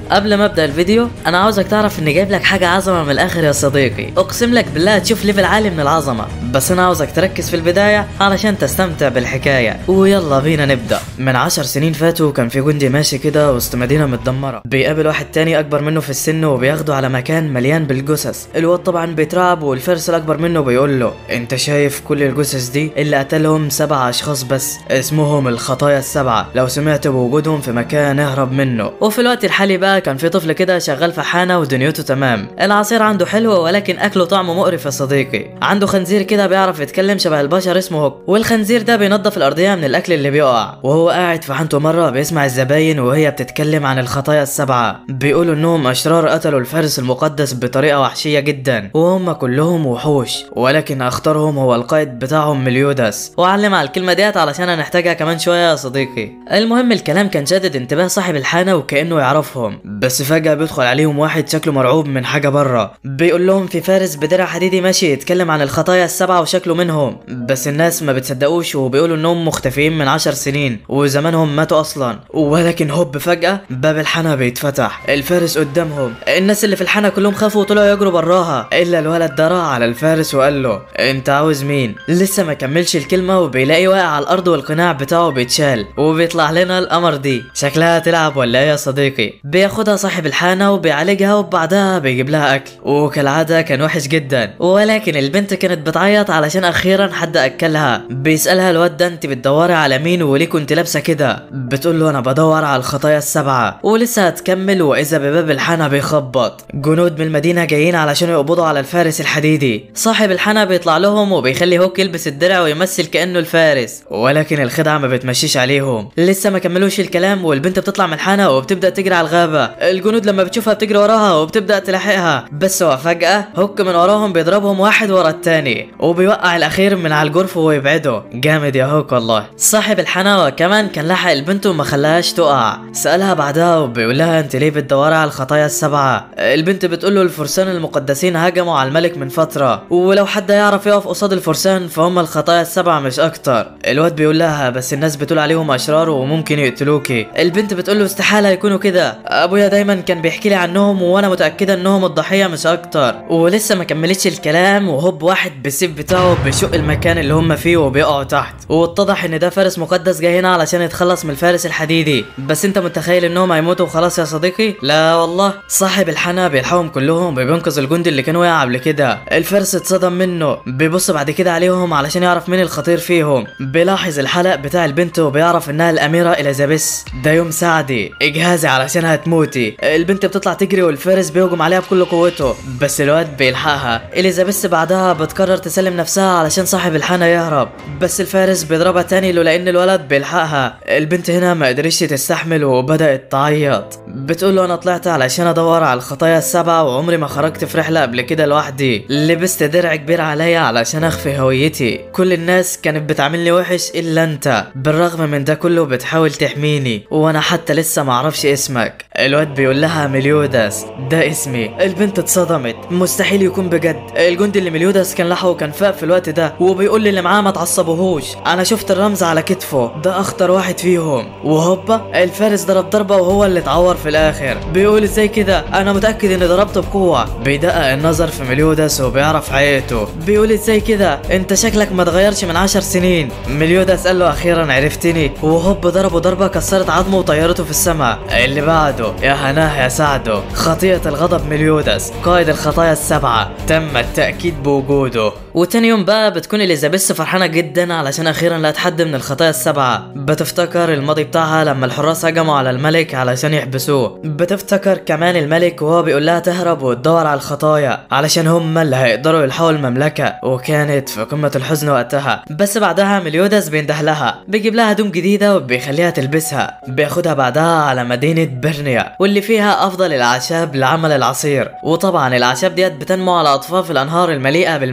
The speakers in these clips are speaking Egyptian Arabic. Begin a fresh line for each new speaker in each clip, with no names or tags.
قبل ما ابدا الفيديو انا عاوزك تعرف اني جايب لك حاجه عظمه من الاخر يا صديقي اقسم لك بالله تشوف ليفل عالي من العظمه بس انا عاوزك تركز في البدايه علشان تستمتع بالحكايه ويلا بينا نبدا من عشر سنين فاتوا كان في جندي ماشي كده وسط مدينه متدمره بيقابل واحد تاني اكبر منه في السن وبياخده على مكان مليان بالجثث الواد طبعا بيترعب والفارس الاكبر منه بيقول له انت شايف كل الجثث دي اللي قتلهم سبع اشخاص بس اسمهم الخطايا السبعه لو سمعت بوجودهم في مكان اهرب منه وفي الوقت الحالي بقى كان في طفل كده شغال في حانه ودنيته تمام العصير عنده حلو ولكن اكله طعمه مقرف يا صديقي عنده خنزير كده بيعرف يتكلم شبه البشر اسمه هوك والخنزير ده بينظف الارضيه من الاكل اللي بيقع وهو قاعد في حانته مره بيسمع الزباين وهي بتتكلم عن الخطايا السبعه بيقولوا انهم اشرار قتلوا الفارس المقدس بطريقه وحشيه جدا وهم كلهم وحوش ولكن اخطرهم هو القائد بتاعهم مليوداس وعلم على الكلمه ديت علشان هنحتاجها كمان شويه يا صديقي المهم الكلام كان شادد انتباه صاحب الحانه وكانه يعرفهم بس فجاه بيدخل عليهم واحد شكله مرعوب من حاجه بره بيقول لهم في فارس بدرع حديدي ماشي يتكلم عن الخطايا السبعه وشكله منهم بس الناس ما بتصدقوش وبيقولوا انهم مختفيين من عشر سنين وزمانهم ماتوا اصلا ولكن هوب فجاه باب الحانه بيتفتح الفارس قدامهم الناس اللي في الحانه كلهم خافوا وطلعوا يجروا براها الا الولد ده راح على الفارس وقال له انت عاوز مين لسه ما كملش الكلمه وبيلاقي واقع على الارض والقناع بتاعه بيتشال وبيطلع لنا القمر دي شكلها تلعب ولا ايه يا صديقي بياخدها صاحب الحانه وبيعالجها وبعدها بيجيب لها اكل وكالعاده كان وحش جدا ولكن البنت كانت بتعيط علشان اخيرا حد اكلها بيسالها الواد ده انت بتدوري على مين وليه كنت لابسه كده بتقول له انا بدور على الخطايا السبعه ولسه هتكمل واذا بباب الحانه بيخبط جنود من المدينه جايين علشان يقبضوا على الفارس الحديدي صاحب الحانه بيطلع لهم وبيخلي هوك يلبس الدرع ويمثل كانه الفارس ولكن الخدعه ما بتمشيش عليهم لسه ما كملوش الكلام والبنت بتطلع من الحانه وبتبدا تجري على الغابه الجنود لما بتشوفها بتجري وراها وبتبدا تلاحقها بس وفجاه هوك من وراهم بيضربهم واحد ورا التاني وبيوقع الاخير من على الجرف ويبعده جامد يا هوك والله صاحب الحانه كمان كان لحق البنت وما خلاهاش تقع سالها بعدها وبيقول لها انت ليه بتدوري على الخطايا السبعه البنت بتقول له الفرسان المقدسين هجموا على الملك من فتره ولو حد يعرف يقف قصاد الفرسان فهم الخطايا السبعه مش اكتر الواد بيقول لها بس الناس بتقول عليهم اشرار وممكن يقتلوكي البنت بتقول له استحاله يكونوا كده ابويا دايما كان بيحكي لي عنهم وانا متاكده انهم الضحيه مش اكتر ولسه ما كملتش الكلام وهوب واحد بالسيف بتاعه بيشق المكان اللي هم فيه وبيقعوا تحت واتضح ان ده فارس مقدس جاي هنا علشان يتخلص من الفارس الحديدي بس انت متخيل انهم هيموتوا وخلاص يا صديقي لا والله صاحب الحنا بيلحقهم كلهم وبينقذ الجندي اللي كان وقع قبل كده الفارس اتصدم منه بيبص بعد كده عليهم علشان يعرف مين الخطير فيهم بيلاحظ الحلق بتاع البنت وبيعرف انها الاميره اليزابيث ده يوم سعدي اجهزي علشان هتموتي البنت بتطلع تجري والفارس بيهجم عليها بكل قوته بس الواد بيلحقها اليزابيث بعدها بتقرر تسلم نفسها علشان صاحب الحانه يهرب بس الفارس بيضربها تاني لولا ان الولد بيلحقها البنت هنا ما قدرتش تستحمل وبدات تعيط بتقول له انا طلعت علشان ادور على الخطايا السبعه وعمري ما خرجت في رحله قبل كده لوحدي لبست درع كبير عليا علشان اخفي هويتي كل الناس كانت بتعاملني وحش الا انت بالرغم من ده كله بتحاول تحميني وانا حتى لسه معرفش اسمك الواد بيقول لها مليوداس ده اسمي البنت اتصدمت مستحيل يكون بجد الجندي اللي مليوداس كان لحقه كان فاق في الوقت ده وبيقول لي اللي معاه ما تعصبوهوش انا شفت الرمز على كتفه ده اخطر واحد فيهم وهوبا الفارس ضرب ضربه وهو اللي اتعور في الاخر بيقول ازاي كده انا متاكد اني ضربته بقوه بيدقق النظر في مليوداس وبيعرف حقيقته بيقول ازاي كده انت شكلك ما اتغيرش من عشر سنين مليوداس قال له اخيرا عرفتني وهوب ضربه ضربه كسرت عظمه وطيرته في السماء اللي بعده يا هناه يا سعده خطيئة الغضب مليوداس قائد الخطايا السبعة تم التأكيد بوجوده وتاني يوم بقى بتكون اليزابيث فرحانة جدا علشان أخيرا لقت حد من الخطايا السبعة بتفتكر الماضي بتاعها لما الحراس هجموا على الملك علشان يحبسوه بتفتكر كمان الملك وهو بيقول لها تهرب وتدور على الخطايا علشان هم اللي هيقدروا يلحقوا المملكة وكانت في قمة الحزن وقتها بس بعدها مليوداس بينده لها بيجيب لها هدوم جديدة وبيخليها تلبسها بياخدها بعدها على مدينة برنيا واللي فيها أفضل الأعشاب لعمل العصير وطبعا الأعشاب ديت بتنمو على أطفال الأنهار المليئة بالماء العذب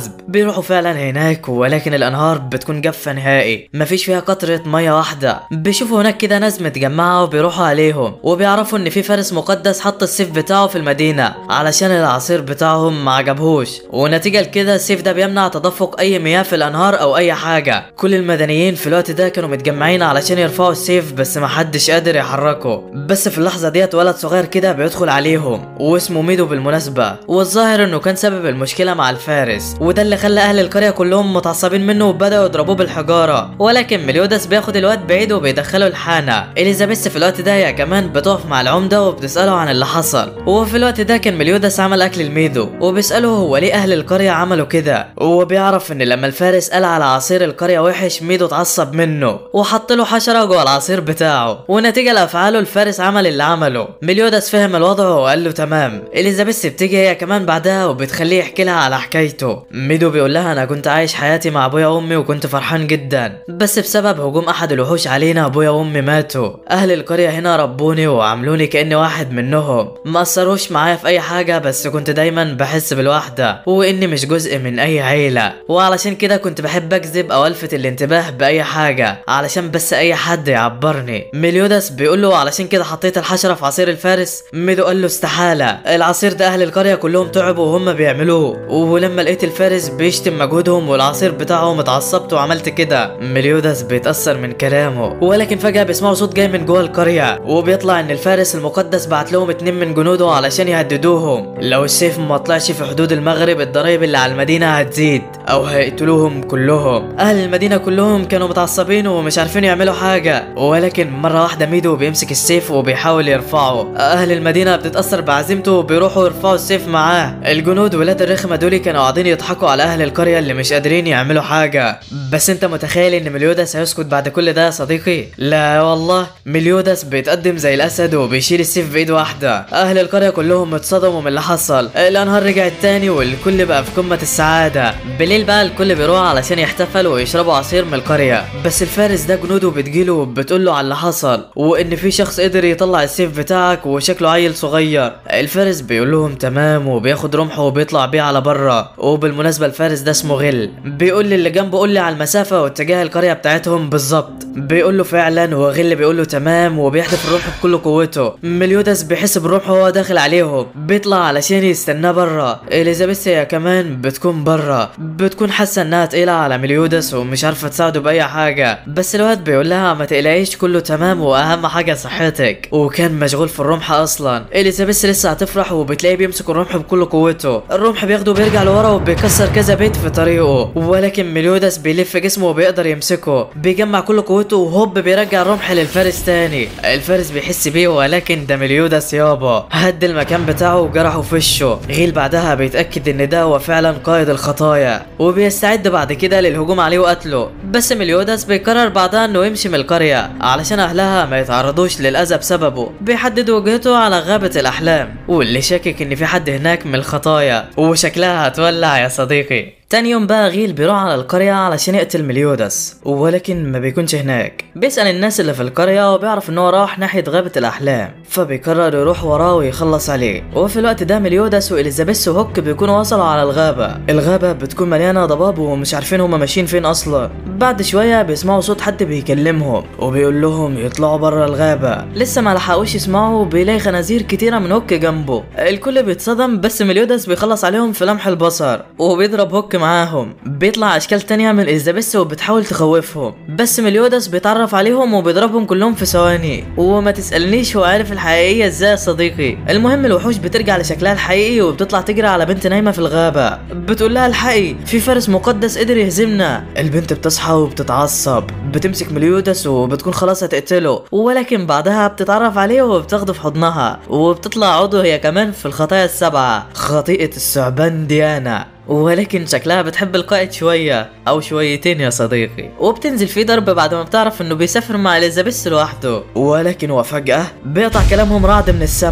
العذب بيروحوا فعلا هناك ولكن الانهار بتكون جافه نهائي مفيش فيها قطره ميه واحده بيشوفوا هناك كده ناس متجمعه وبيروحوا عليهم وبيعرفوا ان في فارس مقدس حط السيف بتاعه في المدينه علشان العصير بتاعهم ما عجبهوش ونتيجه لكده السيف ده بيمنع تدفق اي مياه في الانهار او اي حاجه كل المدنيين في الوقت ده كانوا متجمعين علشان يرفعوا السيف بس محدش قادر يحركه بس في اللحظه ديت ولد صغير كده بيدخل عليهم واسمه ميدو بالمناسبه والظاهر انه كان سبب المشكله مع الفارس وده اللي خلى اهل القريه كلهم متعصبين منه وبداوا يضربوه بالحجاره ولكن مليودس بياخد الواد بعيد وبيدخله الحانه اليزابيث في الوقت ده هي كمان بتقف مع العمده وبتساله عن اللي حصل وفي الوقت ده كان مليودس عمل اكل الميدو وبيساله هو ليه اهل القريه عملوا كده وبيعرف ان لما الفارس قال على عصير القريه وحش ميدو اتعصب منه وحط له حشره جوه العصير بتاعه ونتيجه لافعاله الفارس عمل اللي عمله مليودس فهم الوضع وقال له تمام اليزابيث بتيجي هي كمان بعدها وبتخليه يحكي لها على حكايته ميدو بيقول لها انا كنت عايش حياتي مع ابويا وامي وكنت فرحان جدا بس بسبب هجوم احد الوحوش علينا ابويا وامي ماتوا اهل القريه هنا ربوني وعملوني كاني واحد منهم ما اثروش معايا في اي حاجه بس كنت دايما بحس بالوحده واني مش جزء من اي عيله وعلشان كده كنت بحب اكذب او الفت الانتباه باي حاجه علشان بس اي حد يعبرني ميليودس بيقول له علشان كده حطيت الحشره في عصير الفارس ميدو قال له استحاله العصير ده اهل القريه كلهم تعبوا وهم بيعملوه ولما لقيت الفارس بيشتم مجهودهم والعصير بتاعهم اتعصبت وعملت كده ميليودس بيتاثر من كلامه ولكن فجاه بيسمعوا صوت جاي من جوه القريه وبيطلع ان الفارس المقدس بعت لهم اتنين من جنوده علشان يهددوهم لو السيف ما طلعش في حدود المغرب الضرايب اللي على المدينه هتزيد او هيقتلوهم كلهم اهل المدينه كلهم كانوا متعصبين ومش عارفين يعملوا حاجه ولكن مره واحده ميدو بيمسك السيف وبيحاول يرفعه اهل المدينه بتتاثر بعزيمته وبيروحوا يرفعوا السيف معاه الجنود ولاد الرخمه دول كانوا قاعدين يضحكوا على اهل القريه اللي مش قادرين يعملوا حاجه بس انت متخيل ان مليودس هيسكت بعد كل ده يا صديقي لا والله مليودس بيتقدم زي الاسد وبيشيل السيف بايد واحده اهل القريه كلهم اتصدموا من اللي حصل الانهار رجعت تاني والكل بقى في قمه السعاده بالليل بقى الكل بيروح علشان يحتفلوا ويشربوا عصير من القريه بس الفارس ده جنوده بتجيله وبتقول له على اللي حصل وان في شخص قدر يطلع السيف بتاعك وشكله عيل صغير الفارس بيقول لهم تمام وبياخد رمحه وبيطلع بيه على بره وبالمناسبه الفارس ده اسمه غل بيقول للي جنبه قول لي على المسافه واتجاه القريه بتاعتهم بالظبط بيقول له فعلا وغل بيقول له تمام وبيحدف الرمح بكل قوته مليودس بيحس بالرمح وهو داخل عليهم بيطلع علشان يستناه بره اليزابيث هي كمان بتكون بره بتكون حاسه انها تقيله على مليودس ومش عارفه تساعده باي حاجه بس الواد بيقول لها ما تقلقيش كله تمام واهم حاجه صحتك وكان مشغول في الرمح اصلا اليزابيث لسه هتفرح وبتلاقيه بيمسك الرمح بكل قوته الرمح بياخده وبيرجع لورا وبيكسر كذا بيت في طريقه ولكن مليودس بيلف جسمه وبيقدر يمسكه بيجمع كل قوته وهوب بيرجع الرمح للفارس تاني الفارس بيحس بيه ولكن ده مليودس يابا هد المكان بتاعه وجرحه في وشه غيل بعدها بيتاكد ان ده هو فعلا قائد الخطايا وبيستعد بعد كده للهجوم عليه وقتله بس مليودس بيقرر بعدها انه يمشي من القريه علشان اهلها ما يتعرضوش للاذى بسببه بيحدد وجهته على غابه الاحلام واللي شاكك ان في حد هناك من الخطايا وشكلها هتولع يا صديقي تاني يوم بقى غيل بيروح على القرية علشان يقتل مليودس ولكن ما بيكونش هناك بيسأل الناس اللي في القرية وبيعرف ان هو راح ناحية غابة الأحلام فبيقرر يروح وراه ويخلص عليه وفي الوقت ده مليودس وإليزابيث وهوك بيكونوا وصلوا على الغابة الغابة بتكون مليانة ضباب ومش عارفين هما ماشيين فين أصلا بعد شوية بيسمعوا صوت حد بيكلمهم وبيقول لهم يطلعوا بره الغابة لسه ما لحقوش يسمعوا بيلاقي خنازير كتيرة من هوك جنبه الكل بيتصدم بس مليودس بيخلص عليهم في لمح البصر وبيضرب هوك معاهم بيطلع اشكال تانية من اليزابيث وبتحاول تخوفهم بس مليودس بيتعرف عليهم وبيضربهم كلهم في ثواني وما تسالنيش هو عارف الحقيقيه ازاي يا صديقي المهم الوحوش بترجع لشكلها الحقيقي وبتطلع تجري على بنت نايمه في الغابه بتقول لها الحقي في فارس مقدس قدر يهزمنا البنت بتصحى وبتتعصب بتمسك مليودس وبتكون خلاص هتقتله ولكن بعدها بتتعرف عليه وبتاخده في حضنها وبتطلع عضو هي كمان في الخطايا السبعه خطيئه الثعبان ديانا ولكن شكلها بتحب القائد شوية أو شويتين يا صديقي وبتنزل في ضرب بعد ما بتعرف إنه بيسافر مع إليزابيث لوحده ولكن وفجأة بيقطع كلامهم رعد من السماء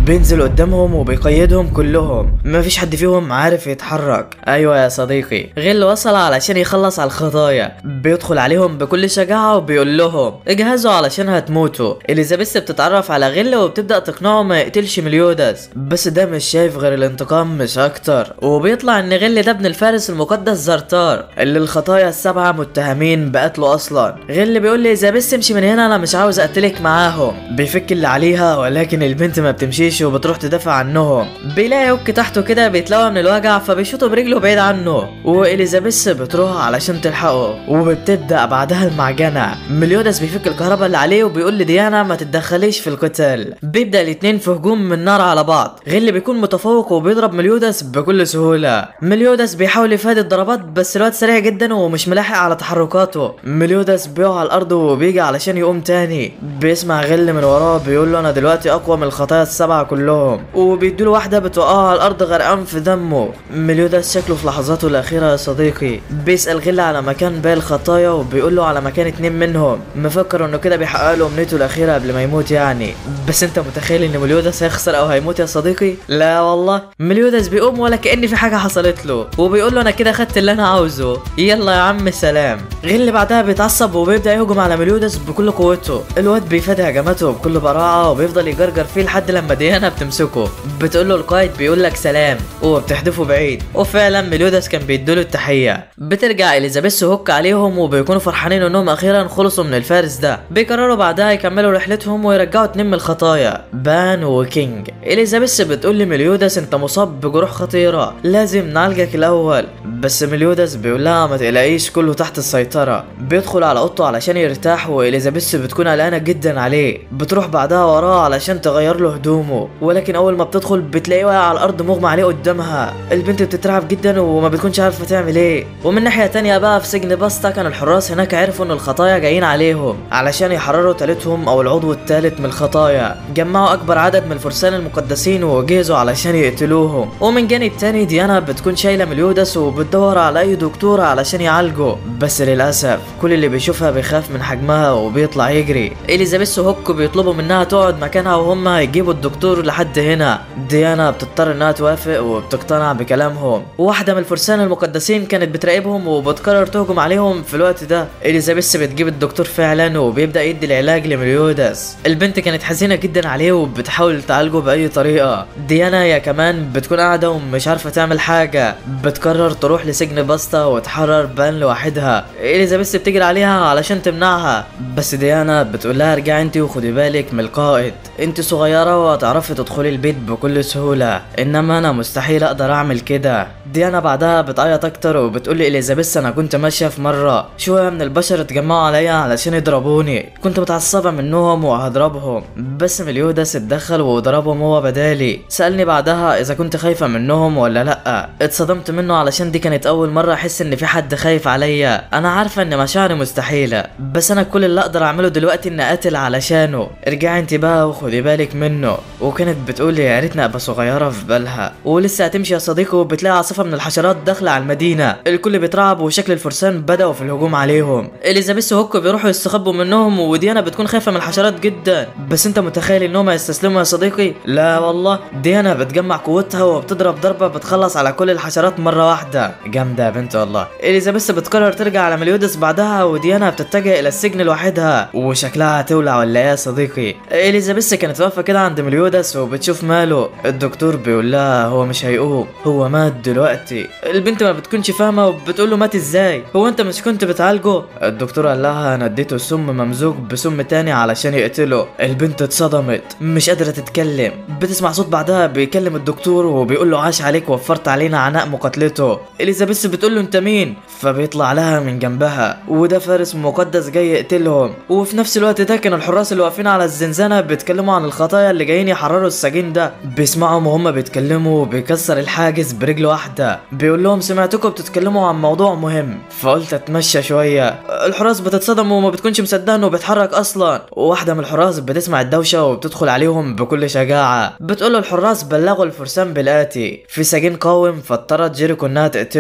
بينزل قدامهم وبيقيدهم كلهم مفيش حد فيهم عارف يتحرك ايوه يا صديقي غل وصل علشان يخلص على الخطايا بيدخل عليهم بكل شجاعة وبيقول لهم اجهزوا علشان هتموتوا اليزابيث بتتعرف على غل وبتبدأ تقنعه ما يقتلش مليودس بس ده مش شايف غير الانتقام مش اكتر وبيطلع ان غل ده ابن الفارس المقدس زرتار اللي الخطايا السبعة متهمين بقتله اصلا غل بيقول لي اليزابيث امشي من هنا انا مش عاوز اقتلك معاهم بيفك اللي عليها ولكن البنت ما بتمشيش وبتروح تدافع عنهم بيلاقي هوك تحته كده بيتلوى من الوجع فبيشوطه برجله بعيد عنه واليزابيث بتروح علشان تلحقه وبتبدا بعدها المعجنه مليودس بيفك الكهرباء اللي عليه وبيقول لديانا ما تتدخليش في القتال بيبدا الاتنين في هجوم من نار على بعض غل بيكون متفوق وبيضرب مليودس بكل سهوله مليودس بيحاول يفادي الضربات بس الواد سريع جدا ومش ملاحق على تحركاته مليودس بيقع على الارض وبيجي علشان يقوم تاني بيسمع غل من وراه بيقول له انا دلوقتي اقوى من الخطايا السبعه كلهم وبيديله واحده بتوقعه على الارض غرقان في دمه مليودس شكله في لحظاته الاخيره يا صديقي بيسال غل على مكان باقي الخطايا وبيقول له على مكان اتنين منهم مفكر انه كده بيحقق له امنيته الاخيره قبل ما يموت يعني بس انت متخيل ان مليودس هيخسر او هيموت يا صديقي لا والله مليودس بيقوم ولا كأن في حاجه حصلت له وبيقول له انا كده خدت اللي انا عاوزه يلا يا عم سلام غل بعدها بيتعصب وبيبدا يهجم على مليودس بكل قوته الواد بيفادي هجماته بكل براعه وبيفضل يجرجر فيه لحد لما ديانا بتمسكه بتقول له القائد بيقول لك سلام وبتحدفه بعيد وفعلا مليودس كان بيديله التحيه بترجع اليزابيث هوك عليهم وبيكونوا فرحانين انهم اخيرا خلصوا من الفارس ده بيقرروا بعدها يكملوا رحلتهم ويرجعوا اتنين من الخطايا بان وكينج اليزابيث بتقول لمليودس انت مصاب بجروح خطيره لازم نعالجك الاول بس مليودس بيقول لها ما تقلقيش كله تحت السيطره بيدخل على اوضته علشان يرتاح واليزابيث بتكون قلقانه جدا عليه بتروح بعدها وراه علشان تغير له هدومه ولكن اول ما بتدخل بتلاقيه واقع على الارض مغمى عليه قدامها البنت بتترعب جدا وما بتكونش عارفه تعمل ايه ومن ناحيه تانية بقى في سجن باستا كان الحراس هناك عرفوا ان الخطايا جايين عليهم علشان يحرروا تالتهم او العضو الثالث من الخطايا جمعوا اكبر عدد من الفرسان المقدسين وجهزوا علشان يقتلوهم ومن جانب تاني ديانا بتكون شايله مليودس وبتدور على اي دكتور علشان يعالجه بس للاسف كل اللي بيشوفها بيخاف من حجمها وبيطلع يجري اليزابيث وهوك بيطلبوا منها تقعد مكانها وهم هيجيبوا الدكتور لحد هنا ديانا بتضطر انها توافق وبتقتنع بكلامهم واحده من الفرسان المقدسين كانت بتراقبهم وبتقرر تهجم عليهم في الوقت ده اليزابيث بتجيب الدكتور فعلا وبيبدا يدي العلاج لمليودس البنت كانت حزينه جدا عليه وبتحاول تعالجه باي طريقه ديانا هي كمان بتكون قاعده ومش عارفه تعمل حاجه بتقرر تروح لسجن باستا وتحرر بان لوحدها اليزابيث بتجري عليها علشان تمنعها بس ديانا بتقول لها ارجعي انت وخدي بالك من القائد انت صغيره وهتعرفي تدخلي البيت بكل سهوله انما انا مستحيل اقدر اعمل كده ديانا بعدها بتعيط اكتر وبتقول لي اليزابيث انا كنت ماشيه في مره شويه من البشر اتجمعوا عليا علشان يضربوني كنت متعصبه منهم وهضربهم بس مليودس اتدخل وضربهم هو بدالي سالني بعدها اذا كنت خايفه منهم ولا لا اتصدمت منه علشان دي كانت اول مره احس ان في حد خايف عليا انا عارفه ان مشاعري مستحيله بس انا كل اللي اقدر اعمله دلوقتي اني اقاتل علشانه ارجعي انت بقى وخدي بالك منه وكانت بتقول لي يا ريتني ابقى صغيره في بالها ولسه هتمشي يا صديقي وبتلاقي عاصفه من الحشرات داخله على المدينه الكل بيترعب وشكل الفرسان بداوا في الهجوم عليهم اليزابيث وهوكو بيروحوا يستخبوا منهم وديانا بتكون خايفه من الحشرات جدا بس انت متخيل انهم هيستسلموا يا صديقي لا والله ديانا بتجمع قوتها وبتضرب ضربه بتخلص على كل الحشرات مره واحده جامده يا بنت والله اليزابيث بتقرر ترجع على مليودس بعدها وديانا بتتجه الى السجن لوحدها وشكلها هتولع ولا ايه يا صديقي اليزابيث كانت واقفه كده عند مليودس وبتشوف ماله الدكتور بيقول لها هو مش هيقوم هو مات دلوقتي البنت ما بتكونش فاهمه وبتقول له مات ازاي هو انت مش كنت بتعالجه الدكتور قال لها انا اديته سم ممزوج بسم تاني علشان يقتله البنت اتصدمت مش قادره تتكلم بتسمع صوت بعدها بيكلم الدكتور وبيقول له عاش عليك وفرت علينا عناء مقاتلته اليزابيث بتقول له انت مين فبيطلع لها من جنبها وده فارس مقدس جاي يقتلهم وفي نفس الوقت ده كان الحراس اللي واقفين على الزنزانه بيتكلموا عن الخطايا اللي جايين يحرروا السجين ده بيسمعهم وهم بيتكلموا وبيكسر الحاجز برجل واحده بيقول لهم سمعتكم بتتكلموا عن موضوع مهم فقلت اتمشى شويه الحراس بتتصدم وما بتكونش مصدقه انه بيتحرك اصلا واحده من الحراس بتسمع الدوشه وبتدخل عليهم بكل شجاعه بتقول له الحراس بلغوا الفرسان بالاتي في سجين قاوم فاضطرت جيريكو انها تقتله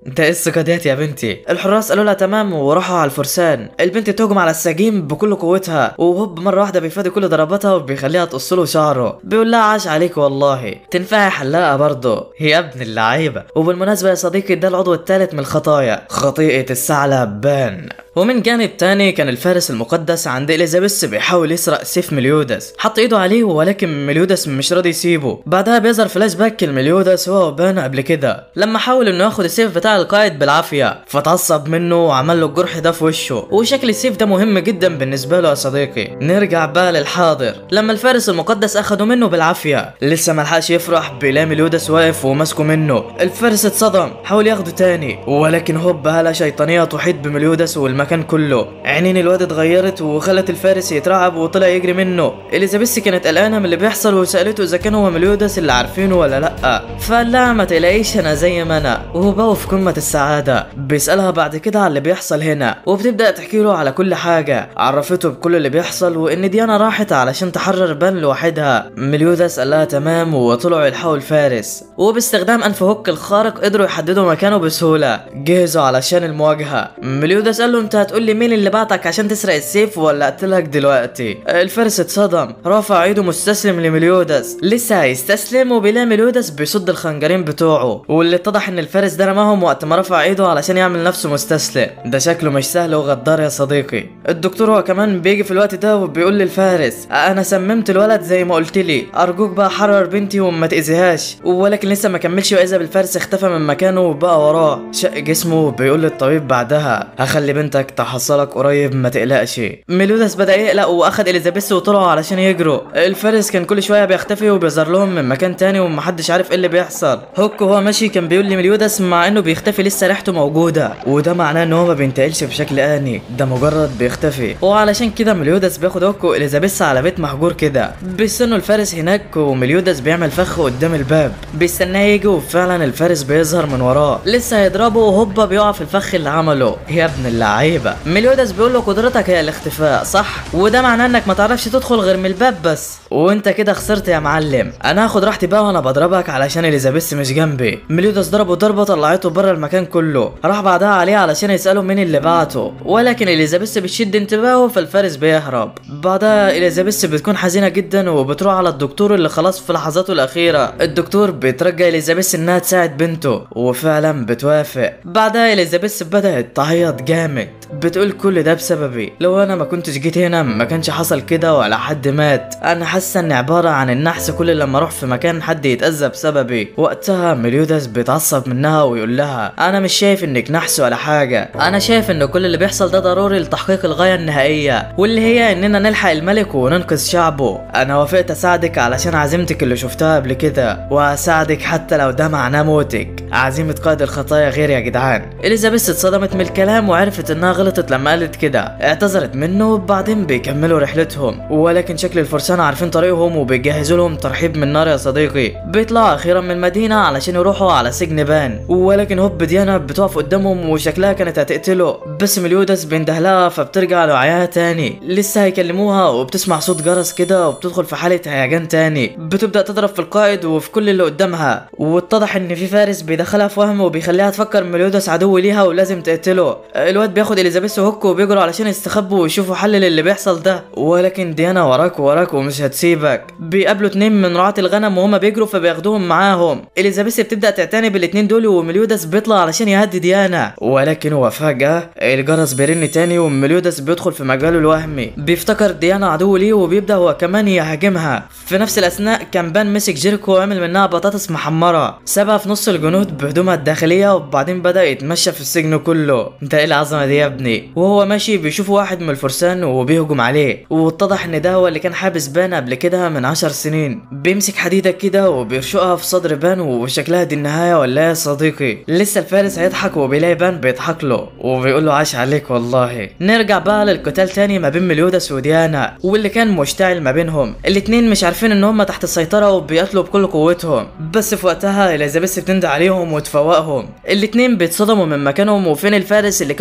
انت ايه الثقه ديت يا بنتي الحراس قالوا لها تمام وراحوا على الفرسان البنت تهجم على السجين بكل قوتها وهوب مره واحده بيفادي كل ضرباتها وبيخليها تقص له شعره بيقول لها عاش عليك والله تنفعي حلاقه برضه يا ابن اللعيبه وبالمناسبه يا صديقي ده العضو الثالث من الخطايا خطيئه الثعلب بان ومن جانب تاني كان الفارس المقدس عند اليزابيث بيحاول يسرق سيف مليودس حط ايده عليه ولكن مليودس مش راضي يسيبه بعدها بيظهر فلاش باك لمليودس هو وبان قبل كده لما حاول انه ياخد السيف بتاع القائد بالعافيه فتعصب منه وعمل له الجرح ده في وشه وشكل السيف ده مهم جدا بالنسبه له يا صديقي نرجع بقى للحاضر لما الفارس المقدس اخده منه بالعافيه لسه ملحقش يفرح بيلاقي مليودس واقف وماسكه منه الفارس اتصدم حاول ياخده تاني ولكن هوب هالة شيطانيه تحيط بمليودس والمكان كله عينين الواد اتغيرت وخلت الفارس يترعب وطلع يجري منه اليزابيث كانت قلقانه من اللي بيحصل وسالته اذا كان هو مليودس اللي عارفينه ولا لا فقال لها ما تقلقيش انا زي ما انا وهو بقى في قمه السعاده بيسالها بعد كده على اللي بيحصل هنا وبتبدا تحكي له على كل حاجه عرفته بكل اللي بيحصل وان ديانا راحت علشان تحرر بان لوحدها مليودس قال لها تمام وطلعوا يلحقوا الفارس وباستخدام انف هوك الخارق قدروا يحددوا مكانه بسهوله جهزوا علشان المواجهه مليودس قال له انت هتقول لي مين اللي بعتك عشان تسرق السيف ولا اقتلك دلوقتي الفارس اتصدم رفع ايده مستسلم لمليودس لسه هيستسلم وبيلاقي مليودس بيصد الخنجرين بتوعه واللي اتضح ان الفارس ده رماهم وقت ما رفع ايده علشان يعمل نفسه مستسلم ده شكله مش سهل وغدار يا صديقي الدكتور هو كمان بيجي في الوقت ده وبيقول للفارس انا سممت الولد زي ما قلت لي ارجوك بقى حرر بنتي وما تاذيهاش ولكن لسه ما كملش واذا بالفارس اختفى من مكانه وبقى وراه شق جسمه بيقول للطبيب بعدها هخلي بنتك تحصلك قريب ما تقلقش ميلودس بدا يقلق واخد اليزابيث وطلعوا علشان يجروا الفارس كان كل شويه بيختفي وبيظهر لهم من مكان تاني ومحدش عارف ايه اللي بيحصل هوك وهو ماشي كان بيقول لميلودس مع انه بيختفي لسه ريحته موجوده وده معناه ان هو ما بينتقلش بشكل اني ده مجرد بيختفي وعلشان كده مليودس بياخد هوك واليزابيث على بيت مهجور كده بيستنوا الفارس هناك ومليودس بيعمل فخ قدام الباب بيستناه يجي وفعلا الفارس بيظهر من وراه لسه هيضربه وهوبا بيقع في الفخ اللي عمله يا ابن اللعيبه مليودس بيقول له قدرتك هي الاختفاء صح وده معناه انك ما تعرفش تدخل غير من الباب بس وانت كده خسرت يا معلم انا هاخد راحتي بقى وانا بضربك علشان اليزابيث مش جنبي مليودس ضربه ضربه طلعته بره المكان كله راح بعدها عليه علشان يساله مين اللي بعته ولكن اليزابيث بتشد انتباهه فالفارس بيهرب بعدها اليزابيث بتكون حزينه جدا وبتروح على الدكتور اللي خلاص في لحظاته الاخيره الدكتور بيترجى اليزابيث انها تساعد بنته وفعلا بتوافق بعدها اليزابيث بدات تعيط جامد بتقول كل ده بسببي لو انا ما كنتش جيت هنا ما كانش حصل كده ولا حد مات انا حاسه اني عباره عن النحس كل لما اروح في مكان حد يتاذى بسببي وقتها مليودس بيتعصب منها ويقول لها انا مش شايف انك نحس ولا حاجه انا شايف ان كل اللي بيحصل ده ضروري لتحقيق الغايه النهائيه واللي هي اننا نلحق الملك وننقذ شعبه انا وافقت اساعدك علشان عزيمتك اللي شفتها قبل كده واساعدك حتى لو ده معناه موتك عزيمه قائد الخطايا غير يا جدعان اليزابيث اتصدمت من الكلام وعرفت انها غلطت لما قالت كده اعتذرت منه وبعدين بيكملوا رحلتهم ولكن شكل الفرسان عارفين طريقهم وبيجهزوا لهم ترحيب من نار يا صديقي بيطلعوا اخيرا من المدينه علشان يروحوا على سجن بان ولكن هوب ديانا بتقف قدامهم وشكلها كانت هتقتله بس مليودس بيندهلها فبترجع لوعيها تاني لسه هيكلموها وبتسمع صوت جرس كده وبتدخل في حاله هيجان تاني بتبدا تضرب في القائد وفي كل اللي قدامها واتضح ان في فارس بيدخلها في وهم وبيخليها تفكر مليودس عدو ليها ولازم تقتله الواد بياخد اليزابيث وهوك وبيجروا علشان يستخبوا ويشوفوا حل للي بيحصل ده ولكن ديانا وراك وراك ومش هتسيبك بيقابلوا اتنين من رعاة الغنم وهما بيجروا فبياخدوهم معاهم اليزابيث بتبدا تعتني بالاتنين دول ومليودس بيطلع علشان يهدي ديانا ولكن هو فجاه الجرس بيرن تاني ومليودس بيدخل في مجاله الوهمي بيفتكر ديانا عدو ليه وبيبدا هو كمان يهاجمها في نفس الاثناء كان بان مسك جيركو وعمل منها بطاطس محمره سابها في نص الجنود بهدومها الداخليه وبعدين بدا يتمشى في السجن كله انت ايه العظمه دي يا ابني وهو ماشي بيشوف واحد من الفرسان وبيهجم عليه واتضح ان ده هو اللي كان حابس بان قبل كده من عشر سنين بيمسك حديده كده وبيرشقها في صدر بان وشكلها دي النهايه ولا يا صديقي لسه الفارس هيضحك وبيلاقي بان بيضحك له وبيقول له عاش عليك والله نرجع بقى للقتال تاني ما بين مليودس وديانا واللي كان مشتعل ما بينهم الاتنين مش عارفين ان هم تحت السيطره وبيقاتلوا بكل قوتهم بس في وقتها اليزابيث بتندى عليهم وتفوقهم الاتنين بيتصدموا من مكانهم وفين الفارس اللي كانوا بيواجهوه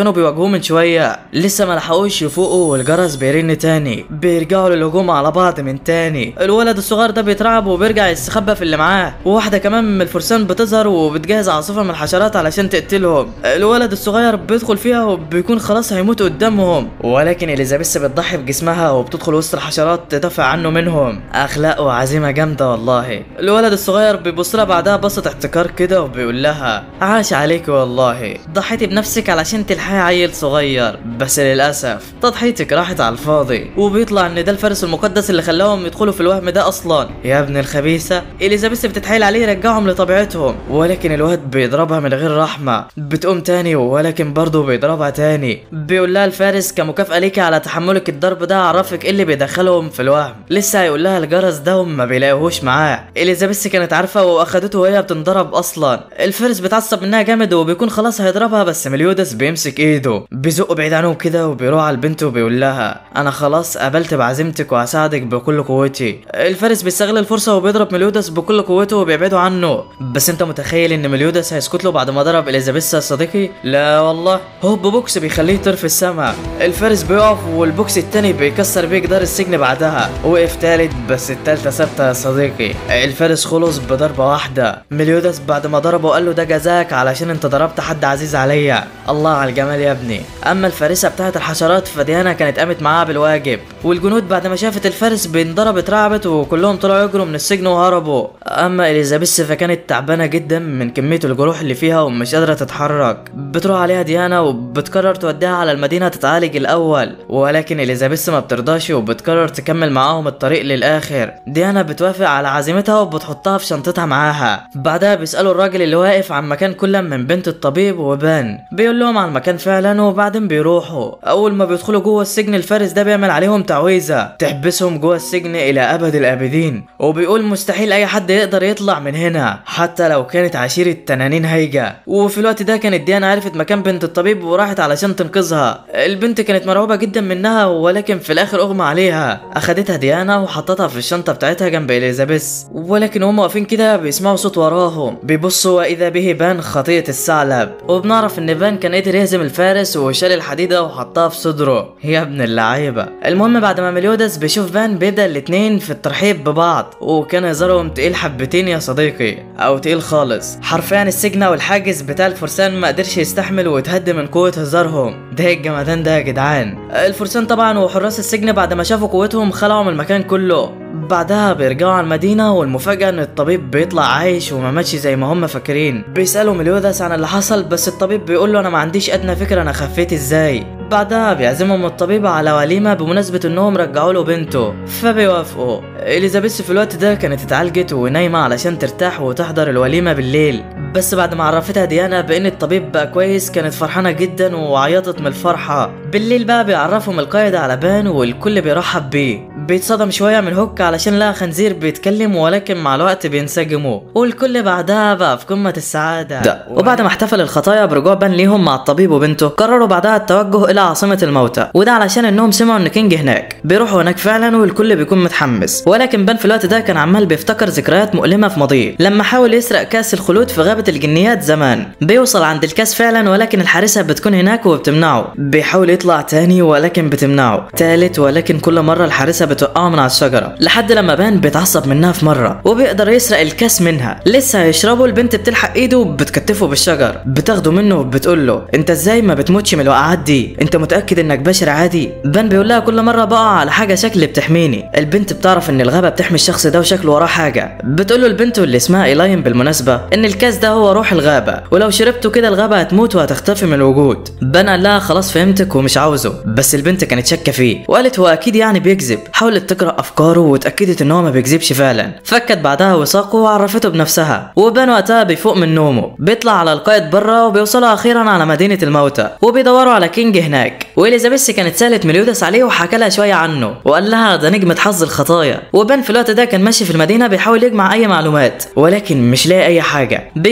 من شويه لسه ما لحقوش يفوقوا والجرس بيرن تاني بيرجعوا للهجوم على بعض من تاني الولد الصغير ده بيترعب وبيرجع يستخبى في اللي معاه وواحده كمان من الفرسان بتظهر وبتجهز عاصفه من الحشرات علشان تقتلهم الولد الصغير بيدخل فيها وبيكون خلاص هيموت قدامهم ولكن اليزابيث بتضحي بجسمها وبتدخل وسط الحشرات تدافع عنه منهم اخلاق وعزيمه جامده والله الولد الصغير بيبص لها بعدها بصة احتكار كده وبيقول لها عاش عليك والله ضحيتي بنفسك علشان تلحقي عيل صغير بس للاسف تضحيتك راحت على الفاضي وبيطلع ان ده الفارس المقدس اللي خلاهم يدخلوا في الوهم ده اصلا يا ابن الخبيثه اليزابيث بتتحايل عليه يرجعهم لطبيعتهم ولكن الواد بيضربها من غير رحمه بتقوم تاني ولكن برضه بيضربها تاني بيقول لها الفارس كمكافاه ليكي على تحملك الضرب ده عرفك ايه اللي بيدخلهم في الوهم لسه هيقول لها الجرس ده وما بيلاقيهوش معاه اليزابيث كانت عارفه واخدته وهي بتنضرب اصلا الفارس بيتعصب منها جامد وبيكون خلاص هيضربها بس مليودس بيمسك ايده بيزقه بعيد عنهم كده وبيروح على البنت وبيقول لها انا خلاص قبلت بعزيمتك وهساعدك بكل قوتي الفارس بيستغل الفرصه وبيضرب مليودس بكل قوته وبيبعده عنه بس انت متخيل ان مليودس هيسكت له بعد ما ضرب اليزابيث يا صديقي لا والله هوب بوكس بيخليه يطير في السماء الفارس بيقف والبوكس التاني بيكسر بيه جدار السجن بعدها وقف تالت بس التالتة ثابتة يا صديقي الفارس خلص بضربة واحدة مليودس بعد ما ضربه قال له ده جزاك علشان انت ضربت حد عزيز عليا الله على الجمال يا ابني اما الفارسة بتاعت الحشرات فديانا كانت قامت معاها بالواجب والجنود بعد ما شافت الفارس بينضرب اترعبت وكلهم طلعوا يجروا من السجن وهربوا اما اليزابيث فكانت تعبانة جدا من كمية الجروح اللي فيها ومش قادرة تتحرك بتروح عليها ديانا وبتقرر توديها على المدينة تتعالج الاول ولكن اليزابيث ما بترضاش وبتقرر تكمل معاهم الطريق للاخر ديانا بتوافق على عزيمتها وبتحطها في شنطتها معاها بعدها بيسالوا الراجل اللي واقف عن مكان كل من بنت الطبيب وبان بيقول لهم على المكان فعلا وبعدين بيروحوا اول ما بيدخلوا جوه السجن الفارس ده بيعمل عليهم تعويذه تحبسهم جوه السجن الى ابد الابدين وبيقول مستحيل اي حد يقدر يطلع من هنا حتى لو كانت عشيره تنانين هايجه وفي الوقت ده كانت ديانا عرفت مكان بنت الطبيب وراحت علشان تنقذها البنت كانت مرعوبه جدا منها ولكن في الاخر اغمى عليها اخدتها ديانا وحطتها في الشنطه بتاعتها جنب اليزابيث ولكن هم واقفين كده بيسمعوا صوت وراهم بيبصوا واذا به بان خطيه الثعلب وبنعرف ان بان كان قدر يهزم الفارس وشال الحديده وحطها في صدره يا ابن اللعيبه المهم بعد ما مليودس بيشوف بان بيبدا الاتنين في الترحيب ببعض وكان هزارهم تقيل حبتين يا صديقي او تقيل خالص حرفيا السجن والحاجز بتاع الفرسان ما قدرش يستحمل ويتهد من قوه هزارهم ده إيه الجمدان ده يا جدعان الفرسان طبعا وحراس السجن بعد ما شافوا قوتهم خلعوا من المكان كله بعدها بيرجعوا على المدينة والمفاجأة إن الطبيب بيطلع عايش وما ماتش زي ما هم فاكرين بيسألوا مليودس عن اللي حصل بس الطبيب بيقول له أنا ما عنديش أدنى فكرة أنا خفيت إزاي بعدها بيعزمهم الطبيب على وليمة بمناسبة إنهم رجعوا له بنته فبيوافقوا إليزابيث في الوقت ده كانت اتعالجت ونايمة علشان ترتاح وتحضر الوليمة بالليل بس بعد ما عرفتها ديانا بان الطبيب بقى كويس كانت فرحانه جدا وعيطت من الفرحه بالليل بقى بيعرفهم القائد على بان والكل بيرحب بيه بيتصدم شويه من هوك علشان لقى خنزير بيتكلم ولكن مع الوقت بينسجموا والكل بعدها بقى في قمه السعاده ده. وبعد ما احتفل الخطايا برجوع بان ليهم مع الطبيب وبنته قرروا بعدها التوجه الى عاصمه الموتى وده علشان انهم سمعوا ان كينج هناك بيروحوا هناك فعلا والكل بيكون متحمس ولكن بان في الوقت ده كان عمال بيفتكر ذكريات مؤلمه في ماضيه لما حاول يسرق كاس الخلود في غابه الجنيات زمان بيوصل عند الكاس فعلا ولكن الحارسه بتكون هناك وبتمنعه بيحاول يطلع تاني ولكن بتمنعه تالت ولكن كل مره الحارسه بتوقعه من على الشجره لحد لما بان بيتعصب منها في مره وبيقدر يسرق الكاس منها لسه هيشربه البنت بتلحق ايده وبتكتفه بالشجر بتاخده منه وبتقول له انت ازاي ما بتموتش من الوقعات دي انت متاكد انك بشر عادي بان بيقول لها كل مره بقع على حاجه شكل بتحميني البنت بتعرف ان الغابه بتحمي الشخص ده وشكله وراه حاجه بتقول له البنت اللي اسمها ايلاين بالمناسبه ان الكاس ده هو روح الغابه ولو شربته كده الغابه هتموت وهتختفي من الوجود بان قال لها خلاص فهمتك ومش عاوزه بس البنت كانت شاكه فيه وقالت هو اكيد يعني بيكذب حاولت تقرا افكاره واتاكدت ان هو ما بيكذبش فعلا فكت بعدها وثاقه وعرفته بنفسها وبان وقتها بيفوق من نومه بيطلع على القائد بره وبيوصلوا اخيرا على مدينه الموتى وبيدوروا على كينج هناك واليزابيث كانت سالت مليودس عليه وحكى لها شويه عنه وقال لها ده نجمه حظ الخطايا وبان في الوقت ده كان ماشي في المدينه بيحاول يجمع اي معلومات ولكن مش لاقي اي حاجه بيشوف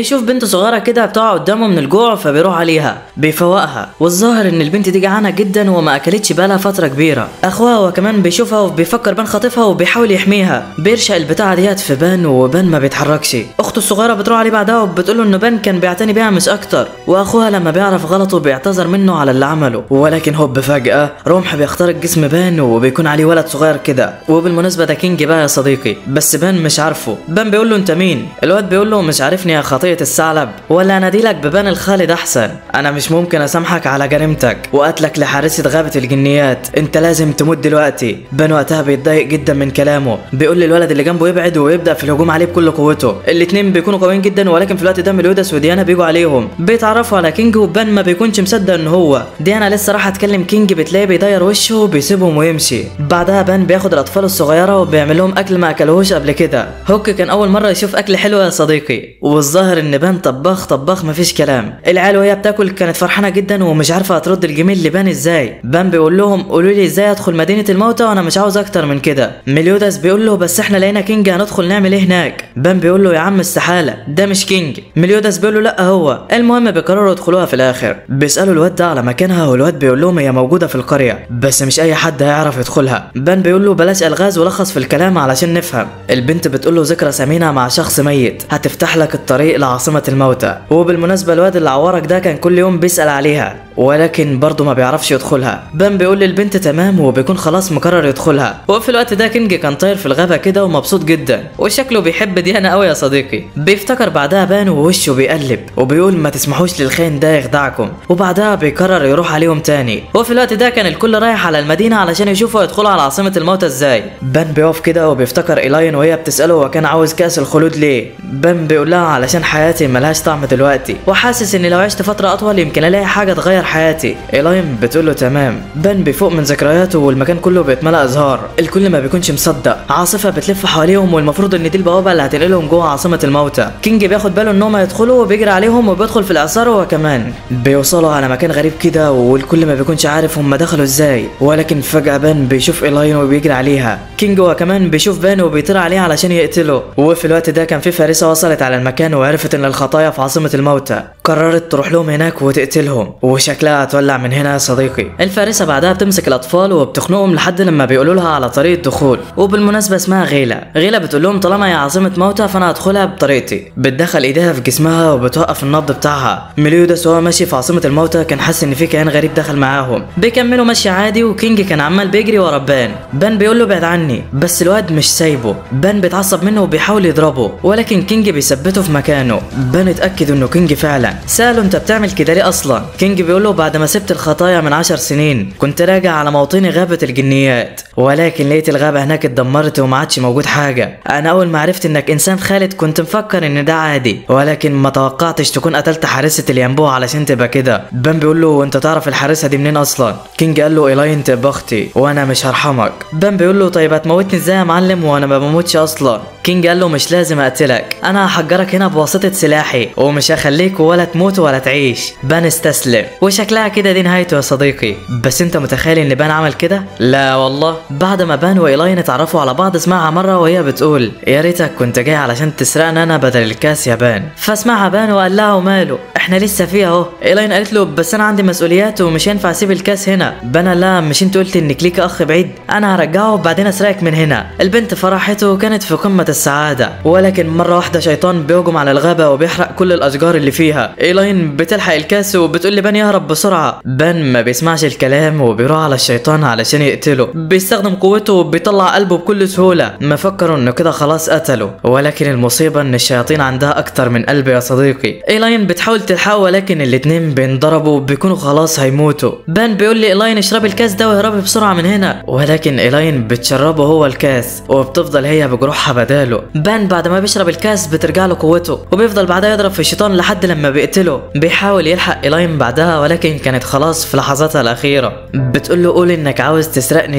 بيشوف بنت صغيرة كده بتقع قدامه من الجوع فبيروح عليها بيفوقها والظاهر ان البنت دي جعانة جدا وما اكلتش بقالها فترة كبيرة اخوها هو كمان بيشوفها وبيفكر بان خاطفها وبيحاول يحميها بيرشق البتاعة ديت في بان وبان ما بيتحركش اخته الصغيرة بتروح عليه بعدها وبتقول له انه بان كان بيعتني بيها مش اكتر واخوها لما بيعرف غلطه بيعتذر منه على اللي عمله ولكن هوب فجأة رمح بيخترق جسم بان وبيكون عليه ولد صغير كده وبالمناسبة ده كينج بقى يا صديقي بس بان مش عارفه بان بيقول له انت مين الواد بيقول له مش عارفني يا خطية الثعلب ولا اناديلك ببان الخالد احسن انا مش ممكن اسامحك على جريمتك وقتلك لحارسة غابة الجنيات انت لازم تموت دلوقتي بان وقتها بيتضايق جدا من كلامه بيقول للولد اللي جنبه يبعد ويبدا في الهجوم عليه بكل قوته الاتنين بيكونوا قويين جدا ولكن في الوقت ده ميلودس وديانا بيجوا عليهم بيتعرفوا على كينج وبان ما بيكونش مصدق ان هو ديانا لسه راح تكلم كينج بتلاقيه بيدير وشه وبيسيبهم ويمشي بعدها بان بياخد الاطفال الصغيره وبيعمل لهم اكل ما اكلوهوش قبل كده هوك كان اول مره يشوف اكل حلو يا صديقي والظاهر ان بان طباخ طباخ مفيش كلام العيال وهي بتاكل كانت فرحانه جدا ومش عارفه هترد الجميل لبان ازاي بان بيقول لهم قولوا لي ازاي ادخل مدينه الموتى وانا مش عاوز اكتر من كده مليوداس بيقول له بس احنا لقينا كينج هندخل نعمل ايه هناك بان بيقول له يا عم استحاله ده مش كينج مليوداس بيقول له لا هو المهم بيقرروا يدخلوها في الاخر بيسالوا الواد ده على مكانها والواد بيقول لهم هي موجوده في القريه بس مش اي حد هيعرف يدخلها بان بيقول له بلاش الغاز ولخص في الكلام علشان نفهم البنت بتقول له ذكرى ثمينه مع شخص ميت هتفتح لك الطريق لعاصمه الموتى وبالمناسبه الواد اللي عورك ده كان كل يوم بيسال عليها ولكن برضه ما بيعرفش يدخلها بان بيقول للبنت تمام وبيكون خلاص مقرر يدخلها وفي الوقت ده كينج كان طاير في الغابه كده ومبسوط جدا وشكله بيحب ديانا قوي يا صديقي بيفتكر بعدها بان ووشه بيقلب وبيقول ما تسمحوش للخاين ده يخدعكم وبعدها بيقرر يروح عليهم تاني وفي الوقت ده كان الكل رايح على المدينه علشان يشوفوا يدخلوا على عاصمه الموتى ازاي بان بيقف كده وبيفتكر ايلاين وهي بتساله هو كان عاوز كاس الخلود ليه بان بيقول لها علشان حياتي ملهاش طعم دلوقتي وحاسس ان لو عشت فتره اطول يمكن الاقي حاجه تغير حياتي ايلاين بتقول له تمام بان بيفوق من ذكرياته والمكان كله بيتملى ازهار الكل ما بيكونش مصدق عاصفه بتلف حواليهم والمفروض ان دي البوابه اللي هتنقلهم جوه عاصمه الموتى كينج بياخد باله ان هم يدخلوا وبيجري عليهم وبيدخل في الاعصار هو كمان بيوصلوا على مكان غريب كده والكل ما بيكونش عارف هم دخلوا ازاي ولكن فجاه بان بيشوف ايلاين وبيجري عليها كينج هو كمان بيشوف بان وبيطير عليه علشان يقتله وفي الوقت ده كان في فارسه وصلت على المكان وعرفت ان الخطايا في عاصمه الموتى قررت تروح لهم هناك وتقتلهم وشكلها هتولع من هنا يا صديقي الفارسه بعدها بتمسك الاطفال وبتخنقهم لحد لما بيقولوا لها على طريقه دخول وبالمناسبه اسمها غيله غيله بتقول لهم طالما هي عاصمه موتى فانا هدخلها بطريقتي بتدخل ايديها في جسمها وبتوقف النبض بتاعها مليودس وهو ماشي في عاصمه الموتى كان حاسس ان في كيان غريب دخل معاهم بيكملوا ماشي عادي وكينج كان عمال بيجري ورا بان بان بيقول له بعد عني بس الواد مش سايبه بان بيتعصب منه وبيحاول يضربه ولكن كينج بيثبته في مكانه بان اتاكد انه كينج فعلا ساله انت بتعمل كده ليه اصلا كينج بيقول له بعد ما سبت الخطايا من عشر سنين كنت راجع على موطني غابه الجنيات ولكن لقيت الغابه هناك اتدمرت وما عادش موجود حاجه انا اول ما عرفت انك انسان خالد كنت مفكر ان ده عادي ولكن ما توقعتش تكون قتلت حارسه اليانبوع علشان تبقى كده بان بيقول له وانت تعرف الحارسه دي منين اصلا كينج قال له ايلاين تبقى اختي وانا مش هرحمك بان بيقول له طيب هتموتني ازاي يا معلم وانا ما بموتش اصلا كينج قال له مش لازم اقتلك انا هحجرك هنا بواسطه سلاحي ومش هخليك ولا تموت ولا تعيش بان استسلم وشكلها كده دي نهايته يا صديقي بس انت متخيل ان بان عمل كده لا والله بعد ما بان وايلاين اتعرفوا على بعض اسمعها مره وهي بتقول يا ريتك كنت جاي علشان تسرقني انا بدل الكاس يا بان فاسمعها بان وقال لها وماله احنا لسه فيها اهو ايلاين قالت له بس انا عندي مسؤوليات ومش هينفع اسيب الكاس هنا بان قال لها مش انت قلت انك ليك اخ بعيد انا هرجعه وبعدين اسرقك من هنا البنت فرحته وكانت في قمه السعاده ولكن مره واحده شيطان بيهجم على الغابه وبيحرق كل الاشجار اللي فيها ايلاين بتلحق الكاس وبتقول لبان يهرب بسرعه بان ما بيسمعش الكلام وبيروح على الشيطان علشان يقتله بيستخدم قوته وبيطلع قلبه بكل سهوله مفكروا انه كده خلاص قتله ولكن المصيبه ان الشياطين عندها اكتر من قلب يا صديقي ايلاين بتحاول تلحقه ولكن الاتنين بينضربوا وبيكونوا خلاص هيموتوا بان بيقول لي ايلاين اشربي الكاس ده واهربي بسرعه من هنا ولكن ايلاين بتشربه هو الكاس وبتفضل هي بجروحها بداله بان بعد ما بيشرب الكاس بترجع له قوته وبيفضل بعدها يضرب في الشيطان لحد لما بيقتله بيحاول يلحق ايلاين بعدها ولكن كانت خلاص في لحظاتها الاخيره بتقول له قول انك عاوز تسرقني تاني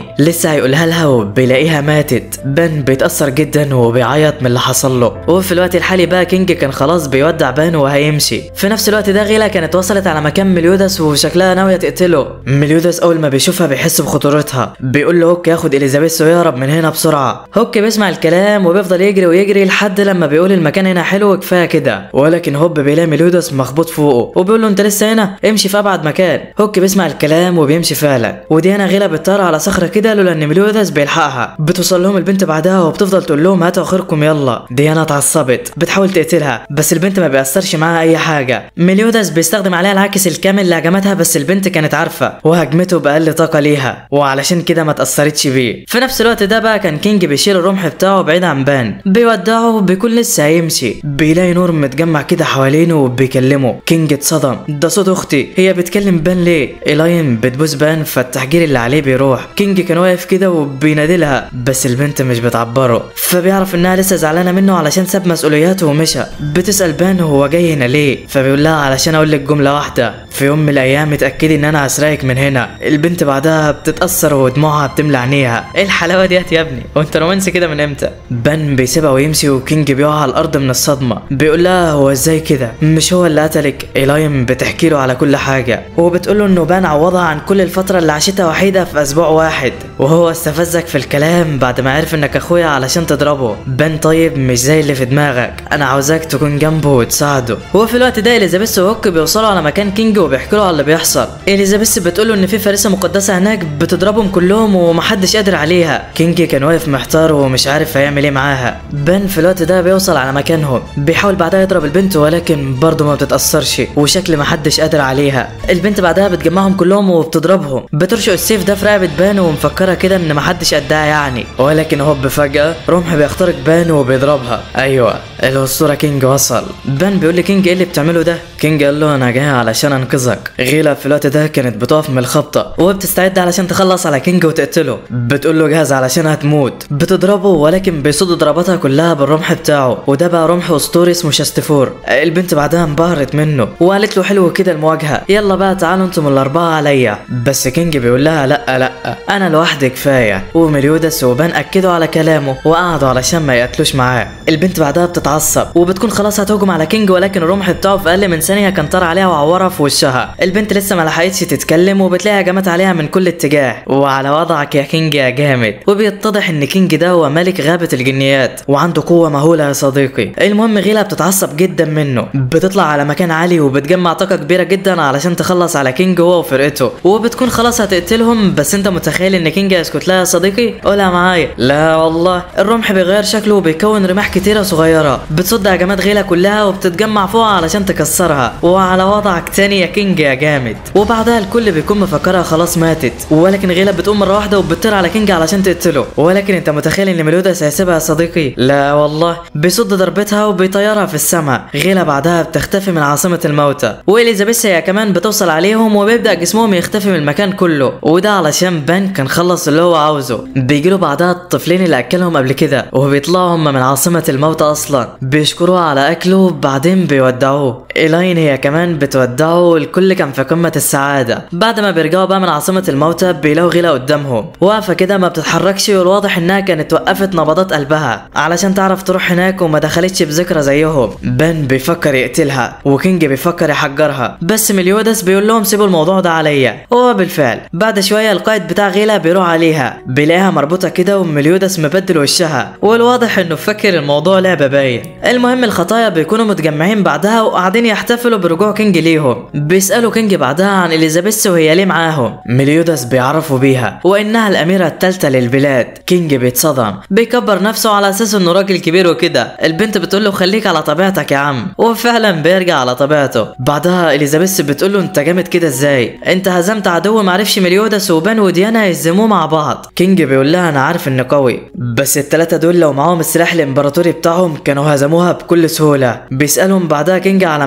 لسه هيقولها لها وبيلاقيها ماتت بان بيتأثر جدا وبيعيط من اللي حصل له وفي الوقت الحالي بقى كينج كان خلاص بيودع بان وهيمشي في نفس الوقت ده غيلا كانت وصلت على مكان مليودس وشكلها ناوية تقتله مليودس أول ما بيشوفها بيحس بخطورتها بيقول له هوك ياخد إليزابيث ويهرب من هنا بسرعة هوك بيسمع الكلام وبيفضل يجري ويجري لحد لما بيقول المكان هنا حلو وكفاية كده ولكن هوب بيلاقي مليودس مخبوط فوقه وبيقول له انت لسه هنا امشي في ابعد مكان هوك بيسمع الكلام وبيمشي فعلا وديانا غيلا بتطير على صخره كده لولا ان مليودس بيلحقها بتوصل لهم البنت بعدها وبتفضل تقول لهم هاتوا اخركم يلا ديانا اتعصبت بتحاول تقتلها بس البنت ما بيأثرش معاها اي حاجه مليودس بيستخدم عليها العاكس الكامل اللي هجمتها بس البنت كانت عارفه وهجمته باقل طاقه ليها وعلشان كده ما اتأثرتش بيه في نفس الوقت ده بقى كان كينج بيشيل الرمح بتاعه بعيد عن بان بيودعه بيكون لسه هيمشي بيلاقي نور متجمع كده حوالينه وبيكلمه كينج اتصدم ده صوت اختي هي بتكلم بان ليه ايلاين بتبوس بان فالتحجير اللي عليه بيروح كينج كان واقف كده وبينادي لها بس البنت مش بتعبره فبيعرف انها لسه زعلانه منه علشان ساب مسؤولياته ومشى بتسال بان هو جاي هنا ليه فبيقول لها علشان اقول لك جمله واحده في يوم من الايام اتاكدي ان انا هسرقك من هنا البنت بعدها بتتاثر ودموعها بتملى عينيها ايه الحلاوه ديت يا ابني وانت رومانسي كده من امتى بان بيسيبها ويمشي وكينج بيقع على الارض من الصدمه بيقول لها هو ازاي كده مش هو اللي قتلك ايلاين بتحكي له على كل حاجه وبتقول له انه بان عوضها عن كل الفتره اللي عاشتها وحيده في اسبوع واحد وهو استفزك في الكلام بعد ما عرف انك اخويا علشان تضربه بان طيب مش زي اللي في دماغك انا عاوزاك تكون جنبه وتساعده هو في الوقت ده اليزابيث وهوك بيوصلوا على مكان كينج وبيحكوا له على اللي بيحصل اليزابيث بتقول له ان في فريسه مقدسه هناك بتضربهم كلهم ومحدش قادر عليها كينج كان واقف محتار ومش عارف هيعمل ايه معاها بان في الوقت ده بيوصل على مكانهم بيحاول بعدها يضرب البنت ولكن برضه ما بتتاثرش وشكل محدش قادر عليها البنت بعدها بتجمعهم كلهم وبتضربهم بترشق السيف ده في رقبه بان ومفكره كده ان محدش قدها يعني ولكن هوب فجاه رمح بيخترق بان وبيضربها ايوه الاسطوره كينج وصل بان بيقول لكينج ايه اللي بتعمله ده كينج قال له انا جاي علشان انقذك غيلا في الوقت ده كانت بتقف من الخبطه وبتستعد علشان تخلص على كينج وتقتله بتقول له جاهز علشان هتموت بتضربه ولكن بيصد ضرباتها كلها بالرمح بتاعه وده بقى رمح اسطوري اسمه شاستفور البنت بعدها انبهرت منه وقالت له حلو كده المواجهه يلا بقى تعالوا انتم الاربعه عليا بس كينج بيقول لها لا لا انا لوحدي كفايه ومليودس وبان اكدوا على كلامه وقعدوا علشان ما يقتلوش معاه البنت بعدها بتتعصب وبتكون خلاص هتهجم على كينج ولكن الرمح بتاعه في اقل من ثانيه كان طار عليها وعورها في وشها البنت لسه ما لحقتش تتكلم وبتلاقي هجمات عليها من كل اتجاه وعلى وضعك يا كينج يا جامد وبيتضح ان كينج ده هو ملك غابه الجنيات وعنده قوه مهوله يا صديقي المهم غيلا بتتعصب جدا منه بتطلع على مكان عالي وبتجمع طاقه كبيره جدا علشان تخلص على كينج هو وفرقته وبتكون خلاص هتقتلهم بس انت متخيل ان كينج هيسكت لها يا صديقي قولها معايا لا والله الرمح بيغير شكله وبيكون رماح كتيره صغيره بتصد هجمات غيلا كلها وبتتجمع فوقها علشان تكسرها وعلى وضعك تاني يا كينج يا جامد وبعدها الكل بيكون مفكرها خلاص ماتت ولكن غيلا بتقوم مره واحده وبتطير على كينج علشان تقتله ولكن انت متخيل ان ميلودس هيسيبها يا صديقي لا والله بيصد ضربتها وبيطيرها في السماء غيلا بعدها بتختفي من عاصمه الموتى واليزابيث هي كمان بتوصل عليهم وبيبدا جسمهم يختفي من المكان كله وده علشان بان كان خلص اللي هو عاوزه بيجيله بعدها الطفلين اللي اكلهم قبل كده وبيطلعوا هم من عاصمه الموتى اصلا بيشكروها على اكله بعدين بيودعوه ايلاين هي كمان بتودعه والكل كان في قمه السعاده بعد ما بيرجعوا بقى من عاصمه الموتى بيلاقوا غيلا قدامهم واقفه كده ما بتتحركش والواضح انها كانت وقفت نبضات قلبها علشان تعرف تروح هناك وما دخلتش بذكرى زيهم بن بيفكر يقتلها وكينج بيفكر يحجرها بس مليودس بيقول لهم سيبوا الموضوع ده عليا هو بالفعل بعد شويه القائد بتاع غيلا بيروح عليها بيلاقيها مربوطه كده ومليودس مبدل وشها والواضح انه فاكر الموضوع لعبه باين المهم الخطايا بيكونوا متجمعين بعدها وقاعدين يحتفلوا برجوع كينج ليهم بيسالوا كينج بعدها عن اليزابيث وهي ليه معاهم مليودس بيعرفوا بيها وانها الاميره الثالثه للبلاد كينج بيتصدم بيكبر نفسه على اساس انه راجل كبير وكده البنت بتقول له خليك على طبيعتك يا عم وفعلا بيرجع على طبيعته بعدها اليزابيث بتقول له انت جامد كده ازاي انت هزمت عدو معرفش مليودس وبان وديانا يهزموه مع بعض كينج بيقول لها انا عارف اني قوي بس الثلاثه دول لو معاهم السلاح الامبراطوري بتاعهم كانوا هزموها بكل سهوله بيسالهم بعدها كينج على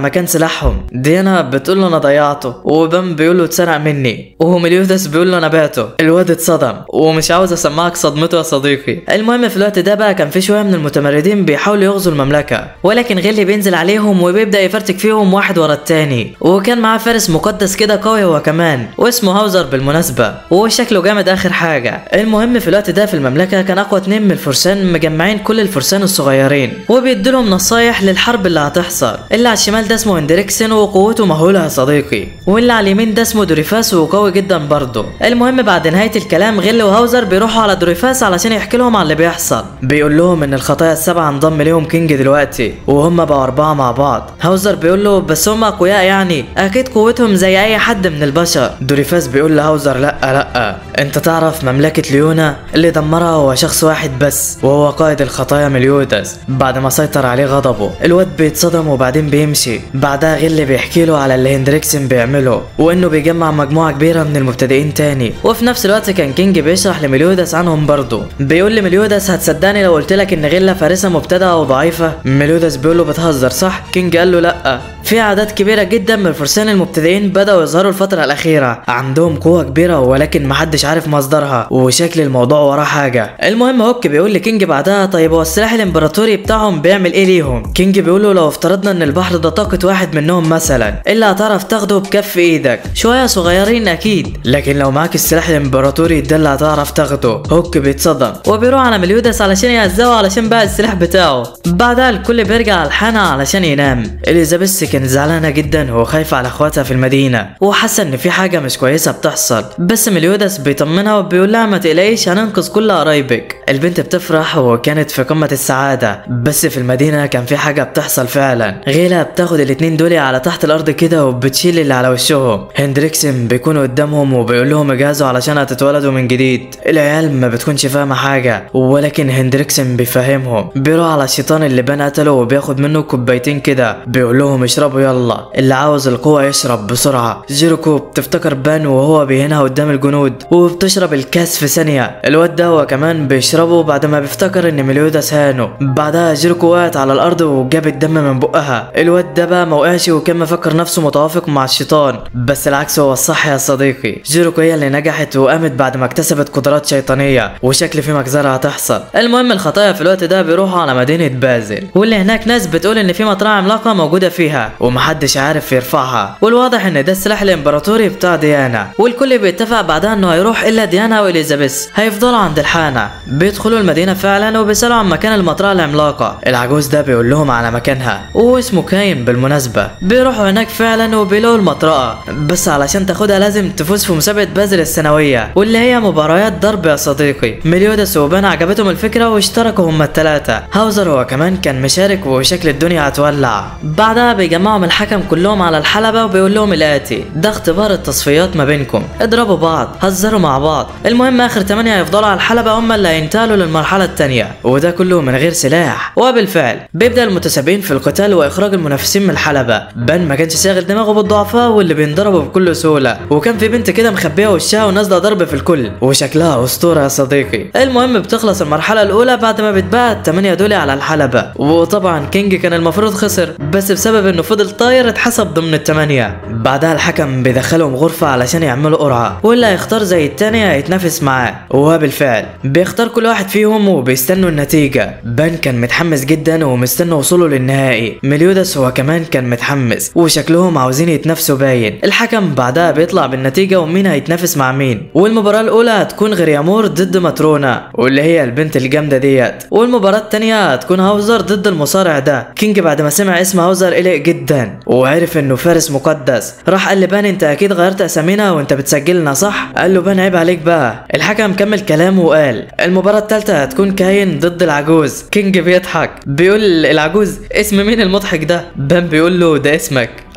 مكان سلاحهم ديانا بتقول له انا ضيعته وبان بيقول له اتسرق مني ومليودس بيقول له انا بعته الواد اتصدم ومش عاوز اسمعك صدمته يا صديقي المهم في الوقت ده بقى كان في شويه من المتمردين بيحاولوا يغزوا المملكه ولكن غيلي بينزل عليهم وبيبدا يفرتك فيهم واحد ورا التاني وكان معاه فارس مقدس كده قوي هو كمان واسمه هاوزر بالمناسبه وشكله جامد اخر حاجه المهم في الوقت ده في المملكه كان اقوى اتنين من الفرسان مجمعين كل الفرسان الصغيرين وبيدولهم نصايح للحرب اللي هتحصل اللي على الشمال ده اسمه هندريكسن وقوته مهوله يا صديقي واللي على اليمين ده اسمه دوريفاس وقوي جدا برضه المهم بعد نهايه الكلام غل وهاوزر بيروحوا على دوريفاس علشان يحكي لهم على اللي بيحصل بيقول لهم ان الخطايا السبعه انضم ليهم كينج دلوقتي وهم بقوا اربعه مع بعض هاوزر بيقول له بس هم اقوياء يعني اكيد قوتهم زي اي حد من البشر دوريفاس بيقول لهاوزر لا لا انت تعرف مملكه ليونا اللي دمرها هو شخص واحد بس وهو قائد الخطايا مليودس بعد ما سيطر عليه غضبه الواد بيتصدم وبعدين بيمشي بعدها غل بيحكي له على اللي هندريكسن بيعمله وانه بيجمع مجموعه كبيره من المبتدئين تاني وفي نفس الوقت كان كينج بيشرح لمليودس عنهم برضه بيقول لمليودس هتصدقني لو قلت لك ان غيلا فارسه مبتدئه وضعيفه مليودس بيقول له بتهزر صح كينج قال له لا في اعداد كبيره جدا من الفرسان المبتدئين بداوا يظهروا الفتره الاخيره عندهم قوه كبيره ولكن محدش عارف مصدرها وشكل الموضوع وراه حاجه المهم هوك بيقول لكينج بعدها طيب هو السلاح الامبراطوري بتاعهم بيعمل ايه ليهم كينج بيقول له لو افترضنا ان البحر ده طاقه واحد منهم مثلا اللي هتعرف تاخده بكف ايدك شويه صغيرين اكيد لكن لو معاك السلاح الامبراطوري ده اللي هتعرف تاخده هوك بيتصدم وبيروح على مليودس علشان يهزقه علشان بقى السلاح بتاعه بعدها الكل بيرجع على الحانه علشان ينام اليزابيث كانت زعلانه جدا وخايفه على اخواتها في المدينه وحاسه ان في حاجه مش كويسه بتحصل بس مليودس بيطمنها وبيقول لها ما تقلقيش هننقذ كل قرايبك البنت بتفرح وكانت في قمه السعاده بس في المدينه كان في حاجه بتحصل فعلا غيلا بتاخد الاتنين دول على تحت الارض كده وبتشيل اللي على وشهم هندريكسن بيكون قدامهم وبيقول لهم اجهزوا علشان هتتولدوا من جديد العيال ما بتكونش فاهمه حاجه ولكن هندريكسن بيفهمهم بيروح على الشيطان اللي بان قتله وبياخد منه كوبايتين كده بيقول لهم اشربوا يلا اللي عاوز القوه يشرب بسرعه جيروكو بتفتكر بان وهو بيهنها قدام الجنود وبتشرب الكاس في ثانيه الواد ده هو كمان بيشربه بعد ما بيفتكر ان مليودس هانه بعدها جيروكو وقعت على الارض وجابت دم من بقها الواد ده بقى ما وقعش وكان مفكر نفسه متوافق مع الشيطان بس العكس هو الصح يا صديقي جيروكو هي اللي نجحت وقامت بعد ما اكتسبت قدرات شيطانيه وشكل في مجزره هتحصل المهم الخطايا في الوقت ده بيروحوا على مدينه بازل واللي هناك ناس بتقول ان في مطرقه عملاقه موجوده فيها ومحدش عارف يرفعها والواضح ان ده السلاح الامبراطوري بتاع ديانا والكل بيتفق بعدها انه هيروح الا ديانا واليزابيث هيفضلوا عند الحانه بيدخلوا المدينه فعلا وبيسالوا عن مكان المطرقه العملاقه العجوز ده بيقول لهم على مكانها وهو اسمه كاين بالمناسبه بيروحوا هناك فعلا وبيلاقوا المطرقه بس علشان تاخدها لازم تفوز في مسابقه بازل السنويه واللي هي مباريات ضرب يا صديقي مليودس وبان عجبتهم الفكره واشتركوا هما الثلاثه هاوزر هو كمان كان مشارك وشكل الدنيا هتولع بعدها بيجمعهم الحكم كلهم على الحلبه وبيقول لهم الاتي ده اختبار التصفيات ما بينكم اضربوا بعض هزروا مع بعض المهم اخر ثمانية هيفضلوا على الحلبة هم اللي هينتقلوا للمرحلة الثانية وده كله من غير سلاح وبالفعل بيبدأ المتسابقين في القتال واخراج المنافسين من الحلبة بان ما كانش شاغل دماغه بالضعفاء واللي بينضربوا بكل سهولة وكان في بنت كده مخبية وشها ونازلة ضرب في الكل وشكلها اسطورة يا صديقي المهم بتخلص المرحلة الاولى بعد ما بتباع الثمانية دول على الحلبة وطبعا كينج كان المفروض خسر بس بسبب انه فضل طاير اتحسب ضمن الثمانية بعدها الحكم بيدخلهم غرفة علشان يعملوا قرعة واللي هيختار زي التاني هيتنافس معاه وبالفعل بيختار كل واحد فيهم وبيستنوا النتيجة بان كان متحمس جدا ومستنى وصوله للنهائي مليودس هو كمان كان متحمس وشكلهم عاوزين يتنافسوا باين الحكم بعدها بيطلع بالنتيجة ومين هيتنافس مع مين والمباراة الأولى هتكون غريامور ضد ماترونا واللي هي البنت الجامدة ديت والمباراة التانية هتكون هاوزر ضد المصارع ده كينج بعد ما سمع اسم هاوزر قلق جدا وعرف انه فارس مقدس راح قال لبان انت اكيد غيرت اسامينا وانت بتسجلنا صح قال له بان عيب عليك بقى الحكم كمل كلامه وقال المباراة التالتة هتكون كاين ضد العجوز كينج بيضحك بيقول العجوز اسم مين المضحك ده بان بيقول له ده اسمك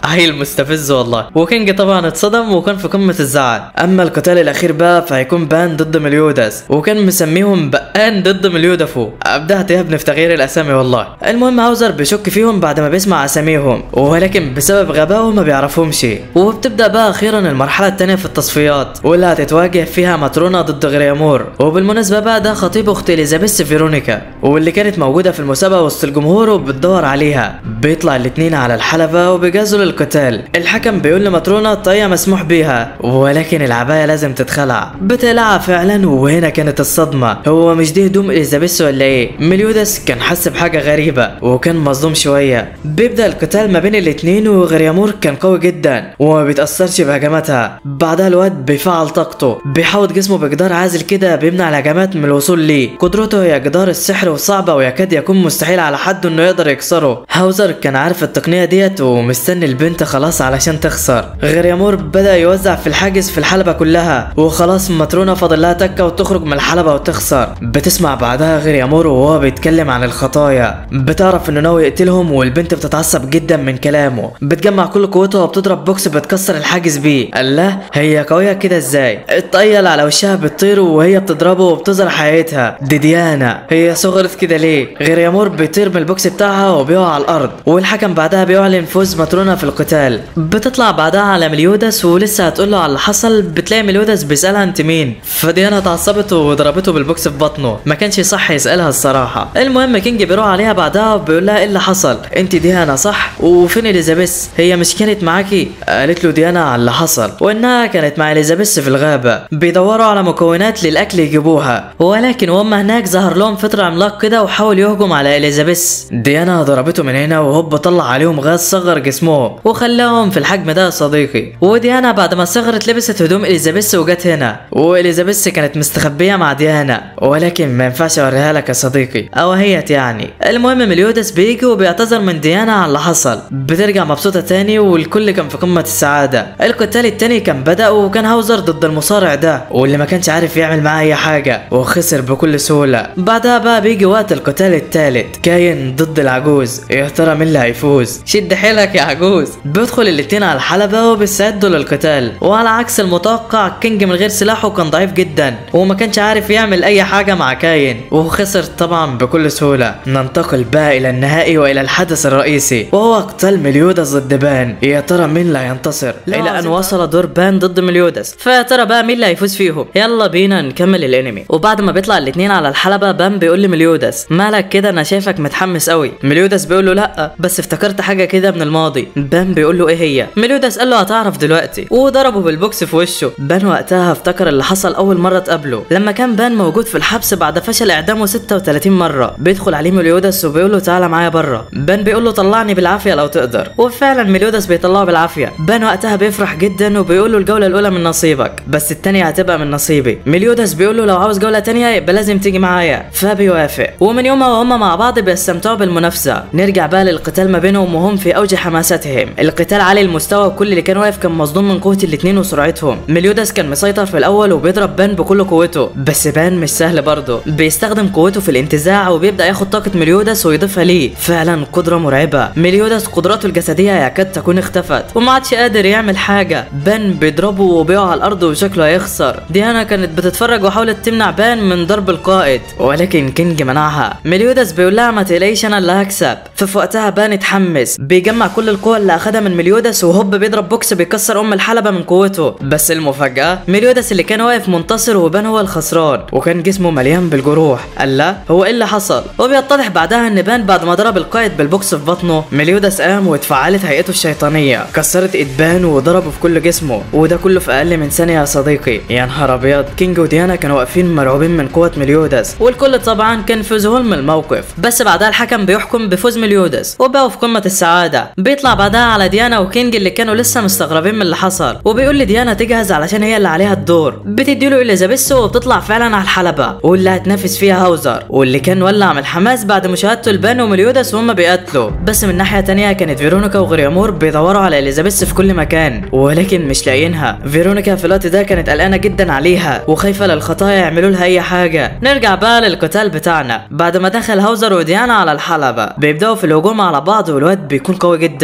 عيل مستفز والله وكينج طبعا اتصدم وكان في قمه الزعل اما القتال الاخير بقى فهيكون بان ضد مليودس وكان مسميهم بقان ضد مليودفو ابدعت يا ابني في تغيير الاسامي والله المهم هاوزر بيشك فيهم بعد ما بيسمع اساميهم ولكن بسبب غبائه ما بيعرفهمش وبتبدا بقى اخيرا المرحله الثانيه في التصفيات واللي هتتواجه فيها ماترونا ضد غريامور وبالمناسبه بقى ده خطيب اخت اليزابيث فيرونيكا واللي كانت موجوده في المسابقه وسط الجمهور وبتدور عليها بيطلع الاتنين على الحلبه وبيجهزوا للقتال الحكم بيقول لماترونا الطاقيه مسموح بيها ولكن العبايه لازم تتخلع بتقلعها فعلا وهنا كانت الصدمه هو مش دي هدوم اليزابيث ولا ايه مليودس كان حس بحاجه غريبه وكان مصدوم شويه بيبدا القتال ما بين الاتنين وغريامور كان قوي جدا وما بيتاثرش بهجماتها بعدها الواد بيفعل طاقته بيحوط جسمه بجدار عازل كده بيمنع الهجمات من الوصول ليه قدرته هي جدار السحر وصعبه ويكاد يكون مستحيل على حد انه يقدر يكسره هاوزر كان عارف التقنيه ديت ومستني البنت خلاص علشان تخسر غريامور بدا يوزع في الحاجز في الحلبه كلها وخلاص ماترونا فاضل لها تكه وتخرج من الحلبه وتخسر بتسمع بعدها غريامور وهو بيتكلم عن الخطايا بتعرف انه ناوي يقتلهم والبنت بتتعصب جدا من كلامه بتجمع كل قوتها وبتضرب بوكس بتكسر الحاجز بيه الله هي قويه كده ازاي الطيل على وشها بتطير وهي بتضربه وبتظهر حياتها دي ديانا هي صغرت كده ليه غريامور بيطير من البوكس بتاعها وبيقع على الارض والحكم بعدها بيعلن فوز ماترونا في القتال بتطلع بعدها على مليودس ولسه هتقول له على اللي حصل بتلاقي مليودس بيسالها انت مين فديانا اتعصبت وضربته بالبوكس في بطنه ما كانش صح يسالها الصراحه المهم كينج بيروح عليها بعدها وبيقول لها ايه اللي حصل انت ديانا صح وفين اليزابيث هي مش كانت معاكي قالت له ديانا على اللي حصل وانها كانت مع اليزابيث في الغابه بيدوروا على مكونات للاكل يجيبوها ولكن وهم هناك ظهر لهم فطر عملاق كده وحاول يهجم على اليزابيث ديانا ضربته من هنا وهوب طلع عليهم غاز صغر جسمهم وخلاهم في الحجم ده يا صديقي وديانا بعد ما صغرت لبست هدوم اليزابيث وجت هنا واليزابيث كانت مستخبيه مع ديانا ولكن ما ينفعش اوريها لك يا صديقي او هيت يعني المهم مليودس بيجي وبيعتذر من ديانا على اللي حصل بترجع مبسوطه تاني والكل كان في قمه السعاده القتال التاني كان بدا وكان هاوزر ضد المصارع ده واللي ما كانش عارف يعمل معاه اي حاجه وخسر بكل سهوله بعدها بقى بيجي وقت القتال التالت كاين ضد العجوز يا ترى مين اللي هيفوز شد حيلك يا عجوز بيدخل الاتنين على الحلبه وبيستعدوا للقتال وعلى عكس المتوقع كينج من غير سلاحه كان ضعيف جدا وما كانش عارف يعمل اي حاجه مع كاين وخسر طبعا بكل سهوله ننتقل بقى الى النهائي والى الحدث الرئيسي وهو قتال مليودس ضد بان يا ترى مين اللي هينتصر الى ان وصل دور بان ضد مليودس فيا ترى بقى مين اللي هيفوز فيهم يلا بينا نكمل الانمي وبعد ما بيطلع الاتنين على الحلبه بان بيقول لمليودس مالك كده انا شايفك متحمس قوي مليودس بيقول له لا بس افتكرت حاجه كده من الماضي بان بيقول له ايه هي مليودس قال له هتعرف دلوقتي وضربه بالبوكس في وشه بان وقتها افتكر اللي حصل اول مره تقابله لما كان بان موجود في الحبس بعد فشل اعدامه 36 مره بيدخل عليه مليودس وبيقول له تعالى معايا بره بان بيقول له طلعني بالعافيه لو تقدر وفعلا مليودس بيطلعه بالعافيه بان وقتها بيفرح جدا وبيقول له الجوله الاولى من نصيبك بس الثانيه هتبقى من نصيبي مليودس بيقول له لو عاوز جوله تانية يبقى لازم تيجي معايا فبيوافق ومن يومها وهم مع بعض بيستمتعوا بالمنافسه نرجع بقى للقتال ما بينهم وهم في اوج حماستهم القتال عالي المستوى وكل اللي كان واقف كان مصدوم من قوه الاثنين وسرعتهم مليودس كان مسيطر في الاول وبيضرب بان بكل قوته بس بان مش سهل برضه بيستخدم قوته في الانتزاع وبيبدا ياخد طاقه مليودس ويضيفها ليه فعلا قدره مرعبه مليودس قدراته الجسديه يكاد تكون اختفت وما عادش قادر يعمل حاجه بان بيضربه وبيقع على الارض وشكله هيخسر ديانا كانت بتتفرج وحاولت تمنع بان من ضرب القائد ولكن كينج منعها مليودس بيقول لها ما تقلقيش انا اللي هكسب ففي وقتها بان اتحمس بيجمع كل القوه اللي اخدها من مليودس وهوب بيضرب بوكس بيكسر ام الحلبه من قوته بس المفاجاه مليودس اللي كان واقف منتصر وبان هو الخسران وكان جسمه مليان بالجروح قال لا هو ايه اللي حصل وبيتضح بعدها ان بان بعد ما ضرب القائد بالبوكس في بطنه مليودس قام واتفعلت هيئته الشيطانيه كسرت ايد بان وضربه في كل جسمه وده كله في اقل من ثانيه يا صديقي يا نهار ابيض كينج وديانا كانوا واقفين مرعوبين من قوه مليودس والكل طبعا كان في ذهول من الموقف بس بعدها الحكم بيحكم بفوز مليودس وبقوا في قمه السعاده بيطلع بعدها على ديانا وكينج اللي كانوا لسه مستغربين من اللي حصل وبيقول لديانا تجهز علشان هي اللي عليها الدور بتديله اليزابيث وبتطلع فعلا على الحلبه واللي هتنافس فيها هاوزر واللي كان ولع من الحماس بعد مشاهدته البان ومليودس وهم بيقاتلوا بس من ناحيه تانية كانت فيرونيكا وغريامور بيدوروا على اليزابيث في كل مكان ولكن مش لاقيينها فيرونيكا في الوقت ده كانت قلقانه جدا عليها وخايفه للخطايا يعملوا لها اي حاجه نرجع بقى للقتال بتاعنا بعد ما دخل هاوزر وديانا على الحلبه بيبداوا في الهجوم على بعض والواد بيكون قوي جدا وديانا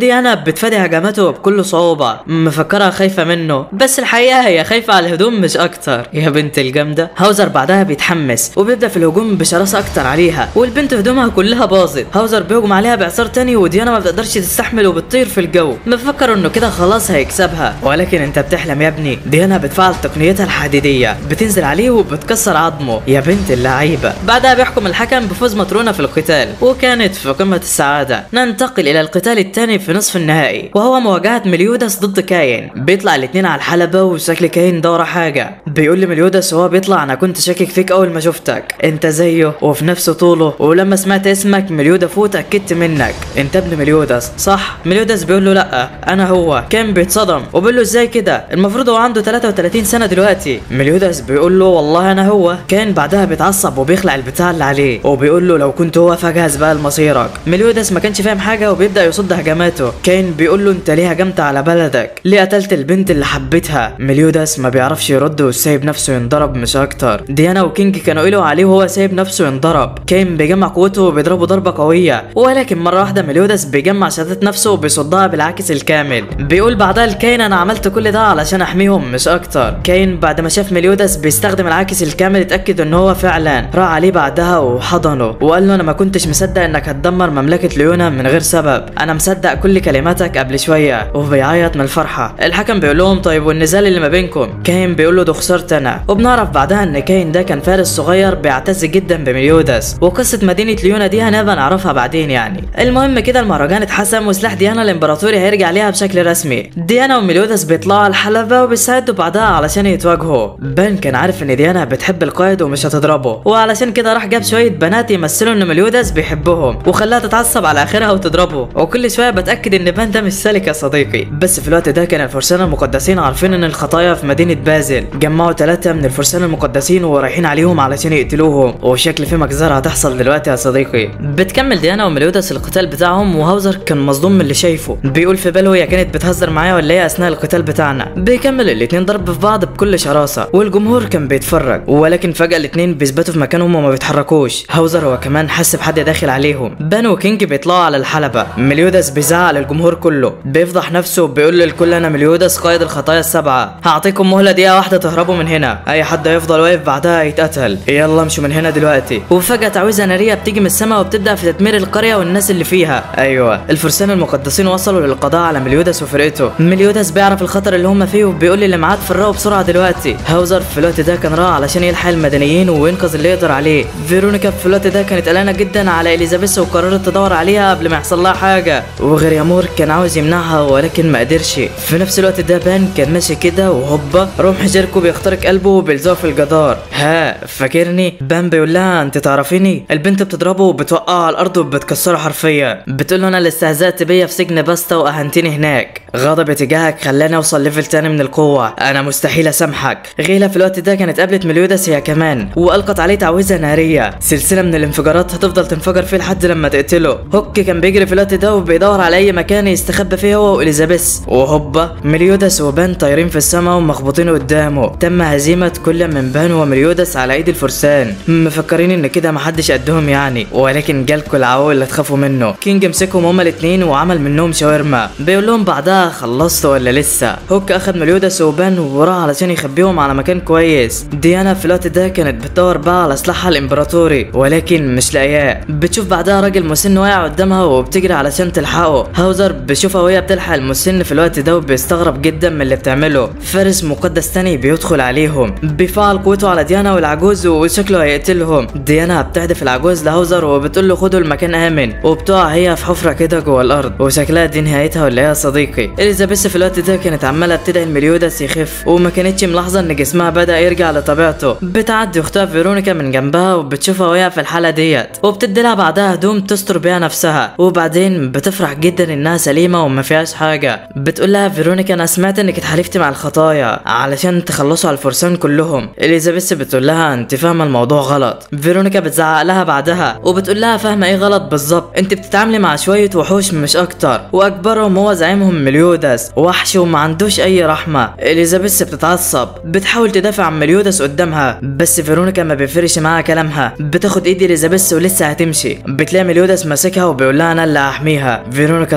وديانا بتفادي هجماته بكل صعوبة مفكرها خايفة منه بس الحقيقة هي خايفة على الهدوم مش أكتر يا بنت الجامدة هاوزر بعدها بيتحمس وبيبدأ في الهجوم بشراسة أكتر عليها والبنت هدومها كلها باظت هاوزر بيهجم عليها بإعصار تاني وديانا ما بتقدرش تستحمل وبتطير في الجو مفكر إنه كده خلاص هيكسبها ولكن أنت بتحلم يا ابني ديانا بتفعل تقنيتها الحديدية بتنزل عليه وبتكسر عظمه يا بنت اللعيبة بعدها بيحكم الحكم بفوز مطرونة في القتال وكانت في قمة السعادة ننتقل إلى القتال الثاني في نصف النهائي وهو مواجهة مليودس ضد كاين بيطلع الاتنين على الحلبة وشكل كاين دورة حاجة بيقول لمليودس وهو بيطلع أنا كنت شاكك فيك أول ما شفتك أنت زيه وفي نفس طوله ولما سمعت اسمك مليودا فوت أكدت منك أنت ابن مليودس صح مليودس بيقول له لأ أنا هو كان بيتصدم وبيقول له إزاي كده المفروض هو عنده 33 سنة دلوقتي مليودس بيقول له والله أنا هو كان بعدها بيتعصب وبيخلع البتاع اللي عليه وبيقول له لو كنت هو فجهز بقى لمصيرك مليودس ما كانش فاهم حاجة وبيبدأ يصد هجماته كاين بيقول له انت ليه هجمت على بلدك ليه قتلت البنت اللي حبيتها مليودس ما بيعرفش يرد وسايب نفسه ينضرب مش اكتر ديانا وكينج كانوا قلوا عليه وهو سايب نفسه ينضرب كاين بيجمع قوته وبيضربه ضربة قوية ولكن مرة واحدة مليودس بيجمع شتات نفسه وبيصدها بالعكس الكامل بيقول بعدها لكاين انا عملت كل ده علشان احميهم مش اكتر كاين بعد ما شاف مليودس بيستخدم العاكس الكامل اتاكد ان هو فعلا راح عليه بعدها وحضنه وقال له انا ما كنتش مصدق انك هتدمر مملكة ليونا من غير سبب انا مصدق كل كلماتك قبل شوية وبيعيط من الفرحة الحكم بيقول لهم طيب والنزال اللي ما بينكم كاين بيقول له ده خسرت انا وبنعرف بعدها ان كاين ده كان فارس صغير بيعتز جدا بمليودس وقصة مدينة ليونا دي هنبقى نعرفها بعدين يعني المهم كده المهرجان اتحسم وسلاح ديانا الامبراطوري هيرجع ليها بشكل رسمي ديانا ومليودس بيطلعوا على الحلبة وبيساعدوا بعدها علشان يتواجهوا بان كان عارف ان ديانا بتحب القائد ومش هتضربه وعلشان كده راح جاب شوية بنات يمثلوا ان مليودس بيحبهم وخلاها تتعصب على اخرها وتضربه وكل شوية بتأكد ان بان ده مش سالك يا صديقي بس في الوقت ده كان الفرسان المقدسين عارفين ان الخطايا في مدينة بازل جمعوا ثلاثة من الفرسان المقدسين ورايحين عليهم علشان يقتلوهم وشكل في مجزرة هتحصل دلوقتي يا صديقي بتكمل ديانا ومليودس القتال بتاعهم وهاوزر كان مصدوم من اللي شايفه بيقول في باله هي كانت بتهزر معايا ولا ايه اثناء القتال بتاعنا بيكمل الاتنين ضرب في بعض بكل شراسة والجمهور كان بيتفرج ولكن فجأة الاتنين بيثبتوا في مكانهم وما بيتحركوش هاوزر هو كمان حس بحد داخل عليهم بان وكينج بيطلعوا على الحلبة مليودس بيزعق للجمهور كله بيفضح نفسه وبيقول للكل انا مليودس قائد الخطايا السبعة هعطيكم مهلة دقيقة واحدة تهربوا من هنا اي حد هيفضل واقف بعدها هيتقتل يلا امشوا من هنا دلوقتي وفجأة تعويذة نارية بتيجي من السماء وبتبدأ في تدمير القرية والناس اللي فيها ايوه الفرسان المقدسين وصلوا للقضاء على مليودس وفرقته مليودس بيعرف الخطر اللي هم فيه وبيقول اللي معاه تفرقوا بسرعة دلوقتي هاوزر في الوقت ده كان راح علشان يلحق المدنيين وينقذ اللي يقدر عليه فيرونيكا في الوقت ده كانت قلقانة جدا على اليزابيث وقررت تدور عليها قبل ما يحصل لها حاجة وغريامور كان عاوز يمنعها ولكن ما قدرش في نفس الوقت ده بان كان ماشي كده وهوبا رمح جيركو بيخترق قلبه وبيلزقه في الجدار ها فاكرني بان بيقول لها انت تعرفيني البنت بتضربه وبتوقعه على الارض وبتكسره حرفيا بتقول له انا اللي استهزأت بيا في سجن باستا واهنتني هناك غضبي تجاهك خلاني اوصل ليفل تاني من القوة انا مستحيل اسامحك غيلة في الوقت ده كانت قابلت مليودس هي كمان والقت عليه تعويذة نارية سلسلة من الانفجارات هتفضل تنفجر فيه لحد لما تقتله هوك كان بيجري في الوقت ده وبيدور على اي مكان يستخبى فيه هو واليزابيث وهوبا مليودس وبان طايرين في السماء ومخبوطين قدامه تم هزيمة كل من بان ومليودس على ايد الفرسان مفكرين ان كده محدش قدهم يعني ولكن جالكوا العو اللي تخافوا منه كينج مسكهم هما الاتنين وعمل منهم شاورما بيقول لهم بعدها خلصتوا ولا لسه هوك اخد مليودس وبان وراح علشان يخبيهم على مكان كويس ديانا في الوقت ده كانت بتدور بقى على سلاحها الامبراطوري ولكن مش لاقياه بتشوف بعدها راجل مسن واقع قدامها وبتجري علشان تلحقه هاوزر بيشوفها وهي بتلحق المسن في الوقت ده وبيستغرب جدا من اللي بتعمله فارس مقدس تاني بيدخل عليهم بيفعل قوته على ديانا والعجوز وشكله هيقتلهم ديانا بتحدف العجوز لهاوزر وبتقول له خدوا المكان امن وبتقع هي في حفره كده جوه الارض وشكلها دي نهايتها ولا ايه يا صديقي اليزابيث في الوقت ده كانت عماله بتدعي المليودس يخف وما كانتش ملاحظه ان جسمها بدا يرجع لطبيعته بتعدي اختها فيرونيكا من جنبها وبتشوفها وهي في الحاله ديت وبتدي لها بعدها هدوم تستر بيها نفسها وبعدين بتفرح جدا انها سليمه وما فيهاش حاجه بتقول لها فيرونيكا انا سمعت انك اتحالفتي مع الخطايا علشان تخلصوا على الفرسان كلهم اليزابيث بتقول لها انت فاهمه الموضوع غلط فيرونيكا بتزعق لها بعدها وبتقول لها فاهمه ايه غلط بالظبط انت بتتعاملي مع شويه وحوش مش اكتر واكبرهم هو زعيمهم مليودس وحش وما عندوش اي رحمه اليزابيث بتتعصب بتحاول تدافع عن مليودس قدامها بس فيرونيكا ما بيفرش معاها كلامها بتاخد ايد اليزابيث ولسه هتمشي بتلاقي مليودس ماسكها وبيقول لها انا اللي هحميها فيرونيكا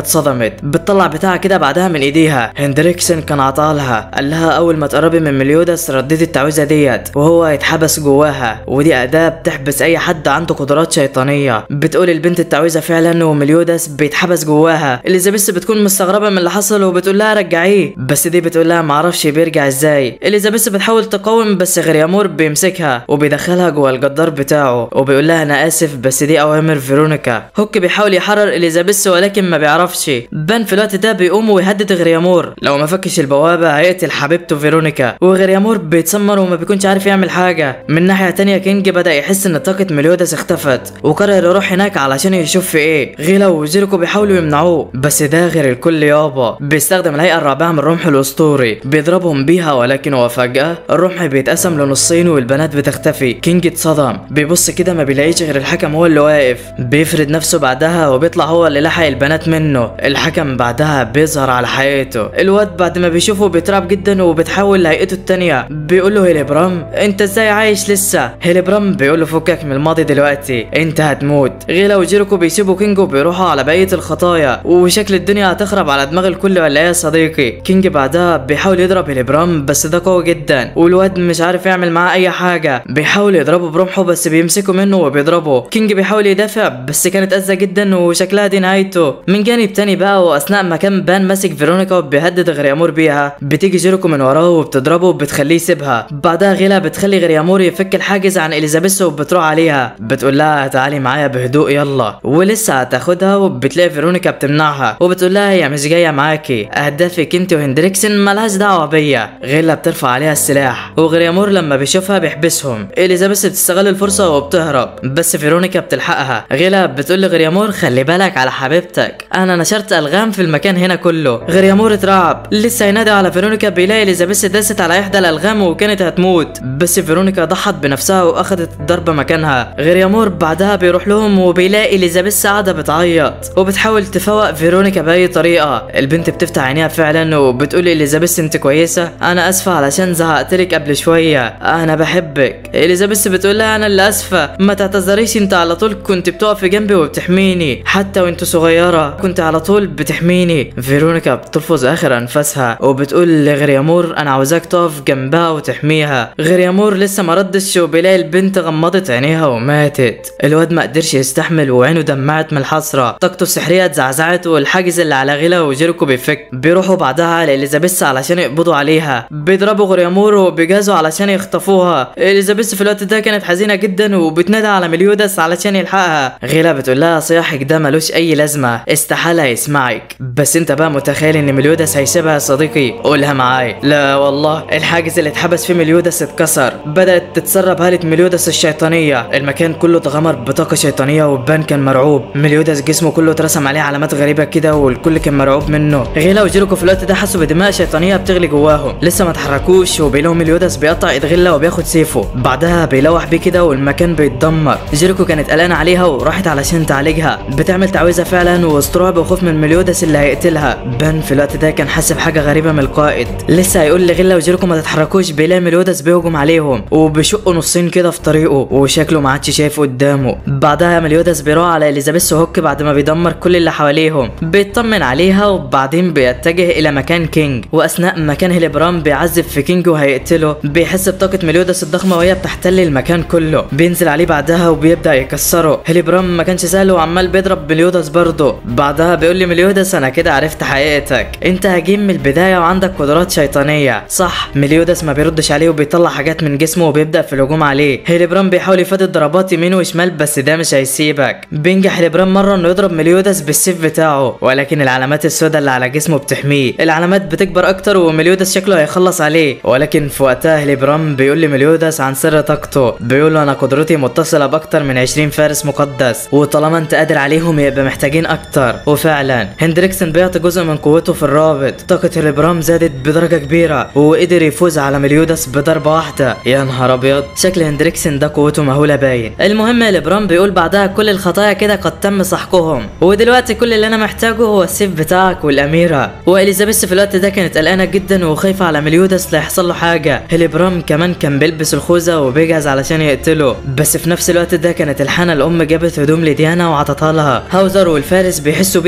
اتصدمت بتطلع بتاعها كده بعدها من ايديها هندريكسن كان عطالها قال لها اول ما تقربي من مليودس رددي التعويذه ديت وهو هيتحبس جواها ودي اداه بتحبس اي حد عنده قدرات شيطانيه بتقول البنت التعويذه فعلا ومليودس بيتحبس جواها اليزابيث بتكون مستغربه من اللي حصل وبتقول لها رجعيه بس دي بتقول لها معرفش بيرجع ازاي اليزابيث بتحاول تقاوم بس غريامور بيمسكها وبيدخلها جوه الجدار بتاعه وبيقول لها انا اسف بس دي اوامر فيرونيكا هوك بيحاول يحرر اليزابيث ولكن ما بيعرفش بان في الوقت ده بيقوم ويهدد غريامور لو ما فكش البوابه هيقتل حبيبته فيرونيكا وغريامور بيتسمر وما بيكونش عارف يعمل حاجه من ناحيه تانية كينج بدا يحس ان طاقه مليودس اختفت وقرر يروح هناك علشان يشوف في ايه غيلا وجيريكو بيحاولوا يمنعوه بس ده غير الكل يابا بيستخدم الهيئه الرابعه من الرمح الاسطوري بيضربهم بيها ولكن هو فجاه الرمح بيتقسم لنصين والبنات بتختفي كينج اتصدم بيبص كده ما بيلاقيش غير الحكم هو اللي واقف بيفرد نفسه بعدها وبيطلع هو اللي لحق البنات منه الحكم بعدها بيظهر على حقيقته الواد بعد ما بيشوفه بيترعب جدا وبتحول لهيئته التانية بيقول له هيليبرام انت ازاي عايش لسه هيليبرام بيقول له فكك من الماضي دلوقتي انت هتموت غيلا وجيريكو بيسيبوا كينج وبيروحوا على بقية الخطايا وشكل الدنيا هتخرب على دماغ الكل ولا ايه يا صديقي كينج بعدها بيحاول يضرب هيليبرام بس ده قوي جدا والواد مش عارف يعمل معاه اي حاجة بيحاول يضربه برمحه بس بيمسكوا منه وبيضربه كينج بيحاول يدافع بس كانت أذى جدا وشكلها دي نهايته من جانب تاني بقى واثناء ما كان بان ماسك فيرونيكا وبيهدد غريامور بيها بتيجي جيريكو من وراه وبتضربه وبتخليه يسيبها بعدها غيلا بتخلي غريامور يفك الحاجز عن اليزابيث وبتروح عليها بتقول لها تعالي معايا بهدوء يلا ولسه هتاخدها وبتلاقي فيرونيكا بتمنعها وبتقول لها هي مش جايه معاكي اهدافك انت وهندريكسن ملهاش دعوه بيا غيلا بترفع عليها السلاح وغريامور لما بيشوفها بيحبسهم اليزابيث بتستغل الفرصه وبتهرب بس فيرونيكا بتلحقها غيلا بتقول لغريامور خلي بالك على حبيبتك انا نشرت الغام في المكان هنا كله غريامور اترعب لسه ينادي على فيرونيكا بيلاقي اليزابيث داست على احدى الالغام وكانت هتموت بس فيرونيكا ضحت بنفسها واخدت الضربه مكانها غريامور بعدها بيروح لهم وبيلاقي اليزابيث قاعده بتعيط وبتحاول تفوق فيرونيكا باي طريقه البنت بتفتح عينيها فعلا وبتقول اليزابيث انت كويسه انا اسفه علشان زهقتلك قبل شويه انا بحبك اليزابيث بتقول لها انا اللي اسفه ما تعتذريش انت على طول كنت بتقفي جنبي وبتحميني حتى وانت صغيره كنت على طول بتحميني فيرونيكا بتلفظ اخر انفاسها وبتقول لغريامور انا عاوزاك تقف جنبها وتحميها غريامور لسه ما ردش وبيلاقي البنت غمضت عينيها وماتت الواد ما قدرش يستحمل وعينه دمعت من الحسره طاقته السحريه اتزعزعت والحاجز اللي على غيلا وجيريكو بيفك بيروحوا بعدها على اليزابيث علشان يقبضوا عليها بيضربوا غريامور وبيجازوا علشان يخطفوها اليزابيث في الوقت ده كانت حزينه جدا وبتنادى على مليودس علشان يلحقها غيلا بتقول لها صياحك ده ملوش اي لازمه استحاله يسمعك بس انت بقى متخيل ان مليودس هيسيبها يا صديقي قولها معاي لا والله الحاجز اللي اتحبس فيه مليودس اتكسر بدات تتسرب هاله مليودس الشيطانيه المكان كله اتغمر بطاقه شيطانيه وبان كان مرعوب مليودس جسمه كله اترسم عليه علامات غريبه كده والكل كان مرعوب منه غيلا وجيريكو في الوقت ده حسوا بدماء شيطانيه بتغلي جواهم لسه ما اتحركوش وبيلاقوا مليودس بيقطع ايد غيلا وبياخد سيفه بعدها بيلوح بيه كده والمكان بيتدمر جيريكو كانت قلقانه عليها وراحت علشان تعالجها بتعمل تعويذه فعلا وسط رعب وخوف من مليودس اللي هيقتلها بان في الوقت ده كان حاسس بحاجه غريبه من القائد لسه هيقول لغيلا وجيريكو ما تتحركوش بيلاقي مليودس بيهجم عليهم وبيشقوا نصين كده في طريقه وشكله ما عادش شايف قدامه بعدها مليودس بيروح على اليزابيث وهوك بعد ما بيدمر كل اللي حواليهم بيطمن عليها وبعدين بيتجه الى مكان كينج واثناء ما كان هيليبرام بيعذب في كينج وهيقتله بيحس بطاقه مليودس الضخمه وهي بتحتل المكان كله بينزل عليه بعدها وبيبدا يكسره هيليبرام ما كانش سهل وعمال بيضرب مليودس برضه بعدها بيقول لي مليودس انا كده عرفت حقيقتك انت هجيم من البدايه وعندك قدرات شيطانيه صح مليودس ما بيردش عليه وبيطلع حاجات من جسمه وبيبدا في الهجوم عليه هيليبرام بيحاول يفادي ضربات يمين وشمال بس ده مش هيسيبك بينجح هيليبرام مره انه يضرب مليودس بالسيف بتاعه ولكن العلامات السوداء اللي على جسمه بتحميه العلامات بتكبر اكتر ومليودس شكله هيخلص عليه ولكن في وقتها هيليبرام بيقول لمليودس عن سر طاقته بيقول له انا قدرتي متصله باكتر من 20 فارس مقدس وطالما انت قادر عليهم يبقى محتاجين اكتر وفعلا هندريكسن بيعطي جزء من قوته في الرابط طاقه هيليبرام زادت بدرجه كبيره وقدر يفوز على مليودس بضربه واحده يا نهار ابيض شكل هندريكسن ده قوته مهوله باين المهم هيليبرام بيقول بعدها كل الخطايا كده قد تم سحقهم ودلوقتي كل اللي انا محتاجه هو السيف بتاعك والاميره واليزابيث في الوقت ده كانت قلقانه جدا وخايفه على مليودس لا يحصل له حاجه هيليبرام كمان كان بيلبس الخوذه وبيجهز علشان يقتله بس في نفس الوقت ده كانت الحانه الام جابت هدوم لديانا وعطتها لها هاوزر والفارس بيحسوا بيها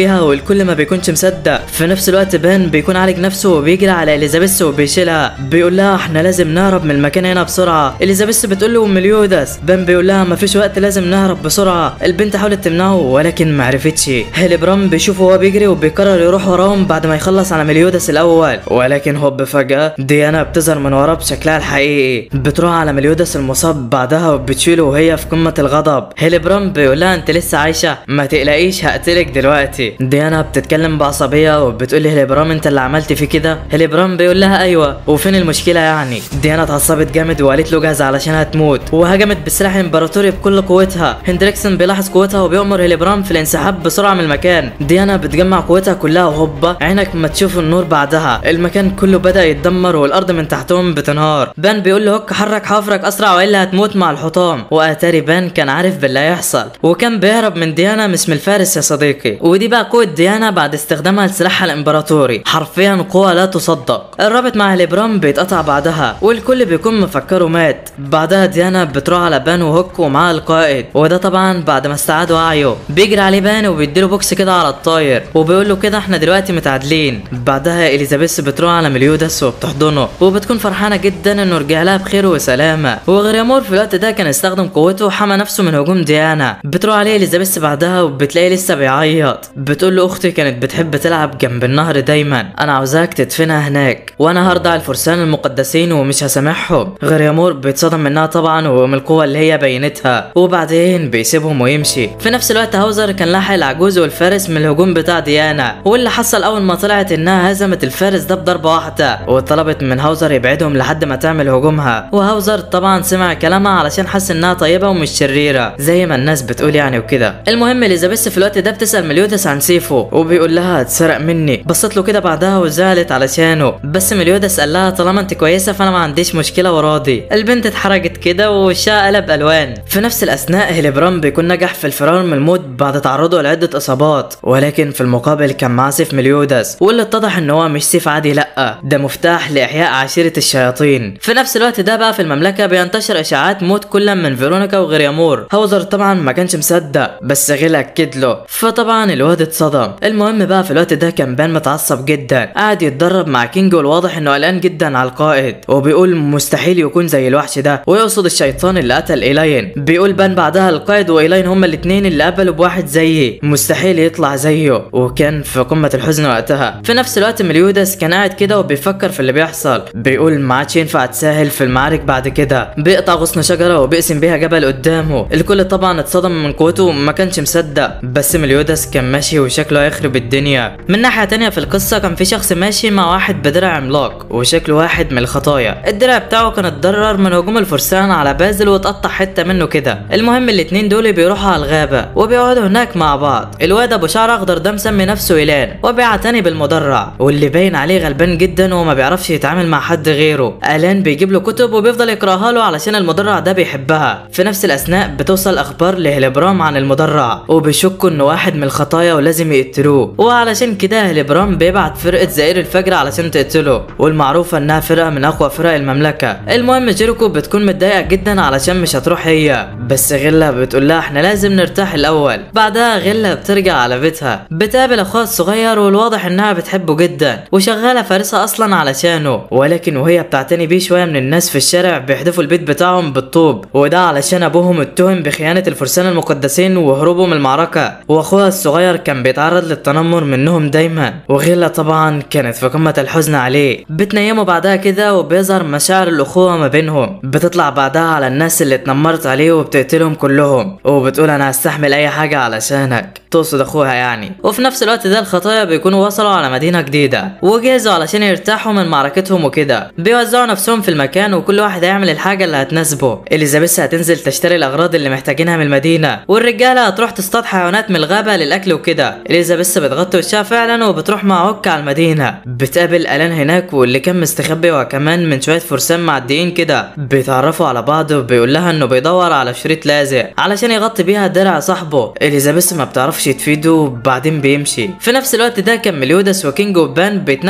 بيها والكل ما بيكونش مصدق في نفس الوقت بان بيكون عالج نفسه وبيجري على اليزابيث وبيشيلها بيقول لها احنا لازم نهرب من المكان هنا بسرعه اليزابيث بتقول له مليودس بان بيقول لها مفيش وقت لازم نهرب بسرعه البنت حاولت تمنعه ولكن ما عرفتش هيلبرام بيشوفه وهو بيجري وبيقرر يروح وراهم بعد ما يخلص على مليودس الاول ولكن هوب فجاه ديانا بتظهر من وراه بشكلها الحقيقي بتروح على مليودس المصاب بعدها وبتشيله وهي في قمه الغضب هيلبرام بيقول لها انت لسه عايشه ما تقلقيش هقتلك دلوقتي ديانا بتتكلم بعصبيه وبتقول لهيلبرام انت اللي عملت فيه كده هيلبرام بيقول لها ايوه وفين المشكله يعني ديانا اتعصبت جامد وقالت له جاهزه علشان هتموت وهجمت بالسلاح الامبراطوري بكل قوتها هندريكسون بيلاحظ قوتها وبيأمر هيلبرام في الانسحاب بسرعه من المكان ديانا بتجمع قوتها كلها وهوبا عينك ما تشوف النور بعدها المكان كله بدأ يتدمر والارض من تحتهم بتنهار بان بيقول له هوك حرك حفرك اسرع والا هتموت مع الحطام واتاري بان كان عارف باللي هيحصل وكان بيهرب من ديانا مش من الفارس يا صديقي ودي بقى قوه ديانا بعد استخدامها لسلاحها الامبراطوري حرفيا قوه لا تصدق الرابط مع هيلبرام بيتقطع بعدها والكل بيكون مفكره مات بعدها ديانا بتروح على بان وهوك ومعاها القائد وده طبعا بعد ما استعاد وعيه بيجري عليه بان وبيديله بوكس كده على الطاير وبيقول له كده احنا دلوقتي متعادلين بعدها اليزابيث بتروح على مليودس وبتحضنه وبتكون فرحانه جدا انه رجع لها بخير وسلامه وغريمور في الوقت ده كان استخدم قوته وحمى نفسه من هجوم ديانا بتروح عليه اليزابيث بعدها وبتلاقيه لسه بيعيط بتقول له اختي كانت بتحب تلعب جنب النهر دايما انا عاوزاك تدفنها هناك وانا هرضع الفرسان المقدسين ومش هسامحهم غريمور بيتصدم منها طبعا ومن القوه اللي هي بينتها وبعدين بيسيبهم ويمشي في نفس الوقت هاوزر كان لاحق العجوز والفارس من الهجوم بتاع ديانا واللي حصل اول ما طلعت انها هزمت الفارس ده بضربه واحده وطلبت من هاوزر يبعدهم لحد ما تعمل هجومها وهاوزر طبعا سمع كلامها علشان حس انها طيبه ومش شريره زي ما الناس بتقول يعني وكده المهم اليزابيث في الوقت ده بتسال مليودس عن سيفه وبيقول لها اتسرق مني بصت له كده بعدها وزعلت علشانه بس مليودس قال لها طالما انت كويسه فانا ما عنديش مشكله وراضي البنت اتحرجت كده ووشها قلب الوان في نفس الاثناء هيلبرام بيكون نجح في الفرار من الموت بعد تعرضه لعده اصابات ولكن في المقابل كان معاه سيف مليودس واللي اتضح ان هو مش سيف عادي لا ده مفتاح لاحياء عشيره الشياطين في نفس الوقت ده بقى في المملكه بينتشر اشاعات موت كل من فيرونيكا وغريامور هاوزر طبعا ما كانش مصدق بس غير اكد له فطبعا الواد اتصدم المهم بقى في الوقت ده كان بان متعصب جدا قاعد يتدرب مع كينج والواضح انه قلقان جدا على القائد وبيقول مستحيل يكون زي الوحش ده ويقصد الشيطان اللي قتل ايلاين بيقول بان بعدها القائد وايلاين هما الاثنين اللي قبلوا بواحد زيي مستحيل يطلع زيه وكان في قمه الحزن وقتها في نفس الوقت مليودس كان قاعد كده وبيفكر في اللي بيحصل بيقول ما عادش ينفع تساهل في المعارك بعد كده بيقطع غصن شجره وبيقسم بيها جبل قدامه الكل طبعا اتصدم من قوته وما كانش مصدق بس مليودس كان ماشي وشكله هيخرب الدنيا من ناحيه تانية في القصه كان في شخص ماشي مع واحد بدرع عملاق وشكله واحد من الخطايا الدرع بتاعه كان اتضرر من هجوم الفرسان على بازل واتقطع حته منه كده المهم الاتنين دول بيروحوا على الغابه وبيقعدوا هناك مع بعض الواد ابو شعر اخضر ده مسمي نفسه ايلان وبيعتني بالمدرع واللي باين عليه غلبان جدا وما بيعرفش يتعامل مع حد غيره الان بيجيب له كتب وبيفضل يقراها له علشان المدرع ده بيحبها في نفس الاثناء بتوصل اخبار لهلبرام عن المدرع وبيشكوا انه واحد من الخطايا ولازم يقتلوه وعلشان كده هلبرام بيبعت فرقه زئير الفجر علشان تقتله والمعروفه انها فرقه من اقوى فرق المملكه المهم جيريكو بتكون متضايقه جدا علشان مش هتروح هي بس غيلا بتقول لها احنا لازم نرتاح الاول بعدها غيلا بترجع على بيتها بتقابل اخوها الصغير والواضح انها بتحبه جدا وشغاله فارسه اصلا علشانه ولكن وهي بتعتني بيه شويه من الناس في الشارع بيحدفوا البيت بتاعهم بالطوب وده علشان ابوهم اتهم بخيانه الفرسان المقدسين وهروبه من المعركه واخوها الصغير كان بيتعرض للتنمر منهم دايما وغيلا طبعا كانت في قمه الحزن عليه بتنيمه بعدها كده وبيظهر مشاعر الاخوه ما بينهم بتطلع بعدها على الناس اللي اتنمرت عليه وبتقتلهم كلهم وبتقول انا هستحمل اي حاجه علشانك تقصد اخوها يعني وفي نفس الوقت ده الخطايا بيكونوا وصلوا على مدينه جديده وجهزوا علشان يرتاحوا من معركتهم وكده بيوزعوا نفسهم في المكان وكل واحد هيعمل الحاجه اللي هتناسبه اليزابيث هتنزل تشتري الاغراض اللي محتاجينها من المدينه والرجاله هتروح تصطاد حيوانات من الغابه للاكل وكده اليزابيث بتغطي وشها فعلا وبتروح مع هوك على المدينه بتقابل الان هناك واللي كان مستخبي وكمان من شويه فرسان معديين كده بيتعرفوا على بعض وبيقول لها انه بيدور على شريط لازق علشان يغطي بيها درع صاحبه اليزابيث ما بتعرفش تفيده وبعدين بيمشي في نفس الوقت ده كان مليودس وكينج وبان بيتنافسوا على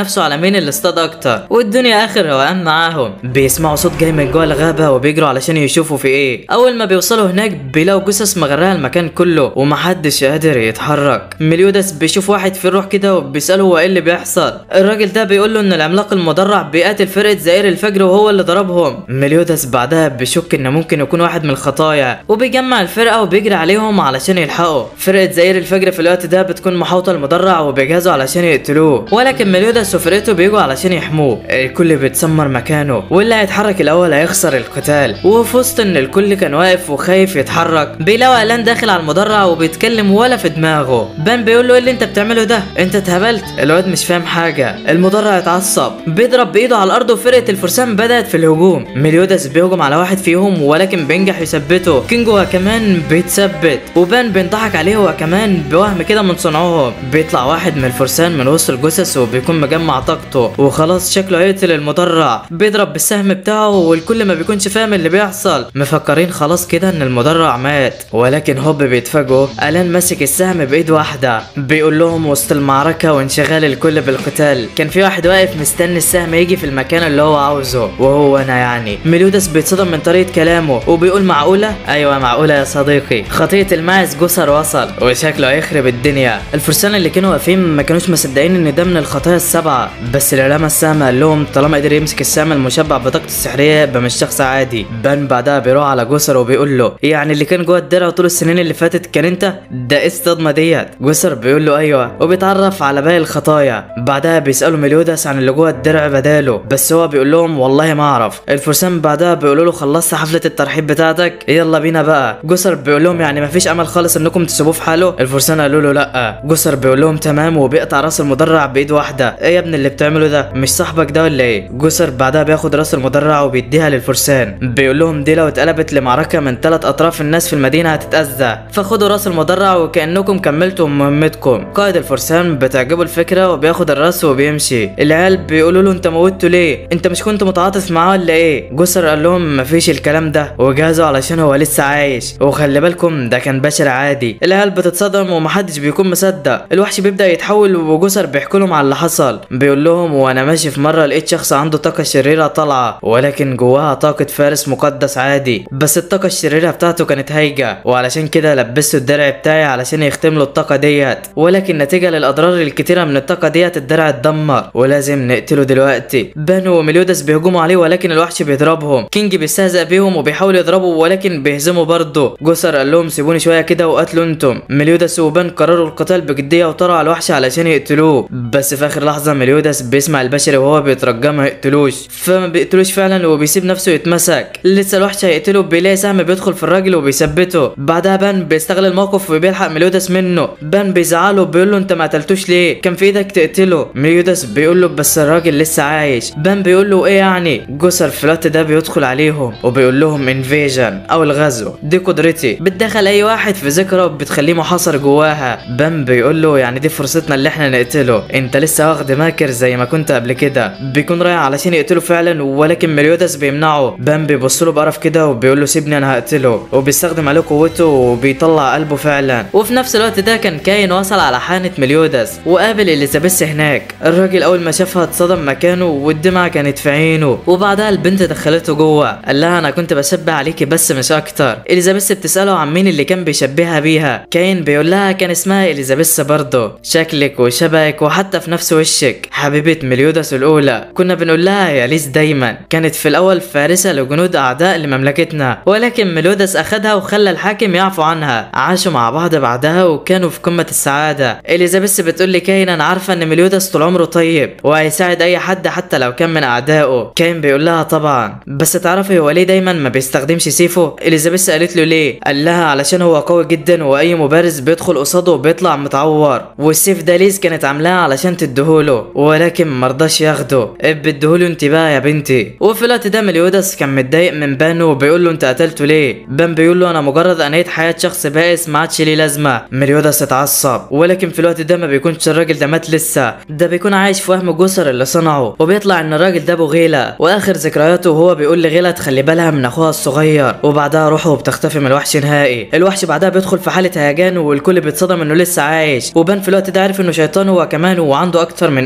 مين اللي اصطاد اكتر والدنيا اخر روقان معاهم بيسمعوا صوت جاي من جوه الغابه وبيجروا علشان يشوفوا في ايه اول ما بيوصلوا هناك بيلاقوا جثث مغرقه المكان كله ومحدش قادر يتحرك مليودس بيشوف واحد في الروح كده وبيساله هو ايه اللي بيحصل الراجل ده بيقول له ان العملاق المدرع بيقاتل فرقه زئير الفجر وهو اللي ضربهم مليودس بعدها بيشك ان ممكن يكون واحد من الخطايا وبيجمع الفرقه وبيجري عليهم علشان يلحقوا فرقه زئير الفجر في الوقت ده بتكون محاوطه المدرع وبيجهزوا علشان يقتلوه ولكن مليودس وفرقته بيجوا علشان يحموه الكل بيتسمر مكانه واللي هيتحرك الاول هيخسر القتال وفي وسط ان الكل كان واقف وخايف يتحرك بيلاقوا الان داخل على المدرع وبيتكلم ولا في دماغه بان بيقول له ايه اللي انت بتعمله ده انت اتهبلت الواد مش فاهم حاجه المدرع اتعصب بيضرب بايده على الارض وفرقه الفرسان بدات في الهجوم مليودس بيهجم على واحد فيهم ولكن بينجح يثبته كينج هو كمان بيتثبت وبان بينضحك عليه هو كمان بوهم كده من صنعهم بيطلع واحد من الفرسان من وسط الجثث وبيكون مجمع طاقته وخلاص شكله هيقتل المدرع بيضرب بالسهم بتاعه والكل ما بيكونش فاهم اللي بيحصل مفكرين خلاص كده ان المدرع مات ولكن هوب بيتفاجئوا الان ماسك السهم بايد واحده بيقول لهم وسط المعركه وانشغال الكل بالقتال كان في واحد واقف مستني السهم يجي في المكان اللي هو عاوزه وهو انا يعني ميلودس بيتصدم من طريقه كلامه وبيقول معقوله ايوه معقوله يا صديقي خطيه الماعز جسر وصل وشكله هيخرب الدنيا الفرسان اللي كانوا واقفين ما كانوش مصدقين ان ده من الخطايا السبعه بس اللي رمى السهم قال لهم طالما قدر يمسك السهم المشبع بطاقته السحريه يبقى مش شخص عادي بان بعدها بيروح على جسر وبيقول له يعني اللي كان جوه الدرع طول السنين اللي فاتت كان انت ده ايه الصدمه ديت جسر بيقول له ايوه وبيتعرف على باقي الخطايا بعدها بيسالوا ميليودس عن اللي جوه الدرع بداله بس هو بيقول لهم والله ما اعرف الفرسان بعدها بيقولوا له خلصت حفله الترحيب بتاعتك يلا بينا بقى جسر بيقول لهم يعني مفيش امل خالص انكم تسيبوه في حاله الفرسان قالوا له لا جسر بيقول لهم تمام وبيقطع راس المدرع بايد واحده ايه يا ابني اللي بتعمله ده مش صاحبك ده ولا ايه جسر بعدها بياخد راس المدرع وبيديها للفرسان بيقول لهم دي لو اتقلبت لمعركه من ثلاث اطراف الناس في المدينه هتتاذى فخدوا راس المدرع وكانكم كملتوا مهمتكم قائد الفرسان بتعجبه الفكره وبياخد الراس وبيمشي العيال بيقولوا له انت موتته ليه انت مش كنت متعاطف معاه ولا ايه جسر قال لهم مفيش الكلام ده وجهزوا علشان هو لسه عايش وخلي بالكم ده كان بشر عادي العيال بتتصدم ومحدش بيكون مصدق الوحش بيبدا يتحول وجسر بيحكي لهم على اللي حصل بيقول لهم وانا ماشي في مره لقيت شخص عنده طاقه شريره طالعه ولكن جواها طاقه فارس مقدس عادي بس الطاقه الشريره بتاعته كانت هايجه وعلشان كده لبسته الدرع بتاعي علشان يختم له الطاقه ديت ولكن نتيجه للاضرار الكتيره من الطاقه ديت الدرع اتدمر ولازم نقتله دلوقتي بانو وميليودس بيهجموا عليه ولكن الوحش بيضربهم كينج بيستهزأ بيهم وبيحاول يضربه ولكن بيهزموا برضه جسر قال لهم سيبوني شويه كده وقتلوا انتم ميليودس وبان قرروا القتال بجديه وطلعوا على الوحش علشان يقتلوه بس في اخر لحظه ميليودس بيسمع البشري وهو بيترجى ما يقتلوش فما بيقتلوش فعلا وبيسيب نفسه يتمسك لسه الوحش هيقتله بيلاقي سهم بيدخل في الراجل وبيثبته بعدها بان بيستغل الموقف وبيلحق ميليودس منه بان بيزعله وبيقول له انت ما قتلتوش ليه كان في ايدك تقتله ميليودس بيقول له بس الراجل لسه عايش بان بيقول له ايه يعني جسر في الوقت ده بيدخل عليهم وبيقول لهم انفيجن او الغزو دي قدرتي بتدخل اي واحد في ذكرى وبتخليه محاصر جواها بان بيقول له يعني دي فرصتنا اللي احنا نقتله انت لسه واخد ماكر زي ما كنت قبل كده بيكون رايح علشان يقتله فعلا ولكن ميليودس بيمنعه بان بيبص له بقرف كده وبيقول له سيبني انا هقتله وبيستخدم عليه قوته وبيطلع قلبه فعلا وفي نفس الوقت ده كان كاين وصل على حانة ميليودس وقابل اليزابيث هناك الراجل اول ما شافها اتصدم مكانه والدمعة كانت في عينه وبعدها البنت دخلته جوه قال لها انا كنت بشبه عليكي بس مش اكتر اليزابيث بتساله عن مين اللي كان بيشبهها بيها كاين بيقول لها كان اسمها اليزابيث برضه شكلك وشبهك وحتى في نفس وشك حبيبه مليودس الاولى كنا بنقول لها يا ليس دايما كانت في الاول فارسه لجنود اعداء لمملكتنا ولكن مليودس اخدها وخلى الحاكم يعفو عنها عاشوا مع بعض بعدها وكانوا في قمه السعاده اليزابيث بتقول لي كاين انا عارفه ان مليودس طول عمره طيب وهيساعد اي حد حتى لو كان من اعدائه كاين بيقول لها طبعا بس تعرفي هو ليه دايما ما بيستخدمش سيفه اليزابيث قالت له ليه قال لها علشان هو قوي جدا واي مبارز بيدخل قصاده وبيطلع متعور والسيف ده ليز كانت عاملاه علشان تديهوله ولكن مرضاش ياخده اديهوله انت بقى يا بنتي وفي الوقت ده مليودس كان متضايق من بان وبيقول له انت قتلته ليه بان بيقول له انا مجرد انهيت حياه شخص بائس ما عادش ليه لازمه مليودس اتعصب ولكن في الوقت ده ما بيكونش الراجل ده مات لسه ده بيكون عايش في وهم جسر اللي صنعه وبيطلع ان الراجل ده ابو غيله واخر ذكرياته وهو بيقول لغيله تخلي بالها من اخوها الصغير وبعدها روحه بتختفي من الوحش نهائي الوحش بعدها بيدخل في حاله هيجان والكل بيتصدم انه لسه عايش وبان في الوقت ده عارف انه شيطان هو كمان وعنده اكتر من قلب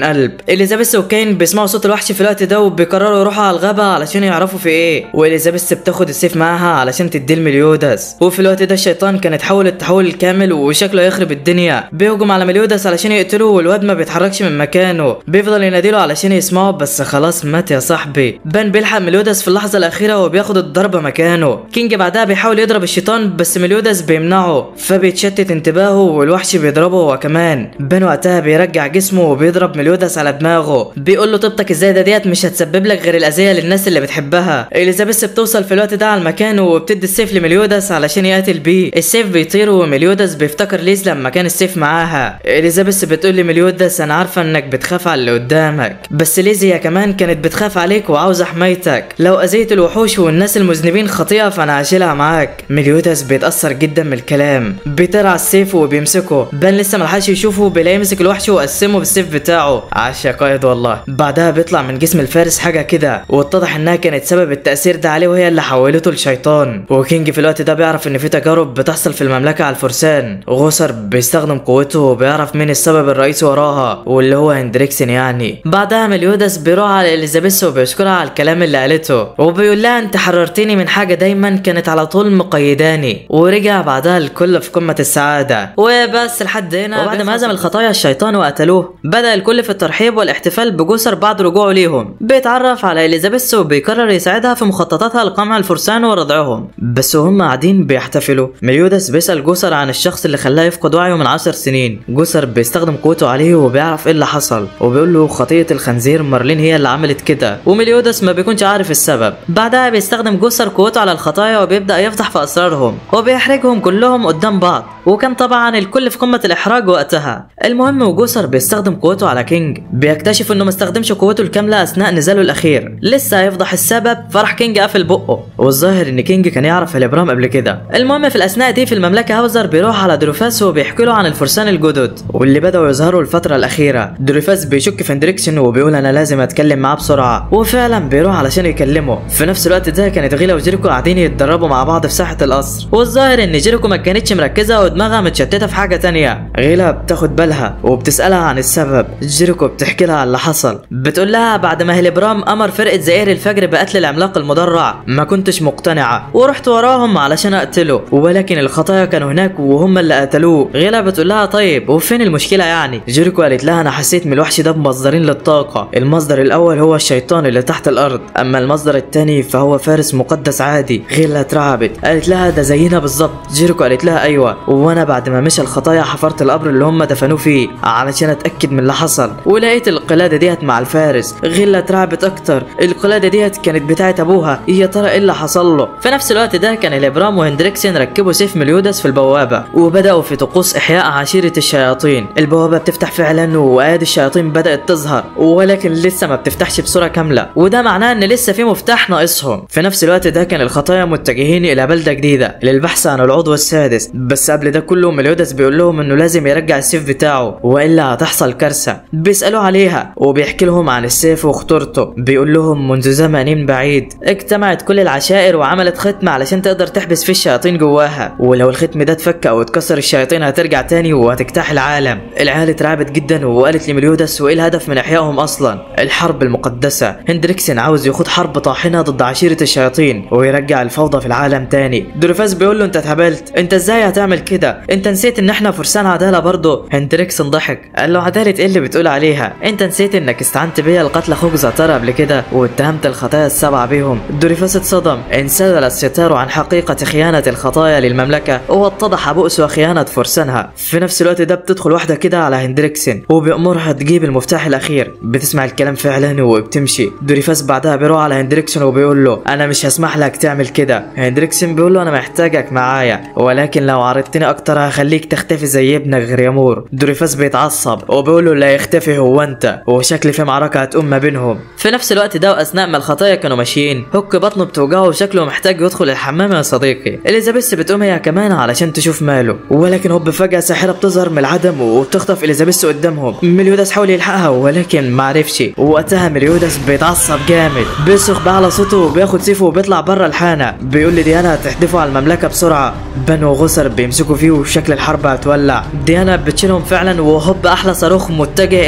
اليزابيث وكين بيسمعوا صوت الوحش في الوقت ده وبيقرروا يروحوا على الغابه علشان يعرفوا في ايه واليزابيث بتاخد السيف معاها علشان تديه لمليودس وفي الوقت ده الشيطان كان اتحول التحول الكامل وشكله يخرب الدنيا بيهجم على مليودس علشان يقتله والواد ما بيتحركش من مكانه بيفضل يناديله علشان يسمعه بس خلاص مات يا صاحبي بان بيلحق مليودس في اللحظه الاخيره وبياخد الضربه مكانه كينج بعدها بيحاول يضرب الشيطان بس مليودس بيمنعه فبيتشتت انتباهه والوحش بيضربه هو كمان بان وقتها بيرجع جسمه وبيضرب مليودس على دماغه بيقول له طيبتك ازاي ده ديت مش هتسبب لك غير الاذيه للناس اللي بتحبها اليزابيث بتوصل في الوقت ده على المكان وبتدي السيف لمليودس علشان يقتل بيه السيف بيطير ومليودس بيفتكر ليز لما كان السيف معاها اليزابيث بتقول لمليودس انا عارفه انك بتخاف على اللي قدامك بس ليز هي كمان كانت بتخاف عليك وعاوزه حمايتك لو اذيت الوحوش والناس المذنبين خطيئه فانا هشيلها معاك مليودس بيتاثر جدا من الكلام بيطير على السيف وبيمسكه بان لسه ملحقش يشوفه بيلاقيه يمسك الوحش وقسمه بالسيف بتاعه عاش يا قائد والله بعدها بيطلع من جسم الفارس حاجه كده واتضح انها كانت سبب التاثير ده عليه وهي اللي حولته لشيطان وكينج في الوقت ده بيعرف ان في تجارب بتحصل في المملكه على الفرسان غوسر بيستخدم قوته وبيعرف مين السبب الرئيسي وراها واللي هو هندريكسن يعني بعدها مليودس بيروح على اليزابيث وبيشكرها على الكلام اللي قالته وبيقول لها انت حررتني من حاجه دايما كانت على طول مقيداني ورجع بعدها الكل في قمه السعاده وبس لحد هنا وبعد ما هزم الخطايا الشيطان وقتلوه بدا الكل في الترحيب والاحتفال بجسر بعد رجوعه ليهم بيتعرف على اليزابيث وبيقرر يساعدها في مخططاتها لقمع الفرسان ورضعهم بس وهم قاعدين بيحتفلوا مليودس بيسال جسر عن الشخص اللي خلاه يفقد وعيه من عشر سنين جسر بيستخدم قوته عليه وبيعرف ايه اللي حصل وبيقول له خطيه الخنزير مارلين هي اللي عملت كده ومليودس ما بيكونش عارف السبب بعدها بيستخدم جسر قوته على الخطايا وبيبدا يفضح في اسرارهم وبيحرجهم كلهم قدام بعض وكان طبعا الكل في قمه الاحراج وقتها المهم وجوسر بيستخدم قوته على كينج بيكتشف انه ما استخدمش قوته الكامله اثناء نزاله الاخير لسه هيفضح السبب فرح كينج قافل بقه والظاهر ان كينج كان يعرف الابرام قبل كده المهم في الاثناء دي في المملكه هاوزر بيروح على دروفاس وبيحكي له عن الفرسان الجدد واللي بداوا يظهروا الفتره الاخيره دروفاس بيشك في هندريكسن وبيقول انا لازم اتكلم معاه بسرعه وفعلا بيروح علشان يكلمه في نفس الوقت ده كانت غيلا وجيريكو قاعدين يتدربوا مع بعض في ساحه القصر والظاهر ان جيريكو ما كانتش مركزه ودماغها متشتته في حاجه تانية غيلا بتاخد بالها وبتسالها عن السبب جيريكو بتحكي لها على اللي حصل بتقول لها بعد ما هيلبرام امر فرقه زئير الفجر بقتل العملاق المدرع ما كنتش مقتنعه ورحت وراهم علشان اقتله ولكن الخطايا كانوا هناك وهم اللي قتلوه غيلا بتقول لها طيب وفين المشكله يعني جيريكو قالت لها انا حسيت من الوحش ده بمصدرين للطاقه المصدر الاول هو الشيطان اللي تحت الارض اما المصدر الثاني فهو فارس مقدس عادي غيلا اترعبت قالت لها ده زينا بالظبط جيريكو قالت لها ايوه وانا بعد ما مشى الخطايا حفرت القبر اللي هم دفنوه فيه علشان اتاكد من اللي حصل ولقيت القلاده ديت مع الفارس غيلا اترعبت اكتر القلاده ديت كانت بتاعت ابوها يا ترى ايه اللي حصل له في نفس الوقت ده كان الابرام وهندريكسن ركبوا سيف مليودس في البوابه وبداوا في طقوس احياء عشيره الشياطين البوابه بتفتح فعلا وايادي الشياطين بدات تظهر ولكن لسه ما بتفتحش بصوره كامله وده معناه ان لسه في مفتاح ناقصهم في نفس الوقت ده كان الخطايا متجهين الى بلده جديده للبحث عن العضو السادس بس قبل ده كله مليودس بيقول لهم انه لازم يرجع السيف بتاعه والا هتحصل كارثه بيسالوا عليها وبيحكي لهم عن السيف وخطورته بيقول لهم منذ زمن بعيد اجتمعت كل العشائر وعملت ختم علشان تقدر تحبس فيه الشياطين جواها ولو الختم ده اتفك او اتكسر الشياطين هترجع تاني وهتجتاح العالم العيال اترعبت جدا وقالت لمليودس وايه الهدف من احيائهم اصلا الحرب المقدسه هندريكسن عاوز يخوض حرب طاحنه ضد عشيره الشياطين ويرجع الفوضى في العالم تاني دروفاس بيقول له انت اتهبلت انت ازاي هتعمل كده انت نسيت ان احنا فرسان عداله برضه هندريكسن ضحك قال له عداله ايه اللي بتقول عليها انت نسيت انك استعنت بيا لقتل اخوك زاتار قبل كده واتهمت الخطايا السبعه بيهم دوريفاس اتصدم انسدل الستار عن حقيقه خيانه الخطايا للمملكه واتضح بؤس وخيانه فرسانها في نفس الوقت ده بتدخل واحده كده على هندريكسن وبيأمرها تجيب المفتاح الاخير بتسمع الكلام فعلا وبتمشي دوريفاس بعدها بيروح على هندريكسن وبيقول له انا مش هسمح لك تعمل كده هندريكسن بيقول له انا محتاجك معايا ولكن لو عرضتني اكتر هخليك تختفي زي ابنك غريمور دوريفاس بيتعصب وبيقول له لا يختفي هو انت وشكل في معركه هتقوم ما بينهم في نفس الوقت ده واثناء ما الخطايا كانوا ماشيين هوك بطنه بتوجعه وشكله محتاج يدخل الحمام يا صديقي اليزابيث بتقوم هي كمان علشان تشوف ماله ولكن هوب فجاه ساحره بتظهر من العدم وبتخطف اليزابيث قدامهم مليودس حاول يلحقها ولكن معرفش وقتها مليودس بيتعصب جامد بيصرخ بأعلى صوته وبياخد سيفه وبيطلع بره الحانه بيقول لديانا تحدفوا على المملكه بسرعه بن وغسر بيمسكوا فيه وشكل الحرب هتولع ديانا بتشيلهم فعلا وهوب احلى صاروخ متجه الى المملكه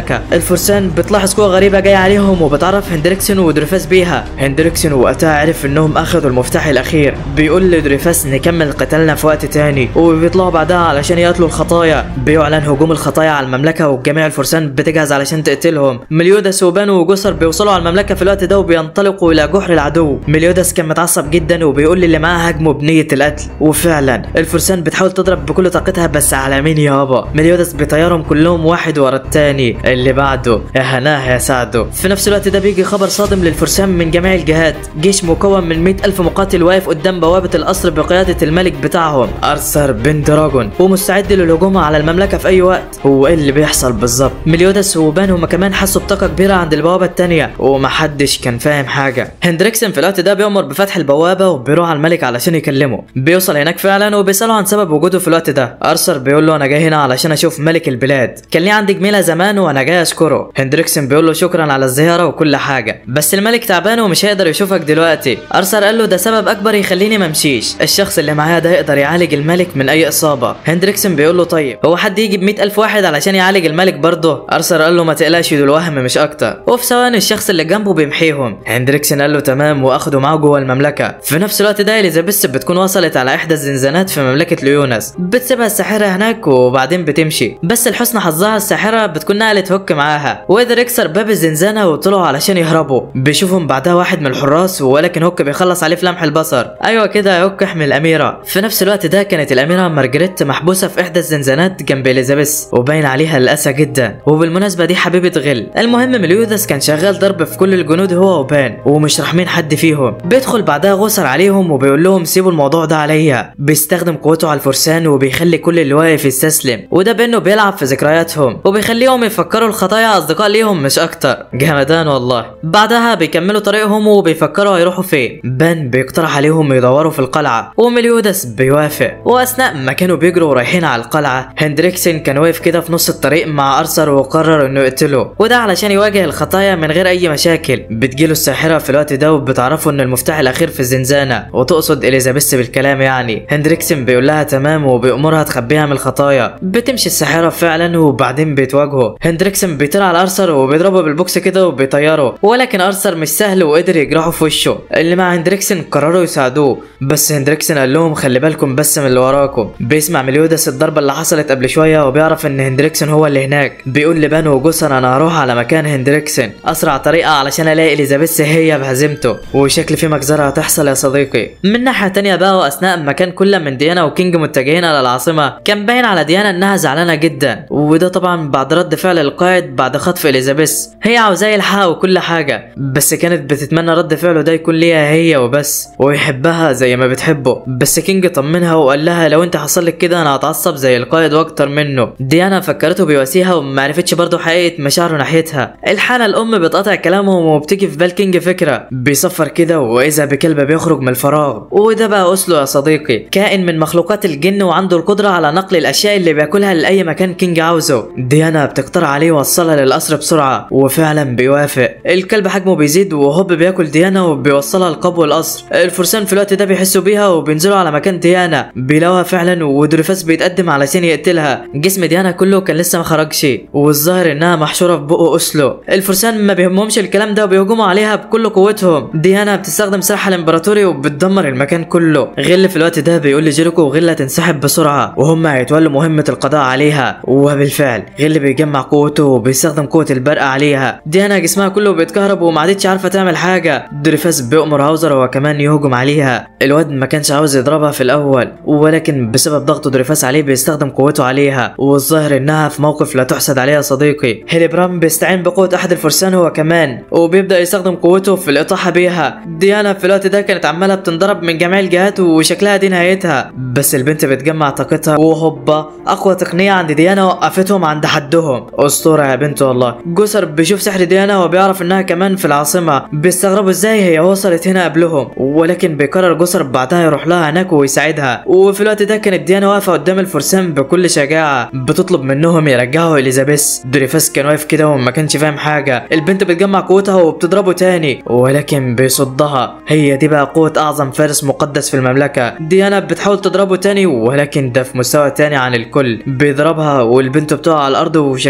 المملكه الفرسان بتلاحظ قوه غريبه جايه عليهم وبتعرف هندريكسون ودريفاس بيها هندريكسون وقتها عرف انهم اخذوا المفتاح الاخير بيقول لدريفاس نكمل قتالنا في وقت تاني وبيطلعوا بعدها علشان يقتلوا الخطايا بيعلن هجوم الخطايا على المملكه وجميع الفرسان بتجهز علشان تقتلهم مليوداس وبانو وجسر بيوصلوا على المملكه في الوقت ده وبينطلقوا الى جحر العدو مليوداس كان متعصب جدا وبيقول للي معاه هاجموا بنيه القتل وفعلا الفرسان بتحاول تضرب بكل طاقتها بس على مين يابا مليوداس بيطيرهم كلهم واحد ورا التاني اللي بعده يا هناه يا سعده في نفس الوقت ده بيجي خبر صادم للفرسان من جميع الجهات جيش مكون من مئة ألف مقاتل واقف قدام بوابة القصر بقيادة الملك بتاعهم أرثر بن دراجون ومستعد للهجوم على المملكة في أي وقت هو إيه اللي بيحصل بالظبط مليوداس وبان هما كمان حسوا بطاقة كبيرة عند البوابة التانية ومحدش كان فاهم حاجة هندريكسن في الوقت ده بيأمر بفتح البوابة وبيروح على الملك علشان يكلمه بيوصل هناك فعلا وبيسأله عن سبب وجوده في الوقت ده أرثر بيقول له أنا جاي هنا علشان أشوف ملك البلاد كان لي عندي جميلة زمان وأنا جاي أشكره هندريكسن بيقول له شكرا على الزيارة وكل حاجة بس الملك تعبان ومش هيقدر يشوفك دلوقتي أرثر قال له ده سبب أكبر يخليني ممشيش الشخص اللي معايا ده يقدر يعالج الملك من أي إصابة هندريكسن بيقول له طيب هو حد يجي ب ألف واحد علشان يعالج الملك برضه أرثر قال له ما تقلقش دول وهم مش أكتر وفي ثواني الشخص اللي جنبه بيمحيهم هندريكسن قال له تمام وأخده معاه جوه المملكة في نفس الوقت ده إليزابيث بتكون وصلت على إحدى الزنزانات في مملكة ليونس بتسيبها الساحرة هناك وبعدين بتمشي بس لحسن حظها الساحرة بتكون نقلت هوك معاها وقدر يكسر باب الزنزانة وطلعوا علشان يهربوا بيشوفهم بعدها واحد من الحراس ولكن هوك بيخلص عليه في لمح البصر ايوه كده يا هوك احمي الاميرة في نفس الوقت ده كانت الاميرة مارجريت محبوسة في احدى الزنزانات جنب اليزابيث وباين عليها الاسى جدا وبالمناسبة دي حبيبة غل المهم مليودس كان شغال ضرب في كل الجنود هو وبان ومش رحمين حد فيهم بيدخل بعدها غسر عليهم وبيقول لهم سيبوا الموضوع ده عليا بيستخدم قوته على الفرسان وبيخلي كل اللي واقف يستسلم وده بانه بيلعب في ذكرياتهم وبيخليهم يفكروا الخطايا اصدقاء ليهم مش اكتر جمدان والله بعدها بيكملوا طريقهم وبيفكروا هيروحوا فين بان بيقترح عليهم يدوروا في القلعه ومليودس بيوافق واثناء ما كانوا بيجروا رايحين على القلعه هندريكسن كان واقف كده في نص الطريق مع ارثر وقرر انه يقتله وده علشان يواجه الخطايا من غير اي مشاكل بتجيله الساحره في الوقت ده وبتعرفوا ان المفتاح الاخير في الزنزانه وتقصد اليزابيث بالكلام يعني هندريكسن بيقول لها تمام وبيأمرها تخبيها من الخطايا بتمشي الساحره فعلا وبعدين بيتواجهوا هندريكسن بيطير على ارثر وبيضربه بالبوكس كده وبيطيره ولكن ارثر مش سهل وقدر يجرحه في وشه اللي مع هندريكسن قرروا يساعدوه بس هندريكسن قال لهم خلي بالكم بس من اللي وراكم بيسمع مليودس الضربه اللي حصلت قبل شويه وبيعرف ان هندريكسن هو اللي هناك بيقول لبانو وجسر انا هروح على مكان هندريكسن اسرع طريقه علشان الاقي اليزابيث هي بهزيمته وشكل في مجزره هتحصل يا صديقي من ناحيه تانية بقى واثناء ما كان كل من ديانا وكينج متجهين على العاصمه كان باين على ديانا انها زعلانه جدا وده طبعا بعد رد فعل القائد بعد خطف اليزابيث هي عاوزاه يلحقها وكل حاجه بس كانت بتتمنى رد فعله ده يكون ليها هي وبس ويحبها زي ما بتحبه بس كينج طمنها وقال لها لو انت حصل لك كده انا هتعصب زي القائد واكتر منه ديانا فكرته بيواسيها وما عرفتش برضه حقيقه مشاعره ناحيتها الحانه الام بتقطع كلامهم وبتيجي في بال كينج فكره بيصفر كده واذا بكلب بيخرج من الفراغ وده بقى اسله يا صديقي كائن من مخلوقات الجن وعنده القدره على نقل الاشياء اللي بياكلها لاي مكان كينج عاوزه ديانا بتقترح عليه يوصلها للقصر بسرعه وفعلا بيوافق الكلب حجمه بيزيد وهوب بياكل ديانا وبيوصلها لقبو القصر الفرسان في الوقت ده بيحسوا بيها وبينزلوا على مكان ديانا بيلاقوها فعلا ودريفاس بيتقدم علشان يقتلها جسم ديانا كله كان لسه ما خرجش والظاهر انها محشوره في بقه اسلو الفرسان ما بيهمهمش الكلام ده وبيهجموا عليها بكل قوتهم ديانا بتستخدم سلاحها الامبراطوري وبتدمر المكان كله غل في الوقت ده بيقول لجيريكو وغله تنسحب بسرعه وهم هيتولوا مهمه القضاء عليها وبالفعل غل بيجمع قوته وبيستخدم قوه البرق عليها ديانا جسمها كله بيتكهرب وما عادتش عارفه تعمل حاجه دريفاس بيأمر هاوزر هو كمان يهجم عليها الواد ما كانش عاوز يضربها في الاول ولكن بسبب ضغط دريفاس عليه بيستخدم قوته عليها والظاهر انها في موقف لا تحسد عليه يا صديقي هيليبرام بيستعين بقوه احد الفرسان هو كمان وبيبدا يستخدم قوته في الاطاحه بيها ديانا في الوقت ده كانت عماله بتنضرب من جميع الجهات وشكلها دي نهايتها بس البنت بتجمع طاقتها وهوبا اقوى تقنيه عند ديانا وقفتهم عند حدهم اسطوره يا بنت والله جسر بيشوف سحر ديانا وبيعرف انها كمان في العاصمه بيستغربوا ازاي هي وصلت هنا قبلهم ولكن بيقرر جسر بعدها يروح لها هناك ويساعدها وفي الوقت ده كانت ديانا واقفه قدام الفرسان بكل شجاعه بتطلب منهم يرجعوا اليزابيث دريفاس كان واقف كده وما كانش فاهم حاجه البنت بتجمع قوتها وبتضربه تاني ولكن بيصدها هي دي بقى قوه اعظم فارس مقدس في المملكه ديانا بتحاول تضربه تاني ولكن ده في مستوى تاني عن الكل بيضربها والبنت بتقع على الارض وشكلها دي النهايه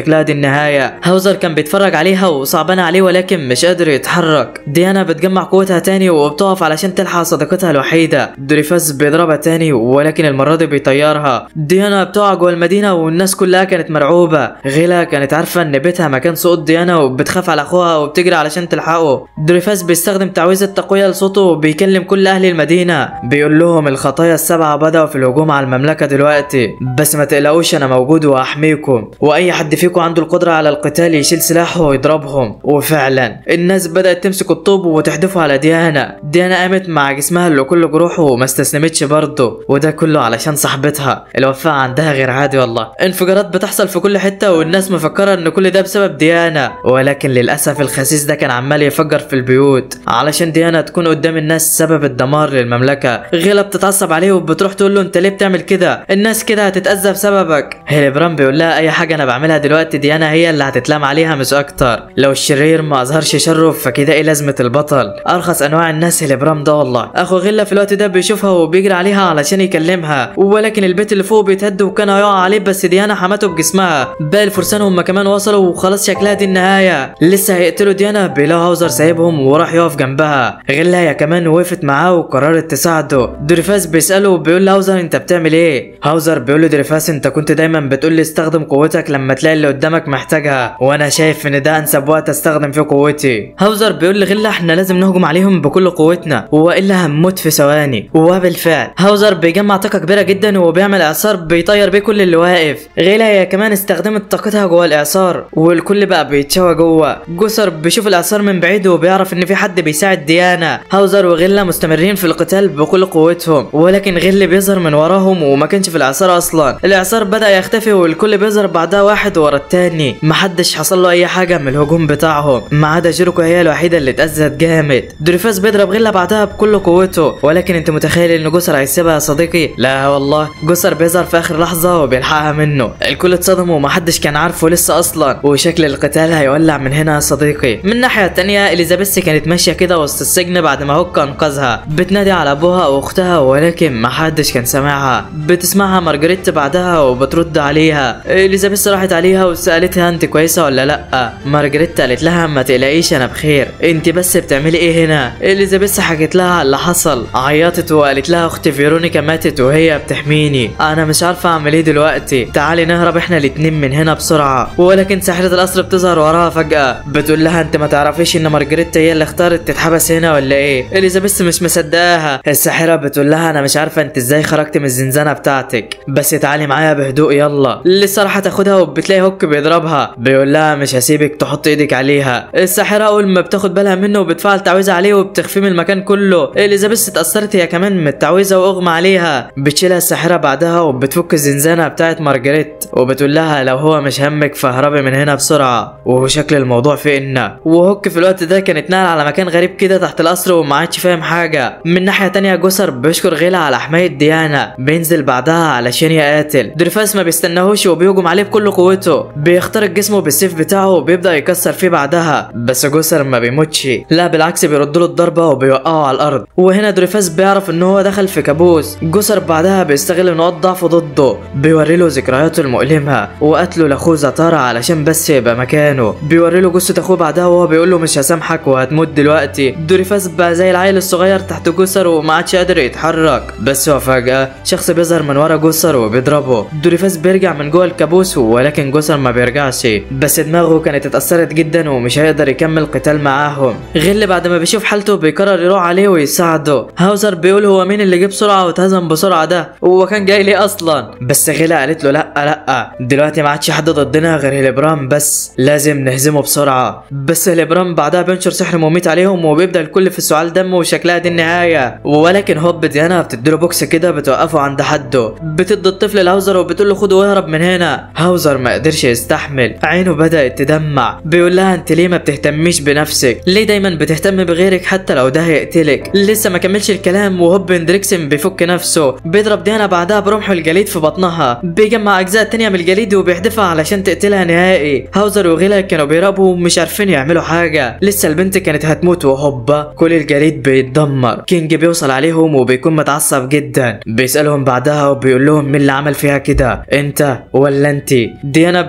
النهايه هاوزر كان بيتفرج عليها وصعبان عليه ولكن مش قادر يتحرك ديانا بتجمع قوتها تاني وبتقف علشان تلحق صديقتها الوحيده دوريفاس بيضربها تاني ولكن المره دي بيطيرها ديانا بتقع جوه المدينه والناس كلها كانت مرعوبه غيلا كانت عارفه ان بيتها مكان سقوط ديانا وبتخاف على اخوها وبتجري علشان تلحقه دوريفاس بيستخدم تعويذه تقويه لصوته وبيكلم كل اهل المدينه بيقول لهم الخطايا السبعه بداوا في الهجوم على المملكه دلوقتي بس ما تقلقوش انا موجود واحميكم واي حد فيكم عنده القدره على القتال يشيل سلاحه ويضربهم وفعلا الناس بدات تمسك الطوب وتحدفه على ديانا ديانا قامت مع جسمها اللي كله جروحه وما استسلمتش برضه وده كله علشان صاحبتها الوفاء عندها غير عادي والله انفجارات بتحصل في كل حته والناس مفكره ان كل ده بسبب ديانا ولكن للاسف الخسيس ده كان عمال يفجر في البيوت علشان ديانا تكون قدام الناس سبب الدمار للمملكه غيلا بتتعصب عليه وبتروح تقول له انت ليه بتعمل كده الناس كده هتتاذى بسببك هيلبران بيقول لها اي حاجه انا بعملها دلوقتي ديانا هي اللي هتتلام عليها مش اكتر لو الشرير ما اظهرش شره فكده ايه لازمه البطل ارخص انواع الناس هيلبرام ده والله اخو غيلا في الوقت ده بيشوفها وبيجري عليها علشان يكلمها ولكن البيت اللي فوق بيتهد وكان هيقع عليه بس ديانا حمته بجسمها باقي الفرسان هم كمان وصلوا وخلاص شكلها دي النهايه لسه هيقتلوا ديانا بيلاقوا هاوزر سايبهم وراح يقف جنبها غيلا هي كمان وقفت معاه وقررت تساعده دوريفاس بيساله وبيقول لهاوزر انت بتعمل ايه هاوزر بيقول له دوريفاس انت كنت دايما بتقول لي استخدم قوتك لما تلاقي اللي قدامك محتاجها وانا شايف ان ده انسب وقت استخدم فيه قوتي هاوزر بيقول لغيلا احنا لازم نهجم عليهم بكل قوتنا والا هنموت في ثواني وبالفعل هاوزر بيجمع طاقه كبيره جدا وبيعمل اعصار بيطير بيه كل اللي واقف غيلا هي كمان استخدمت طاقتها جوه الاعصار والكل بقى بيتشوى جوه جسر بيشوف الاعصار من بعيد وبيعرف ان في حد بيساعد ديانا هاوزر وغيلا مستمرين في القتال بكل قوتهم ولكن غل بيظهر من وراهم وما كانش في الاعصار اصلا الاعصار بدا يختفي والكل بيظهر بعدها واحد ورا التاني محدش حصل له اي حاجه من الهجوم بتاعهم ما عدا جيروكو هي الوحيده اللي اتاذت جامد دوريفاس بيضرب غيلا بعدها بكل قوته ولكن انت متخيل ان جسر هيسيبها يا صديقي لا والله جسر بيظهر في اخر لحظه وبيلحقها منه الكل اتصدم ومحدش كان عارفه لسه اصلا وشكل القتال هيولع من هنا يا صديقي من الناحيه التانيه اليزابيث كانت ماشيه كده وسط السجن بعد ما هوك انقذها بتنادي على ابوها واختها ولكن محدش كان سامعها بتسمعها مارجريت بعدها وبترد عليها اليزابيث راحت عليها وسالتها انت كويسه ولا لا مارجريت قالت لها ما تقلقيش انا بخير انت بس بتعملي ايه هنا اليزابيث حكت لها على اللي حصل عيطت وقالت لها اختي فيرونيكا ماتت وهي بتحميني انا مش عارفه اعمل ايه دلوقتي تعالي نهرب احنا الاتنين من هنا بسرعه ولكن ساحره القصر بتظهر وراها فجاه بتقول لها انت ما تعرفيش ان مارجريت هي اللي اختارت تتحبس هنا ولا ايه اليزابيث مش مصدقاها الساحره بتقول لها انا مش عارفه انت ازاي خرجت من الزنزانه بتاعتك بس تعالي معايا بهدوء يلا لسه راح تاخدها وبتلاقي هوك بيضربها بيقول لها مش هسيبك تحط ايدك عليها الساحره اول ما بتاخد بالها منه وبتفعل تعويذه عليه وبتخفيه من المكان كله اليزابيث اتاثرت هي كمان من التعويذه واغمى عليها بتشيلها الساحره بعدها وبتفك الزنزانه بتاعت مارجريت وبتقول لها لو هو مش همك فاهربي من هنا بسرعه وهو شكل الموضوع في ان وهوك في الوقت ده كان اتنقل على مكان غريب كده تحت القصر وما عادش فاهم حاجه من ناحيه تانية جسر بيشكر غيلا على حمايه ديانا بينزل بعدها علشان يقاتل درفاس ما بيستناهوش وبيهجم عليه بكل قوته بيخترق جسمه بالسيف بتاعه وبيبدا يكسر فيه بعدها بس جسر ما بيموتش لا بالعكس بيرد له الضربه وبيوقعه على الارض وهنا دريفاس بيعرف ان هو دخل في كابوس جسر بعدها بيستغل نقاط ضعفه ضده بيوري له ذكرياته المؤلمه وقتله لاخوه زاتارا علشان بس يبقى مكانه بيوري له جثه اخوه بعدها وهو بيقول له مش هسامحك وهتموت دلوقتي دوريفاس بقى زي العيل الصغير تحت جسر وما عادش قادر يتحرك بس هو فجاه شخص بيظهر من ورا جسر وبيضربه دوريفاس بيرجع من جوه الكابوس ولكن جسر ما بيرجعش بس دماغه كانت اتأثرت جدا ومش هيقدر يكمل قتال معاهم غل بعد ما بيشوف حالته بيقرر يروح عليه ويساعده هاوزر بيقول هو مين اللي جه بسرعه واتهزم بسرعه ده هو كان جاي ليه اصلا بس غلا قالت له لا لا دلوقتي ما عادش حد ضدنا غير هيلبرام بس لازم نهزمه بسرعه بس هيلبرام بعدها بينشر سحر مميت عليهم وبيبدا الكل في سعال دم وشكلها دي النهايه ولكن هوب ديانا بتديله بوكس كده بتوقفه عند حده بتدي الطفل لهاوزر وبتقول له خده واهرب من هنا هاوزر ما قدرش يستحمل عينه بدات تدمع بيقول لها انت ليه ما بتهتميش بنفسك ليه دايما بتهتم بغيرك حتى لو ده هيقتلك لسه ما كملش الكلام وهوب اندريكسن بيفك نفسه بيضرب ديانا بعدها برمحه الجليد في بطنها بيجمع اجزاء تانية من الجليد وبيحدفها علشان تقتلها نهائي هاوزر وغيلا كانوا بيراقبوا ومش عارفين يعملوا حاجه لسه البنت كانت هتموت وهوبا كل الجليد بيتدمر كينج بيوصل عليهم وبيكون متعصب جدا بيسالهم بعدها وبيقول لهم مين اللي عمل فيها كده انت ولا انت ديانا بترد عليه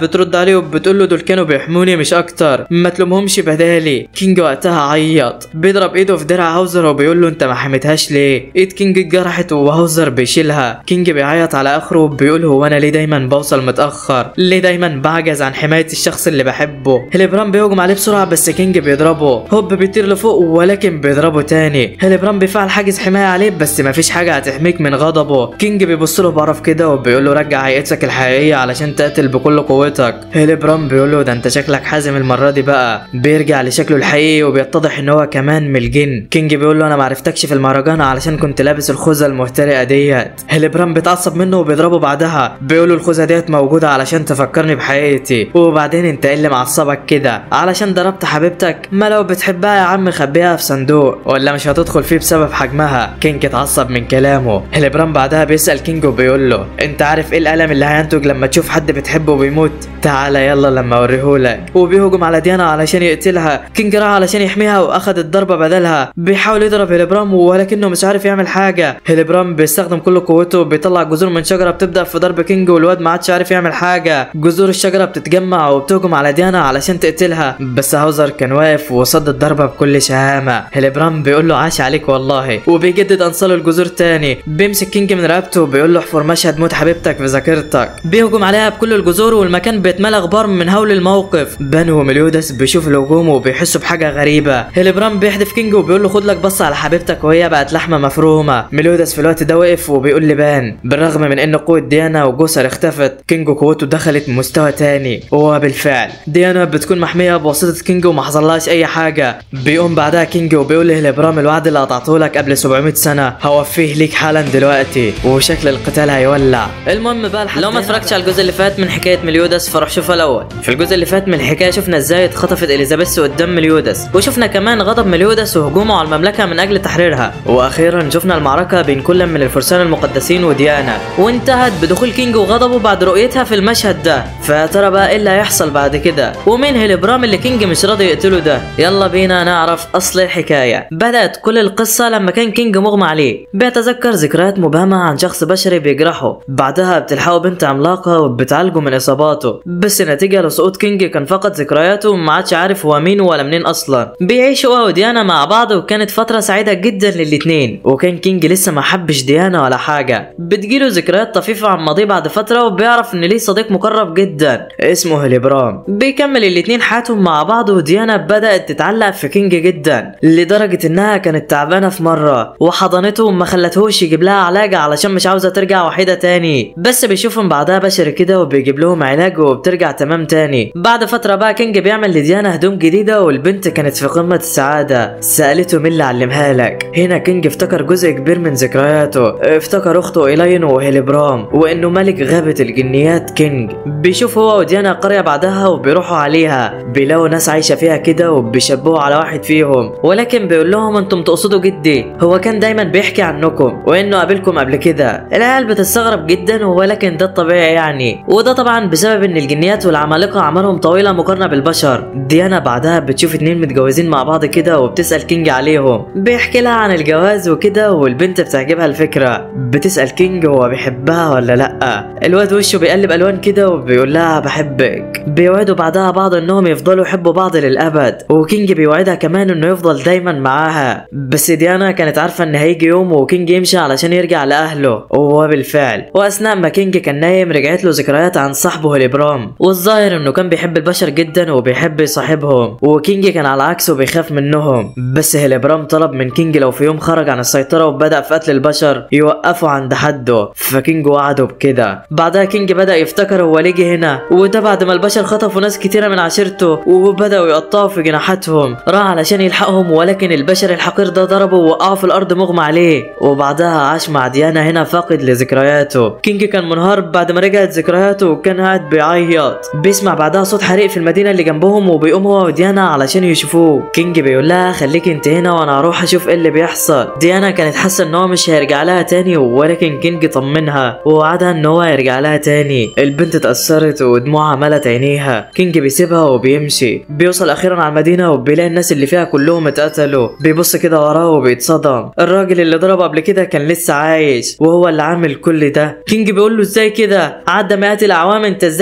عليه وبتقول له دول كانوا بيحموني مش اكتر ما تلومهمش بدالي كينج وقتها عيط بيضرب ايده في درع هاوزر وبيقول له انت ما حميتهاش ليه ايد كينج اتجرحت وهاوزر بيشيلها كينج بيعيط على اخره وبيقول هو انا ليه دايما بوصل متاخر ليه دايما بعجز عن حمايه الشخص اللي بحبه هيلبرام بيهجم عليه بسرعه بس كينج بيضربه هوب بيطير لفوق ولكن بيضربه تاني هيلبرام بيفعل حاجز حمايه عليه بس مفيش حاجه هتحميك من غضبه كينج بيبص له بعرف كده وبيقول له رجع هيئتك الحقيقيه علشان تقتل بكل قوتك هيلبرام بيقول له ده انت شكلك حازم المره دي بقى بيرجع لشكله الحقيقي وبيتضح ان هو كمان من الجن كينج بيقول له انا معرفتكش في المهرجان علشان كنت لابس الخوذه المهترئه ديت هيلبرام بيتعصب منه وبيضربه بعدها بيقول له الخوذه ديت موجوده علشان تفكرني بحقيقتي وبعدين انت ايه اللي معصبك كده علشان ضربت حبيبتك ما لو بتحبها يا عم خبيها في صندوق ولا مش هتدخل فيه بسبب حجمها كينج اتعصب من كلامه هيلبرام بعدها بيسال كينج وبيقول له انت عارف ايه الالم اللي هينتج لما تشوف حد بتحبه بيموت تعالى يلا لما اوريهولك وبيهجم على ديانا علشان يقتلها كينج راح علشان يحميها واخد الضربه بدلها بيحاول يضرب هيلبرام ولكنه مش عارف يعمل حاجه هيلبرام بيستخدم كل قوته بيطلع جذور من شجره بتبدا في ضرب كينج والواد ما عادش عارف يعمل حاجه جذور الشجره بتتجمع وبتهجم على ديانا علشان تقتلها بس هاوزر كان واقف وصد الضربه بكل شهامه هيلبرام بيقول له عاش عليك والله وبيجدد انصاله الجذور تاني بيمسك كينج من رقبته وبيقول له احفر مشهد موت حبيبتك في ذاكرتك بيهجم عليها بكل الجذور والمكان بيتملى غبار من هول الموقف بانو ومليودس بيشوف الهجوم وبيحسوا بحاجه غريبه هيلبرام بيحدف كينج وبيقول له خد لك بص على حبيبتك وهي بقت لحمه مفرومه ميلودس في الوقت ده وقف وبيقول لبان بالرغم من ان قوه ديانا وجوسر اختفت كينج قوته دخلت مستوى تاني وبالفعل ديانا بتكون محميه بواسطه كينج وما حصلهاش اي حاجه بيقوم بعدها كينج وبيقول لهيلبرام الوعد اللي قطعته لك قبل 700 سنه هوفيه ليك حالا دلوقتي وشكل القتال هيولع المهم بقى لو ما اتفرجتش على الجزء اللي فات من حكايه مليودس فروح شوفها الاول في الجزء اللي فات من الحكايه شفنا ازاي اتخطفت اليزابيث قدام مليودس وشفنا كمان غضب مليودس وهجومه على المملكه من اجل تحريرها واخيرا شفنا المعركه بين كل من الفرسان المقدسين وديانا وانتهت بدخول كينج وغضبه بعد رؤيتها في المشهد ده فيا ترى بقى ايه اللي هيحصل بعد كده ومين هيلبرام اللي كينج مش راضي يقتله ده يلا بينا نعرف اصل الحكايه بدات كل القصه لما كان كينج مغمى عليه بيتذكر ذكريات مبهمه عن شخص بشري بيجرحه بعدها بتلحقه بنت عملاقه وبتعالجه من اصاباته بس نتيجه لسقوط كينج كان فقد ذكرياته وما عادش عارف هو مين ولا منين اصلا بيعيشوا هو وديانا مع بعض وكانت فتره سعيده جدا للاتنين وكان كينج لسه ما حبش ديانا ولا حاجه بتجيله ذكريات طفيفه عن ماضيه بعد فتره وبيعرف ان ليه صديق مقرب جدا اسمه هيليبرام بيكمل الاتنين حياتهم مع بعض وديانا بدات تتعلق في كينج جدا لدرجه انها كانت تعبانه في مره وحضنته وما خلتهوش يجيب لها علاج علشان مش عاوزه ترجع وحيده تاني بس بيشوفهم بعدها بشري كده وبيجيب لهم علاج وبترجع تمام تاني بعد فتره بقى كينج بيعمل لديانا هدوم جديده والبنت كانت في قمه السعاده سالته مين اللي علمها لك هنا كينج افتكر جزء كبير من ذكرياته افتكر اخته ايلاين وهيلبرام وانه ملك غابه الجنيات كينج بيشوف هو وديانا قريه بعدها وبيروحوا عليها بيلاقوا ناس عايشه فيها كده وبيشبهوا على واحد فيهم ولكن بيقول لهم انتم تقصدوا جدي هو كان دايما بيحكي عنكم وانه قابلكم قبل كده العيال بتستغرب جدا ولكن ده الطبيعي يعني وده طبعا بسبب ان الجنيات والعمالقه اعمارهم طويله مقارنه بالبشر ديانا بعدها بتشوف اتنين متجوزين مع بعض كده وبتسال كينج عليهم بيحكي لها عن الجواز وكده والبنت بتعجبها الفكره بتسال كينج هو بيحبها ولا لا الواد وشه بيقلب الوان كده وبيقول لها بحبك بيوعدوا بعدها بعض انهم يفضلوا يحبوا بعض للابد وكينج بيوعدها كمان انه يفضل دايما معاها بس ديانا كانت عارفه ان هيجي يوم وكينج يمشي علشان يرجع لاهله وبالفعل واثناء ما كينج كان نايم رجعت له ذكريات عن صاحبه هيلبرام والظاهر انه كان بيحب البشر جدا وبيحب يصاحبهم وكينج كان على عكسه بيخاف منهم بس هيلبرام طلب من كينج لو في يوم خرج عن السيطره وبدا في قتل البشر يوقفه عند حده فكينج وعده بكده بعدها كينج بدا يفتكر هو ليه جه هنا وده بعد ما البشر خطفوا ناس كتيره من عشيرته وبداوا يقطعوا في جناحاتهم راح علشان يلحقهم ولكن البشر الحقير ده ضربه ووقعه في الارض مغمى عليه وبعدها عاش مع ديانا هنا فاقد لذكرياته كينج كان منهار بعد ما رجعت ذكرياته وكان قاعد بيعيط بيسمع بعدها صوت حريق في المدينه اللي جنبهم وبيقوم هو وديانا علشان يشوفوه كينج بيقول لها خليك انت هنا وانا هروح اشوف ايه اللي بيحصل ديانا كانت حاسه ان هو مش هيرجع لها تاني ولكن كينج طمنها ووعدها ان هو هيرجع لها تاني البنت اتأثرت ودموعها ملت عينيها كينج بيسيبها وبيمشي بيوصل اخيرا على المدينه وبيلاقي الناس اللي فيها كلهم اتقتلوا بيبص كده وراه وبيتصدم الراجل اللي ضربه قبل كده كان لسه عايش وهو اللي عامل كل ده كينج بيقول له ازاي كده عدى مئات الاعوام انت ازاي لسه عايش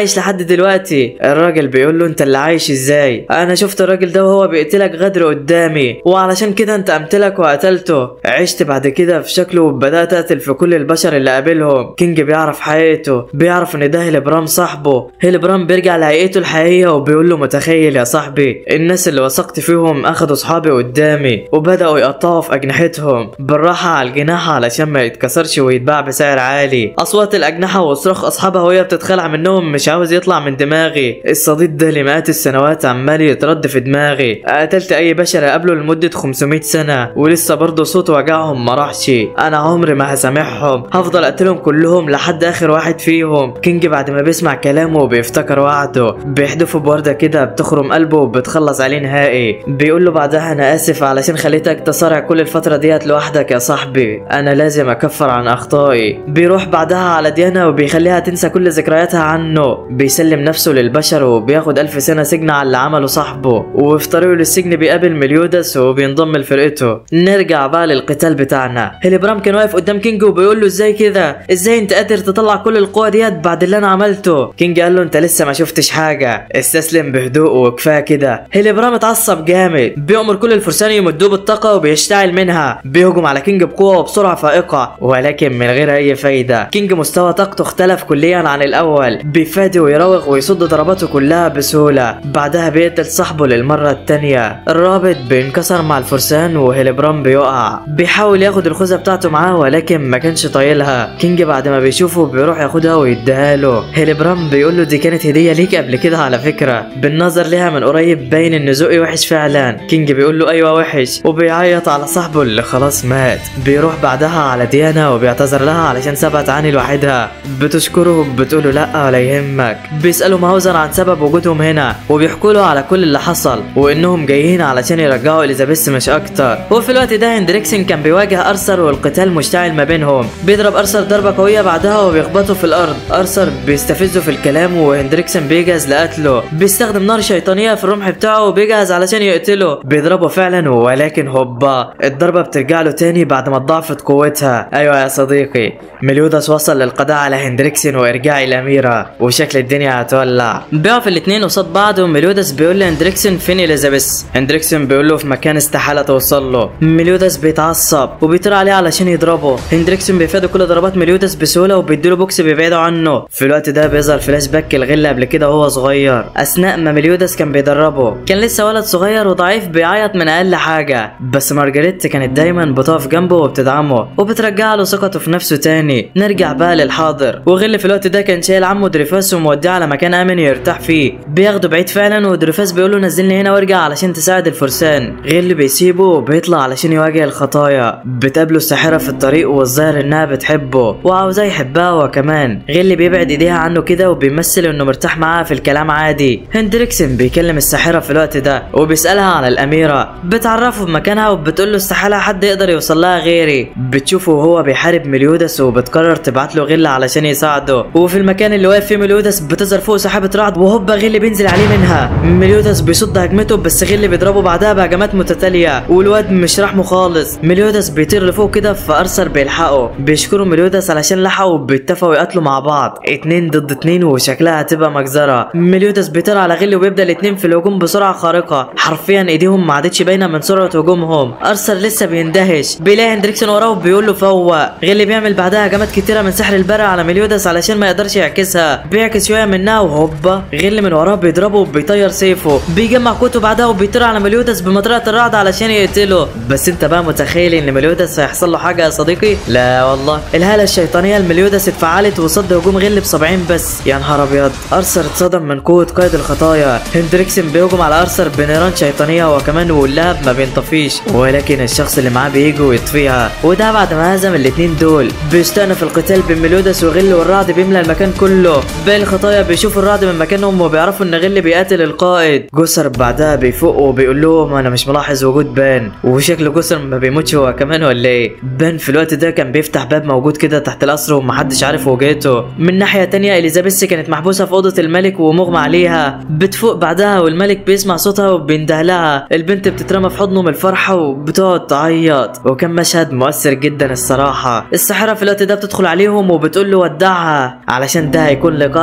عايش لحد دلوقتي الراجل بيقول له انت اللي عايش ازاي انا شفت الراجل ده وهو بيقتلك غدر قدامي وعلشان كده انت قمتلك وقتلته عشت بعد كده في شكله وبدات اقتل في كل البشر اللي قابلهم كينج بيعرف حقيقته بيعرف ان ده هيلبرام صاحبه هيلبرام بيرجع لهيئته الحقيقيه وبيقول له متخيل يا صاحبي الناس اللي وثقت فيهم اخدوا صحابي قدامي وبداوا يقطعوا في اجنحتهم بالراحه على الجناح علشان ما يتكسرش ويتباع بسعر عالي اصوات الاجنحه وصراخ اصحابها وهي بتتخلع منهم مش عاوز يطلع من دماغي الصديد ده لمئات السنوات عمال يترد في دماغي قتلت اي بشر قبله لمده 500 سنه ولسه برضه صوت وجعهم ما راحش انا عمري ما هسامحهم هفضل اقتلهم كلهم لحد اخر واحد فيهم كينج بعد ما بيسمع كلامه وبيفتكر وعده بيحدفه بورده كده بتخرم قلبه وبتخلص عليه نهائي بيقول له بعدها انا اسف علشان خليتك تصارع كل الفتره ديت لوحدك يا صاحبي انا لازم اكفر عن اخطائي بيروح بعدها على ديانا وبيخليها تنسى كل ذكرياتها عنه بيسلم نفسه للبشر وبياخد ألف سنة سجن على اللي عمله صاحبه وفي طريقه للسجن بيقابل مليودس وبينضم لفرقته نرجع بقى للقتال بتاعنا هيلبرام كان واقف قدام كينج وبيقول له ازاي كده ازاي انت قادر تطلع كل القوة ديت بعد اللي انا عملته كينج قال له انت لسه ما شفتش حاجة استسلم بهدوء وكفاية كده هيلبرام اتعصب جامد بيأمر كل الفرسان يمدوه بالطاقة وبيشتعل منها بيهجم على كينج بقوة وبسرعة فائقة ولكن من غير اي فايدة كينج مستوى طاقته اختلف كليا عن الاول بيفادي ويراوغ ويصد ضرباته كلها بسهولة بعدها بيقتل صاحبه للمرة التانية الرابط بينكسر مع الفرسان وهيلبرام بيقع بيحاول ياخد الخوذة بتاعته معاه ولكن ما كانش طايلها كينج بعد ما بيشوفه بيروح ياخدها ويديها له هيلبرام بيقول له دي كانت هدية ليك قبل كده على فكرة بالنظر ليها من قريب باين ان ذوقي وحش فعلا كينج بيقول له ايوه وحش وبيعيط على صاحبه اللي خلاص مات بيروح بعدها على ديانا وبيعتذر لها علشان سابها تعاني لوحدها بتشكره بتقول له لا ولا يهمك بيسألوا ماوزر عن سبب وجودهم هنا وبيحكوا له على كل اللي حصل وانهم جايين علشان يرجعوا اليزابيث مش اكتر وفي الوقت ده هندريكسن كان بيواجه ارثر والقتال مشتعل ما بينهم بيضرب ارثر ضربه قويه بعدها وبيخبطه في الارض ارثر بيستفزه في الكلام وهندريكسن بيجهز لقتله بيستخدم نار شيطانيه في الرمح بتاعه وبيجهز علشان يقتله بيضربه فعلا ولكن هوبا الضربه بترجع له تاني بعد ما ضعفت قوتها ايوه يا صديقي مليودس وصل للقضاء على هندريكسن وارجاع الاميره وشكل الدنيا هتولع بيقف الاتنين قصاد بعض وميليودس بيقول لهندريكسن فين اليزابيث هندريكسن بيقول له في مكان استحاله توصل له ميليودس بيتعصب وبيطير عليه علشان يضربه هندريكسن بيفادي كل ضربات ميليودس بسهوله وبيديله بوكس بيبعده عنه في الوقت ده بيظهر فلاش باك الغله قبل كده وهو صغير اثناء ما ميليودس كان بيدربه كان لسه ولد صغير وضعيف بيعيط من اقل حاجه بس مارجريت كانت دايما بتقف جنبه وبتدعمه وبترجع له ثقته في نفسه تاني نرجع بقى للحاضر وغل في الوقت ده كان شايل عمه دريفاس وموديه على مكان امن يرتاح فيه بياخده بعيد فعلا ودريفاس بيقول له نزلني هنا وارجع علشان تساعد الفرسان غل بيسيبه وبيطلع علشان يواجه الخطايا بتقابله الساحره في الطريق والظاهر انها بتحبه وعاوزاه يحبها هو كمان غل بيبعد ايديها عنه كده وبيمثل انه مرتاح معاها في الكلام عادي هندريكسن بيكلم الساحره في الوقت ده وبيسالها على الاميره بتعرفه بمكانها وبتقول له استحاله حد يقدر يوصل لها غيري بتشوفه وهو بيحارب مليودس وبتقرر تبعت له غل علشان يساعده وفي المكان اللي واقف فيه مليودس بتظهر فوق سحابه رعد وهوبا غل بينزل عليه منها مليودس بيصد هجمته بس غل بيضربه بعدها بهجمات متتاليه والواد مش رحمه خالص مليودس بيطير لفوق كده فارثر بيلحقه بيشكروا مليودس علشان لحقوا وبيتفقوا يقاتلوا مع بعض اتنين ضد اتنين وشكلها هتبقى مجزره مليودس بيطير على غل وبيبدا الاتنين في الهجوم بسرعه خارقه حرفيا ايديهم ما عادتش باينه من سرعه هجومهم ارثر لسه بيندهش بيلاقي هندريكسون وراه وبيقول له فوق غل بيعمل بعدها هجمات كتيره من سحر البرع على مليودس علشان ما يقدرش يعكسها بيعكس شويه منها وهوبا غل من وراه بيضربه وبيطير سيفه بيجمع قوته بعدها وبيطير على مليودس بمطرقه الرعد علشان يقتله بس انت بقى متخيل ان مليودس هيحصل له حاجه يا صديقي لا والله الهاله الشيطانيه المليودس اتفعلت وصد هجوم غل ب 70 بس يا نهار ابيض ارثر اتصدم من قوه قائد الخطايا هندريكسن بيهجم على ارثر بنيران شيطانيه هو كمان واللهب ما بينطفيش ولكن الشخص اللي معاه بيجي ويطفيها وده بعد ما هزم الاتنين دول بيستأنف القتال بين ميلودس وغل والرعد بيملى المكان كله باقي الخطايا بيشوفوا الرعد من مكانهم وبيعرفوا ان غل بيقاتل القائد جسر بعدها بيفوق وبيقول لهم انا مش ملاحظ وجود بان وشكل جسر ما بيموتش هو كمان ولا ايه بان في الوقت ده كان بيفتح باب موجود كده تحت القصر ومحدش عارف وجهته من ناحيه تانية اليزابيث كانت محبوسه في اوضه الملك ومغمى عليها بتفوق بعدها والملك بيسمع صوتها وبينده لها البنت بتترمى في حضنه من الفرحه وبتقعد تعيط وكان مشهد مؤثر جدا الصراحه الساحره في الوقت ده بتدخل عليهم وبتقول له ودعها علشان ده هيكون لقائك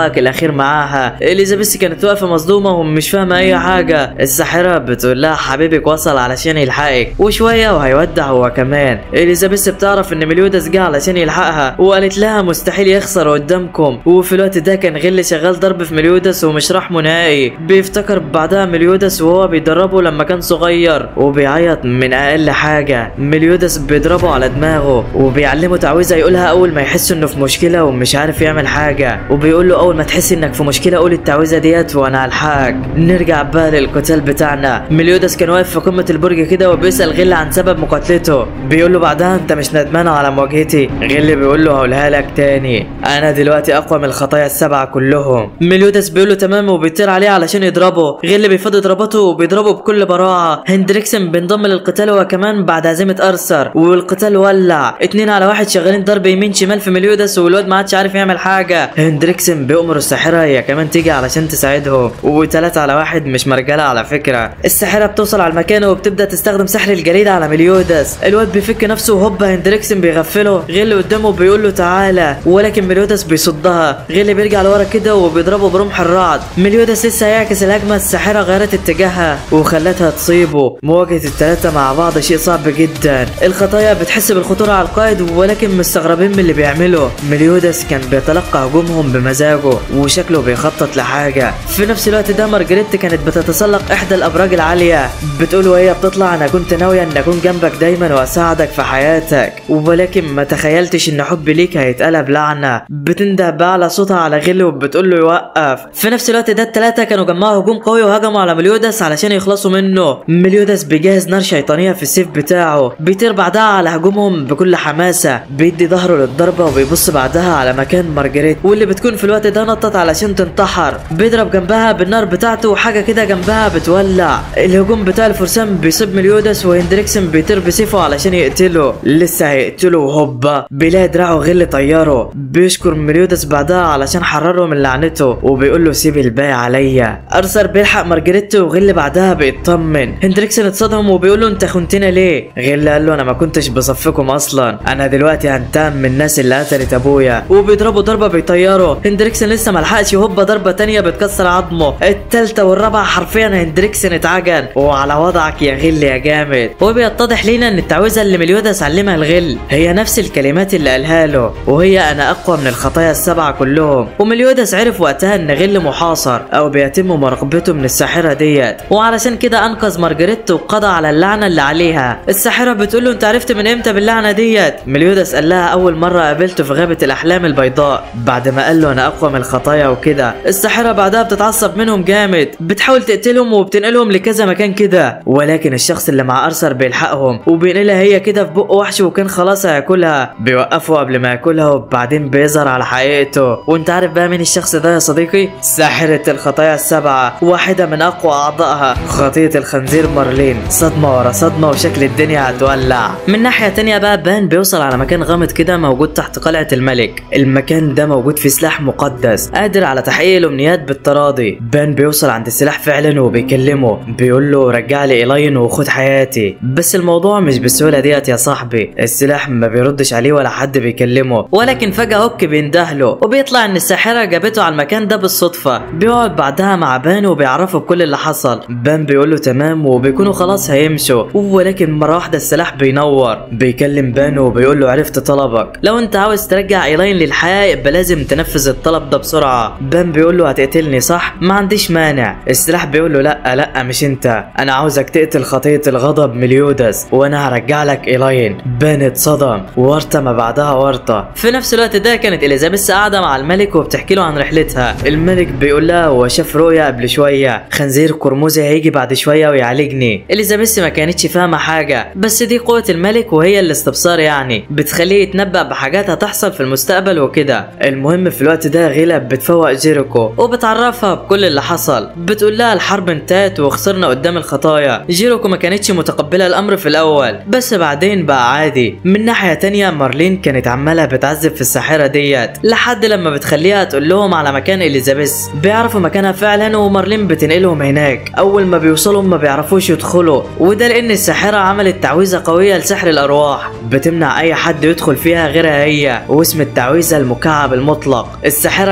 لقائك الاخير معاها اليزابيث كانت واقفه مصدومه ومش فاهمه اي حاجه الساحره بتقول لها حبيبك وصل علشان يلحقك وشويه وهيودع هو كمان اليزابيث بتعرف ان مليودس جه علشان يلحقها وقالت لها مستحيل يخسر قدامكم وفي الوقت ده كان غل شغال ضرب في مليودس ومش رحمه نهائي بيفتكر بعدها مليودس وهو بيدربه لما كان صغير وبيعيط من اقل حاجه مليودس بيضربه على دماغه وبيعلمه تعويذه يقولها اول ما يحس انه في مشكله ومش عارف يعمل حاجه وبيقول له اول ما تحس انك في مشكله قول التعويذه ديت وانا هلحقك نرجع بقى للقتال بتاعنا مليودس كان واقف في قمه البرج كده وبيسال غل عن سبب مقاتلته بيقول له بعدها انت مش ندمان على مواجهتي غل بيقول له هقولها لك تاني انا دلوقتي اقوى من الخطايا السبعه كلهم مليودس بيقول له تمام وبيطير عليه علشان يضربه غل بيفضي ضرباته وبيضربه بكل براعه هندريكسن بينضم للقتال هو كمان بعد هزيمه ارثر والقتال ولع اتنين على واحد شغالين ضرب يمين شمال في مليودس والواد ما عادش عارف يعمل حاجه هندريكسن بيأمر الساحره هي كمان تيجي علشان تساعدهم وتلاتة على واحد مش مرجله على فكره الساحره بتوصل على المكان وبتبدا تستخدم سحر الجليد على مليودس الواد بيفك نفسه وهوبا هندريكسن بيغفله غل قدامه بيقول له تعالى ولكن مليودس بيصدها غل بيرجع لورا كده وبيضربه برمح الرعد مليودس لسه هيعكس الهجمه الساحره غيرت اتجاهها وخلتها تصيبه مواجهه التلاتة مع بعض شيء صعب جدا الخطايا بتحس بالخطوره على القائد ولكن مستغربين من اللي بيعمله مليودس كان بيتلقى هجومهم بمزاجه وشكله بيخطط لحاجه في نفس الوقت ده مارجريت كانت بتتسلق احدى الابراج العاليه بتقول وهي بتطلع انا كنت ناويه ان اكون جنبك دايما واساعدك في حياتك ولكن ما تخيلتش ان حبي ليك هيتقلب لعنه بتنده باعلى صوتها على غل وبتقول له يوقف في نفس الوقت ده التلاته كانوا جمعوا هجوم قوي وهجموا على مليودس علشان يخلصوا منه مليودس بيجهز نار شيطانيه في السيف بتاعه بيطير بعدها على هجومهم بكل حماسه بيدي ظهره للضربه وبيبص بعدها على مكان مارجريت واللي بتكون في الوقت ده نطت علشان تنتحر بيضرب جنبها بالنار بتاعته وحاجه كده جنبها بتولع الهجوم بتاع الفرسان بيصيب مليودس وهندريكسن بيطير بسيفه علشان يقتله لسه هيقتله وهوبا بيلاقي دراعه غل طياره بيشكر مليودس بعدها علشان حرره من لعنته وبيقول له سيب الباقي عليا ارثر بيلحق مارجريت وغل بعدها بيطمن هندريكسن اتصدم وبيقول له انت خنتنا ليه غل قال له انا ما كنتش بصفكم اصلا انا دلوقتي هنتقم من الناس اللي قتلت ابويا وبيضربوا ضربه بيطيره هندريكسن لسه ملحقش هوبا ضربه تانية بتكسر عظمه التالتة والرابعه حرفيا هندريكسن اتعجن وعلى وضعك يا غل يا جامد وبيتضح لينا ان التعويذه اللي مليودس علمها الغل هي نفس الكلمات اللي قالها له وهي انا اقوى من الخطايا السبعه كلهم ومليودس عرف وقتها ان غل محاصر او بيتم مراقبته من الساحره ديت وعلشان كده انقذ مارجريت وقضى على اللعنه اللي عليها الساحره بتقول له انت عرفت من امتى باللعنه ديت مليودس قال لها اول مره قابلته في غابه الاحلام البيضاء بعد ما قال له انا اقوى من الخطايا وكده الساحره بعدها بتتعصب منهم جامد بتحاول تقتلهم وبتنقلهم لكذا مكان كده ولكن الشخص اللي مع ارثر بيلحقهم وبينقلها هي كده في بق وحش وكان خلاص هياكلها بيوقفه قبل ما ياكلها وبعدين بيظهر على حقيقته وانت عارف بقى مين الشخص ده يا صديقي ساحره الخطايا السبعه واحده من اقوى اعضائها خطيه الخنزير مارلين صدمه ورا صدمه وشكل الدنيا هتولع من ناحيه تانية بقى بان بيوصل على مكان غامض كده موجود تحت قلعه الملك المكان ده موجود فيه سلاح مقدس قادر على تحقيق الامنيات بالتراضي بان بيوصل عند السلاح فعلا وبيكلمه بيقول له رجع لي ايلاين وخد حياتي بس الموضوع مش بالسهوله ديت يا صاحبي السلاح ما بيردش عليه ولا حد بيكلمه ولكن فجاه هوك بيندهله وبيطلع ان الساحره جابته على المكان ده بالصدفه بيقعد بعدها مع بان وبيعرفه بكل اللي حصل بان بيقول له تمام وبيكونوا خلاص هيمشوا ولكن مره واحده السلاح بينور بيكلم بان وبيقول له عرفت طلبك لو انت عاوز ترجع ايلاين للحياه يبقى لازم تنفذ الطلب ده بسرعه بان بيقول له هتقتلني صح ما عنديش مانع السلاح بيقول له لا لا مش انت انا عاوزك تقتل خطيه الغضب مليودس وانا هرجع لك ايلاين بان اتصدم ورطه ما بعدها ورطه في نفس الوقت ده كانت اليزابيث قاعده مع الملك وبتحكي له عن رحلتها الملك بيقول لها هو شاف رؤيا قبل شويه خنزير قرمزي هيجي بعد شويه ويعالجني اليزابيث ما كانتش فاهمه حاجه بس دي قوه الملك وهي الاستبصار يعني بتخليه يتنبأ بحاجات هتحصل في المستقبل وكده المهم في الوقت ده غيلا بتفوق جيريكو وبتعرفها بكل اللي حصل بتقول لها الحرب انتهت وخسرنا قدام الخطايا جيريكو ما كانتش متقبله الامر في الاول بس بعدين بقى عادي من ناحيه تانية مارلين كانت عماله بتعذب في الساحره ديت لحد لما بتخليها تقول لهم على مكان اليزابيث بيعرفوا مكانها فعلا ومارلين بتنقلهم هناك اول ما بيوصلوا ما بيعرفوش يدخلوا وده لان الساحره عملت تعويذه قويه لسحر الارواح بتمنع اي حد يدخل فيها غيرها هي واسم التعويذه المكعب المطلق الساحره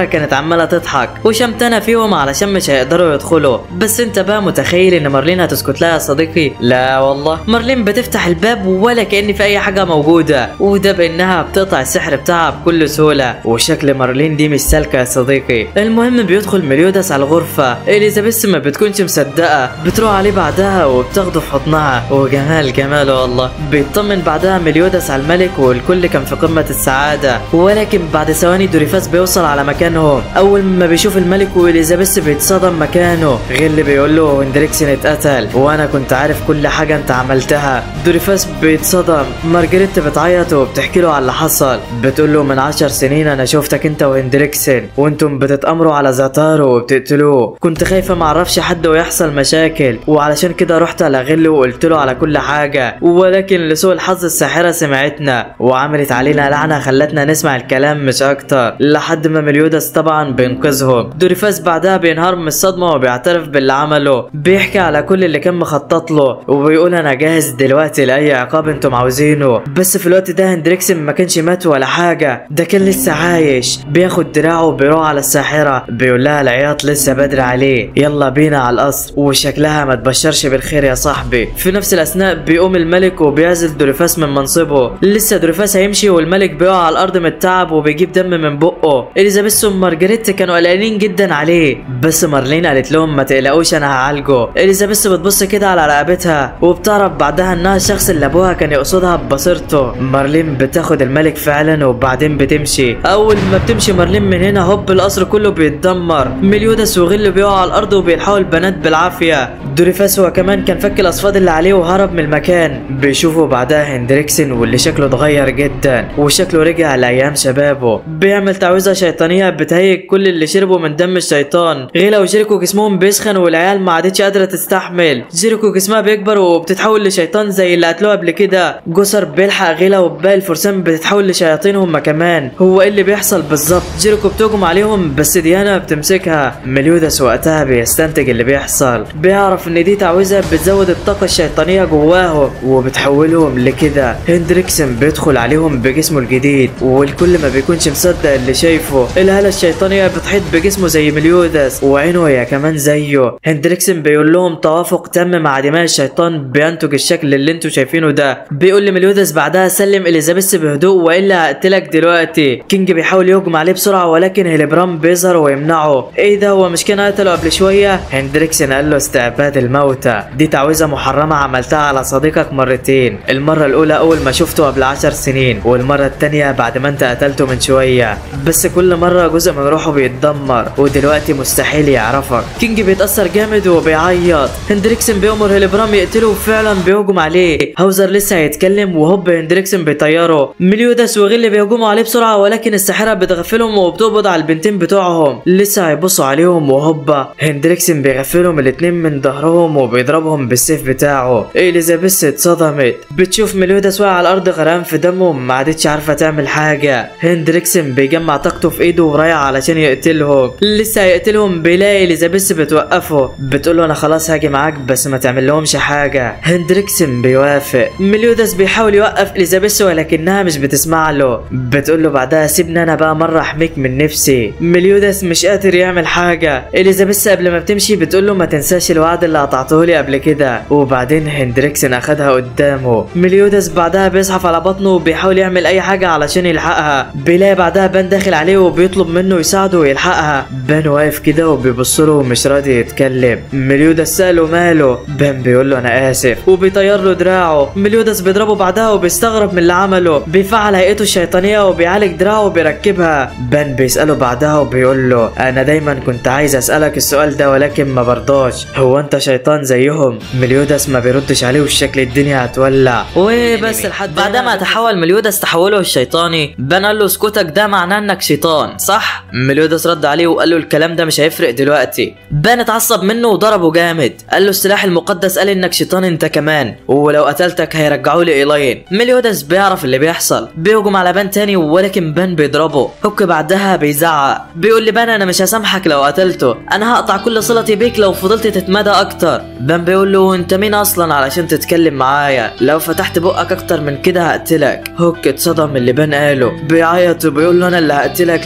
كانت عمالة تضحك وشمتنا فيهم علشان مش هيقدروا يدخلوا بس انت بقى متخيل ان مارلين هتسكت لها يا صديقي لا والله مارلين بتفتح الباب ولا كأن في اي حاجة موجودة وده بانها بتقطع السحر بتاعها بكل سهولة وشكل مارلين دي مش سالكة يا صديقي المهم بيدخل مليودس على الغرفة اليزابيث ما بتكونش مصدقة بتروح عليه بعدها وبتاخده في حضنها وجمال جماله والله بيطمن بعدها مليودس على الملك والكل كان في قمة السعادة ولكن بعد ثواني دوريفاس بيوصل على مكانهم اول ما بيشوف الملك واليزابيث بيتصدم مكانه غل بيقول له هندريكسن اتقتل وانا كنت عارف كل حاجة انت عملتها دوريفاس بيتصدم مارجريت بتعيط وبتحكي له على اللي حصل بتقول له من عشر سنين انا شفتك انت وهندريكسن وانتم بتتامروا على زاتارو وبتقتلوه كنت خايفة معرفش حد ويحصل مشاكل وعلشان كده رحت على غل وقلت له على كل حاجة ولكن لسوء الحظ الساحرة سمعتنا وعملت علينا لعنة خلتنا نسمع الكلام مش اكتر لحد ما مليودس طبعا بينقذهم دوريفاس بعدها بينهار من الصدمة وبيعترف باللي عمله بيحكي على كل اللي كان مخطط له وبيقول انا جاهز دلوقتي لاي عقاب انتم عاوزينه بس في الوقت ده هندريكسن ما كانش مات ولا حاجة ده كان لسه عايش بياخد دراعه وبيروح على الساحرة بيقول لها العياط لسه بدري عليه يلا بينا على القصر وشكلها ما تبشرش بالخير يا صاحبي في نفس الاثناء بيقوم الملك وبيعزل دوريفاس من منصبه لسه دوريفاس هيمشي والملك بيقع على الارض من التعب وبيجيب دم من بقه اليزابيث ومارجريت كانوا قلقانين جدا عليه بس مارلين قالت لهم ما تقلقوش انا هعالجه اليزابيث بتبص كده على رقبتها وبتعرف بعدها انها الشخص اللي ابوها كان يقصدها ببصيرته مارلين بتاخد الملك فعلا وبعدين بتمشي اول ما بتمشي مارلين من هنا هوب القصر كله بيتدمر مليودس وغل بيقعوا على الارض وبيلحقوا البنات بالعافيه دوريفاس هو كمان كان فك الاصفاد اللي عليه وهرب من المكان بيشوفوا بعدها هندريكسن واللي شكله اتغير جدا وشكله رجع لايام شبابه بيعمل تعويذه شيطانيه بتهيج كل اللي شربوا من دم الشيطان غيلا وجيريكو جسمهم بيسخن والعيال ما عادتش قادره تستحمل جيريكو جسمها بيكبر وبتتحول لشيطان زي اللي قتلوها قبل كده جسر بيلحق غيلا وباقي الفرسان بتتحول لشياطين هم كمان هو ايه اللي بيحصل بالظبط جيريكو بتهجم عليهم بس ديانا بتمسكها مليودس وقتها بيستنتج اللي بيحصل بيعرف ان دي تعويذه بتزود الطاقه الشيطانيه جواهم وبتحولهم لكده هندريكسن بيدخل عليهم بجسمه الجديد والكل ما بيكونش مصدق اللي شايفه الهاله الشيطانيه بتحيط بجسمه زي مليودس وعينه هي كمان زيه هندريكسن بيقول لهم توافق تم مع دماء الشيطان بينتج الشكل اللي انتوا شايفينه ده بيقول لمليودس بعدها سلم اليزابيث بهدوء والا هقتلك دلوقتي كينج بيحاول يهجم عليه بسرعه ولكن هيلبرام بيظهر ويمنعه ايه ده هو مش كان قتله قبل شويه هندريكسن قال له استعباد الموتى دي تعويذه محرمه عملتها على صديقك مرتين المره الاولى اول ما شفته قبل عشر سنين والمره التانيه بعد ما انت قتلته من شويه بس كل مره جزء من روحه بيتدمر ودلوقتي مستحيل يعرفك كينج بيتاثر جامد وبيعيط هندريكسن بيأمر هيلبرام يقتله وفعلا بيهجم عليه هاوزر لسه هيتكلم وهوب هندريكسن بيطيره مليودس وغل بيهجموا عليه بسرعه ولكن الساحره بتغفلهم وبتقبض على البنتين بتوعهم لسه هيبصوا عليهم وهوبا هندريكسن بيغفلهم الاتنين من ظهرهم وبيضربهم بالسيف بتاعه اليزابيث اتصدمت بتشوف مليودس واقع على الارض غرقان في دمه ما عادتش عارفه تعمل حاجه هندريكسن بيجمع طاقته في ايده ورايح علشان يقتلهم لسه هيقتلهم بيلاقي اليزابيث بتوقفه بتقول له انا خلاص هاجي معاك بس ما تعمل لهمش حاجه هندريكسن بيوافق مليودس بيحاول يوقف اليزابيث ولكنها مش بتسمع له بتقول له بعدها سيبني انا بقى مره احميك من نفسي مليودس مش قادر يعمل حاجه اليزابيث قبل ما بتمشي بتقول له ما تنساش الوعد اللي قطعته لي قبل كده وبعدين هندريكسن اخدها قدامه مليودس بعدها بيزحف على بطنه وبيحاول يعمل اي حاجه علشان يلحقها بيلاقي بعدها بان داخل عليه وبيطلب منه يساعده ويلحقها بان واقف كده وبيبص له ومش راضي يتكلم مليودس ساله ماله بان بيقول له انا اسف وبيطير له دراعه مليودس بيضربه بعدها وبيستغرب من اللي عمله بيفعل هيئته الشيطانيه وبيعالج دراعه وبيركبها بان بيساله بعدها وبيقول له انا دايما كنت عايز اسالك السؤال ده ولكن ما برضاش هو انت شيطان زيهم مليودس ما بيردش عليه وشكل الدنيا هتولع وبس لحد بعد ما تحول مليودس تحوله الشيطاني بان قال له اسكتك ده معناه انك شيطان صح مليودس رد عليه وقال له الكلام ده مش هيفرق دلوقتي بان اتعصب منه وضربه جامد قال له السلاح المقدس قال انك شيطان انت كمان ولو قتلتك هيرجعوا لي ايلاين مليودس بيعرف اللي بيحصل بيهجم على بان تاني ولكن بان بيضربه هوك بعدها بيزعق بيقول لي بان انا مش هسامحك لو قتلته انا هقطع كل صلتي بيك لو فضلت تتمادى اكتر بان بيقول له انت مين اصلا علشان تتكلم معايا لو فتحت بقك اكتر من كده هقتلك هوك اتصدم من اللي بان قاله بيعيط وبيقول له انا اللي هقتلك لو ما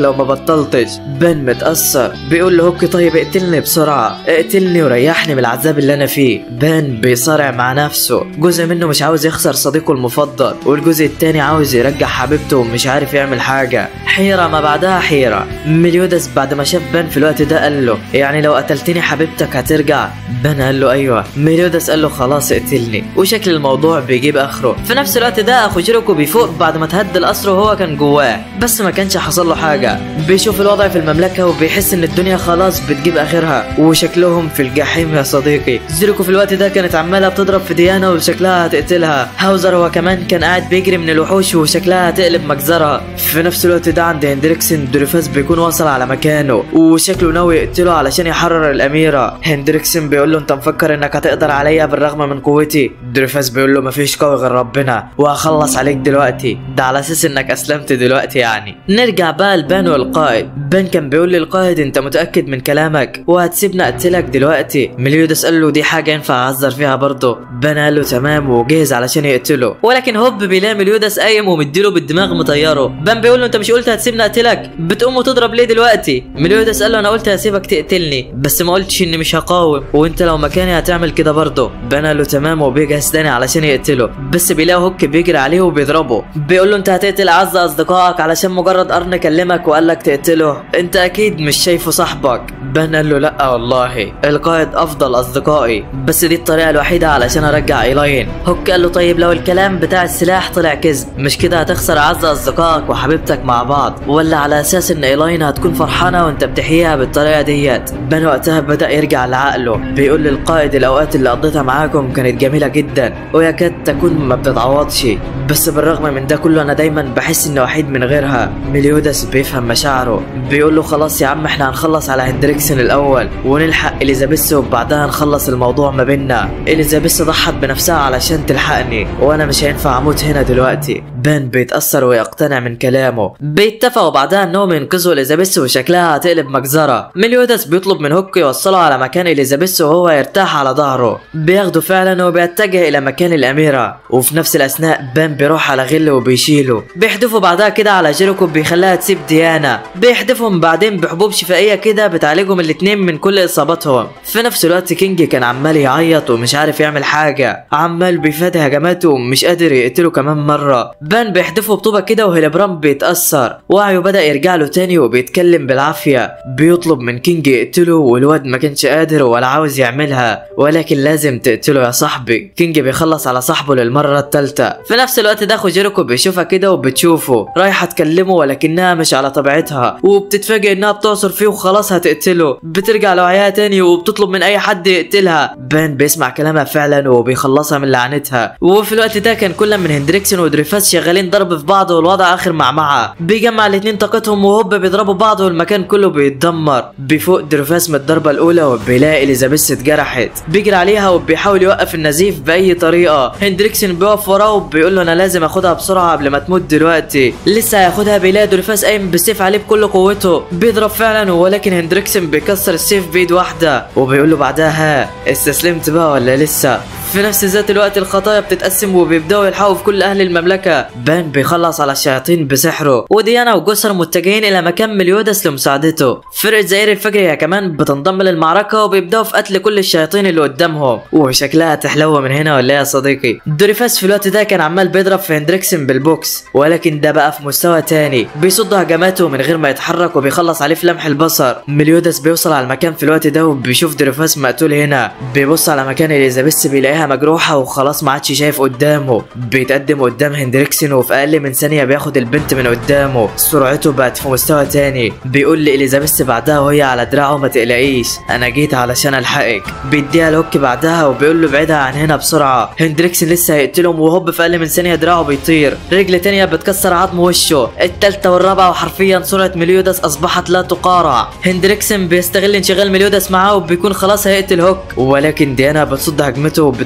مطلطش بن متأثر بيقول له هوكي طيب اقتلني بسرعة اقتلني وريحني من العذاب اللي انا فيه بن بيصارع مع نفسه جزء منه مش عاوز يخسر صديقه المفضل والجزء التاني عاوز يرجع حبيبته ومش عارف يعمل حاجة حيرة ما بعدها حيرة مليودس بعد ما شاف بن في الوقت ده قال له يعني لو قتلتني حبيبتك هترجع بن قال له ايوه ميليودس قال له خلاص اقتلني وشكل الموضوع بيجيب اخره في نفس الوقت ده اخو جيروكو بيفوق بعد ما تهد القصر وهو كان جواه بس ما كانش حصل له حاجه بيشوف الوضع في المملكه وبيحس ان الدنيا خلاص بتجيب اخرها وشكلهم في الجحيم يا صديقي جيروكو في الوقت ده كانت عماله بتضرب في ديانا وشكلها هتقتلها هاوزر هو كمان كان قاعد بيجري من الوحوش وشكلها هتقلب مجزرة في نفس الوقت ده عند هندريكسن دوريفاس بيكون وصل على مكانه وشكله ناوي يقتله علشان يحرر الاميره هندريكسن بيقول له انت مفكر انك هتقدر عليا بالرغم من قوتي دوريفاس بيقول له مفيش قوي غير ربنا وهخلص عليك دلوقتي ده على اساس انك اسلمت دلوقتي يعني نرجع بقى لبان والقائد بان كان بيقول للقائد انت متاكد من كلامك وهتسيبني اقتلك دلوقتي مليودس قال له دي حاجه ينفع اهزر فيها برضه بان قال له تمام وجهز علشان يقتله ولكن هوب بيلاقي مليودس قايم ومديله بالدماغ مطيره بان بيقول له انت مش قلت هتسيبني اقتلك بتقوم وتضرب ليه دلوقتي مليودس قال له انا قلت هسيبك تقتلني بس ما قلتش اني مش هقاوم وانت لو مكاني هتعمل كده برضه بان قال له تمام وبيجهز تاني علشان يقتله بس بيلاقي هوك بيجري عليه وبيضربه بيقول له انت هتقتل اعز اصدقائك علشان مجرد قرن كلمك وقال لك تقتله انت اكيد مش شايفه صاحبك بان قال له لا والله القائد افضل اصدقائي بس دي الطريقه الوحيده علشان ارجع ايلاين هوك قال له طيب لو الكلام بتاع السلاح طلع كذب مش كده هتخسر اعز اصدقائك وحبيبتك مع بعض ولا على اساس ان ايلاين هتكون فرحانه وانت بتحييها بالطريقه ديت بان وقتها بدا يرجع لعقله بيقول للقائد الاوقات اللي قضيتها معاكم كانت جميله جدا ويكاد تكون ما بتتعوضش بس بالرغم من ده كله انا دايما بحس اني وحيد من غيرها مليودس بيفهم مشاعره بيقول له خلاص يا عم احنا هنخلص على هندريكسن الاول ونلحق اليزابيث وبعدها نخلص الموضوع ما بيننا اليزابيث ضحت بنفسها علشان تلحقني وانا مش هينفع اموت هنا دلوقتي بان بيتاثر ويقتنع من كلامه بيتفقوا بعدها انهم ينقذوا اليزابيث وشكلها هتقلب مجزره مليودس بيطلب من هوك يوصله على مكان اليزابيث وهو يرتاح على ظهره بياخده فعلا وبيتجه الى مكان الاميره وفي نفس الاثناء بان بيروح على غل وبيشيله بيحدفوا بعدها كده على جيروكو بيخليها تسيب ديانا بيحدفهم بعدين بحبوب شفائيه كده بتعالجهم الاتنين من كل اصاباتهم في نفس الوقت كينج كان عمال يعيط ومش عارف يعمل حاجه عمال بيفادي هجماته ومش قادر يقتله كمان مره بان بيحدفه بطوبه كده وهيلبرام بيتاثر وعيه بدا يرجع له تاني وبيتكلم بالعافيه بيطلب من كينج يقتله والواد ما كانش قادر ولا عاوز يعملها ولكن لازم تقتله يا صاحبي كينج بيخلص على صاحبه للمره الثالثه في نفس الوقت ده اخو جيروكو بيشوفها كده وبتشوفه رايحه تكلمه ولكنها مش على طبيعتها وبتتفاجئ انها بتعصر فيه وخلاص هتقتله بترجع لوعيها تاني وبتطلب من اي حد يقتلها بان بيسمع كلامها فعلا وبيخلصها من لعنتها وفي الوقت ده كان كل من هندريكسون ودريفاس شغالين ضرب في بعض والوضع اخر معمعه بيجمع الاتنين طاقتهم وهوب بيضربوا بعض والمكان كله بيتدمر بيفوق دريفاس من الضربه الاولى وبيلاقي اليزابيث اتجرحت بيجري عليها وبيحاول يوقف النزيف باي طريقه هندريكسون بيقف وراه وبيقول له انا لازم اخدها بسرعه قبل ما تموت دلوقتي لسه هياخدها بيلاقي دريفاس قايم بالسيف عليه بكل قوته بيضرب فعلا ولكن هندريكسون بيكسر السيف بايد واحده وبيقول له بعدها ها استسلمت بقى ولا لسه في نفس ذات الوقت الخطايا بتتقسم وبيبداوا يلحقوا في كل اهل المملكه بان بيخلص على الشياطين بسحره وديانا وجسر متجهين الى مكان مليودس لمساعدته فرقه زئير الفجر هي كمان بتنضم للمعركه وبيبداوا في قتل كل الشياطين اللي قدامهم وشكلها تحلوه من هنا ولا إيه يا صديقي دوريفاس في الوقت ده كان عمال بيضرب في هندريكسن بالبوكس ولكن ده بقى في مستوى تاني بيصد هجماته من غير ما يتحرك وبيخلص عليه في لمح البصر مليودس بيوصل على المكان في الوقت ده وبيشوف دوريفاس مقتول هنا بيبص على مكان اليزابيث بيلاقيها مجروحه وخلاص ما عادش شايف قدامه بيتقدم قدام هندريكسن وفي اقل من ثانيه بياخد البنت من قدامه سرعته بقت في مستوى تاني بيقول لإليزابيث بعدها وهي على دراعه ما تقلقيش انا جيت علشان الحقك بيديها لوك بعدها وبيقول له ابعدها عن هنا بسرعه هندريكسن لسه هيقتلهم وهوب في اقل من ثانيه دراعه بيطير رجل تانية بتكسر عظم وشه التالتة والرابعة وحرفيا سرعة مليودس اصبحت لا تقارع هندريكسن بيستغل انشغال مليودس معاه وبيكون خلاص هيقتل هوك ولكن ديانا بتصد هجمته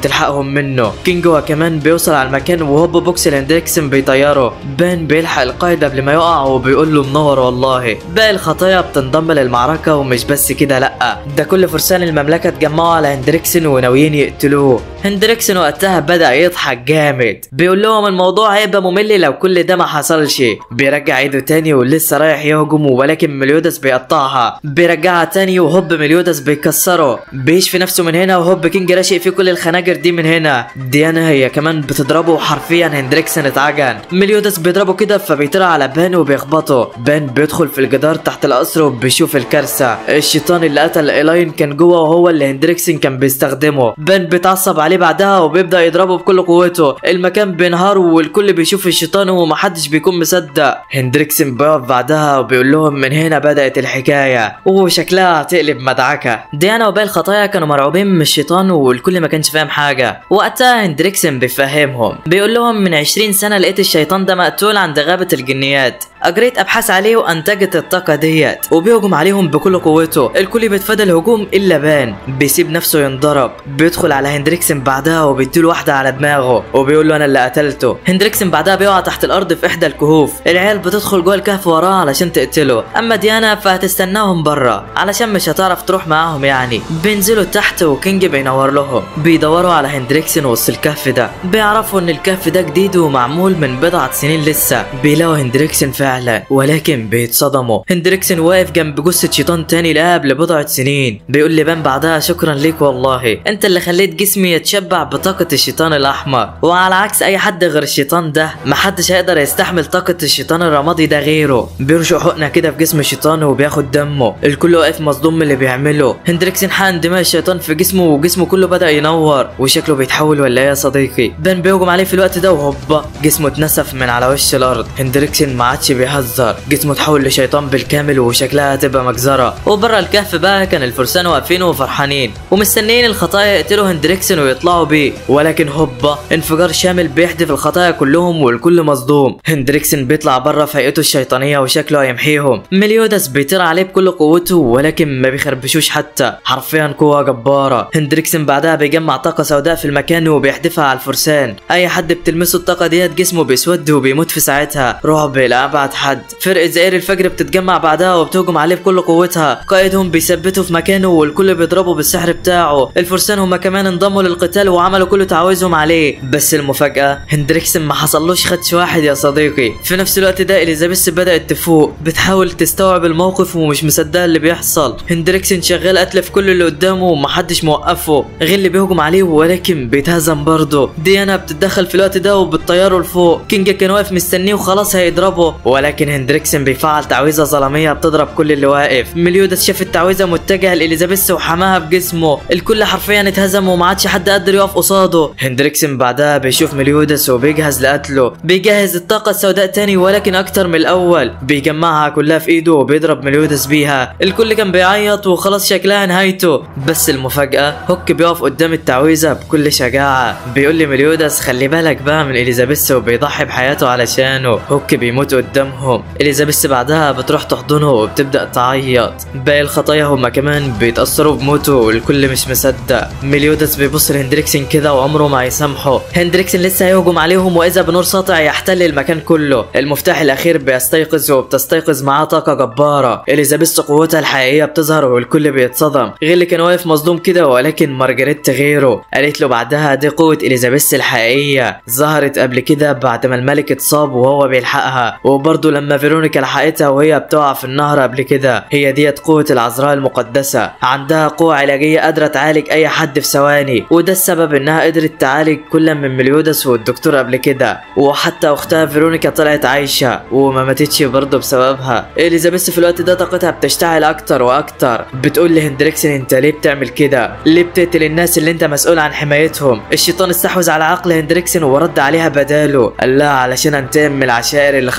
وتلحقهم منه كينج هو كمان بيوصل على المكان وهوب بوكس لهندريكسن بيطيره بان بيلحق القائد قبل ما يقع وبيقول له منور والله باقي الخطايا بتنضم للمعركة ومش بس كده لأ ده كل فرسان المملكة اتجمعوا على هندريكسن وناويين يقتلوه هندريكسن وقتها بدأ يضحك جامد بيقول لهم الموضوع هيبقى ممل لو كل ده ما حصلش بيرجع ايده تاني ولسه رايح يهجم ولكن مليودس بيقطعها بيرجعها تاني وهوب مليودس بيكسره بيشفي نفسه من هنا وهوب كينج راشق فيه كل الخناجر دي من هنا ديانا هي كمان بتضربه وحرفيا هندريكسن اتعجن مليودس بيضربه كده فبيطلع على بان وبيخبطه بان بيدخل في الجدار تحت القصر وبيشوف الكارثه الشيطان اللي قتل ايلاين كان جوه وهو اللي هندريكسن كان بيستخدمه بان بيتعصب عليه بعدها وبيبدا يضربه بكل قوته المكان بينهار والكل بيشوف الشيطان ومحدش بيكون مصدق هندريكسن بيقف بعدها وبيقول لهم من هنا بدات الحكايه وشكلها هتقلب مدعكه ديانا وباقي الخطايا كانوا مرعوبين من الشيطان والكل ما كانش فاهم حاجه وقتها هندريكسن بيفهمهم بيقول لهم من 20 سنه لقيت الشيطان ده مقتول عند غابه الجنيات اجريت ابحاث عليه وانتجت الطاقه ديت وبيهجم عليهم بكل قوته الكل بيتفادى الهجوم الا بان بيسيب نفسه ينضرب بيدخل على هندريكسن بعدها وبيديله واحده على دماغه وبيقول له انا اللي قتلته هندريكسن بعدها بيقع تحت الارض في احدى الكهوف العيال بتدخل جوه الكهف وراه علشان تقتله اما ديانا فهتستناهم بره علشان مش هتعرف تروح معاهم يعني بينزلوا تحت وكينج بينور لهم بيدوروا على هندريكسن وسط الكهف ده بيعرفوا ان الكهف ده جديد ومعمول من بضعه سنين لسه بيلاقوا هندريكسن فعلا ولكن بيتصدموا هندريكسن واقف جنب جثه شيطان تاني لقاها قبل بضعه سنين بيقول لي بان بعدها شكرا ليك والله انت اللي خليت جسمي يتشبع بطاقه الشيطان الاحمر وعلى عكس اي حد غير الشيطان ده محدش هيقدر يستحمل طاقه الشيطان الرمادي ده غيره بيرشق حقنه كده في جسم الشيطان وبياخد دمه الكل واقف مصدوم من اللي بيعمله هندريكسن حقن دماء الشيطان في جسمه وجسمه كله بدا ينور وشكله بيتحول ولا ايه يا صديقي بان بيهجم عليه في الوقت ده وهوبا جسمه اتنسف من على وش الارض هندريكسن ما عادش بيهزر جسمه اتحول لشيطان بالكامل وشكلها هتبقى مجزره وبره الكهف بقى كان الفرسان واقفين وفرحانين ومستنيين الخطايا يقتلوا هندريكسن ويطلعوا بيه ولكن هوبا انفجار شامل بيحدف الخطايا كلهم والكل مصدوم هندريكسن بيطلع بره في هيئته الشيطانيه وشكله هيمحيهم مليودس بيطير عليه بكل قوته ولكن ما بيخربشوش حتى حرفيا قوه جباره هندريكسن بعدها بيجمع طاقه سوداء في المكان وبيحدفها على الفرسان اي حد بتلمسه الطاقه ديت جسمه بيسود وبيموت في ساعتها رعب لابعد حد فرقه زئير الفجر بتتجمع بعدها وبتهجم عليه بكل قوتها قائدهم بيثبته في مكانه والكل بيضربه بالسحر بتاعه الفرسان هما كمان انضموا للقتال وعملوا كل تعاويذهم عليه بس المفاجاه هندريكسن ما حصلوش خدش واحد يا صديقي في نفس الوقت ده اليزابيث بدات تفوق بتحاول تستوعب الموقف ومش مصدقه اللي بيحصل هندريكسن شغال قتل في كل اللي قدامه ومحدش موقفه غير اللي بيهجم عليه ولكن بيتهزم برضه ديانا بتتدخل في الوقت ده وبتطيره لفوق كينج كان واقف مستنيه وخلاص هيضربه ولكن هندريكسن بيفعل تعويذه ظلاميه بتضرب كل اللي واقف مليودس شاف التعويذه متجهه لاليزابيث وحماها بجسمه الكل حرفيا اتهزم وما عادش حد قادر يقف قصاده هندريكسن بعدها بيشوف مليودس وبيجهز لقتله بيجهز الطاقه السوداء تاني ولكن اكتر من الاول بيجمعها كلها في ايده وبيضرب مليودس بيها الكل كان بيعيط وخلاص شكلها نهايته بس المفاجاه هوك بيقف قدام التعويذه بكل شجاعه بيقول لي مليودس خلي بالك بقى من اليزابيث وبيضحي بحياته علشانه هوك بيموت قدامهم اليزابيث بعدها بتروح تحضنه وبتبدا تعيط باقي الخطايا هما كمان بيتاثروا بموته والكل مش مصدق مليودس بيبص لهندريكسن كده وعمره ما هيسامحه هندريكسن لسه هيهجم عليهم واذا بنور ساطع يحتل المكان كله المفتاح الاخير بيستيقظ وبتستيقظ معاه طاقه جباره اليزابيث قوتها الحقيقيه بتظهر والكل بيتصدم غير اللي كان واقف مصدوم كده ولكن مارجريت غيره قالت له بعدها دي قوه اليزابيث الحقيقيه ظهرت قبل كده بعد ما الملك اتصاب وهو بيلحقها وبرضه لما فيرونيكا لحقتها وهي بتقع في النهر قبل كده هي ديت قوه العذراء المقدسه عندها قوه علاجيه قادره تعالج اي حد في ثواني وده السبب انها قدرت تعالج كل من مليودس والدكتور قبل كده وحتى اختها فيرونيكا طلعت عايشه وما ماتتش برضه بسببها اليزابيث في الوقت ده طاقتها بتشتعل اكتر واكتر بتقول لهندريكسن انت ليه بتعمل كده ليه بتقتل الناس اللي انت مسؤول عن حمايتهم الشيطان استحوذ على عقل هندريكسن ورد عليها بداله قال لها علشان انتقم من العشائر اللي ختمتني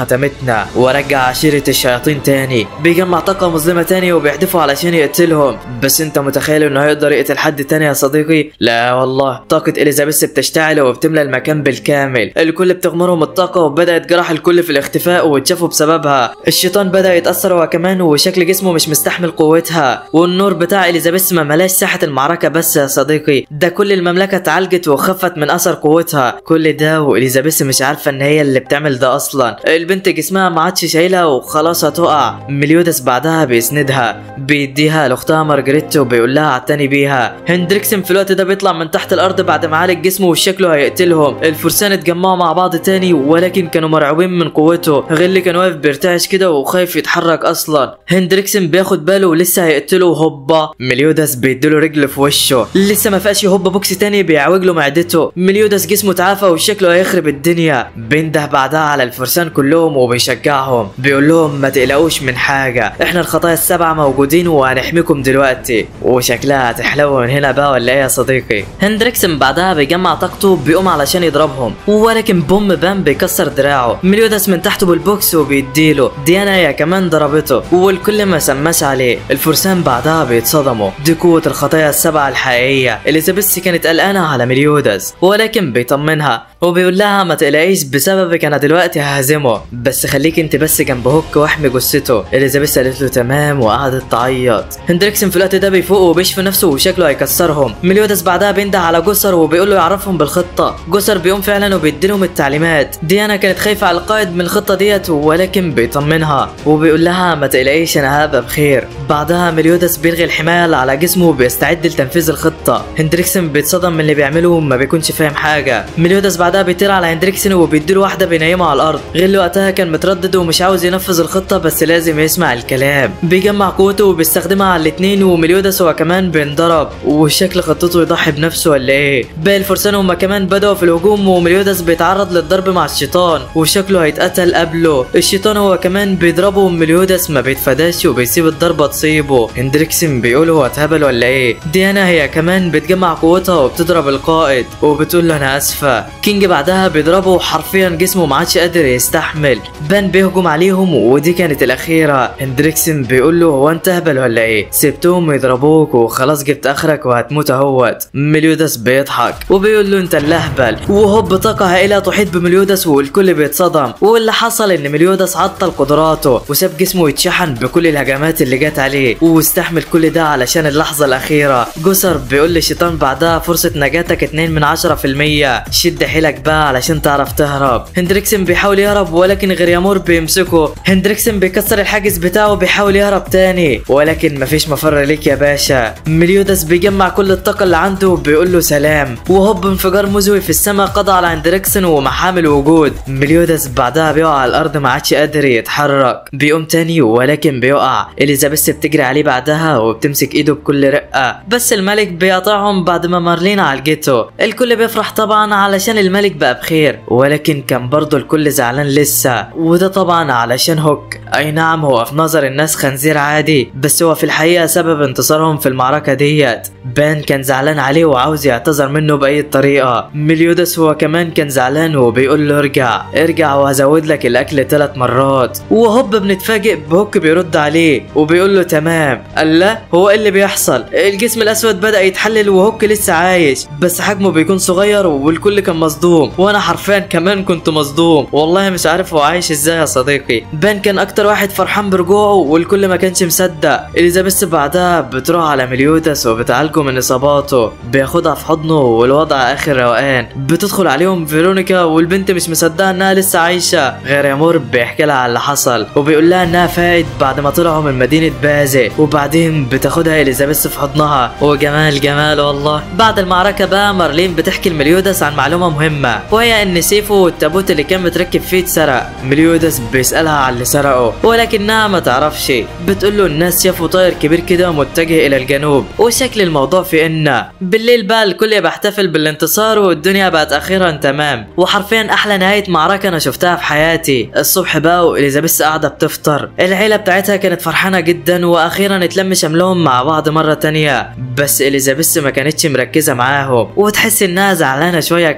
عائلتنا ورجع عشيرة الشياطين تاني بيجمع طاقة مظلمة تاني وبيحدفوا علشان يقتلهم بس انت متخيل انه هيقدر يقتل حد تاني يا صديقي لا والله طاقة اليزابيث بتشتعل وبتملى المكان بالكامل الكل بتغمرهم الطاقة وبدأت جرح الكل في الاختفاء واتشافوا بسببها الشيطان بدأ يتأثر هو كمان وشكل جسمه مش مستحمل قوتها والنور بتاع اليزابيث ما ملاش ساحة المعركة بس يا صديقي ده كل المملكة اتعالجت وخفت من أثر قوتها كل ده واليزابيث مش عارفة ان هي اللي بتعمل ده اصلا البنت جسمها ما عادش شايلها وخلاص هتقع مليودس بعدها بيسندها بيديها لاختها مارجريت وبيقول لها اعتني بيها هندريكسن في الوقت ده بيطلع من تحت الارض بعد ما عالج جسمه وشكله هيقتلهم الفرسان اتجمعوا مع بعض تاني ولكن كانوا مرعوبين من قوته غير كان واقف بيرتعش كده وخايف يتحرك اصلا هندريكسن بياخد باله ولسه هيقتله هوبا مليودس بيديله رجل في وشه لسه ما فاقش هوبا بوكس تاني بيعوج له معدته مليودس جسمه تعافى وشكله هيخرب الدنيا بينده بعدها على الفرسان كلهم وبيشجعهم بيقول لهم ما تقلقوش من حاجه احنا الخطايا السبعه موجودين وهنحميكم دلوقتي وشكلها هتحلو من هنا بقى ولا ايه يا صديقي هندريكسن بعدها بيجمع طاقته بيقوم علشان يضربهم ولكن بوم بام بيكسر دراعه مليودس من تحته بالبوكس وبيديله ديانا هي كمان ضربته والكل ما سماش عليه الفرسان بعدها بيتصدموا دي قوه الخطايا السبعه الحقيقيه اليزابيث كانت قلقانه على مليودس ولكن بيطمنها وبيقول لها ما تقلقيش بسببك انا دلوقتي ههزمه بس خليك انت بس جنب هوك واحمي جثته اليزابيث قالت له تمام وقعدت تعيط هندريكسن في الوقت ده بيفوق وبيشفي نفسه وشكله هيكسرهم مليودس بعدها بينده على جسر وبيقول له يعرفهم بالخطه جسر بيقوم فعلا وبيديلهم التعليمات ديانا كانت خايفه على القائد من الخطه ديت ولكن بيطمنها وبيقول لها ما تقلقيش انا هبقى بخير بعدها مليودس بيلغي الحمايه على جسمه وبيستعد لتنفيذ الخطه هندريكسن بيتصدم من اللي بيعمله وما بيكونش فاهم حاجه مليودس بعدها بيطير على هندريكسن وبيديله واحده بينيمه على الارض غير وقتها كان متردد ومش عاوز ينفذ الخطه بس لازم يسمع الكلام بيجمع قوته وبيستخدمها على الاتنين ومليودس هو كمان بينضرب وشكل خطته يضحي بنفسه ولا ايه باقي الفرسان هما كمان بدأوا في الهجوم ومليودس بيتعرض للضرب مع الشيطان وشكله هيتقتل قبله الشيطان هو كمان بيضربه ومليودس ما بيتفاداش وبيسيب الضربه تصيبه هندريكسن بيقول هو اتهبل ولا ايه ديانا هي كمان بتجمع قوتها وبتضرب القائد وبتقول له انا اسفه كينج بعدها بيضربه وحرفيا جسمه ما عادش قادر يستحمل بان بيهجم عليهم ودي كانت الاخيره هندريكسن بيقول له هو انت اهبل ولا ايه سبتهم يضربوك وخلاص جبت اخرك وهتموت اهوت مليودس بيضحك وبيقول له انت اللي اهبل وهوب طاقه هائله تحيط بمليودس والكل بيتصدم واللي حصل ان مليودس عطل قدراته وساب جسمه يتشحن بكل الهجمات اللي جت عليه واستحمل كل ده علشان اللحظه الاخيره جسر بيقول للشيطان بعدها فرصه نجاتك 2 من 10% شد حيلك بقى علشان تعرف تهرب هندريكسن بيحاول يهرب ولكن غريامور بيمسكه هندريكسن بيكسر الحاجز بتاعه وبيحاول يهرب تاني ولكن مفيش مفر ليك يا باشا مليودس بيجمع كل الطاقه اللي عنده وبيقول له سلام وهوب انفجار مزوي في السماء قضى على هندريكسن ومحامي الوجود مليودس بعدها بيقع على الارض ما عادش قادر يتحرك بيقوم تاني ولكن بيقع اليزابيث بتجري عليه بعدها وبتمسك ايده بكل رقه بس الملك بيقطعهم بعد ما مارلين عالجته الكل بيفرح طبعا علشان الملك بقى بخير ولكن كان برضه الكل زعلان لسه وده طبعا علشان هوك اي نعم هو في نظر الناس خنزير عادي بس هو في الحقيقه سبب انتصارهم في المعركه ديت بان كان زعلان عليه وعاوز يعتذر منه باي طريقه مليودس هو كمان كان زعلان وبيقول له ارجع ارجع وهزود لك الاكل ثلاث مرات وهوب بنتفاجئ بهوك بيرد عليه وبيقول له تمام قال لا هو ايه اللي بيحصل الجسم الاسود بدا يتحلل وهوك لسه عايش بس حجمه بيكون صغير والكل كان مصدوم وانا حرفيا كمان كنت مصدوم والله مش عارف هو عايش ازاي يا صديقي بان كان اكتر واحد فرحان برجوعه والكل ما كانش مصدق اليزابيث بعدها بتروح على مليودس وبتعالجه من اصاباته بياخدها في حضنه والوضع اخر روقان بتدخل عليهم فيرونيكا والبنت مش مصدقه انها لسه عايشه غير يامور بيحكي لها على اللي حصل وبيقول لها انها فاقت بعد ما طلعوا من مدينه بازي وبعدين بتاخدها اليزابيث في حضنها وجمال جمال والله بعد المعركه بقى مارلين بتحكي لمليودس عن معلومه مهمه وهي ان سيفه والتابوت اللي كان متركب فيه اتسرق مليودس بيسالها على اللي سرقه ولكنها ما تعرفش بتقول له الناس شافوا طائر كبير كده متجه الى الجنوب وشكل الموضوع في ان بالليل بقى الكل بيحتفل بالانتصار والدنيا بقت اخيرا تمام وحرفيا احلى نهايه معركه انا شفتها في حياتي الصبح بقى واليزابيث قاعده بتفطر العيله بتاعتها كانت فرحانه جدا واخيرا اتلم شملهم مع بعض مره تانية بس اليزابيث ما كانتش مركزه معاهم وتحس انها زعلانه شويه كده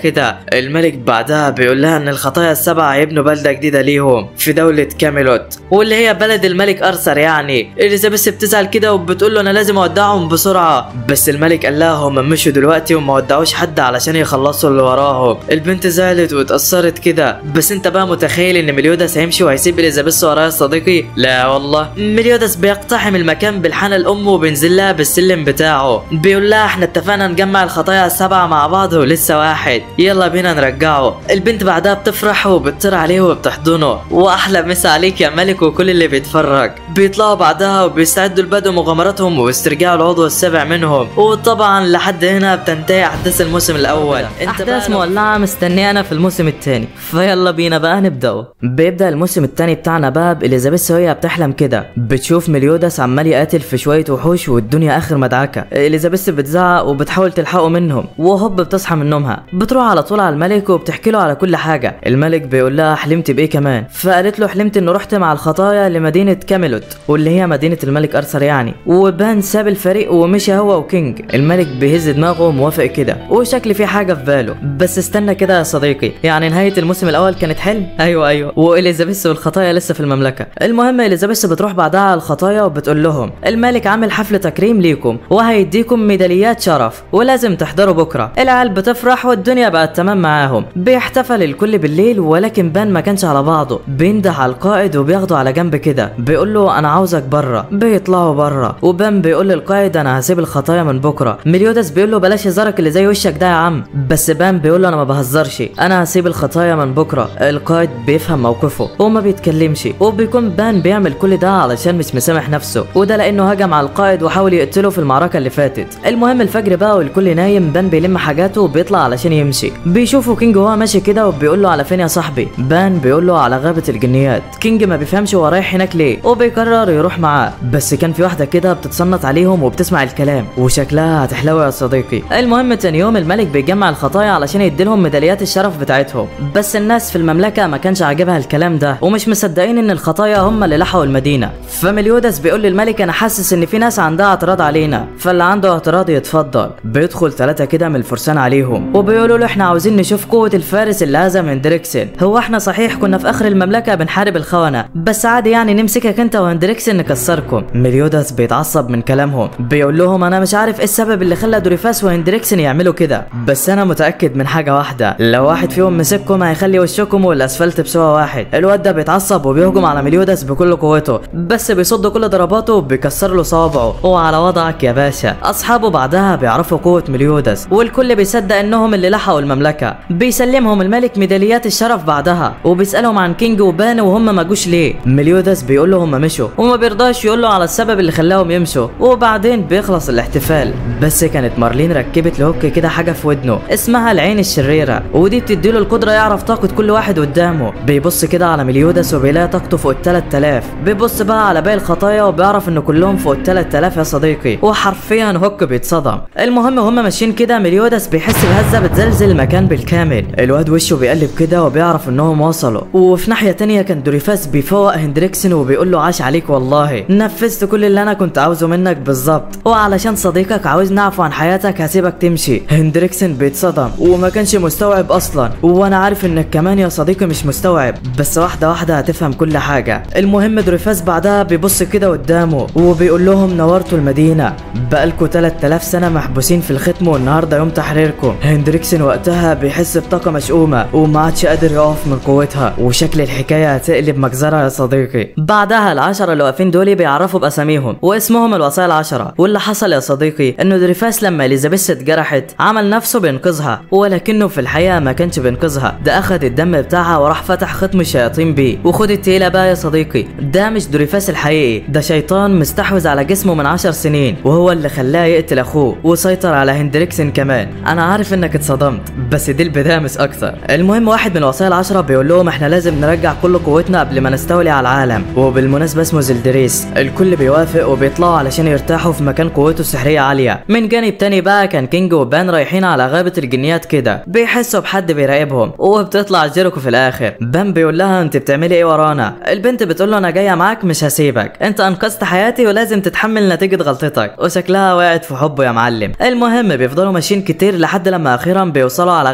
الملك بعدها بيقول لها ان الخطايا السبعة هيبنوا بلدة جديدة ليهم في دولة كاميلوت واللي هي بلد الملك ارثر يعني اليزابيث بتزعل كده وبتقول له انا لازم اودعهم بسرعة بس الملك قال لها هم مشوا دلوقتي وما ودعوش حد علشان يخلصوا اللي وراهم البنت زعلت واتأثرت كده بس انت بقى متخيل ان مليودس هيمشي وهيسيب اليزابيث وراه يا صديقي لا والله مليودس بيقتحم المكان بالحنة لامه وبينزل لها بالسلم بتاعه بيقول لها احنا اتفقنا نجمع الخطايا السبعة مع بعض ولسه واحد يلا بينا نرجعه البنت بعدها بتفرح وبتطير عليه وبتحضنه واحلى مسا عليك يا ملك وكل اللي بيتفرج بيطلعوا بعدها وبيستعدوا لبدء مغامراتهم واسترجاع العضو السابع منهم وطبعا لحد هنا بتنتهي احداث الموسم الاول احداث مولعه مستنيه انا في الموسم الثاني فيلا بينا بقى نبداو بيبدا الموسم الثاني بتاعنا بقى باليزابيث وهي بتحلم كده بتشوف مليودس عمال يقاتل في شويه وحوش والدنيا اخر مدعكه اليزابيث بتزعق وبتحاول تلحقه منهم وهوب بتصحى من نومها بتروح على طول على الملك وبتحكي له على كل حاجه الملك بيقول لها حلمت بايه كمان فقالت له حلمت انه رحت مع الخطايا لمدينه كاميلوت واللي هي مدينه الملك ارثر يعني وبان ساب الفريق ومشي هو وكينج الملك بيهز دماغه وموافق كده وشكل في حاجه في باله بس استنى كده يا صديقي يعني نهايه الموسم الاول كانت حلم ايوه ايوه واليزابيث والخطايا لسه في المملكه المهم اليزابيث بتروح بعدها على الخطايا وبتقول لهم الملك عامل حفل تكريم ليكم وهيديكم ميداليات شرف ولازم تحضروا بكره العيال بتفرح والدنيا بقت تمام معاهم بيحتفل الكل بالليل ولكن بان ما كانش على بعضه بينده على القائد وبياخده على جنب كده بيقول له انا عاوزك بره بيطلعوا بره وبان بيقول للقائد انا هسيب الخطايا من بكره مليودس بيقول له بلاش هزارك اللي زي وشك ده يا عم بس بان بيقول له انا ما بهزرش انا هسيب الخطايا من بكره القائد بيفهم موقفه وما بيتكلمش وبيكون بان بيعمل كل ده علشان مش مسامح نفسه وده لانه هجم على القائد وحاول يقتله في المعركه اللي فاتت المهم الفجر بقى والكل نايم بان بيلم حاجاته وبيطلع علشان يمشي بيشوفوا كينج وهو ماشي كده وبيقول له على فين يا صاحبي بان بيقول له على غابه الجنيات كينج ما بيفهمش هو رايح هناك ليه وبيقرر يروح معاه بس كان في واحده كده بتتصنت عليهم وبتسمع الكلام وشكلها هتحلو يا صديقي المهم تاني يوم الملك بيجمع الخطايا علشان يديلهم ميداليات الشرف بتاعتهم بس الناس في المملكه ما كانش عاجبها الكلام ده ومش مصدقين ان الخطايا هم اللي لحقوا المدينه فمليودس بيقول للملك انا حاسس ان في ناس عندها اعتراض علينا فاللي عنده اعتراض يتفضل بيدخل ثلاثه كده من الفرسان عليهم وبيقولوا له احنا عاوزين نشوف قوه الفارس اللي هزم هندريكسن هو احنا صحيح كنا في اخر المملكه بنحارب الخونه بس عادي يعني نمسكك انت وهندريكسن نكسركم مليودس بيتعصب من كلامهم بيقول لهم انا مش عارف ايه السبب اللي خلى دوريفاس وهندريكسن يعملوا كده بس انا متاكد من حاجه واحده لو واحد فيهم مسككم هيخلي وشكم والاسفلت بسوا واحد الواد ده بيتعصب وبيهجم على مليودس بكل قوته بس بيصد كل ضرباته وبيكسر له صوابعه وعلى وضعك يا باشا اصحابه بعدها بيعرفوا قوه مليودس والكل بيصدق انهم اللي لحقوا المملكه بيسلمهم الملك ميداليات الشرف بعدها وبيسالهم عن كينج وبان وهم ما جوش ليه مليودس بيقول له هم مشوا وما بيرضاش يقول له على السبب اللي خلاهم يمشوا وبعدين بيخلص الاحتفال بس كانت مارلين ركبت لهوك كده حاجه في ودنه اسمها العين الشريره ودي بتديله القدره يعرف طاقه كل واحد قدامه بيبص كده على مليودس وبيلاقي طاقته فوق ال 3000 بيبص بقى على باقي الخطايا وبيعرف ان كلهم فوق ال 3000 يا صديقي وحرفيا هوك بيتصدم المهم هما ماشيين كده مليودس بيحس بهزه بتزلزل المكان بالكامل الواد وشه بيقلب كده وبيعرف انهم وصلوا وفي ناحيه تانية كان دوريفاس بيفوق هندريكسن وبيقول له عاش عليك والله نفذت كل اللي انا كنت عاوزه منك بالظبط وعلشان صديقك عاوز نعفو عن حياتك هسيبك تمشي هندريكسن بيتصدم وما كانش مستوعب اصلا وانا عارف انك كمان يا صديقي مش مستوعب بس واحده واحده هتفهم كل حاجه المهم دوريفاس بعدها بيبص كده قدامه وبيقول لهم نورتوا المدينه بقالكوا 3000 سنه محبوسين في الختم والنهارده يوم تحريركم هندريكسن وقتها بيحس بطاقه مشؤومه وما عادش قادر يقف من قوتها وشكل الحكايه هتقلب مجزره يا صديقي بعدها العشرة اللي واقفين دول بيعرفوا باساميهم واسمهم الوصايا العشرة واللي حصل يا صديقي انه دريفاس لما اليزابيث اتجرحت عمل نفسه بينقذها ولكنه في الحقيقه ما كانش بينقذها ده اخد الدم بتاعها وراح فتح ختم الشياطين بيه وخد التقيله بقى يا صديقي ده مش دريفاس الحقيقي ده شيطان مستحوذ على جسمه من عشر سنين وهو اللي خلاه يقتل اخوه وسيطر على هندريكسن كمان انا عارف انك اتصدمت بس دي البدايه مش اكتر المهم واحد من الوصايا العشرة بيقول لهم احنا لازم نرجع كل قوتنا قبل ما نستولي على العالم وبالمناسبه اسمه زلدريس الكل بيوافق وبيطلعوا علشان يرتاحوا في مكان قوته السحريه عاليه من جانب تاني بقى كان كينج وبان رايحين على غابه الجنيات كده بيحسوا بحد بيراقبهم وبتطلع جيريكو في الاخر بان بيقول لها انت بتعملي ايه ورانا البنت بتقول له انا جايه معاك مش هسيبك انت انقذت حياتي ولازم تتحمل نتيجه غلطتك وشكلها وقعت في حبه يا معلم المهم بيفضلوا ماشيين كتير لحد لما اخيرا بيوصلوا على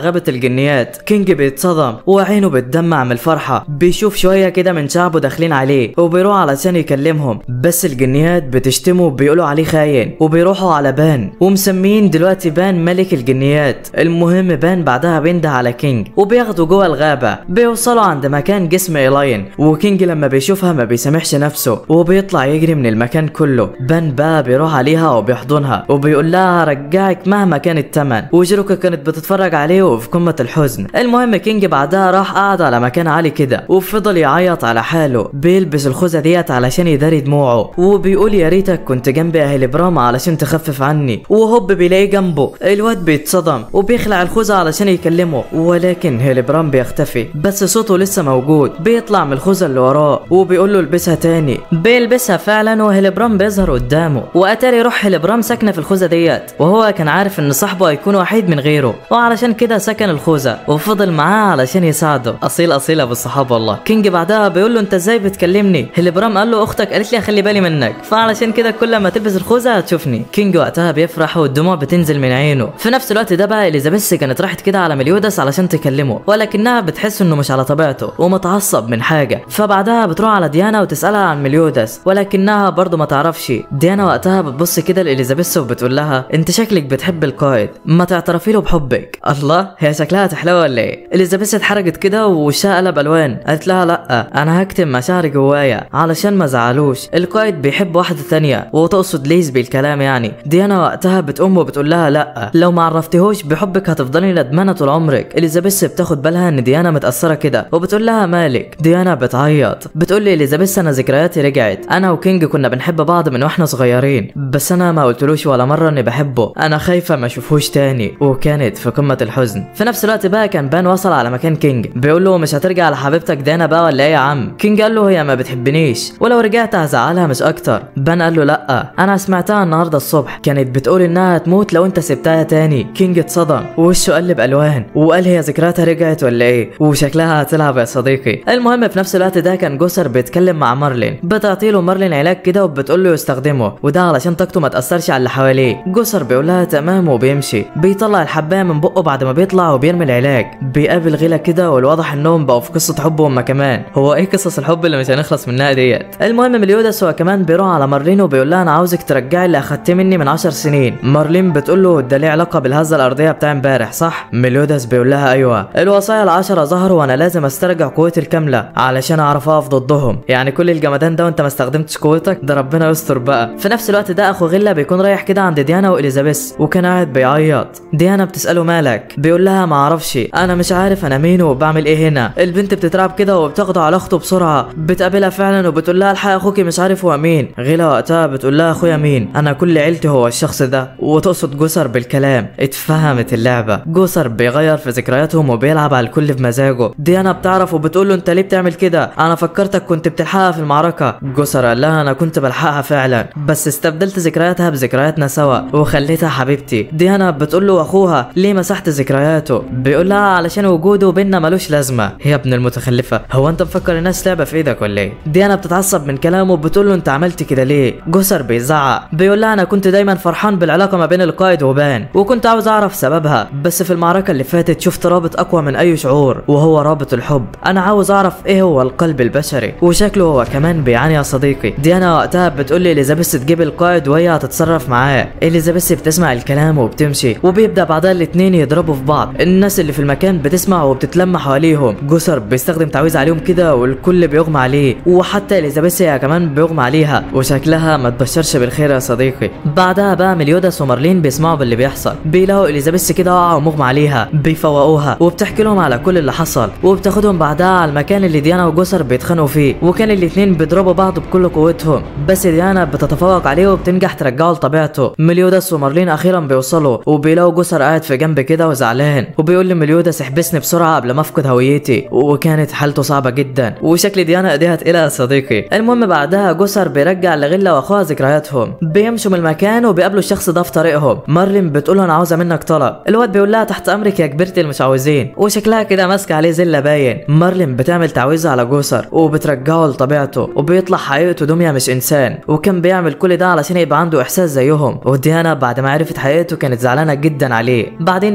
غابة الجنيات كينج بيتصدم وعينه بتدمع من الفرحة بيشوف شوية كده من شعبه داخلين عليه وبيروح علشان يكلمهم بس الجنيات بتشتمه وبيقولوا عليه خاين وبيروحوا على بان ومسمين دلوقتي بان ملك الجنيات المهم بان بعدها بينده على كينج وبياخدوا جوه الغابة بيوصلوا عند مكان جسم ايلاين وكينج لما بيشوفها ما بيسامحش نفسه وبيطلع يجري من المكان كله بان بقى بيروح عليها وبيحضنها وبيقول لها هرجعك مهما كان التمن وجيروكا كانت بتتفرج عليه وفي قمة الحزن المهم كينج بعدها راح قعد على مكان عالي كده وفضل يعيط على حاله بيلبس الخوذة ديت علشان يداري دموعه وبيقول يا ريتك كنت جنبي اهل برام علشان تخفف عني وهوب بيلاقيه جنبه الواد بيتصدم وبيخلع الخوذة علشان يكلمه ولكن هيلبرام بيختفي بس صوته لسه موجود بيطلع من الخوذة اللي وراه وبيقول له البسها تاني بيلبسها فعلا وهيلبرام بيظهر قدامه واتاري روح هيلبرام ساكنة في الخوذة ديت وهو كان عارف ان صاحبه هيكون وحيد من غيره وعلشان كده سكن الخوذة وفضل معاه علشان يساعده اصيل اصيل ابو الصحاب والله كينج بعدها بيقول له انت ازاي بتكلمني هيلبرام قال له اختك قالت لي اخلي بالي منك فعلشان كده كل ما تلبس الخوذة هتشوفني كينج وقتها بيفرح والدموع بتنزل من عينه في نفس الوقت ده بقى اليزابيث كانت راحت كده على مليودس علشان تكلمه ولكنها بتحس انه مش على طبيعته ومتعصب من حاجة فبعدها بتروح على ديانا وتسألها عن مليودس ولكنها برضه ما تعرفش ديانا وقتها بتبص كده لإليزابيث وبتقول لها انت شكلك بتحب القائد ما تعترفي له بحبك الله هي شكلها تحلوه ولا ايه اليزابيث اتحرجت كده ووشها قلب الوان قالت لها لا انا هكتم مشاعري جوايا علشان ما زعلوش القائد بيحب واحده ثانيه وتقصد ليز بالكلام يعني ديانا وقتها بتقوم وبتقول لها لا لو ما عرفتيهوش بحبك هتفضلي ندمانه طول عمرك اليزابيث بتاخد بالها ان ديانا متاثره كده وبتقول لها مالك ديانا بتعيط بتقول لي اليزابيث انا ذكرياتي رجعت انا وكينج كنا بنحب بعض من واحنا صغيرين بس انا ما قلتلوش ولا مره اني بحبه انا خايفه ما اشوفهوش تاني وكانت في قمه الحزن في نفس الوقت بقى كان بان وصل على مكان كينج بيقول له مش هترجع لحبيبتك ديانا بقى ولا ايه يا عم كينج قال له هي ما بتحبنيش ولو رجعت هزعلها مش اكتر بان قال له لا انا سمعتها النهارده الصبح كانت بتقول انها هتموت لو انت سبتها تاني كينج اتصدم ووشه قلب الوان وقال هي ذكرياتها رجعت ولا ايه وشكلها هتلعب يا صديقي المهم في نفس الوقت ده كان جوسر بيتكلم مع مارلين بتعطي له مارلين علاج كده وبتقول له يستخدمه وده علشان طاقته ما تاثرش على اللي حواليه جوسر بيقول لها تمام وبيمشي بيطلع الحبايه من بقه بعد ما بيطلع وبيرمي العلاج بيقابل غيلا كده والواضح انهم بقوا في قصه حب هما كمان هو ايه قصص الحب اللي مش هنخلص منها ديت المهم مليودس هو كمان بيروح على مارلين وبيقول لها انا عاوزك ترجعي اللي اخدتيه مني من 10 سنين مارلين بتقول له ده ليه علاقه بالهزه الارضيه بتاع امبارح صح مليودس بيقول لها ايوه الوصايا العشرة ظهروا وانا لازم استرجع قوتي الكامله علشان اعرف اقف ضدهم يعني كل الجمدان ده وانت ما استخدمتش قوتك ده ربنا يستر بقى في نفس الوقت ده اخو غيلا بيكون رايح كده عند ديانا واليزابيث وكان قاعد بيعيط ديانا بتساله مالك بيقول لها ما اعرفش انا مش عارف انا مين وبعمل ايه هنا البنت بتترعب كده وبتاخده على اخته بسرعه بتقابلها فعلا وبتقول لها الحق اخوكي مش عارف هو مين غيلا وقتها بتقول لها اخويا مين انا كل عيلتي هو الشخص ده وتقصد جسر بالكلام اتفهمت اللعبه جسر بيغير في ذكرياتهم وبيلعب على الكل بمزاجه ديانا بتعرف وبتقول له انت ليه بتعمل كده انا فكرتك كنت بتلحقها في المعركه جسر قال لها انا كنت بلحقها فعلا بس استبدلت ذكرياتها بذكرياتنا سوا وخليتها حبيبتي ديانا بتقول له اخوها ليه مسحت ذكرياته بيقول لها علشان وجوده بينا ملوش لازمه هي ابن المتخلفه هو انت مفكر الناس لعبه في ايدك ولا ايه ديانا بتتعصب من كلامه وبتقول له انت عملت كده ليه جسر بيزعق بيقول لها انا كنت دايما فرحان بالعلاقه ما بين القائد وبان وكنت عاوز اعرف سببها بس في المعركه اللي فاتت شفت رابط اقوى من اي شعور وهو رابط الحب انا عاوز اعرف ايه هو القلب البشري وشكله هو كمان بيعاني يا صديقي ديانا وقتها بتقول لي اليزابيث تجيب القائد وهي هتتصرف معاه اليزابيث بتسمع الكلام وبتمشي وبيبدا بعدها الاتنين يضربوا في بعض الناس اللي في المكان بتسمع وبتتلم حواليهم جسر بيستخدم تعويذ عليهم كده والكل بيغمى عليه وحتى اليزابيث هي كمان بيغمى عليها وشكلها ما تبشرش بالخير يا صديقي بعدها بقى مليودس ومارلين بيسمعوا باللي بيحصل بيلاقوا اليزابيث كده واقعه ومغمى عليها بيفوقوها وبتحكي لهم على كل اللي حصل وبتاخدهم بعدها على المكان اللي ديانا وجسر بيتخانقوا فيه وكان الاتنين بيضربوا بعض بكل قوتهم بس ديانا بتتفوق عليه وبتنجح ترجعه لطبيعته مليودس ومارلين اخيرا بيوصلوا وبيلاقوا جسر قاعد في جنب كده وزعلان وبيقول لمليودس احبسني بسرعه قبل ما افقد هويتي وكانت حالته صعبه جدا وشكل ديانا ايديها تقيله يا صديقي المهم بعدها جسر بيرجع لغله واخوها ذكرياتهم بيمشوا من المكان وبيقابلوا الشخص ده في طريقهم مارلين بتقول له انا عاوزه منك طلب الواد بيقول لها تحت امرك يا كبرتي المشعوذين وشكلها كده ماسكه عليه زله باين مارلين بتعمل تعويذه على جسر وبترجعه لطبيعته وبيطلع حقيقته دميه مش انسان وكان بيعمل كل ده علشان يبقى عنده احساس زيهم وديانا بعد ما عرفت حقيقته كانت زعلانه جدا عليه بعدين بقى مارلين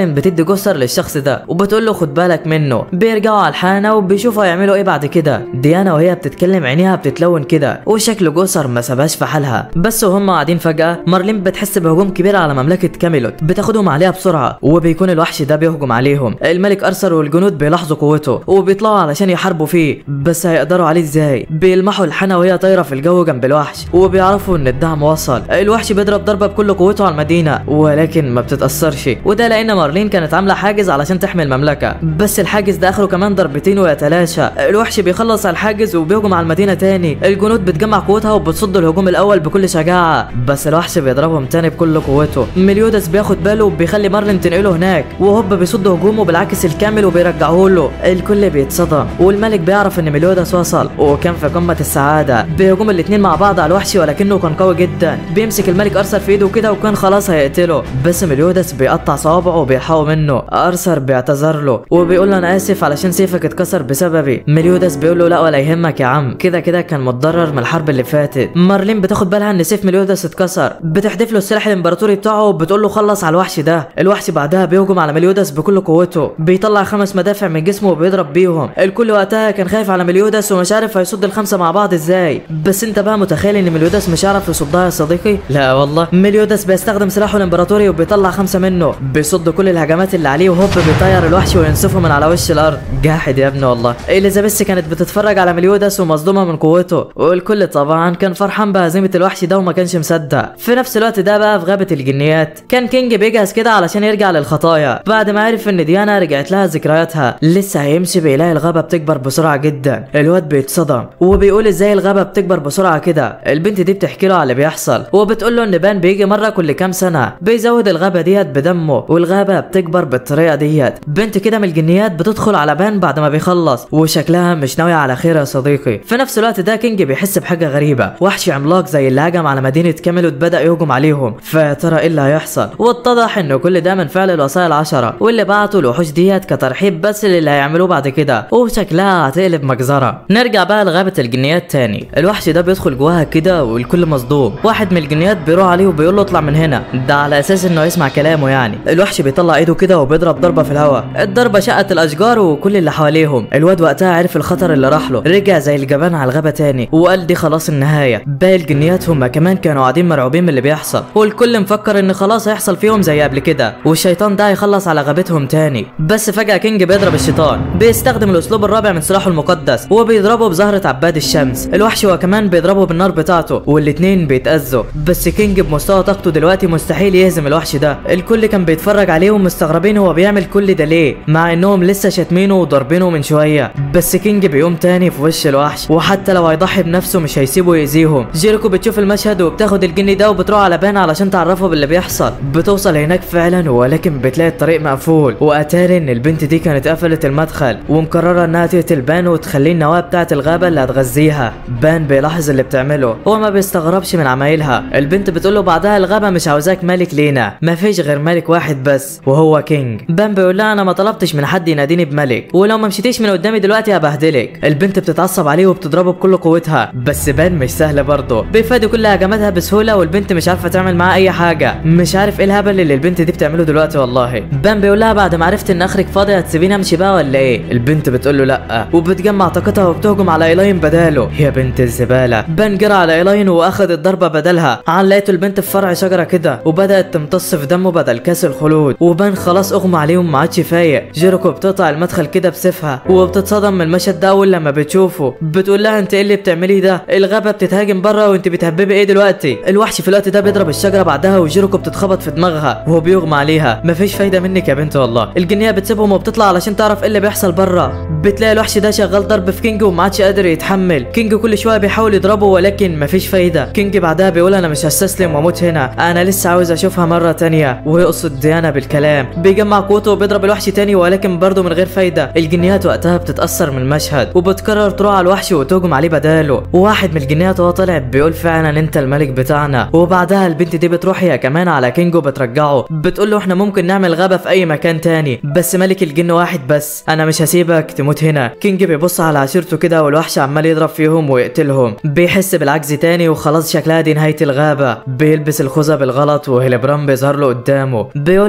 مارلين بتدي جسر للشخص ده وبتقول له خد بالك منه بيرجعوا على الحانه وبيشوفوا هيعملوا ايه بعد كده ديانا وهي بتتكلم عينيها بتتلون كده وشكل جسر ما سابهاش في حالها بس وهم قاعدين فجاه مارلين بتحس بهجوم كبير على مملكه كاميلوت بتاخدهم عليها بسرعه وبيكون الوحش ده بيهجم عليهم الملك ارثر والجنود بيلاحظوا قوته وبيطلعوا علشان يحاربوا فيه بس هيقدروا عليه ازاي بيلمحوا الحانه وهي طايره في الجو جنب الوحش وبيعرفوا ان الدعم وصل الوحش بيضرب ضربه بكل قوته على المدينه ولكن ما بتتاثرش وده لان مارلين كانت عامله حاجز علشان تحمي المملكه بس الحاجز ده اخره كمان ضربتين ويتلاشى الوحش بيخلص على الحاجز وبيهجم على المدينه تاني الجنود بتجمع قوتها وبتصد الهجوم الاول بكل شجاعه بس الوحش بيضربهم تاني بكل قوته مليودس بياخد باله وبيخلي مارلين تنقله هناك وهوب بيصد هجومه بالعكس الكامل وبيرجعه له الكل بيتصدم والملك بيعرف ان مليودس وصل وكان في قمه السعاده بيهجم الاتنين مع بعض على الوحش ولكنه كان قوي جدا بيمسك الملك ارثر في ايده كده وكان خلاص هيقتله بس مليودس بيقطع صوابعه وبيحاول منه ارثر بيعتذر له وبيقول له انا اسف علشان سيفك اتكسر بسببي مليودس بيقول له لا ولا يهمك يا عم كده كده كان متضرر من الحرب اللي فاتت مارلين بتاخد بالها ان سيف مليودس اتكسر بتحدف له السلاح الامبراطوري بتاعه وبتقول له خلص على الوحش ده الوحش بعدها بيهجم على مليودس بكل قوته بيطلع خمس مدافع من جسمه وبيضرب بيهم الكل وقتها كان خايف على مليودس ومش عارف هيصد الخمسه مع بعض ازاي بس انت بقى متخيل ان مليودس مش هيعرف يصدها يا صديقي لا والله مليودس بيستخدم سلاحه الامبراطوري وبيطلع خمسه منه بيصد كل الهجمات اللي عليه وهوب بيطير الوحش وينسفه من على وش الارض جاحد يا ابني والله اليزابيث كانت بتتفرج على مليودس ومصدومه من قوته والكل طبعا كان فرحان بهزيمه الوحش ده وما كانش مصدق في نفس الوقت ده بقى في غابه الجنيات كان كينج بيجهز كده علشان يرجع للخطايا بعد ما عرف ان ديانا رجعت لها ذكرياتها لسه هيمشي بيلاقي الغابه بتكبر بسرعه جدا الواد بيتصدم وبيقول ازاي الغابه بتكبر بسرعه كده البنت دي بتحكي له على اللي بيحصل وبتقول له ان بان بيجي مره كل كام سنه بيزود الغابه ديت بدمه والغابه بتكبر بالطريقه ديت بنت كده من الجنيات بتدخل على بان بعد ما بيخلص وشكلها مش ناويه على خير يا صديقي في نفس الوقت ده كينج بيحس بحاجه غريبه وحش عملاق زي اللي هجم على مدينه كاميلوت بدا يهجم عليهم فيا ترى ايه اللي هيحصل واتضح ان كل ده من فعل الوصايا العشره واللي بعتوا الوحوش ديت كترحيب بس للي هيعملوه بعد كده وشكلها هتقلب مجزره نرجع بقى لغابه الجنيات تاني الوحش ده بيدخل جواها كده والكل مصدوم واحد من الجنيات بيروح عليه وبيقول له اطلع من هنا ده على اساس انه يسمع كلامه يعني الوحش بيطلع ايده كده وبيضرب ضربه في الهواء الضربه شقت الاشجار وكل اللي حواليهم الواد وقتها عرف الخطر اللي راح له رجع زي الجبان على الغابه تاني وقال دي خلاص النهايه باقي الجنيات هم كمان كانوا قاعدين مرعوبين من اللي بيحصل والكل مفكر ان خلاص هيحصل فيهم زي قبل كده والشيطان ده هيخلص على غابتهم تاني بس فجاه كينج بيضرب الشيطان بيستخدم الاسلوب الرابع من سلاحه المقدس وبيضربه بزهره عباد الشمس الوحش هو كمان بيضربه بالنار بتاعته والاتنين بيتأذوا بس كينج بمستوى طاقته دلوقتي مستحيل يهزم الوحش ده الكل كان بيتفرج عليه ومستغربين هو بيعمل كل ده ليه مع انهم لسه شاتمينه وضاربينه من شويه بس كينج بيقوم تاني في وش الوحش وحتى لو هيضحي بنفسه مش هيسيبه يأذيهم جيريكو بتشوف المشهد وبتاخد الجني ده وبتروح على بان علشان تعرفه باللي بيحصل بتوصل هناك فعلا ولكن بتلاقي الطريق مقفول واتاري ان البنت دي كانت قفلت المدخل ومقرره انها تقتل بان وتخليه النواه بتاعه الغابه اللي هتغذيها بان بيلاحظ اللي بتعمله هو ما بيستغربش من عمايلها البنت بتقول له بعدها الغابه مش عاوزاك ملك لينا مفيش غير ملك واحد بس وهو كينج بان بيقول لها انا ما طلبتش من حد يناديني بملك ولو ما مشيتيش من قدامي دلوقتي هبهدلك البنت بتتعصب عليه وبتضربه بكل قوتها بس بان مش سهله برضه بيفادي كل هجماتها بسهوله والبنت مش عارفه تعمل معاه اي حاجه مش عارف ايه الهبل اللي البنت دي بتعمله دلوقتي والله بان بيقول لها بعد ما عرفت ان اخرك فاضي هتسيبيني امشي بقى ولا ايه البنت بتقول له لا وبتجمع طاقتها وبتهجم على ايلاين بداله يا بنت الزباله بان جرى على ايلاين واخد الضربه بدلها علقته البنت في فرع شجره كده وبدات تمتص في دمه بدل كاس الخلود وبان خلاص اغمى عليه وما عادش فايق جيريكو بتقطع المدخل كده بسيفها وبتتصدم من المشهد ده اول لما بتشوفه بتقول لها انت ايه اللي بتعمليه ده الغابه بتتهاجم بره وانت بتهببي ايه دلوقتي الوحش في الوقت ده بيضرب الشجره بعدها وجيريكو بتتخبط في دماغها وهو بيغمى عليها مفيش فايده منك يا بنت والله الجنيه بتسيبهم وبتطلع علشان تعرف ايه اللي بيحصل بره بتلاقي الوحش ده شغال ضرب في كينج وما عادش قادر يتحمل كينج كل شويه بيحاول يضربه ولكن مفيش فايده كينج بعدها بيقول انا مش هستسلم واموت هنا انا لسه عاوز اشوفها مره تانية ويقصد ديانا بالكلام بيجمع قوته وبيضرب الوحش تاني ولكن برضه من غير فايده الجنيات وقتها بتتاثر من المشهد وبتقرر تروح على الوحش وتهجم عليه بداله وواحد من الجنيات وهو طالع بيقول فعلا انت الملك بتاعنا وبعدها البنت دي بتروح هي كمان على كينج وبترجعه بتقول له احنا ممكن نعمل غابه في اي مكان تاني بس ملك الجن واحد بس انا مش هسيبك تموت هنا كينج بيبص على عشيرته كده والوحش عمال يضرب فيهم ويقتلهم بيحس بالعجز تاني وخلاص شكلها دي نهايه الغابه بيلبس الخوذه بالغلط وهيلبرام بيظهر له قدامه بيقول له ما تشغلش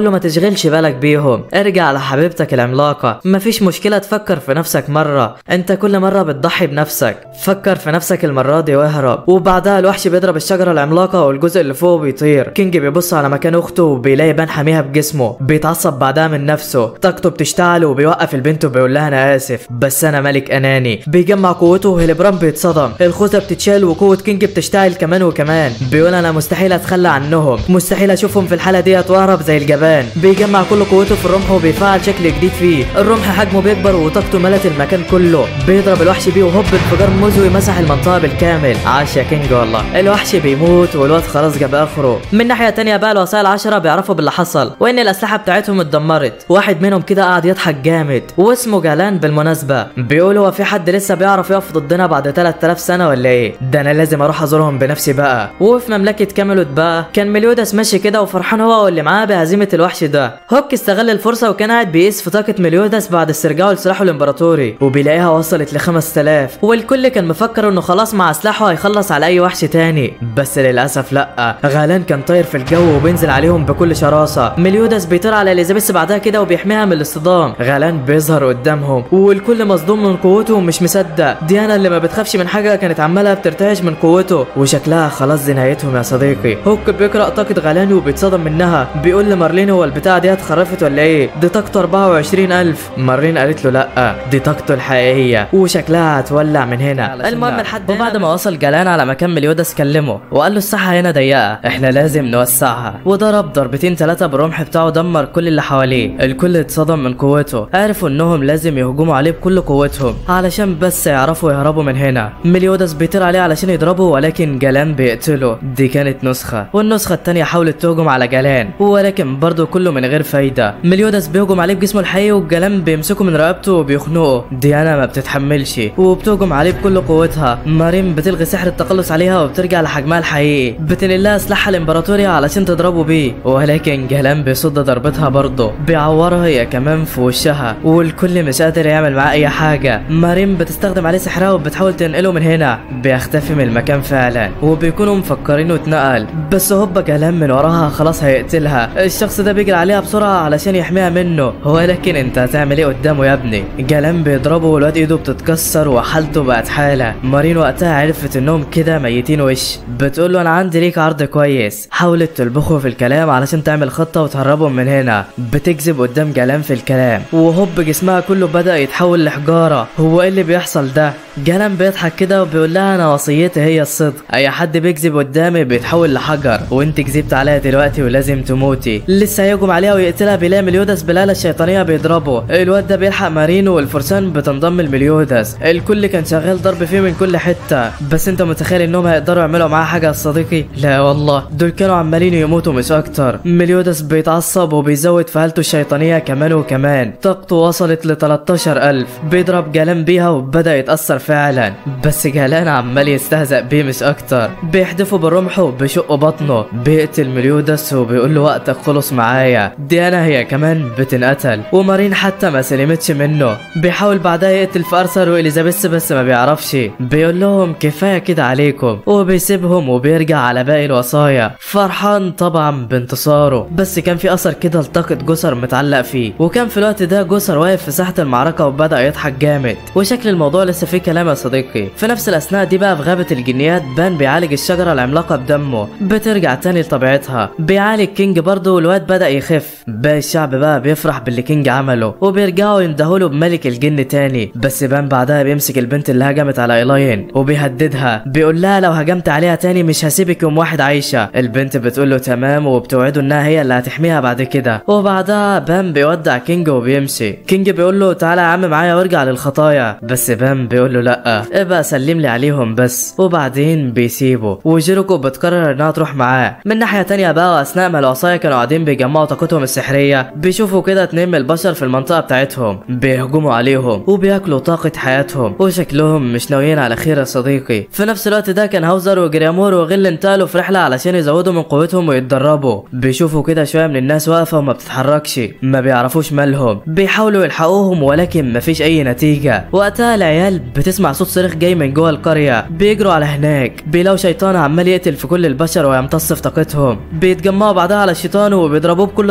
تشغلش بالك بيهم ارجع لحبيبتك العملاقة مفيش مشكلة تفكر في نفسك مرة انت كل مرة بتضحي بنفسك فكر في نفسك المرة دي واهرب وبعدها الوحش بيضرب الشجرة العملاقة والجزء اللي فوق بيطير كينج بيبص على مكان اخته وبيلاقي بان حاميها بجسمه بيتعصب بعدها من نفسه طاقته بتشتعل وبيوقف البنت وبيقول لها انا اسف بس انا ملك اناني بيجمع قوته وهيلبران بيتصدم الخوذة بتتشال وقوة كينج بتشتعل كمان وكمان بيقول انا مستحيل اتخلى عنهم مستحيل اشوفهم في الحالة ديت واهرب زي الجبان بيجمع كل قوته في الرمح وبيفعل شكل جديد فيه الرمح حجمه بيكبر وطاقته ملت المكان كله بيضرب الوحش بيه وهوب انفجار مزوي مسح المنطقة بالكامل عاش يا كينج والله الوحش بيموت والواد خلاص جاب اخره من ناحية تانية بقى الوسائل العشرة بيعرفوا باللي حصل وان الاسلحة بتاعتهم اتدمرت واحد منهم كده قاعد يضحك جامد واسمه جالان بالمناسبة بيقول هو في حد لسه بيعرف يقف ضدنا بعد 3000 سنة ولا ايه ده انا لازم اروح ازورهم بنفسي بقى وفي مملكة كاميلوت بقى كان مليودس ماشي كده وفرحان هو واللي معاه بهزيمة الوحش ده هوك استغل الفرصة وكان قاعد بيقيس في طاقة مليودس بعد استرجاعه لسلاحه الامبراطوري وبيلاقيها وصلت ل 5000 والكل كان مفكر انه خلاص مع سلاحه هيخلص على اي وحش تاني بس للاسف لا غالان كان طاير في الجو وبينزل عليهم بكل شراسة مليودس بيطير على اليزابيث بعدها كده وبيحميها من الاصطدام غالان بيظهر قدامهم والكل مصدوم من قوته ومش مصدق ديانا اللي ما بتخافش من حاجة كانت عمالة بترتعش من قوته وشكلها خلاص دي نهايتهم يا صديقي هوك بيقرأ طاقة غالان وبيتصدم منها بيقول لمارلين هو البتاع دي اتخرفت ولا ايه دي طاقته 24000 مارلين قالت له لا دي طاقته الحقيقية وشكلها هتولع من هنا المهم لحد وبعد ما وصل جلان على مكان مليودس كلمه وقال له الساحة هنا ضيقة احنا لازم نوسعها وضرب ضربتين ثلاثة بالرمح بتاعه دمر كل اللي حواليه الكل اتصدم من قوته عرفوا انهم لازم يهجموا عليه بكل قوتهم علشان بس يعرفوا يهربوا من هنا مليودس بيطير عليه علشان يضربه ولكن جلان بيقتله دي كانت نسخة والنسخة التانية حاولت تهجم على جلان ولكن برضه كله من غير فايدة مليودس بيهجم عليه بجسمه الحقيقي والجلان بيمسكه من رقبته وبيخنقه ديانا ما بتتحملش وبتهجم عليه بكل قوتها مارين بتلغي سحر التخلص عليها وبترجع لحجمها الحقيقي بتنقل لها سلاحها الامبراطوري علشان تضربه بيه ولكن جلان بيصد ضربتها برضه بيعورها هي كمان في وشها والكل مش قادر يعمل معاه اي حاجه مارين بتستخدم عليه سحرها وبتحاول تنقله من هنا بيختفي من المكان فعلا وبيكونوا مفكرينه اتنقل بس هوبا جلان من وراها خلاص هيقتلها الشخص ده بيجري عليها بسرعه علشان يحميها منه ولكن انت هتعمل ايه قدامه يا ابني جلان بيضربه والواد ايده بتتكسر وحالته بقت حاله مارين وقتها عرفت انهم كده ميتين وش بتقول له انا عندي ليك عرض كويس حاولت تلبخه في الكلام علشان تعمل خطه وتهربهم من هنا بتكذب قدام جلان في الكلام وهوب جسمها كله بدا يتحول لحجاره هو ايه اللي بيحصل ده جلان بيضحك كده وبيقول لها انا وصيتي هي الصدق اي حد بيكذب قدامي بيتحول لحجر وانت كذبت عليها دلوقتي ولازم تموتي لسه هيهجم عليها ويقتلها بيلاقي مليودس بالاله الشيطانيه بيضربه الواد ده بيلحق مارينو والفرسان بتنضم لمليودس الكل كان شغال ضرب فيه من كل حته بس انت متخيل انهم هيقدروا يعملوا معاه حاجه يا صديقي لا والله دول كانوا عمالين يموتوا مش اكتر مليودس بيتعصب وبيزود في حالته الشيطانيه كمان وكمان طاقته وصلت ل 13000 بيضرب جلان بيها وبدا يتاثر فعلا بس جلان عمال يستهزأ بيه مش اكتر بيحدفه بالرمح وبيشق بطنه بيقتل مليودس وبيقول له وقتك خلص معايا ديانا هي كمان بتنقتل ومارين حتى ما سلمتش منه بيحاول بعدها يقتل في ارثر واليزابيث بس ما بيعرفش بيقول لهم كفايه كده عليكم وبيسيبهم وبيرجع على باقي الوصايا فرحان طبعا بانتصاره بس كان في اثر كده لطاقه جسر متعلق فيه وكان في الوقت ده جسر واقف في ساحه المعركه وبدا يضحك جامد وشكل الموضوع لسه فيه كلام يا صديقي في نفس الاثناء دي بقى في غابه الجنيات بان بيعالج الشجره العملاقه بدمه بترجع تاني لطبيعتها بيعالج كينج برضه والواد بدا يخف باقي الشعب بقى بيفرح باللي كينج عمله وبيرجعوا يندهوله بملك الجن تاني بس بان بعدها بيمسك البنت اللي هجمت على ايلاين وبيهددها بيقول لها لو هجمت عليها تاني مش هسيبك يوم واحد عايشه البنت بتقول له تمام وبتوعده انها هي اللي هتحميها بعد كده وبعدها بام بيودع كينج وبيمشي كينج بيقول له تعالى يا عم معايا وارجع للخطايا بس بام بيقول له لا ابقى سلم لي عليهم بس وبعدين بيسيبه وجيروكو بتقرر انها تروح معاه من ناحيه تانية بقى واثناء ما العصايه كانوا قاعدين بيجمعوا طاقتهم السحريه بيشوفوا كده اتنين من البشر في المنطقه بتاعتهم بيهجموا عليهم وبياكلوا طاقه حياتهم وشكلهم مش ناويين على خير يا صديقي في نفس الوقت ده كان هاوزر وجريامور وغل انتقلوا في رحله علشان يزودوا من قوتهم ويتدربوا بيشوفوا كده شويه من الناس واقفه وما بتتحركش ما بيعرفوش مالهم بيحاولوا يلحقوهم ولكن مفيش اي نتيجه وقتها العيال بتسمع صوت صريخ جاي من جوه القريه بيجروا على هناك بيلاقوا شيطان عمال يقتل في كل البشر ويمتص في طاقتهم بيتجمعوا بعدها على الشيطان وبيضربوه بكل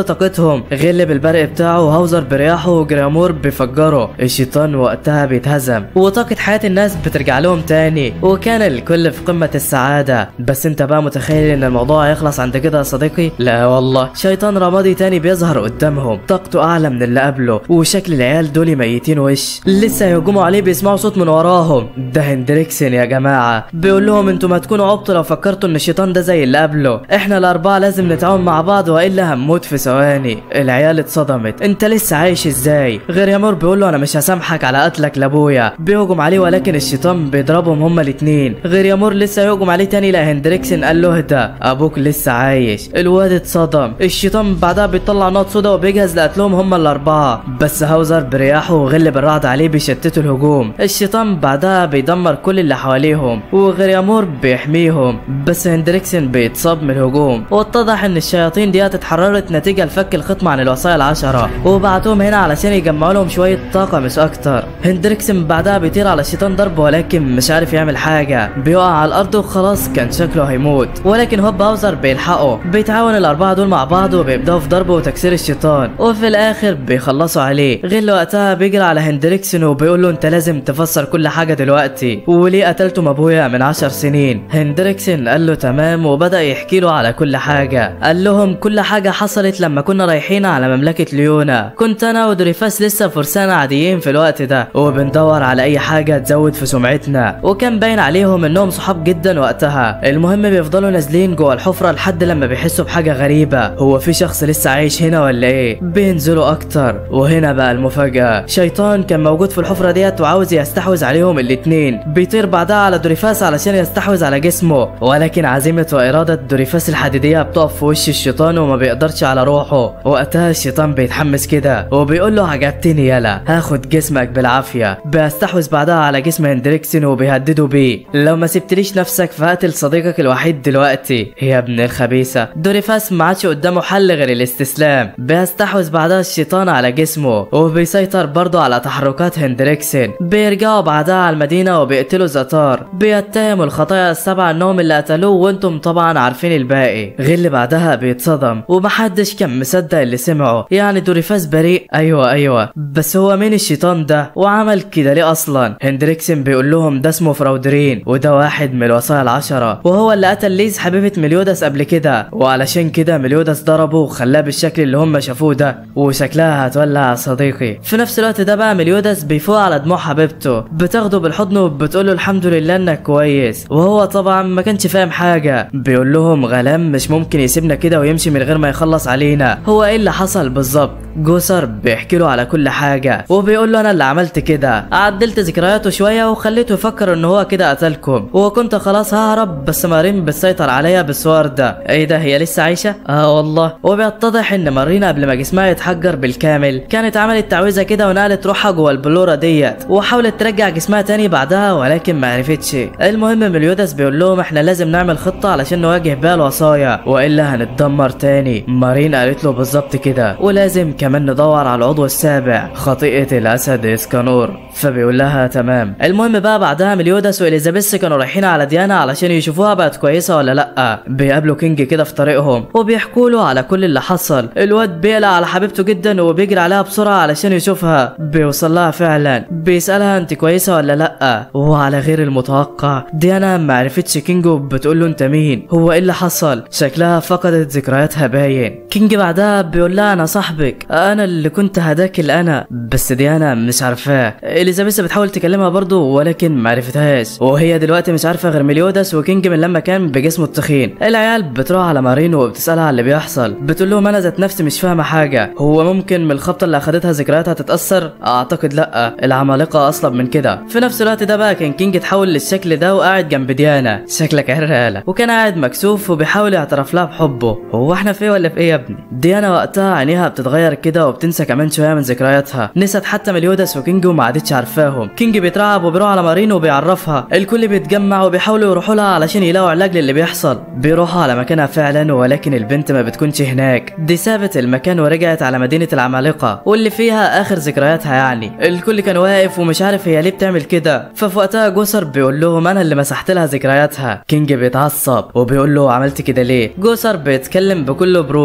كل طاقتهم غل بالبرق بتاعه وهاوزر برياحه وجرامور بيفجره الشيطان وقتها بيتهزم وطاقة حياة الناس بترجع لهم تاني وكان الكل في قمة السعادة بس انت بقى متخيل ان الموضوع هيخلص عند كده يا صديقي لا والله شيطان رمادي تاني بيظهر قدامهم طاقته اعلى من اللي قبله وشكل العيال دول ميتين وش لسه هيهجموا عليه بيسمعوا صوت من وراهم ده هندريكسن يا جماعة بيقول لهم انتوا ما تكونوا عبطوا لو فكرتوا ان الشيطان ده زي اللي قبله احنا الاربعة لازم نتعاون مع بعض والا هنموت في ثواني العيال اتصدمت انت لسه عايش ازاي غير يامور بيقول له انا مش هسامحك على قتلك لابويا بيهجم عليه ولكن الشيطان بيضربهم هما الاتنين غير يامور لسه يهجم عليه تاني لا هندريكسن قال له اهدى ابوك لسه عايش الواد اتصدم الشيطان بعدها بيطلع نقط سودا وبيجهز لقتلهم هما الاربعة بس هاوزر برياحه وغل بالرعد عليه بيشتتوا الهجوم الشيطان بعدها بيدمر كل اللي حواليهم وغير يامور بيحميهم بس هندريكسن بيتصاب من الهجوم واتضح ان الشياطين دي اتحررت نتيجة لفك الخطم عن الوصايا العشرة وبعتوهم هنا علشان يجمعوا لهم شوية طاقة مش اكتر هندريكسن بعدها بيطير على الشيطان ضرب ولكن مش عارف يعمل حاجة بيقع على الارض وخلاص كان شكله هيموت ولكن هوب هاوزر بيلحقه بيتعاون الاربعة دول مع بعض وبيبداوا في ضربه وتكسير الشيطان وفي الاخر بيخلصوا عليه غل وقتها بيجري على هندريكسن وبيقول له انت لازم تفسر كل حاجة دلوقتي وليه قتلتم ابويا من عشر سنين هندريكسن قال له تمام وبدأ يحكي له على كل حاجة قال لهم كل حاجة حصلت لما كنا رايحين على مملكة ليونا كنت انا ودريفاس لسه فرسان عاديين في الوقت ده وبندور على اي حاجة تزود في سمعتنا وكان باين عليهم انهم صحاب جدا وقتها المهم بيفضلوا نازلين جوه الحفرة لحد لما بيحسوا بحاجة غريبة هو في شخص لسه عايش هنا ولا ايه بينزلوا اكتر وهنا بقى المفاجأة شيطان كان موجود في الحفرة ديت وعاوز يستحوذ عليهم الاتنين بيطير بعدها على دوريفاس علشان يستحوذ على جسمه ولكن عزيمة وإرادة دوريفاس الحديدية بتقف في وش الشيطان وما بيقدرش على روحه وقتها الشيطان بيتحمس كده وبيقول له عجبتني يلا هاخد جسمك بالعافية بيستحوذ بعدها على جسم هندريكسن وبيهدده بيه لو ما سبتليش نفسك فهقتل صديقك الوحيد دلوقتي يا ابن الخبيثة دوريفاس ما عادش قدامه حل غير الاستسلام بيستحوذ بعدها الشيطان على جسمه وبيسيطر برضه على تحركات هندريكسن بيرجعوا بعدها على المدينة وبيقتلوا زاتار بيتهموا الخطايا السبعة انهم اللي قتلوه وانتم طبعا عارفين الباقي غل بعدها بيتصدم ومحدش كان مصدق اللي سمعه يعني دوريفاس بريء ايوه ايوه بس هو مين الشيطان ده وعمل كده ليه اصلا هندريكسن بيقول لهم ده اسمه فراودرين وده واحد من الوصايا العشرة وهو اللي قتل ليز حبيبة مليودس قبل كده وعلشان كده مليودس ضربه وخلاه بالشكل اللي هم شافوه ده وشكلها هتولع يا صديقي في نفس الوقت ده بقى مليودس بيفوق على دموع حبيبته بتاخده بالحضن وبتقول له الحمد لله انك كويس وهو طبعا ما كانش فاهم حاجة بيقول لهم غلام مش ممكن يسيبنا كده ويمشي من غير ما يخلص علينا هو ايه اللي حصل بالظبط جوسر بيحكي له على كل حاجة وبيقول له انا اللي عملت كده عدلت ذكرياته شوية وخليته يفكر ان هو كده قتلكم وكنت خلاص ههرب بس مارين بتسيطر عليا بالصور ده ايه ده هي لسه عايشة اه والله وبيتضح ان مارينا قبل ما جسمها يتحجر بالكامل كانت عملت تعويذة كده ونقلت روحها جوه البلورة ديت وحاولت ترجع جسمها تاني بعدها ولكن ما عرفتش المهم مليودس بيقول لهم احنا لازم نعمل خطة علشان نواجه بيها الوصايا والا هنتدمر تاني مارين قالت له بالظبط كده ولازم كمان ندور على العضو السابع خطيئة الاسد اسكانور فبيقول لها تمام المهم بقى بعدها مليودس واليزابيث كانوا رايحين على ديانا علشان يشوفوها بقت كويسة ولا لا بيقابلوا كينج كده في طريقهم وبيحكوا له على كل اللي حصل الواد بيقلق على حبيبته جدا وبيجري عليها بسرعة علشان يشوفها بيوصل لها فعلا بيسألها انت كويسة ولا لا وعلى غير المتوقع ديانا ما عرفتش كينج وبتقول له انت مين هو ايه اللي حصل شكلها فقدت ذكرياتها باين كينج بعدها بيقول لها انا صاحبك انا اللي كنت هداكل انا بس ديانا مش عارفاه اليزابيث بتحاول تكلمها برضه ولكن ما عرفتهاش وهي دلوقتي مش عارفه غير مليودس وكينج من لما كان بجسمه التخين العيال بتروح على مارين وبتسالها على اللي بيحصل بتقول لهم انا ذات نفسي مش فاهمه حاجه هو ممكن من الخبطه اللي اخدتها ذكرياتها تتاثر اعتقد لا العمالقه اصلا من كده في نفس الوقت ده بقى كان كينج اتحول للشكل ده وقاعد جنب ديانا شكلك عرقاله وكان قاعد مكسوف وبيحاول يعترف لها بحبه هو احنا في إيه ولا في ايه يا ابني ديانا وقتها عينيها بتتغير كده وبتنسى كمان شويه من ذكرياتها نسيت حتى مليودس وكينج وما عادتش عارفاهم كينج بيترعب وبيروح على مارين وبيعرفها الكل بيتجمع وبيحاولوا يروحوا لها علشان يلاقوا علاج للي بيحصل بيروحوا على مكانها فعلا ولكن البنت ما بتكونش هناك دي سابت المكان ورجعت على مدينه العمالقه واللي فيها اخر ذكرياتها يعني الكل كان واقف ومش عارف هي ليه بتعمل كده ففي وقتها جوسر بيقول لهم انا اللي مسحت لها ذكرياتها كينج بيتعصب وبيقول له عملت كده ليه جوسر بيتكلم بكل برود وبيقول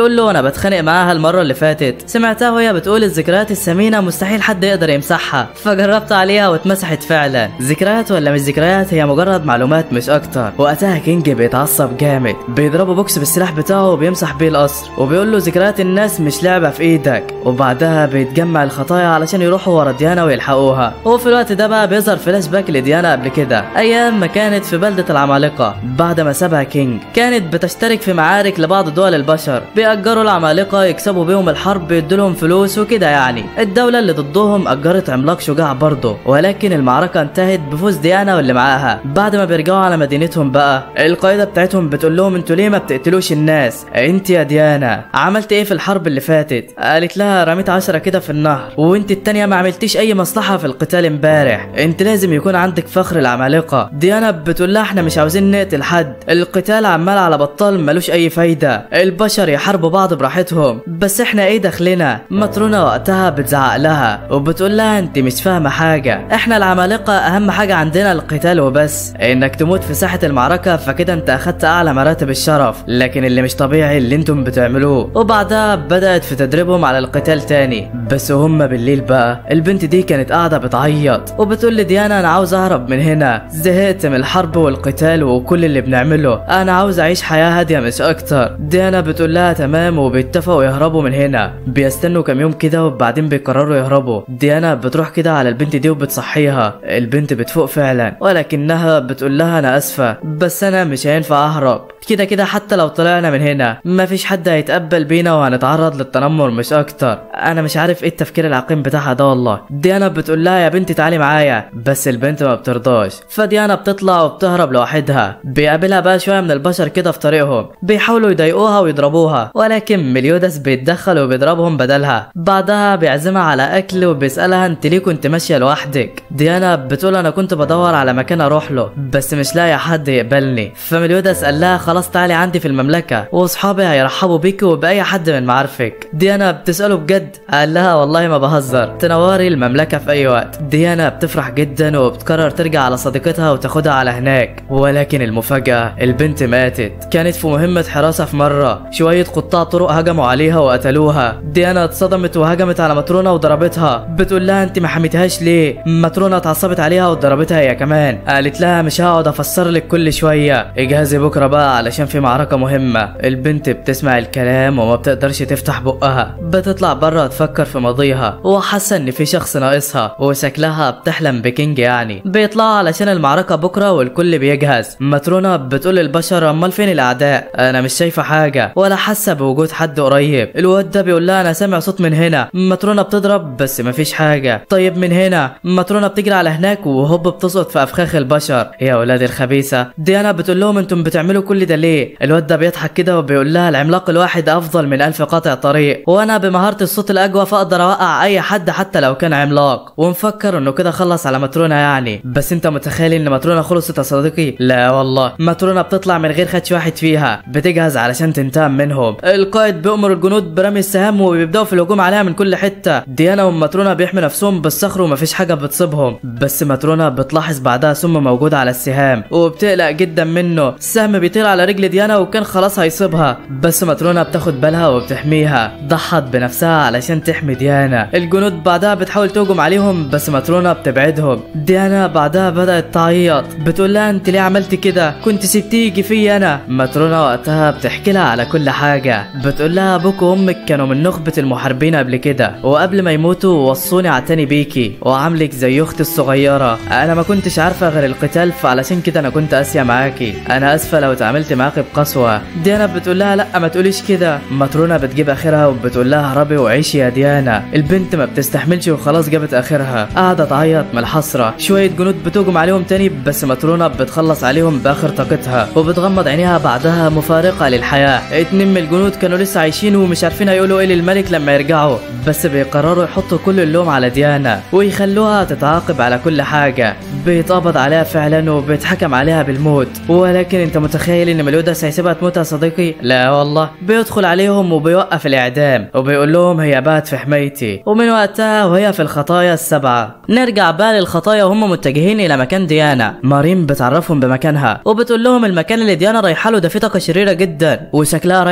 بيقول له انا بتخانق معاها المره اللي فاتت سمعتها وهي بتقول الذكريات الثمينه مستحيل حد يقدر يمسحها فجربت عليها واتمسحت فعلا ذكريات ولا مش ذكريات هي مجرد معلومات مش اكتر وقتها كينج بيتعصب جامد بيضربه بوكس بالسلاح بتاعه وبيمسح بيه القصر وبيقول له ذكريات الناس مش لعبه في ايدك وبعدها بيتجمع الخطايا علشان يروحوا ورا ديانا ويلحقوها وفي الوقت ده بقى بيظهر فلاش باك لديانا قبل كده ايام ما كانت في بلده العمالقه بعد ما سابها كينج كانت بتشترك في معارك لبعض دول البشر بيأجروا العمالقه يكسبوا بيهم الحرب يدولهم فلوس وكده يعني الدوله اللي ضدهم أجرت عملاق شجاع برضه ولكن المعركه انتهت بفوز ديانا واللي معاها بعد ما بيرجعوا على مدينتهم بقى القائده بتاعتهم بتقول لهم انتوا ليه ما بتقتلوش الناس انت يا ديانا عملت ايه في الحرب اللي فاتت قالت لها رميت عشرة كده في النهر وانت التانية ما عملتيش اي مصلحة في القتال امبارح انت لازم يكون عندك فخر العمالقة ديانا بتقول لها احنا مش عاوزين نقتل حد القتال عمال على بطال ملوش اي فايدة البشر يحاربوا بعض براحتهم بس احنا ايه دخلنا ماترونا وقتها بتزعق لها وبتقول لها انت مش فاهمة حاجة احنا العمالقة اهم حاجة عندنا القتال وبس انك تموت في ساحة المعركة فكده انت اخدت اعلى مراتب الشرف لكن اللي مش طبيعي اللي انتم بتعملوه وبعدها بدأت في تدريبهم على القتال تاني بس وهم بالليل بقى البنت دي كانت قاعدة بتعيط وبتقول لديانا انا عاوز اهرب من هنا زهقت من الحرب والقتال وكل اللي بنعمله انا عاوز اعيش حياة هادية مش اكتر ديانا بتقول لها تمام وبيتفقوا يهربوا من هنا بيستنوا كام يوم كده وبعدين بيقرروا يهربوا ديانا بتروح كده على البنت دي وبتصحيها البنت بتفوق فعلا ولكنها بتقول لها انا اسفة بس انا مش هينفع اهرب كده كده حتى لو طلعنا من هنا مفيش حد هيتقبل بينا وهنتعرض للتنمر مش اكتر انا مش عارف ايه التفكير العقيم بتاعها ده والله ديانا بتقول لها يا بنتي تعالي معايا بس البنت ما بترضاش فديانا بتطلع وبتهرب لوحدها بيقابلها بقى شويه من البشر كده في طريقهم بيحاولوا يضايقوها ويضربوها ولكن مليودس بيتدخل وبيضربهم بدلها بعدها بيعزمها على اكل وبيسالها انت ليه كنت ماشيه لوحدك ديانا بتقول انا كنت بدور على مكان اروح له بس مش لاقي حد يقبلني فمليودس قال لها خلاص تعالي عندي في المملكه واصحابي هيرحبوا بيكي وباي حد من معارفك ديانا بتساله بجد قال لها والله ما بهزر تنوري المملكه في اي وقت ديانا بتفرح جدا وبتقرر ترجع على صديقتها وتاخدها على هناك ولكن المفاجاه البنت ماتت كانت في مهمه حراسه في مره شويه قطاع طرق هجموا عليها وقتلوها ديانا اتصدمت وهجمت على ماترونا وضربتها بتقول لها انت ما حميتهاش ليه ماترونا اتعصبت عليها وضربتها هي كمان قالت لها مش هقعد افسر لك كل شويه اجهزي بكره بقى علشان في معركه مهمه البنت بتسمع الكلام وما بتقدرش تفتح بقها بتطلع بره تفكر في ماضيها وحاسه ان في شخص ناقصها وشكلها بتحلم بكينج يعني بيطلعوا علشان المعركه بكره والكل بيجهز ماترونا بتقول للبشر امال فين الاعداء انا مش شايفه حاجه ولا حاسه بوجود حد قريب الواد ده بيقول لها انا سامع صوت من هنا ماترونا بتضرب بس مفيش حاجه طيب من هنا ماترونا بتجري على هناك وهوب بتسقط في افخاخ البشر يا ولاد الخبيثه ديانا بتقول لهم انتم بتعملوا كل ده ليه الواد ده بيضحك كده وبيقول لها العملاق الواحد افضل من الف قاطع طريق وانا بمهاره الصوت الاقوى فاقدر اوقع اي حد حتى لو كان عملاق ومفكر انه كده خلص على ماترونا يعني بس انت متخيل ان ماترونا خلصت يا صديقي لا والله ماترونا بتطلع من غير خدش واحد فيها بتجهز علشان تنتقم منهم القائد بيأمر الجنود برمي السهام وبيبداوا في الهجوم عليها من كل حته ديانا وماترونا بيحمي نفسهم بالصخر ومفيش حاجه بتصيبهم بس ماترونا بتلاحظ بعدها سم موجود على السهام وبتقلق جدا منه السهم بيطير على رجل ديانا وكان خلاص هيصيبها بس ماترونا بتاخد بالها وبتحميها ضحت بنفسها علشان تحمي ديانا الجنود بعدها بتحاول تهجم عليهم بس ماترونا بتبعدهم ديانا بعدها بدأت تعيط بتقول لها انت ليه عملت كده كنت سبتيه يجي فيا انا ماترونا وقتها بتحكي لها على كل حاجة بتقول لها ابوك وامك كانوا من نخبة المحاربين قبل كده وقبل ما يموتوا وصوني اعتني بيكي وعاملك زي اختي الصغيرة انا ما كنتش عارفة غير القتال فعلشان كده انا كنت قاسية معاكي انا اسفة لو اتعاملت معاكي بقسوة ديانا بتقول لها لا ما تقوليش كده ماترونا بتجيب اخرها وبتقول لها هربي وعيشي يا ديانا البنت ما بتستحملش وخلاص جابت اخرها قاعدة تعيط من الحسرة شوية جنود بتهجم عليهم تاني بس ماترونا بتخلص عليهم باخر طاقتها وبتغمض عينيها بعدها مفارقة للحياة اتنين من الجنود كانوا لسه عايشين ومش عارفين هيقولوا ايه للملك لما يرجعوا بس بيقرروا يحطوا كل اللوم على ديانا ويخلوها تتعاقب على كل حاجة بيتقبض عليها فعلا وبيتحكم عليها بالموت ولكن انت متخيل ان مليودس هيسيبها تموت يا صديقي لا والله بيدخل عليهم وبيوقف الاعدام وبيقول لهم هي بات في حمايتي ومن وقتها وهي في الخطايا السبعة نرجع بقى للخطايا وهم متجهين الى مكان ديانا مارين بتعرفهم بمكانها وبتقول لهم المكان اللي ديانا رايحه له ده فيه طاقه شريره جدا وشكلها رايحه على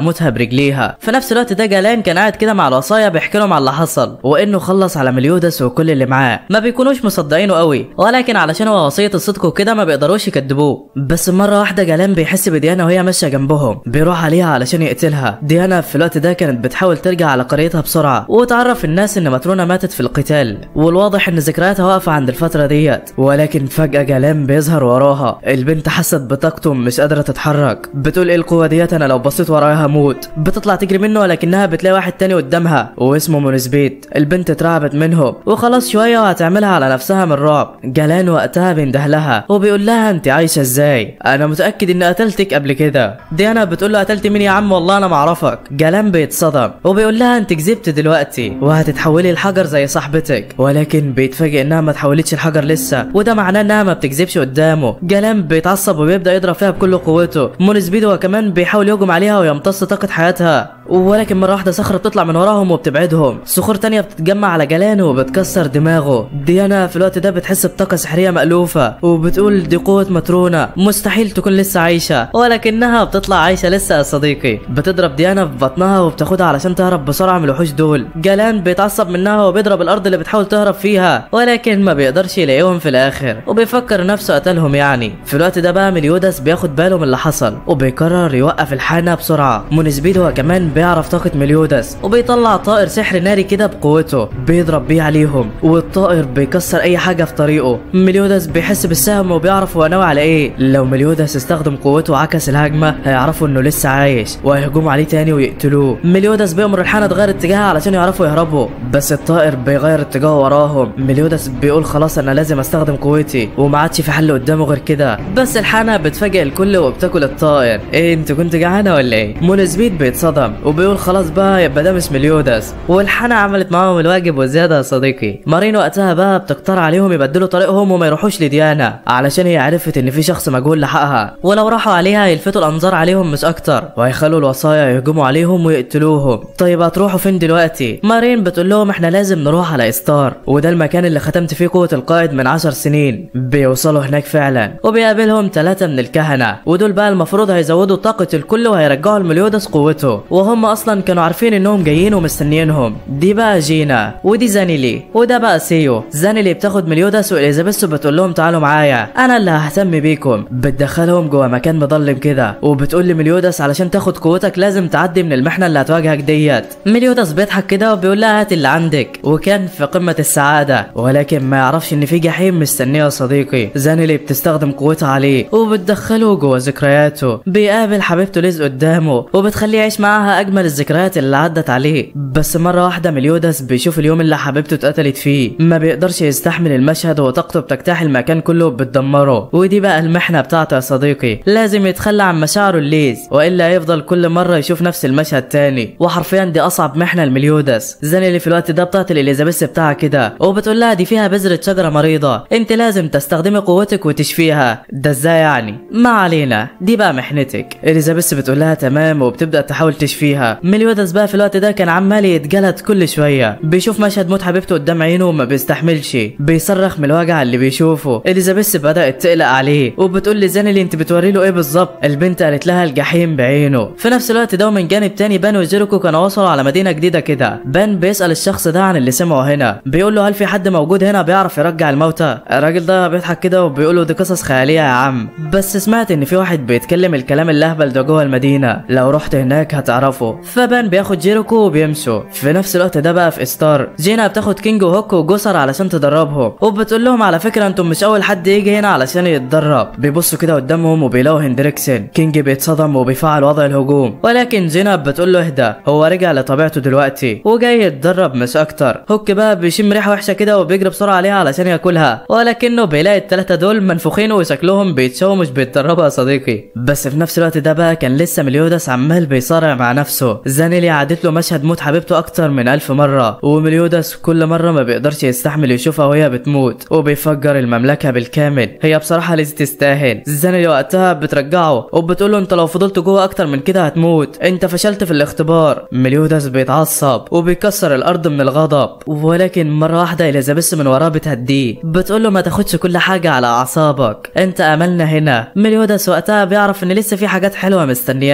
موتها برجليها في نفس الوقت ده جالان كان قاعد كده مع الوصايا بيحكي لهم على اللي حصل وانه خلص على مليودس وكل اللي معاه ما بيكونوش مصدقينه قوي ولكن علشان هو وصيه الصدق وكده ما بيقدروش يكذبوه بس مره واحده جالان بيحس بديانا وهي ماشيه جنبهم بيروح عليها علشان يقتلها ديانا في الوقت ده كانت بتحاول ترجع على قريتها بسرعه وتعرف الناس ان ماترونا ماتت في القتال والواضح ان ذكرياتها واقفه عند الفتره ديت ولكن فجاه جالان بيظهر وراها البنت حست بطاقته مش قادره تتحرك بتقول ايه القوه ديت انا لو بصيت ورايا هموت بتطلع تجري منه ولكنها بتلاقي واحد تاني قدامها واسمه مونسبيت البنت اترعبت منه وخلاص شويه وهتعملها على نفسها من رعب جالان وقتها بينده لها وبيقول لها انت عايشه ازاي انا متاكد اني قتلتك قبل كده ديانا بتقول له قتلت مين يا عم والله انا معرفك جالان بيتصدم وبيقول لها انت كذبت دلوقتي وهتتحولي لحجر زي صاحبتك ولكن بيتفاجئ انها ما تحولتش الحجر لسه وده معناه انها ما بتكذبش قدامه جالان بيتعصب وبيبدا يضرب فيها بكل قوته مونسبيد هو كمان بيحاول يهجم عليها ويمتص طاقه حياتها ولكن مرة واحدة صخرة بتطلع من وراهم وبتبعدهم صخور تانية بتتجمع على جلان وبتكسر دماغه ديانا في الوقت ده بتحس بطاقة سحرية مألوفة وبتقول دي قوة مترونة مستحيل تكون لسه عايشة ولكنها بتطلع عايشة لسه يا صديقي بتضرب ديانا في بطنها وبتاخدها علشان تهرب بسرعة من الوحوش دول جلان بيتعصب منها وبيضرب الأرض اللي بتحاول تهرب فيها ولكن ما بيقدرش يلاقيهم في الآخر وبيفكر نفسه قتلهم يعني في الوقت ده بقى مليودس بياخد باله من اللي حصل وبيقرر يوقف الحانة بسرعة مونسبيد هو كمان بيعرف طاقة مليودس وبيطلع طائر سحر ناري كده بقوته بيضرب بيه عليهم والطائر بيكسر اي حاجة في طريقه مليودس بيحس بالسهم وبيعرف هو ناوي على ايه لو مليودس استخدم قوته وعكس الهجمة هيعرفوا انه لسه عايش وهيهجموا عليه تاني ويقتلوه مليودس بيأمر الحانة تغير اتجاهها علشان يعرفوا يهربوا بس الطائر بيغير اتجاهه وراهم مليودس بيقول خلاص انا لازم استخدم قوتي وما عادش في حل قدامه غير كده بس الحانة بتفاجئ الكل وبتاكل الطائر ايه انت كنت جعانة ولا ايه مونسبيد بيتصدم وبيقول خلاص بقى يبقى ده مش مليودس والحانة عملت معاهم الواجب وزيادة يا صديقي مارين وقتها بقى بتقترح عليهم يبدلوا طريقهم وما يروحوش لديانا علشان هي عرفت ان في شخص مجهول لحقها ولو راحوا عليها هيلفتوا الانظار عليهم مش اكتر وهيخلوا الوصايا يهجموا عليهم ويقتلوهم طيب هتروحوا فين دلوقتي مارين بتقول لهم احنا لازم نروح على استار وده المكان اللي ختمت فيه قوة القائد من عشر سنين بيوصلوا هناك فعلا وبيقابلهم ثلاثة من الكهنة ودول بقى المفروض هيزودوا طاقة الكل وهيرجعوا المليودس قوته وهم اصلا كانوا عارفين انهم جايين ومستنيينهم دي بقى جينا ودي زانيلي وده بقى سيو زانيلي بتاخد مليودس واليزابيث بتقول لهم تعالوا معايا انا اللي ههتم بيكم بتدخلهم جوه مكان مظلم كده وبتقول لمليودس علشان تاخد قوتك لازم تعدي من المحنه اللي هتواجهك ديت مليودس بيضحك كده وبيقول لها هات اللي عندك وكان في قمه السعاده ولكن ما يعرفش ان في جحيم مستنيه يا صديقي زانيلي بتستخدم قوتها عليه وبتدخله جوه ذكرياته بيقابل حبيبته ليز قدامه وبتخليه يعيش معاها اجمل الذكريات اللي عدت عليه بس مره واحده مليودس بيشوف اليوم اللي حبيبته اتقتلت فيه ما بيقدرش يستحمل المشهد وطاقته بتجتاح المكان كله وبتدمره ودي بقى المحنه بتاعته يا صديقي لازم يتخلى عن مشاعره الليز والا هيفضل كل مره يشوف نفس المشهد تاني وحرفيا دي اصعب محنه لمليودس زاني اللي في الوقت ده بتعطي الاليزابيث بتاعها كده وبتقول لها دي فيها بذره شجره مريضه انت لازم تستخدمي قوتك وتشفيها ده ازاي يعني ما علينا دي بقى محنتك اليزابيث بتقول لها تمام وبتبدا تحاول تشفيها مليودس بقى في الوقت ده كان عمال يتجلد كل شويه بيشوف مشهد موت حبيبته قدام عينه وما بيستحملش بيصرخ من الوجع اللي بيشوفه اليزابيث بدات تقلق عليه وبتقول لزانيلي انت بتوري له ايه بالظبط البنت قالت لها الجحيم بعينه في نفس الوقت ده ومن جانب تاني بان وجيريكو كانوا وصلوا على مدينه جديده كده بان بيسال الشخص ده عن اللي سمعه هنا بيقول له هل في حد موجود هنا بيعرف يرجع الموتى الراجل ده بيضحك كده وبيقول له دي قصص خياليه يا عم بس سمعت ان في واحد بيتكلم الكلام اللهبل ده جوه المدينه لو رحت هناك هتعرفه فبان بياخد جيريكو وبيمشوا في نفس الوقت ده بقى في استار جينا بتاخد كينج وهوك وجسر علشان تدربهم وبتقول لهم على فكره انتم مش اول حد يجي هنا علشان يتدرب بيبصوا كده قدامهم وبيلاقوا هندريكسن كينج بيتصدم وبيفعل وضع الهجوم ولكن زينب بتقول له اهدى هو رجع لطبيعته دلوقتي وجاي يتدرب مش اكتر هوك بقى بيشم ريحه وحشه كده وبيجري بسرعه عليها علشان ياكلها ولكنه بيلاقي الثلاثه دول منفوخين وشكلهم بيتشووا مش بيتدربوا يا صديقي بس في نفس الوقت ده بقى كان لسه مليودس عمال بيصارع مع نفسه زانيلي عادت له مشهد موت حبيبته اكتر من ألف مره ومليودس كل مره ما بيقدرش يستحمل يشوفها وهي بتموت وبيفجر المملكه بالكامل هي بصراحه ليز تستاهل زانيلي وقتها بترجعه وبتقول له انت لو فضلت جوه اكتر من كده هتموت انت فشلت في الاختبار مليودس بيتعصب وبيكسر الارض من الغضب ولكن مره واحده اليزابيث من وراه بتهديه بتقول له ما تاخدش كل حاجه على اعصابك انت املنا هنا مليودس وقتها بيعرف ان لسه في حاجات حلوه مستنياه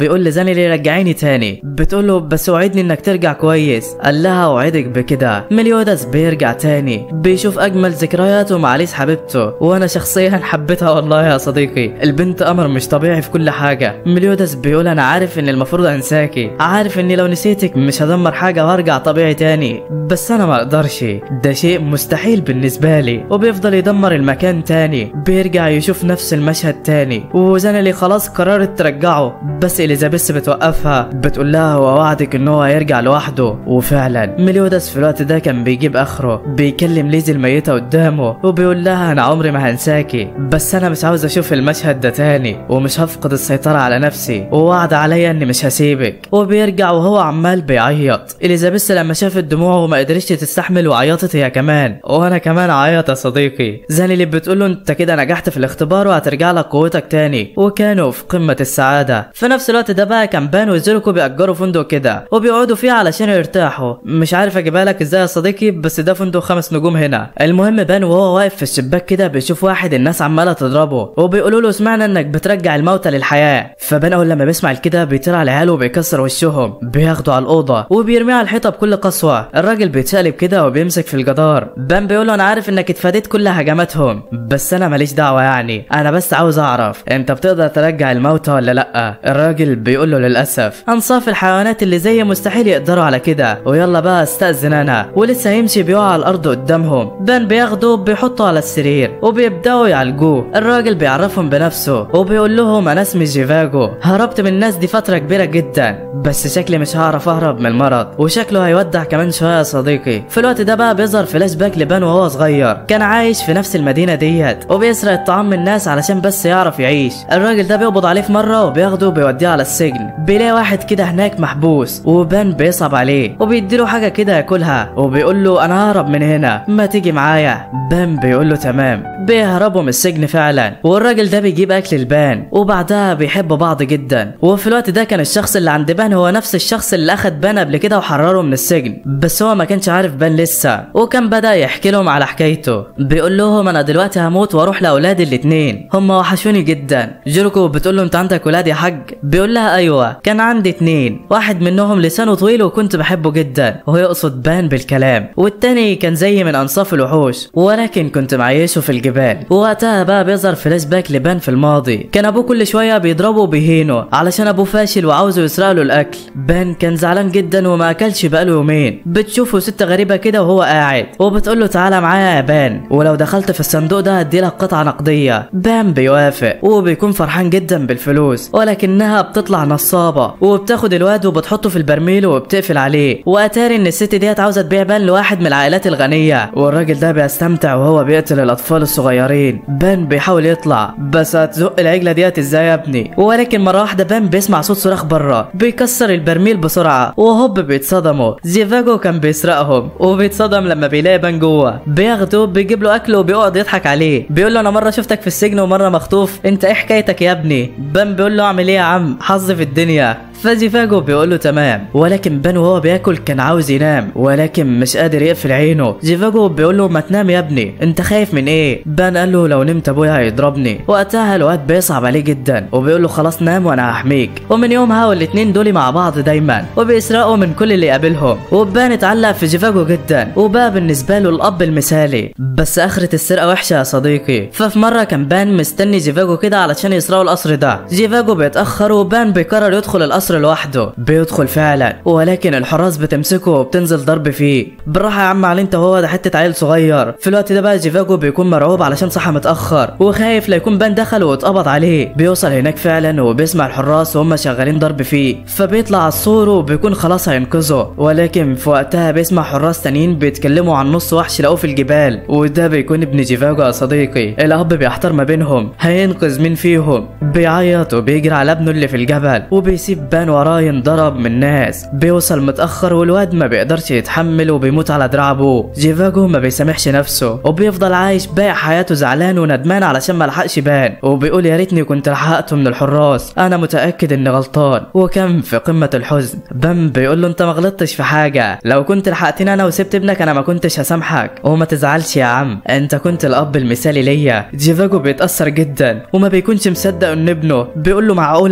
وبيقول لزانيلي رجعيني تاني بتقول له بس وعدني انك ترجع كويس قال لها اوعدك بكده مليوداس بيرجع تاني بيشوف اجمل ذكرياته مع ليس حبيبته وانا شخصيا حبيتها والله يا صديقي البنت قمر مش طبيعي في كل حاجه مليوداس بيقول انا عارف ان المفروض انساكي عارف اني لو نسيتك مش هدمر حاجه وارجع طبيعي تاني بس انا ما اقدرش ده شيء مستحيل بالنسبه لي وبيفضل يدمر المكان تاني بيرجع يشوف نفس المشهد تاني وزانلي خلاص قررت ترجعه بس اليزابيث بتوقفها بتقول لها هو وعدك ان هو هيرجع لوحده وفعلا مليوداس في الوقت ده كان بيجيب اخره بيكلم ليزي الميته قدامه وبيقول لها انا عمري ما هنساكي بس انا مش عاوز اشوف المشهد ده تاني ومش هفقد السيطره على نفسي ووعد عليا اني مش هسيبك وبيرجع وهو عمال بيعيط اليزابيث لما شافت دموعه ما قدرتش تستحمل وعيطت هي كمان وانا كمان عيط يا صديقي زاني اللي بتقول له انت كده نجحت في الاختبار وهترجع لك قوتك تاني وكانوا في قمه السعاده في نفس الوقت ده بقى كان بان وزيركو بيأجروا فندق كده وبيقعدوا فيه علشان يرتاحوا مش عارف اجيبها لك ازاي يا صديقي بس ده فندق خمس نجوم هنا المهم بان وهو واقف في الشباك كده بيشوف واحد الناس عماله تضربه وبيقولوا له سمعنا انك بترجع الموتى للحياه فبان اول لما بيسمع كده بيطير على العيال وبيكسر وشهم بياخدوا على الاوضه وبيرميه على الحيطه بكل قسوه الراجل بيتشقلب كده وبيمسك في الجدار بان بيقول له انا عارف انك اتفاديت كل هجماتهم بس انا ماليش دعوه يعني انا بس عاوز اعرف انت بتقدر ترجع الموتى ولا لا الراجل بيقول له للاسف انصاف الحيوانات اللي زي مستحيل يقدروا على كده ويلا بقى استاذن انا ولسه هيمشي بيقع على الارض قدامهم بان بياخده بيحطه على السرير وبيبداوا يعالجوه الراجل بيعرفهم بنفسه وبيقول لهم انا اسمي جيفاجو هربت من الناس دي فتره كبيره جدا بس شكلي مش هعرف اهرب من المرض وشكله هيودع كمان شويه يا صديقي في الوقت ده بقى بيظهر فلاش باك لبان وهو صغير كان عايش في نفس المدينه ديت وبيسرق الطعام من الناس علشان بس يعرف يعيش الراجل ده بيقبض عليه في مره وبياخده وبيوديه على السجن بيلاقي واحد كده هناك محبوس وبان بيصعب عليه وبيديله حاجه كده ياكلها وبيقول له انا ههرب من هنا ما تيجي معايا بان بيقول له تمام بيهربوا من السجن فعلا والراجل ده بيجيب اكل لبان وبعدها بيحبوا بعض جدا وفي الوقت ده كان الشخص اللي عند بان هو نفس الشخص اللي اخد بان قبل كده وحرره من السجن بس هو ما كانش عارف بان لسه وكان بدا يحكي لهم على حكايته بيقول لهم انا دلوقتي هموت واروح لاولادي الاتنين هم وحشوني جدا جيروكو بتقول له انت عندك ولاد يا حاج بيقول لها ايوه كان عندي اتنين واحد منهم لسانه طويل وكنت بحبه جدا وهو يقصد بان بالكلام والتاني كان زي من انصاف الوحوش ولكن كنت معيشه في الجبال ووقتها بقى بيظهر فلاش باك لبان في الماضي كان ابوه كل شويه بيضربه وبيهينه علشان ابوه فاشل وعاوزه يسرق له الاكل بان كان زعلان جدا وما اكلش بقاله يومين بتشوفه ست غريبه كده وهو قاعد وبتقول له تعالى معايا يا بان ولو دخلت في الصندوق ده هديلك قطعه نقديه بان بيوافق وبيكون فرحان جدا بالفلوس ولكنها بتطلع نصابه وبتاخد الواد وبتحطه في البرميل وبتقفل عليه واتاري ان الست ديت عاوزه تبيع بان لواحد من العائلات الغنيه والراجل ده بيستمتع وهو بيقتل الاطفال الصغيرين بان بيحاول يطلع بس هتزق العجله ديت ازاي يا ابني ولكن مره واحده بان بيسمع صوت صراخ بره بيكسر البرميل بسرعه وهوب بيتصدموا زيفاجو كان بيسرقهم وبيتصدم لما بيلاقي بان جوه بياخده بيجيب له اكل وبيقعد يضحك عليه بيقول له انا مره شفتك في السجن ومره مخطوف انت ايه حكايتك يا ابني بان بيقول له اعمل ايه يا عم حظ في الدنيا فزيفاجو بيقول له تمام ولكن بان وهو بياكل كان عاوز ينام ولكن مش قادر يقفل عينه زيفاجو بيقول له ما تنام يا ابني انت خايف من ايه بان قال له لو نمت ابويا هيضربني وقتها الواد بيصعب عليه جدا وبيقول له خلاص نام وانا هحميك ومن يومها والاتنين دول مع بعض دايما وبيسرقوا من كل اللي يقابلهم وبان اتعلق في جيفاجو جدا وبقى بالنسبه له الاب المثالي بس اخرة السرقه وحشه يا صديقي ففي مره كان بان مستني جيفاجو كده علشان يسرقوا القصر ده جيفاجو بيتاخر وبان بيقرر يدخل القصر لوحده بيدخل فعلا ولكن الحراس بتمسكه وبتنزل ضرب فيه بالراحه يا عم علي انت وهو ده حته عيل صغير في الوقت ده بقى جيفاجو بيكون مرعوب علشان صحى متاخر وخايف لا يكون بان دخل واتقبض عليه بيوصل هناك فعلا وبيسمع الحراس وهم شغالين ضرب فيه فبيطلع على السور وبيكون خلاص هينقذه ولكن في وقتها بيسمع حراس تانيين بيتكلموا عن نص وحش لقوه في الجبال وده بيكون ابن جيفاجو يا صديقي الاب بيحتار ما بينهم هينقذ مين فيهم بيعيط وبيجري على ابنه اللي في الجبل وبيسيب بان وراه ينضرب من ناس بيوصل متاخر والواد ما بيقدرش يتحمل وبيموت على دراع ابوه جيفاجو ما بيسامحش نفسه وبيفضل عايش باقي حياته زعلان وندمان علشان ما لحقش بان وبيقول يا ريتني كنت لحقته من الحراس انا متاكد اني غلطان وكان في قمه الحزن بان بيقول له انت ما غلطتش في حاجه لو كنت لحقتني انا وسبت ابنك انا ما كنتش هسامحك وما تزعلش يا عم انت كنت الاب المثالي ليا جيفاجو بيتاثر جدا وما بيكونش مصدق ان ابنه بيقول له معقوله انت بان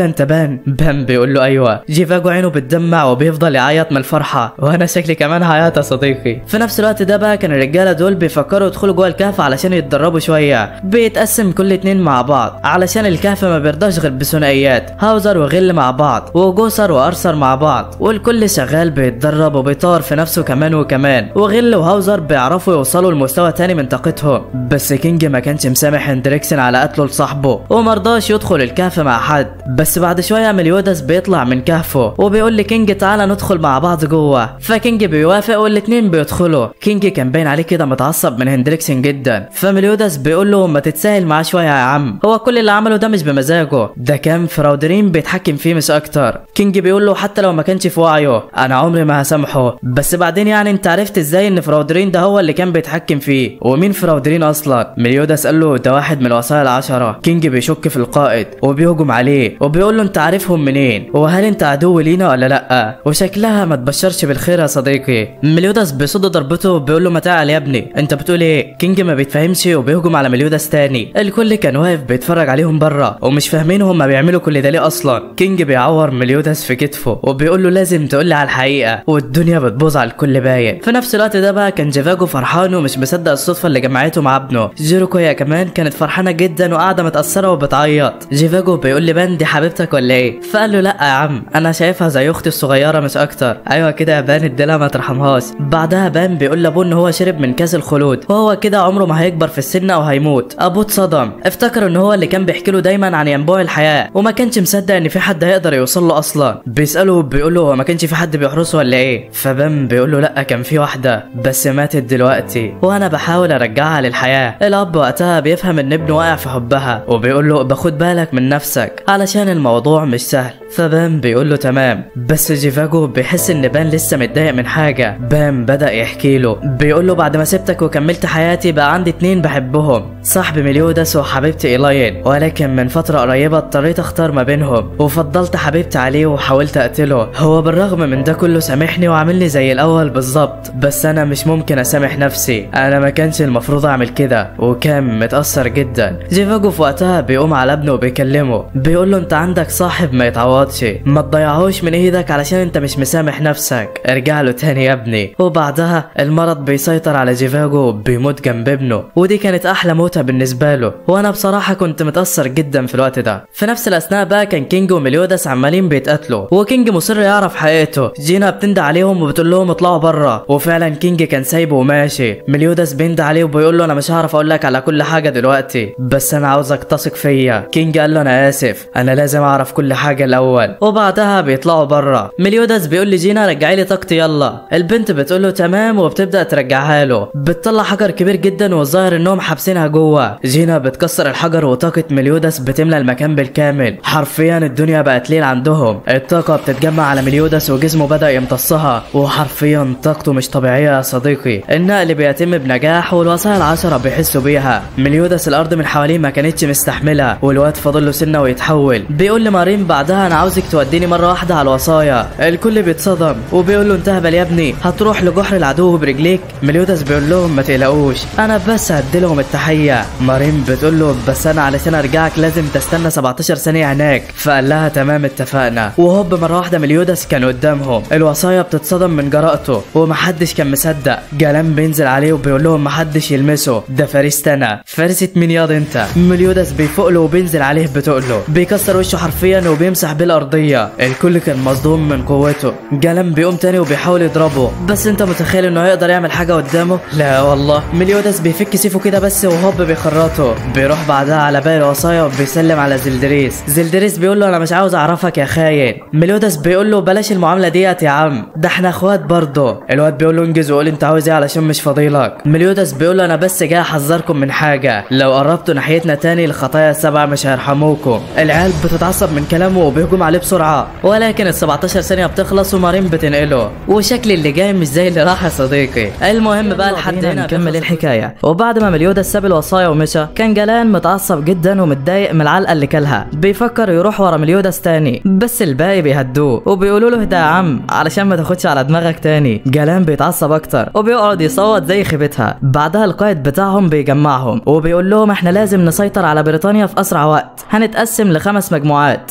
بان بان بيقول له ايوه جيفاجو عينه بتدمع وبيفضل يعيط من الفرحه وانا شكلي كمان هعيط يا صديقي في نفس الوقت ده بقى كان الرجاله دول بيفكروا يدخلوا جوه الكهف علشان يتدربوا شويه بيتقسم كل اتنين مع بعض علشان الكهف ما بيرضاش غير بثنائيات هاوزر وغل مع بعض وجوسر وارثر مع بعض والكل شغال بيتدرب وبيطور في نفسه كمان وكمان وغل وهاوزر بيعرفوا يوصلوا لمستوى تاني من طاقتهم بس كينج ما كانش مسامح هندريكسن على قتله لصاحبه ومرضاش يدخل الكهف مع حد بس بعد شويه مليودس بيطلع من كهفه وبيقول لكينج تعالى ندخل مع بعض جوه فكينج بيوافق والاتنين بيدخلوا كينج كان باين عليه كده متعصب من هندريكسن جدا فمليودس بيقول له ما تتساهل معاه شويه يا عم هو كل اللي عمله ده مش بمزاجه ده كان فراودرين بيتحكم فيه مش اكتر كينج بيقول له حتى لو ما كانش في وعيه انا عمري ما هسامحه بس بعدين يعني انت عرفت ازاي ان فراودرين ده هو اللي كان بيتحكم فيه ومين فراودرين اصلا مليودس قال له ده واحد من الوصايا العشره كينج بيشك في القائد وبيهجم عليه وبيقول له انت عارفهم منين وهل انت عدو لينا ولا لا وشكلها ما تبشرش بالخير يا صديقي مليودس بيصد ضربته وبيقول له ما تعال يا ابني انت بتقول ايه كينج ما بيتفهمش وبيهجم على مليودس تاني الكل كان واقف بيتفرج عليهم بره ومش فاهمين هما بيعملوا كل ده ليه اصلا كينج بيعور مليودس في كتفه وبيقول له لازم تقول لي على الحقيقه والدنيا بتبوظ على الكل باين في نفس الوقت ده بقى كان جيفاجو فرحان ومش مصدق الصدفه اللي جمعته مع ابنه جيروكو هي كمان كانت فرحانه جدا وقاعده متاثره وبتعيط جيفاجو بيقول لي بان دي حبيبتك ولا ايه فقال له لا يا عم انا شايفها زي اختي الصغيره مش اكتر ايوه كده يا بان اديلها ما ترحمهاش بعدها بان بيقول لابوه ان هو شرب من كاس الخلود وهو كده عمره ما هيكبر في السن او هيموت ابوه اتصدم افتكر ان هو اللي كان بيحكي له دايما عن ينبوع الحياه وما كانش مصدق ان في حد هيقدر يوصل له اصلا بيساله بيقول له هو ما كانش في حد بيحرسه ولا ايه فبان بيقول له لا كان في واحده بس ماتت دلوقتي وانا بحاول ارجعها للحياه الاب وقتها بيفهم ان ابنه واقع في حبها وبيقول له باخد بالك من نفسك علشان الموضوع مش سهل فبان بيقول له تمام بس جيفاجو بيحس ان بان لسه متضايق من حاجه بان بدا يحكي له بيقول له بعد ما سبتك وكملت حياتي بقى عندي اتنين بحبهم صاحبي مليودس وحبيبتي ايلاين ولكن من فتره قريبه اضطريت اختار ما بينهم وفضلت حبيبتي عليه وحاولت اقتله هو بالرغم من ده كله سامحني وعاملني زي الاول بالظبط بس انا مش ممكن اسامح نفسي انا ما كانش المفروض اعمل كده وكان متاثر جدا جيفاجو في وقتها بيقوم على ابنه وبيكلمه بيقول له انت عندك صاحب ما يتعوضش ما تضيعهوش من ايدك علشان انت مش مسامح نفسك ارجع له تاني يا ابني وبعدها المرض بيسيطر على جيفاجو بيموت جنب ابنه ودي كانت احلى موتة بالنسبه له وانا بصراحه كنت متاثر جدا في الوقت ده في نفس الاثناء بقى كان كينج ومليودس عمالين بيتقاتلوا وكينج مصر يعرف حقيقته جينا بتندى عليهم وبتقول لهم اطلعوا بره وفعلا كينج كان سايبه وماشي مليودس بيندى عليه وبيقول له انا مش هعرف اقول لك على كل حاجه دلوقتي بس انا عاوزك تثق فيا كينج قال له انا اسف انا لازم اعرف كل حاجه الاول وبعدها بيطلعوا بره مليودس بيقول لجينا رجعي لي طاقتي يلا البنت بتقول له تمام وبتبدا ترجعها له بتطلع حجر كبير جدا والظاهر انهم حابسينها جوه جينا بتكسر الحجر وطاقه مليودس بتملى المكان بالكامل حرفيا الدنيا بقت ليل عندهم الطاقه بتتجمع على مليودس وجسمه بدا يمتصها وحرفيا طاقته مش طبيعيه يا صديقي النقل بيتم بنجاح والوصايا العشره بيحسوا بيها مليودس الارض من حواليه ما كانتش مستحمله والواد فاضل له سنه ويتحول بيقول لمارين بعدها انا عاوزك توديني مره واحده على الوصايا الكل بيتصدم وبيقول له انت هبل يا ابني هتروح لجحر العدو برجليك مليودس بيقول لهم ما تقلقوش انا بس هديلهم التحيه مارين بتقول له بس انا علشان ارجعك لازم تستنى 17 ثانيه هناك فقال لها تمام اتفقنا وهوب مره واحده مليودس كان قدامهم الوصايا بتتصدم من جرأته ومحدش كان مصدق جلان بينزل عليه وبيقول لهم محدش يلمسه ده فارست انا فارسة مين ياض انت مليودس بيفوق له وبينزل عليه بتقله بيكسر وشه حرفيا وبيمسح بيه الارضيه الكل كان مصدوم من قوته جلان بيقوم تاني وبيحاول يضربه بس انت متخيل انه هيقدر يعمل حاجه قدامه لا والله مليودس بيفك سيفه كده بس وهوب بيخرطه بيروح بعدها على باقي الوصايا وبيسلم على زلدريس زلدريس بيقول له انا مش عاوز اعرفك يا خاين مليودس بيقول له بلاش المعامله ديت يا عم ده احنا اخوات برضه الواد بيقول له انجز وقول انت عاوز ايه علشان مش فاضيلك مليودس بيقول له انا بس جاي احذركم من حاجه لو قربتوا ناحيتنا تاني الخطايا السبعه مش هيرحموكم العيال بتتعصب من كلامه وبيهجم عليه بسرعه ولكن ال 17 ثانيه بتخلص ومارين بتنقله وشكل اللي جاي مش زي اللي راح يا صديقي المهم بقى لحد هنا نكمل الحكايه وبعد ما مليودس ساب الوصايا ومشى كان جلان متعصب جدا ومتضايق من العلقه اللي كلها بيفكر يروح ورا مليودس تاني بس الباقي بيهدوه وبيقولوا له اهدى يا عم علشان ما تاخدش على دماغك تاني جلان بيتعصب اكتر وبيقعد يصوت زي خيبتها بعدها القائد بتاعهم بيجمعهم وبيقول لهم احنا لازم نسيطر على بريطانيا في اسرع وقت هنتقسم لخمس مجموعات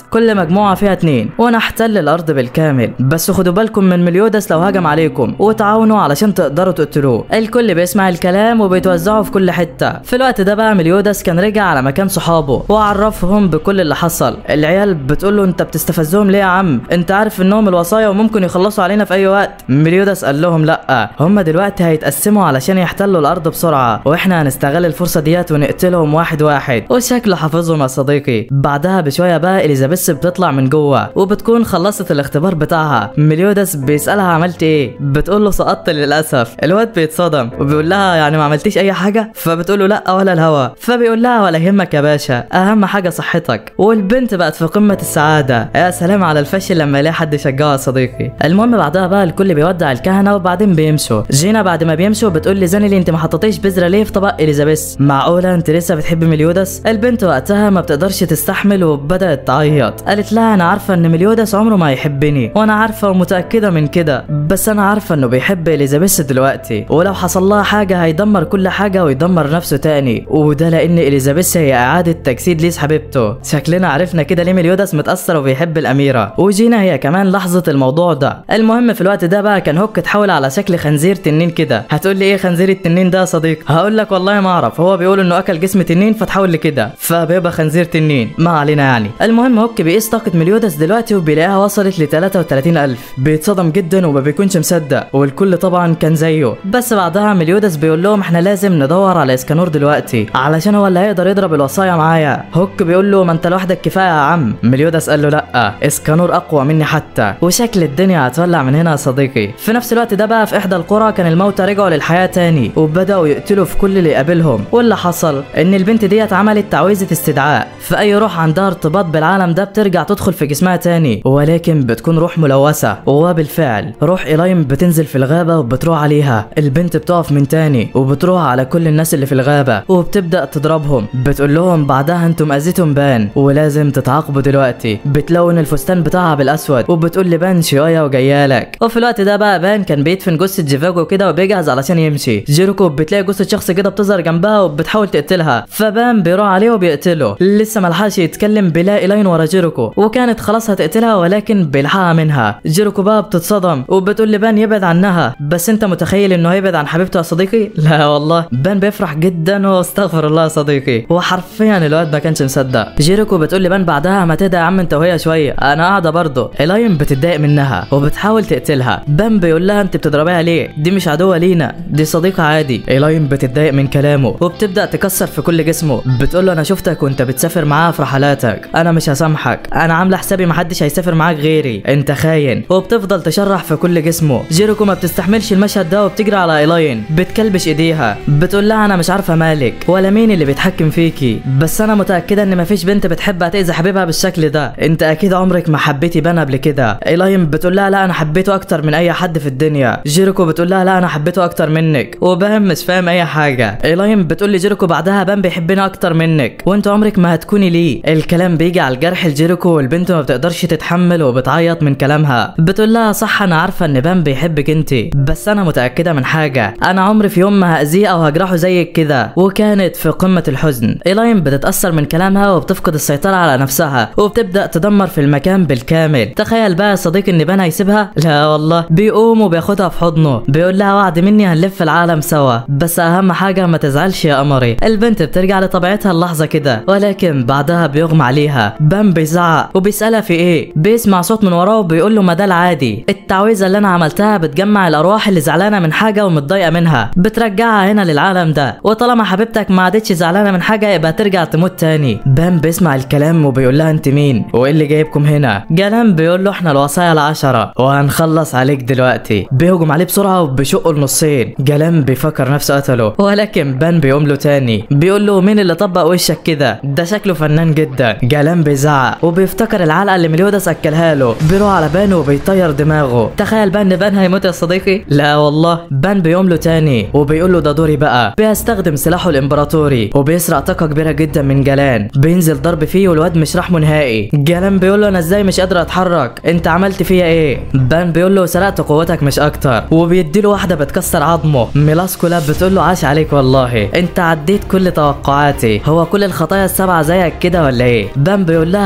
كل مجموعه فيها اتنين ونحتل الارض بالكامل بس خدوا بالكم من مليودس لو هجم عليكم وتعاونوا علشان تقدروا تقتلوه الكل بيسمع الكلام وبيتوزعوا في كل حته في الوقت ده بقى مليودس كان رجع على مكان صحابه وعرفهم بكل اللي حصل العيال بتقول له انت بتستفزهم ليه يا عم انت عارف انهم الوصايا وممكن يخلصوا علينا في اي وقت مليودس قال لهم لا هم دلوقتي هيتقسموا علشان يحتلوا الارض بسرعه واحنا هنستغل الفرصه ديت ونقتلهم واحد واحد وشكله حافظهم يا صديقي بعدها بشويه بقى اليزابيث بتطلع من جوه وبتكون خلصت الاختبار بتاعها مليودس بيسالها عملت ايه بتقول له سقطت للاسف الواد بيتصدم وبيقول لها يعني ما عملتيش اي حاجه فبتقول له لا ولا الهوا فبيقول لها ولا يهمك يا باشا اهم حاجه صحتك والبنت بقت في قمه السعاده يا سلام على الفشل لما يلاقي حد يشجعه يا صديقي المهم بعدها بقى الكل بيودع الكهنه وبعدين بيمشوا جينا بعد ما بيمشوا بتقول لي زانيلي انت ما حطيتيش بذره ليه في طبق اليزابيث معقوله انت لسه بتحبي مليودس البنت وقتها ما بتقدرش تستحمل وبدات تعيط قالت لها انا عارفه ان مليودس عمره ما يحبني وانا عارفه ومتاكده من كده بس انا عارفه انه بيحب اليزابيث دلوقتي ولو حصل لها حاجه هيدمر كل حاجه ويدمر نفسه تاني وده لان اليزابيث هي اعاده تجسيد ليس حبيبته شكلنا عرفنا كده ليه مليودس متاثر وبيحب الاميره وجينا هي كمان لاحظت الموضوع ده المهم في الوقت ده بقى كان هوك اتحول على شكل خنزير تنين كده هتقول لي ايه خنزير التنين ده يا صديقي هقول لك والله ما اعرف هو بيقول انه اكل جسم تنين فتحول لكده فبيبقى خنزير تنين ما علينا يعني المهم هوك بيقيس طاقه مليودس دلوقتي وبيلاقيها وصلت ل 33000 بيتصدم جدا وما بيكونش مصدق والكل طبعا كان زيه بس بعدها مليودس بيقول لهم احنا لازم ندور على اسكانور دلوقتي علشان هو اللي هيقدر يضرب الوصايا معايا هوك بيقول له ما انت لوحدك كفايه يا عم مليودس قال له لا اسكانور اقوى مني حتى وشكل الدنيا هتولع من هنا يا صديقي في نفس الوقت ده بقى في احدى القرى كان الموتى رجعوا للحياه تاني وبداوا يقتلوا في كل اللي يقابلهم واللي حصل ان البنت ديت عملت تعويذه استدعاء فاي روح عندها ارتباط بالعالم ده بترجع تدخل في جسمها تاني ولكن بتكون روح ملوثه وبالفعل روح ايلايم بتنزل في الغابه وبتروح عليها البنت بتقف من تاني وبتروح على كل الناس اللي في الغابه وبتبدا تضربهم بتقول لهم بعدها انتم اذيتم بان ولازم تتعاقبوا دلوقتي بتلون الفستان بتاعها بالاسود وبتقول لبان شويه وجايالك وفي الوقت ده بقى بان كان بيدفن جثه جيفاجو كده وبيجهز علشان يمشي جيروكو بتلاقي جثه شخص كده بتظهر جنبها وبتحاول تقتلها فبان بيروح عليه وبيقتله لسه ملحقش يتكلم بيلاقي لاين ورا جيروكو وكانت خلاص هتقتلها ولكن بيلحقها منها جيروكو بقى بتتصدم وبتقول لبان يبعد عنها بس انت متخيل انه هيبعد عن حبيبته يا صديقي لا والله بان بيفرح جدا واستغفر الله يا صديقي وحرفيا الواد ما كانش مصدق جيروكو بتقول لبان بعدها ما تهدى يا عم انت وهي شويه انا قاعده برضه الاين بتتضايق منها وبتحاول تقتلها بان بيقول لها انت بتضربيها ليه دي مش عدوه لينا دي صديقه عادي الاين بتتضايق من كلامه وبتبدا تكسر في كل جسمه بتقول له انا شفتك وانت بتسافر معاها في رحلاتك انا مش هسامحك انا عامله حسابي محدش هيسافر معاك غيري انت خاين وبتفضل تشرح في كل جسمه جيروكو ما بتستحملش المشهد ده وبتجري على ايلاين بتكلبش ايديها بتقول لها انا مش عارفه مالك ولا مين اللي بيتحكم فيكي بس انا متاكده ان مفيش بنت بتحب تاذي حبيبها بالشكل ده انت اكيد عمرك ما حبيتي بان قبل كده ايلاين بتقول لها لا انا حبيته اكتر من اي حد في الدنيا جيروكو بتقول لها لا انا حبيته اكتر منك وبان مش فاهم اي حاجه ايلاين بتقول لجيروكو بعدها بان بيحبني اكتر منك وانت عمرك ما هتكوني ليه الكلام بيجي على الجرح لجيروكو والبنت ما بتقدرش تتحمل وبتعيط من كلامها بتقول لها صح انا عارفه ان بان بيحبك انت بس انا متاكده من حاجه انا عمري في يوم ما هاذيه او هجرحه زيك كده وكانت في قمه الحزن ايلاين بتتاثر من كلامها وبتفقد السيطره على نفسها وبتبدا تدمر في المكان بالكامل تخيل بقى يا صديقي ان بان هيسيبها لا والله بيقوم وبياخدها في حضنه بيقول لها وعد مني هنلف العالم سوا بس اهم حاجه ما تزعلش يا قمري البنت بترجع لطبيعتها اللحظه كده ولكن بعدها بيغمى عليها بان بيزعق وبيسالها في ايه بيسمع صوت من وراه وبيقول له ما ده العادي التعويذه اللي انا عملتها بتجمع الارواح اللي زعلانه من حاجه ومتضايقه منها بترجعها هنا للعالم ده وطالما حبيبتك ما عادتش زعلانه من حاجه يبقى ترجع تموت تاني بان بيسمع الكلام وبيقول لها انت مين وايه اللي جايبكم هنا جلان بيقول له احنا الوصايا العشره وهنخلص عليك دلوقتي بيهجم عليه بسرعه وبيشقه لنصين جلان بيفكر نفسه قتله ولكن بان بيقوم له تاني بيقول له مين اللي طبق وشك كده ده شكله فنان جدا جلان بيزعق وبيفتكر العلقه اللي مليودس اكلها له بيروح على بان وبيطير دماغه تخيل بقى ان بان هيموت يا صديقي لا والله بان بيقوم له تاني وبيقول له ده دوري بقى بيستخدم سلاحه الامبراطوري وبيسرق طاقه كبيره جدا من جلان بينزل ضرب فيه والواد مش رحمه نهائي جلان بيقول له انا ازاي مش قادر اتحرك انت عملت فيا ايه بان بيقول له سرقت قوتك مش اكتر وبيديله واحده بتكسر عظمه ميلاسكولا بتقول له عاش عليك والله انت عديت كل توقعاتي هو كل الخطايا السبعه زيك كده ولا ايه بان بيقول لها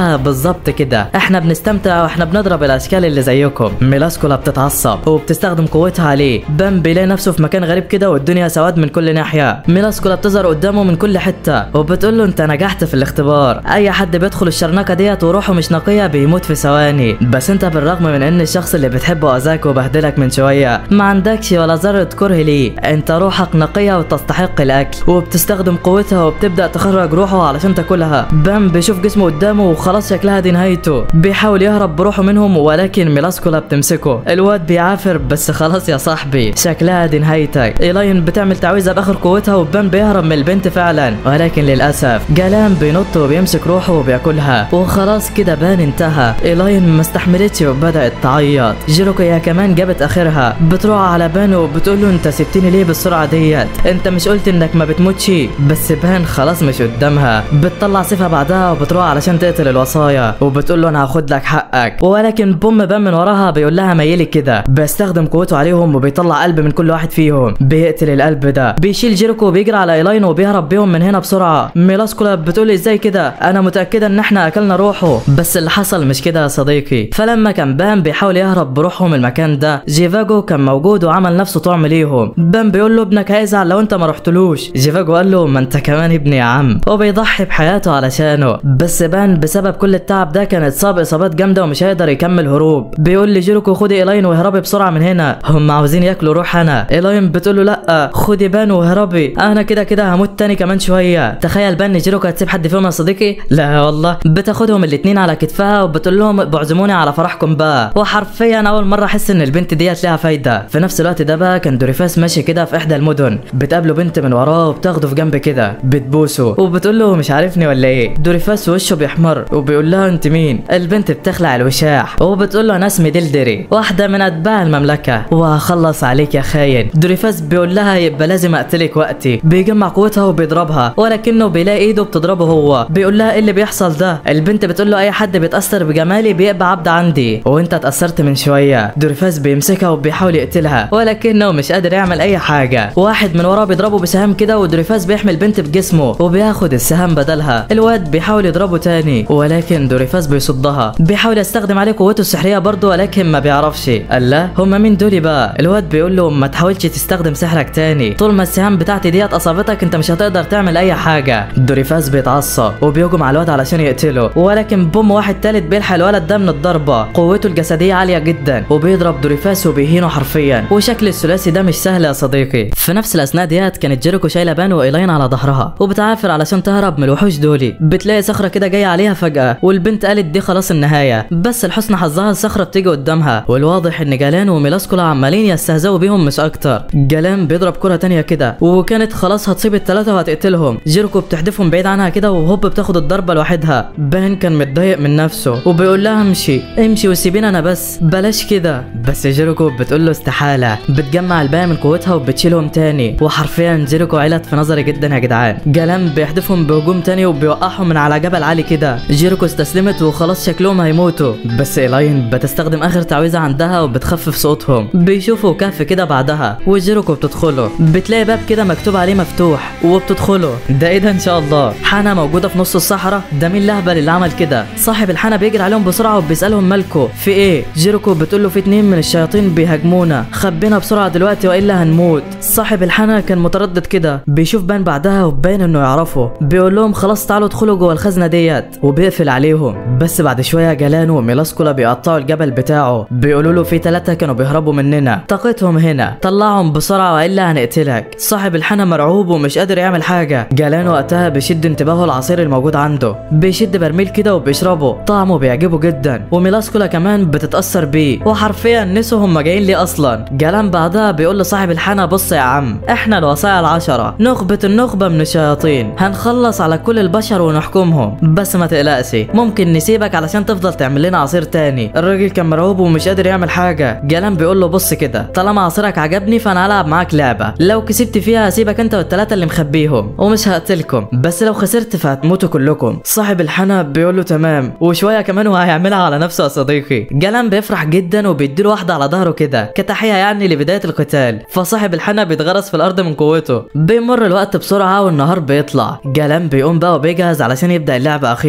لها بالظبط كده احنا بنستمتع واحنا بنضرب الاشكال اللي زيكم ميلاسكولا بتتعصب وبتستخدم قوتها عليه بام بيلاقي نفسه في مكان غريب كده والدنيا سواد من كل ناحيه ميلاسكولا بتظهر قدامه من كل حته وبتقول له انت نجحت في الاختبار اي حد بيدخل الشرنقه ديت وروحه مش نقيه بيموت في ثواني بس انت بالرغم من ان الشخص اللي بتحبه اذاك وبهدلك من شويه ما عندكش ولا ذره كره ليه انت روحك نقيه وتستحق الاكل وبتستخدم قوتها وبتبدا تخرج روحه علشان تاكلها بام بيشوف جسمه قدامه وخلاص شكلها دي نهايته بيحاول يهرب بروحه منهم ولكن ميلاسكولا بتمسكه الواد بيعافر بس خلاص يا صاحبي شكلها دي نهايتك ايلاين بتعمل تعويذه باخر قوتها وبام بيهرب من البنت فعلا ولكن للاسف جلام بينط وبيمسك روحه وبياكلها وخلاص كده بان انتهى ايلاين ما استحملتش وبدات تعيط جيروكو هي كمان جابت اخرها بتروح على بان وبتقول له انت سبتني ليه بالسرعه ديت انت مش قلت انك ما بتموتش بس بان خلاص مش قدامها بتطلع سيفها بعدها وبتروح علشان تقتل الوصايا وبتقول له انا هاخد لك حقك ولكن بوم بان من وراها بيقول لها ميلي كده بيستخدم قوته عليهم وبيطلع قلب من كل واحد فيهم بيقتل القلب ده بيشيل جيروكو وبيجري على ايلاين وبيهرب بيهم من هنا بسرعه ميلاسكولا بتقول ازاي كده انا متاكده ان احنا اكلنا روحه بس اللي حصل مش كده يا صديقي فلما كان بام بيحاول يهرب بروحهم المكان ده جيفاجو كان موجود وعمل نفسه طعم ليهم بام بيقول له ابنك هيزعل لو انت ما رحتلوش جيفاجو قال له ما انت كمان ابني يا عم وبيضحي بحياته علشانه بس بان بسبب كل التعب ده كان اتصاب اصابات جامده ومش هيقدر يكمل هروب بيقول لجيروكو خدي ايلاين واهربي بسرعه من هنا هم عاوزين ياكلوا روح انا ايلاين بتقول له لا خدي بان واهربي انا كده كده هموت تاني كمان شويه تخيل بان جيروكو هتسيب حد فيهم يا صديقي لا والله بتاخدهم الاتنين على كتفها وبتقول لهم بعزموني على فرحكم بقى وحرفيا اول مره احس ان البنت ديت ليها فايده في نفس الوقت ده بقى كان دوريفاس ماشي كده في احدى المدن بتقابله بنت من وراه وبتاخده في جنب كده بتبوسه وبتقول له مش عارفني ولا ايه دوريفاس وشه بيحمر وبيقول لها انت مين البنت بتخلع الوشاح وبتقول له انا اسمي دلدري واحده من اتباع المملكه وهخلص عليك يا خاين دوريفاس بيقول لها يبقى لازم اقتلك وقتي بيجمع قوتها وبيضربها ولكنه بيلاقي ايده بتضربه هو بيقول لها ايه اللي بيحصل ده البنت بتقول له اي حد بيتاثر بجمالي بيبقى عبد عندي وانت اتاثرت من شويه دوريفاس بيمسكها وبيحاول يقتلها ولكنه مش قادر يعمل اي حاجه واحد من وراه بيضربه بسهام كده ودوريفاس بيحمل بنت بجسمه وبياخد السهام بدلها الواد بيحاول يضربه تاني ولكن دوريفاس بيصدها بيحاول يستخدم عليه قوته السحريه برضه ولكن ما بيعرفش قال لا هما مين دول بقى الواد بيقول له ما تحاولش تستخدم سحرك تاني طول ما السهام بتاعتي ديت اصابتك انت مش هتقدر تعمل اي حاجه دوريفاس بيتعصب وبيهجم على الواد علشان يقتله ولكن بوم واحد تالت بيلحق الولد ده من الضربه قوته الجسديه عاليه جدا وبيضرب دوريفاس وبيهينه حرفيا وشكل الثلاثي ده مش سهل يا صديقي في نفس الاثناء ديت كانت جيريكو شايله بان وايلاين على ظهرها وبتعافر علشان تهرب من الوحوش دولي بتلاقي صخره كده جايه عليها فجاه والبنت قالت دي خلاص النهايه بس لحسن حظها الصخره بتيجي قدامها والواضح ان جالان وميلاسكولا عمالين يستهزئوا بيهم مش اكتر جالان بيضرب كره تانية كده وكانت خلاص هتصيب الثلاثه وهتقتلهم جيريكو بتحدفهم بعيد عنها كده وهوب بتاخد الضربه لوحدها بان كان متضايق من نفسه وبيقول لها امشي امشي وسيبيني انا بس بلاش كده بس جيريكو بتقول له استحاله بتجمع الباقي من قوتها وبتشيلهم تاني وحرفيا جيريكو علت في نظري جدا يا جدعان جلام بيحدفهم بهجوم تاني وبيوقعهم من على جبل عالي كده جيريكو استسلمت وخلاص شكلهم هيموتوا بس ايلاين بتستخدم اخر تعويذه عندها وبتخفف صوتهم بيشوفوا كهف كده بعدها وجيريكو بتدخله بتلاقي باب كده مكتوب عليه مفتوح وبتدخله ده ايه ده ان شاء الله حانه موجوده في نص الصحراء ده مين الاهبل اللي عمل كده صاحب الحانه بيجري عليهم بسرعه وبيسالهم مالكو في ايه جيريكو بتقول له في اتنين من الشياطين بيهاجمونا خبينا بسرعه دلوقتي والا هنموت صاحب الحانه كان متردد كده بيشوف بان بعدها وباين انه يعرفه بيقول لهم خلاص تعالوا ادخلوا جوه الخزنه ديت وبيقفل عليهم بس بعد شويه جلان وميلاسكولا بيقطعوا الجبل بتاعه بيقولوا له في ثلاثه كانوا بيهربوا مننا طاقتهم هنا طلعهم بسرعه والا هنقتلك صاحب الحانه مرعوب ومش قادر يعمل حاجه جلان وقتها بيشد انتباهه العصير الموجود عنده بيشد برميل كده وبيشربه طعمه بيعجبه جدا وميلاسكولا كمان بتتاثر بيه وحرفيا نسوا هم جايين ليه اصلا جلان بعدها بيقول لصاحب الحانه بص يا عم احنا الوصايا العشره نخبه النخبه من الشياطين هنخلص على كل البشر ونحكمهم بس ما تقلقش ممكن نسيبك علشان تفضل تعمل لنا عصير تاني الراجل كان مرعوب ومش قادر يعمل حاجه جلان بيقول له بص كده طالما عصيرك عجبني فانا هلعب معاك لعبه لو كسبت فيها هسيبك انت والثلاثه اللي مخبيهم ومش هقتلكم بس لو خسرت فهتموتوا كلكم صاحب الحنا بيقول له تمام وشويه كمان وهيعملها على نفسه يا صديقي جلان بيفرح جدا وبيديله واحده على ظهره كده كتحيه يعني لبدايه القتال فصاحب الحنا بيتغرس في الارض من قوته بيمر الوقت بسرعه والنهار بيطلع جلان بيقوم بقى وبيجهز علشان يبدا اللعبه اخيرا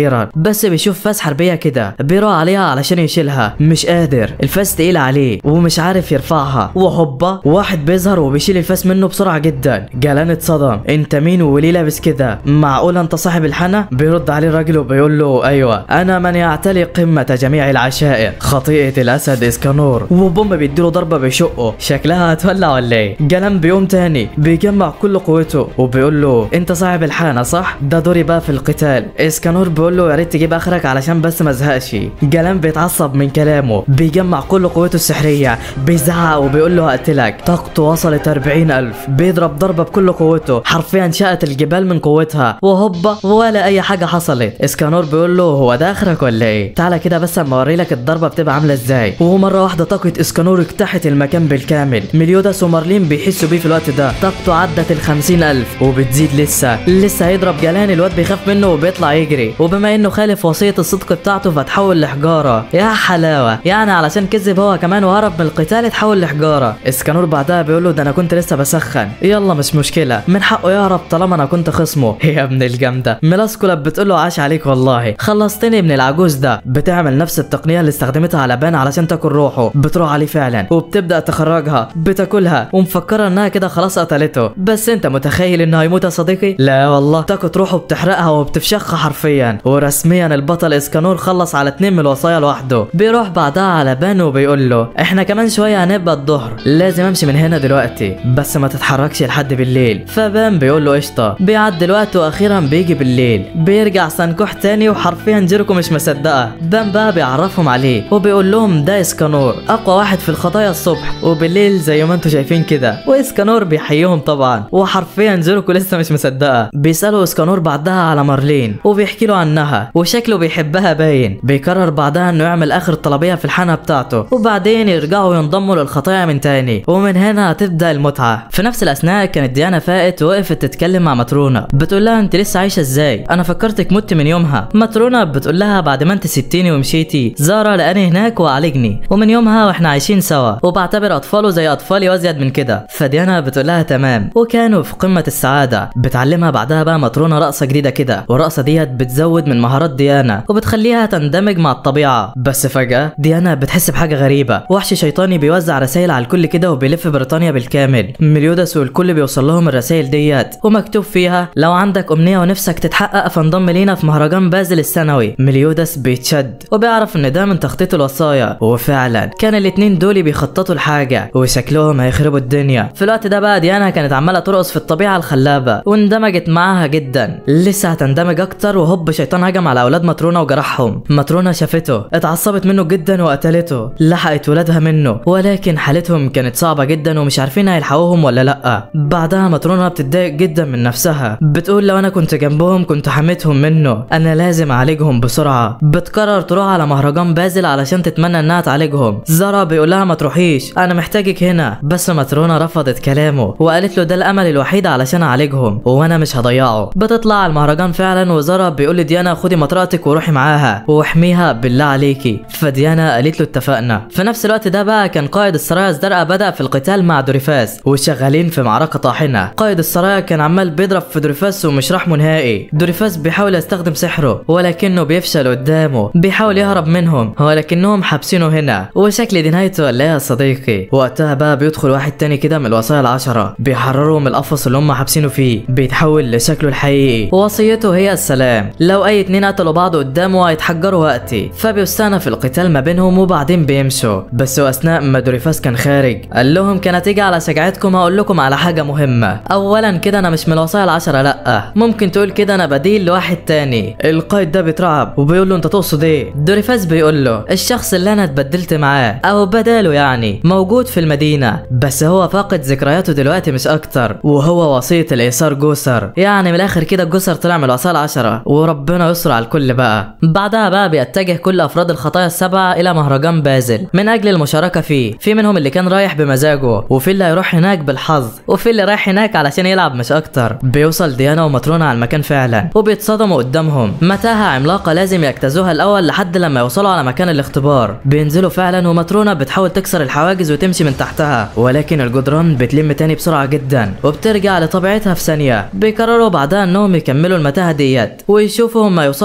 بس بيشوف فاس حربيه كده بيروح عليها علشان يشيلها مش قادر الفاس تقيل عليه ومش عارف يرفعها وهوبا واحد بيظهر وبيشيل الفاس منه بسرعه جدا جلان اتصدم انت مين وليه لابس كده معقول انت صاحب الحنا بيرد عليه الراجل وبيقول له ايوه انا من يعتلي قمه جميع العشائر خطيئه الاسد اسكانور وبوم بيديله ضربه بيشقه شكلها هتولع ولا ايه جلان بيقوم تاني بيجمع كل قوته وبيقول له انت صاحب الحانه صح ده دوري بقى في القتال اسكانور بيقول له يا ريت تجيب اخرك علشان بس ما ازهقش جلان بيتعصب من كلامه بيجمع كل قوته السحريه بيزعق وبيقول له هقتلك طاقته وصلت 40 ألف بيضرب ضربه بكل قوته حرفيا شقت الجبال من قوتها وهوبا ولا اي حاجه حصلت اسكانور بيقول له هو ده اخرك ولا ايه تعالى كده بس اما اوري لك الضربه بتبقى عامله ازاي ومره واحده طاقه اسكانور اجتاحت المكان بالكامل مليوداس ومارلين بيحسوا بيه في الوقت ده طاقته عدت ال 50 ألف وبتزيد لسه لسه هيضرب جلان الواد بيخاف منه وبيطلع يجري وبما انه خالف وصيه الصدق بتاعته فتحول لحجاره يا حلاوه يعني علشان كذب هو كمان وهرب من القتال اتحول لحجاره اسكانور بعدها بيقول له ده انا كنت لسه بسخن يلا مش مشكله من حقه يهرب طالما انا كنت خصمه يا ابن الجامده ميلاسكولا بتقول له عاش عليك والله خلصتني من العجوز ده بتعمل نفس التقنيه اللي استخدمتها على بان علشان تاكل روحه بتروح عليه فعلا وبتبدا تخرجها بتاكلها ومفكره انها كده خلاص قتلته بس انت متخيل انه هيموت يا صديقي لا والله طاقه روحه بتحرقها وبتفشخها حرفيا ورسميا البطل اسكانور خلص على اتنين من الوصايا لوحده بيروح بعدها على بان وبيقول له احنا كمان شويه هنبقى الظهر لازم امشي من هنا دلوقتي بس ما تتحركش لحد بالليل فبان بيقول له قشطه بيعدي الوقت واخيرا بيجي بالليل بيرجع سانكوح تاني وحرفيا جيركو مش مصدقه بان بقى بيعرفهم عليه وبيقول لهم ده اسكانور اقوى واحد في الخطايا الصبح وبالليل زي ما انتم شايفين كده واسكانور بيحييهم طبعا وحرفيا جيركو لسه مش مصدقه بيسالوا اسكانور بعدها على مارلين وبيحكي له عنها وشكله بيحبها باين بيقرر بعدها انه يعمل اخر طلبيه في الحانه بتاعته وبعدين يرجعوا ينضموا للخطايا من تاني ومن هنا هتبدا المتعه في نفس الاثناء كانت ديانا فاقت ووقفت تتكلم مع ماترونا بتقول لها انت لسه عايشه ازاي انا فكرتك مت من يومها ماترونا بتقول لها بعد ما انت سبتيني ومشيتي زارا لقاني هناك وعالجني ومن يومها واحنا عايشين سوا وبعتبر اطفاله زي اطفالي وازيد من كده فديانا بتقول لها تمام وكانوا في قمه السعاده بتعلمها بعدها بقى ماترونا رقصه جديده كده والرقصه ديت بتزود من مهارات ديانا وبتخليها تندمج مع الطبيعه بس فجاه ديانا بتحس بحاجه غريبه وحش شيطاني بيوزع رسائل على الكل كده وبيلف بريطانيا بالكامل مليودس والكل بيوصل لهم الرسائل ديت ومكتوب فيها لو عندك امنيه ونفسك تتحقق فانضم لينا في مهرجان بازل السنوي مليودس بيتشد وبيعرف ان ده من تخطيط الوصايا وفعلا كان الاتنين دول بيخططوا لحاجه وشكلهم هيخربوا الدنيا في الوقت ده بقى ديانا كانت عماله ترقص في الطبيعه الخلابه واندمجت معاها جدا لسه هتندمج اكتر وهوب شيطان هجم على اولاد ماترونا وجرحهم ماترونا شافته اتعصبت منه جدا وقتلته لحقت ولادها منه ولكن حالتهم كانت صعبه جدا ومش عارفين هيلحقوهم ولا لا بعدها ماترونا بتتضايق جدا من نفسها بتقول لو انا كنت جنبهم كنت حميتهم منه انا لازم اعالجهم بسرعه بتقرر تروح على مهرجان بازل علشان تتمنى انها تعالجهم زارا بيقول لها ما تروحيش انا محتاجك هنا بس ماترونا رفضت كلامه وقالت له ده الامل الوحيد علشان اعالجهم وانا مش هضيعه بتطلع على المهرجان فعلا وزارا بيقول لديانا خدي مطرقتك وروحي معاها واحميها بالله عليكي فديانا قالت له اتفقنا في نفس الوقت ده بقى كان قائد السرايا الزرقاء بدا في القتال مع دوريفاس وشغالين في معركه طاحنه قائد السرايا كان عمال بيضرب في دوريفاس ومش رحمه نهائي دوريفاس بيحاول يستخدم سحره ولكنه بيفشل قدامه بيحاول يهرب منهم ولكنهم حابسينه هنا وشكل دي نهايته ولا ايه يا صديقي وقتها بقى بيدخل واحد تاني كده من الوصايا العشرة بيحرروا من القفص اللي هم حابسينه فيه بيتحول لشكله الحقيقي ووصيته هي السلام لو اي اتنين قتلوا بعض قدامه هيتحجروا وقتي فبيستأنف القتال ما بينهم وبعدين بيمشوا بس واثناء ما دوريفاس كان خارج قال لهم كانت تيجي على شجاعتكم هقول لكم على حاجه مهمه اولا كده انا مش من الوصايا العشرة لا ممكن تقول كده انا بديل لواحد تاني القائد ده بيترعب وبيقول له انت تقصد ايه دوريفاس بيقول له الشخص اللي انا اتبدلت معاه او بداله يعني موجود في المدينه بس هو فاقد ذكرياته دلوقتي مش اكتر وهو وصيه الايثار جوسر يعني من الاخر كده جوسر طلع من الوصايا العشرة وربنا يستر على الكل بقى بعدها بقى بيتجه كل افراد الخطايا السبعه الى مهرجان بازل من اجل المشاركه فيه في منهم اللي كان رايح بمزاجه وفي اللي هيروح هناك بالحظ وفي اللي رايح هناك علشان يلعب مش اكتر بيوصل ديانا وماترونا على المكان فعلا وبيتصدموا قدامهم متاهه عملاقه لازم يجتازوها الاول لحد لما يوصلوا على مكان الاختبار بينزلوا فعلا وماترونا بتحاول تكسر الحواجز وتمشي من تحتها ولكن الجدران بتلم تاني بسرعه جدا وبترجع لطبيعتها في ثانيه بيقرروا بعدها انهم يكملوا المتاهه ديت ويشوفوا هم يوصلوا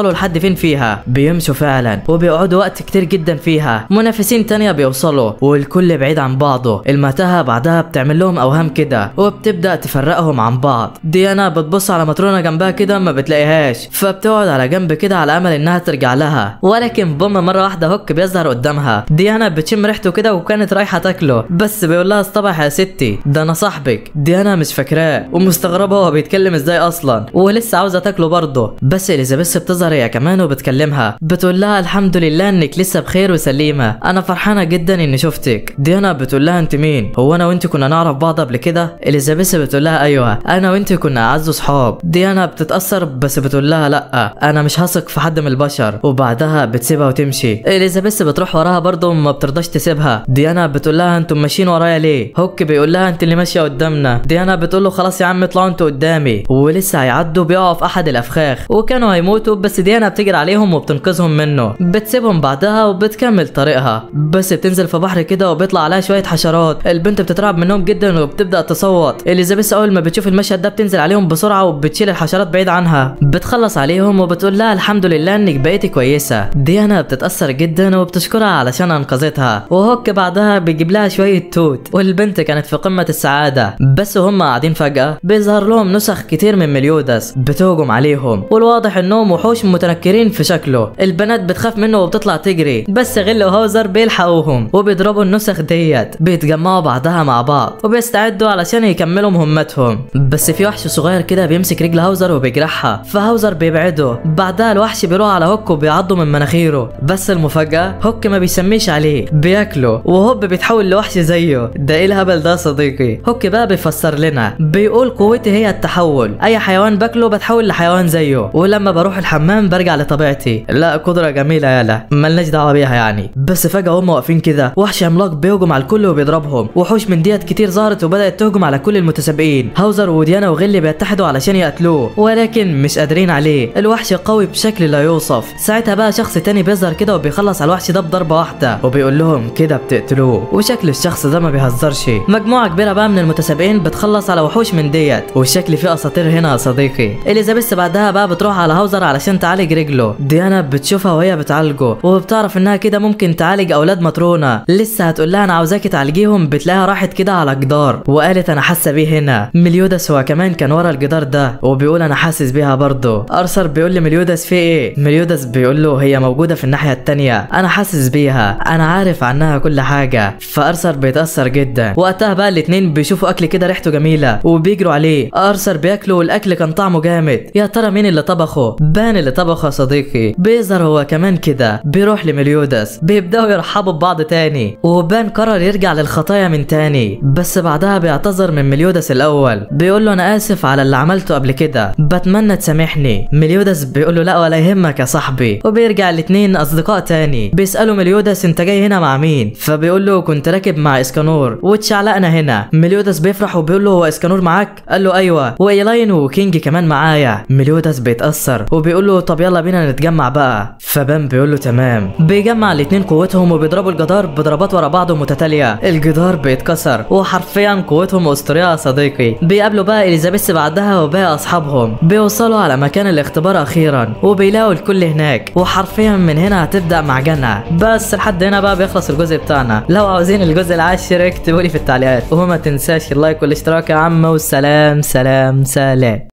هيوصلوا لحد فين فيها بيمشوا فعلا وبيقعدوا وقت كتير جدا فيها منافسين تانية بيوصلوا والكل بعيد عن بعضه المتاهة بعدها بتعمل لهم اوهام كده وبتبدا تفرقهم عن بعض ديانا بتبص على ماترونة جنبها كده ما بتلاقيهاش فبتقعد على جنب كده على امل انها ترجع لها ولكن بوم مره واحده هوك بيظهر قدامها ديانا بتشم ريحته كده وكانت رايحه تاكله بس بيقول لها اصطبح يا ستي ده انا صاحبك ديانا مش فاكراه ومستغربه هو بيتكلم ازاي اصلا ولسه عاوزه تاكله برضه بس اليزابيث بتظهر هي كمان وبتكلمها بتقول لها الحمد لله انك لسه بخير وسليمه انا فرحانه جدا اني شفتك ديانا بتقول لها انت مين هو انا وانت كنا نعرف بعض قبل كده اليزابيث بتقول لها ايوه انا وانت كنا اعز صحاب ديانا بتتاثر بس بتقول لها لا انا مش هثق في حد من البشر وبعدها بتسيبها وتمشي اليزابيث بتروح وراها برضه وما بترضاش تسيبها ديانا بتقول لها انتم ماشيين ورايا ليه هوك بيقول لها انت اللي ماشيه قدامنا ديانا بتقول له خلاص يا عم اطلعوا انتوا قدامي ولسه هيعدوا بيقعوا في احد الافخاخ وكانوا هيموتوا بس ديانا بتجري عليهم وبتنقذهم منه بتسيبهم بعدها وبتكمل طريقها بس بتنزل في بحر كده وبيطلع عليها شويه حشرات البنت بتترعب منهم جدا وبتبدا تصوت اليزابيث اول ما بتشوف المشهد ده بتنزل عليهم بسرعه وبتشيل الحشرات بعيد عنها بتخلص عليهم وبتقول لها الحمد لله انك بقيتي كويسه ديانا بتتاثر جدا وبتشكرها علشان انقذتها وهوك بعدها بيجيب لها شويه توت والبنت كانت في قمه السعاده بس وهم قاعدين فجاه بيظهر لهم نسخ كتير من مليودس بتهجم عليهم والواضح انهم وحوش متنكرين في شكله البنات بتخاف منه وبتطلع تجري بس غل وهاوزر بيلحقوهم وبيضربوا النسخ ديت بيتجمعوا بعدها مع بعض وبيستعدوا علشان يكملوا مهمتهم بس في وحش صغير كده بيمسك رجل هاوزر وبيجرحها فهاوزر بيبعده بعدها الوحش بيروح على هوك وبيعضه من مناخيره بس المفاجأة هوك ما بيسميش عليه بياكله وهوب بيتحول لوحش زيه ده ايه الهبل ده يا صديقي هوك بقى بيفسر لنا بيقول قوتي هي التحول اي حيوان باكله بتحول لحيوان زيه ولما بروح الحمام برجع لطبيعتي لا قدرة جميلة يالا ملناش دعوة بيها يعني بس فجأة هم واقفين كده وحش عملاق بيهجم على الكل وبيضربهم وحوش من ديت كتير ظهرت وبدأت تهجم على كل المتسابقين هاوزر وديانا وغلي بيتحدوا علشان يقتلوه ولكن مش قادرين عليه الوحش قوي بشكل لا يوصف ساعتها بقى شخص تاني بيظهر كده وبيخلص على الوحش ده بضربة واحدة وبيقول لهم كده بتقتلوه وشكل الشخص ده ما بيهزرش مجموعة كبيرة بقى من المتسابقين بتخلص على وحوش من ديت والشكل فيه اساطير هنا يا صديقي اليزابيث بعدها بقى بتروح على هاوزر علشان تعالج رجله ديانا بتشوفها وهي بتعالجه وبتعرف انها كده ممكن تعالج اولاد ماترونا لسه هتقول لها انا عاوزاكي تعالجيهم بتلاقيها راحت كده على جدار وقالت انا حاسه بيه هنا مليودس هو كمان كان ورا الجدار ده وبيقول انا حاسس بيها برضه ارثر بيقول لمليودس في ايه مليودس بيقول له هي موجوده في الناحيه التانية انا حاسس بيها انا عارف عنها كل حاجه فارثر بيتاثر جدا وقتها بقى الاتنين بيشوفوا اكل كده ريحته جميله وبيجروا عليه ارثر بياكله والاكل كان طعمه جامد يا ترى مين اللي طبخه بان اللي طبخه يا صديقي بيظهر هو كمان كده بيروح لمليودس بيبداوا يرحبوا ببعض تاني وبان قرر يرجع للخطايا من تاني بس بعدها بيعتذر من مليودس الاول بيقول له انا اسف على اللي عملته قبل كده بتمنى تسامحني مليودس بيقول له لا ولا يهمك يا صاحبي وبيرجع الاتنين اصدقاء تاني بيسالوا مليودس انت جاي هنا مع مين فبيقول له كنت راكب مع اسكانور واتشعلقنا هنا مليودس بيفرح وبيقول له هو اسكانور معاك قال له ايوه وايلاين وكينج كمان معايا مليودس بيتاثر وبيقول له طب يلا بينا نتجمع بقى فبان بيقول له تمام بيجمع الاتنين قوتهم وبيضربوا الجدار بضربات ورا بعض متتاليه الجدار بيتكسر وحرفيا قوتهم اسطوريه يا صديقي بيقابلوا بقى اليزابيث بعدها وباقي اصحابهم بيوصلوا على مكان الاختبار اخيرا وبيلاقوا الكل هناك وحرفيا من هنا هتبدا معجنه بس لحد هنا بقى بيخلص الجزء بتاعنا لو عاوزين الجزء العاشر اكتبوا لي في التعليقات وما تنساش اللايك والاشتراك يا عم والسلام سلام سلام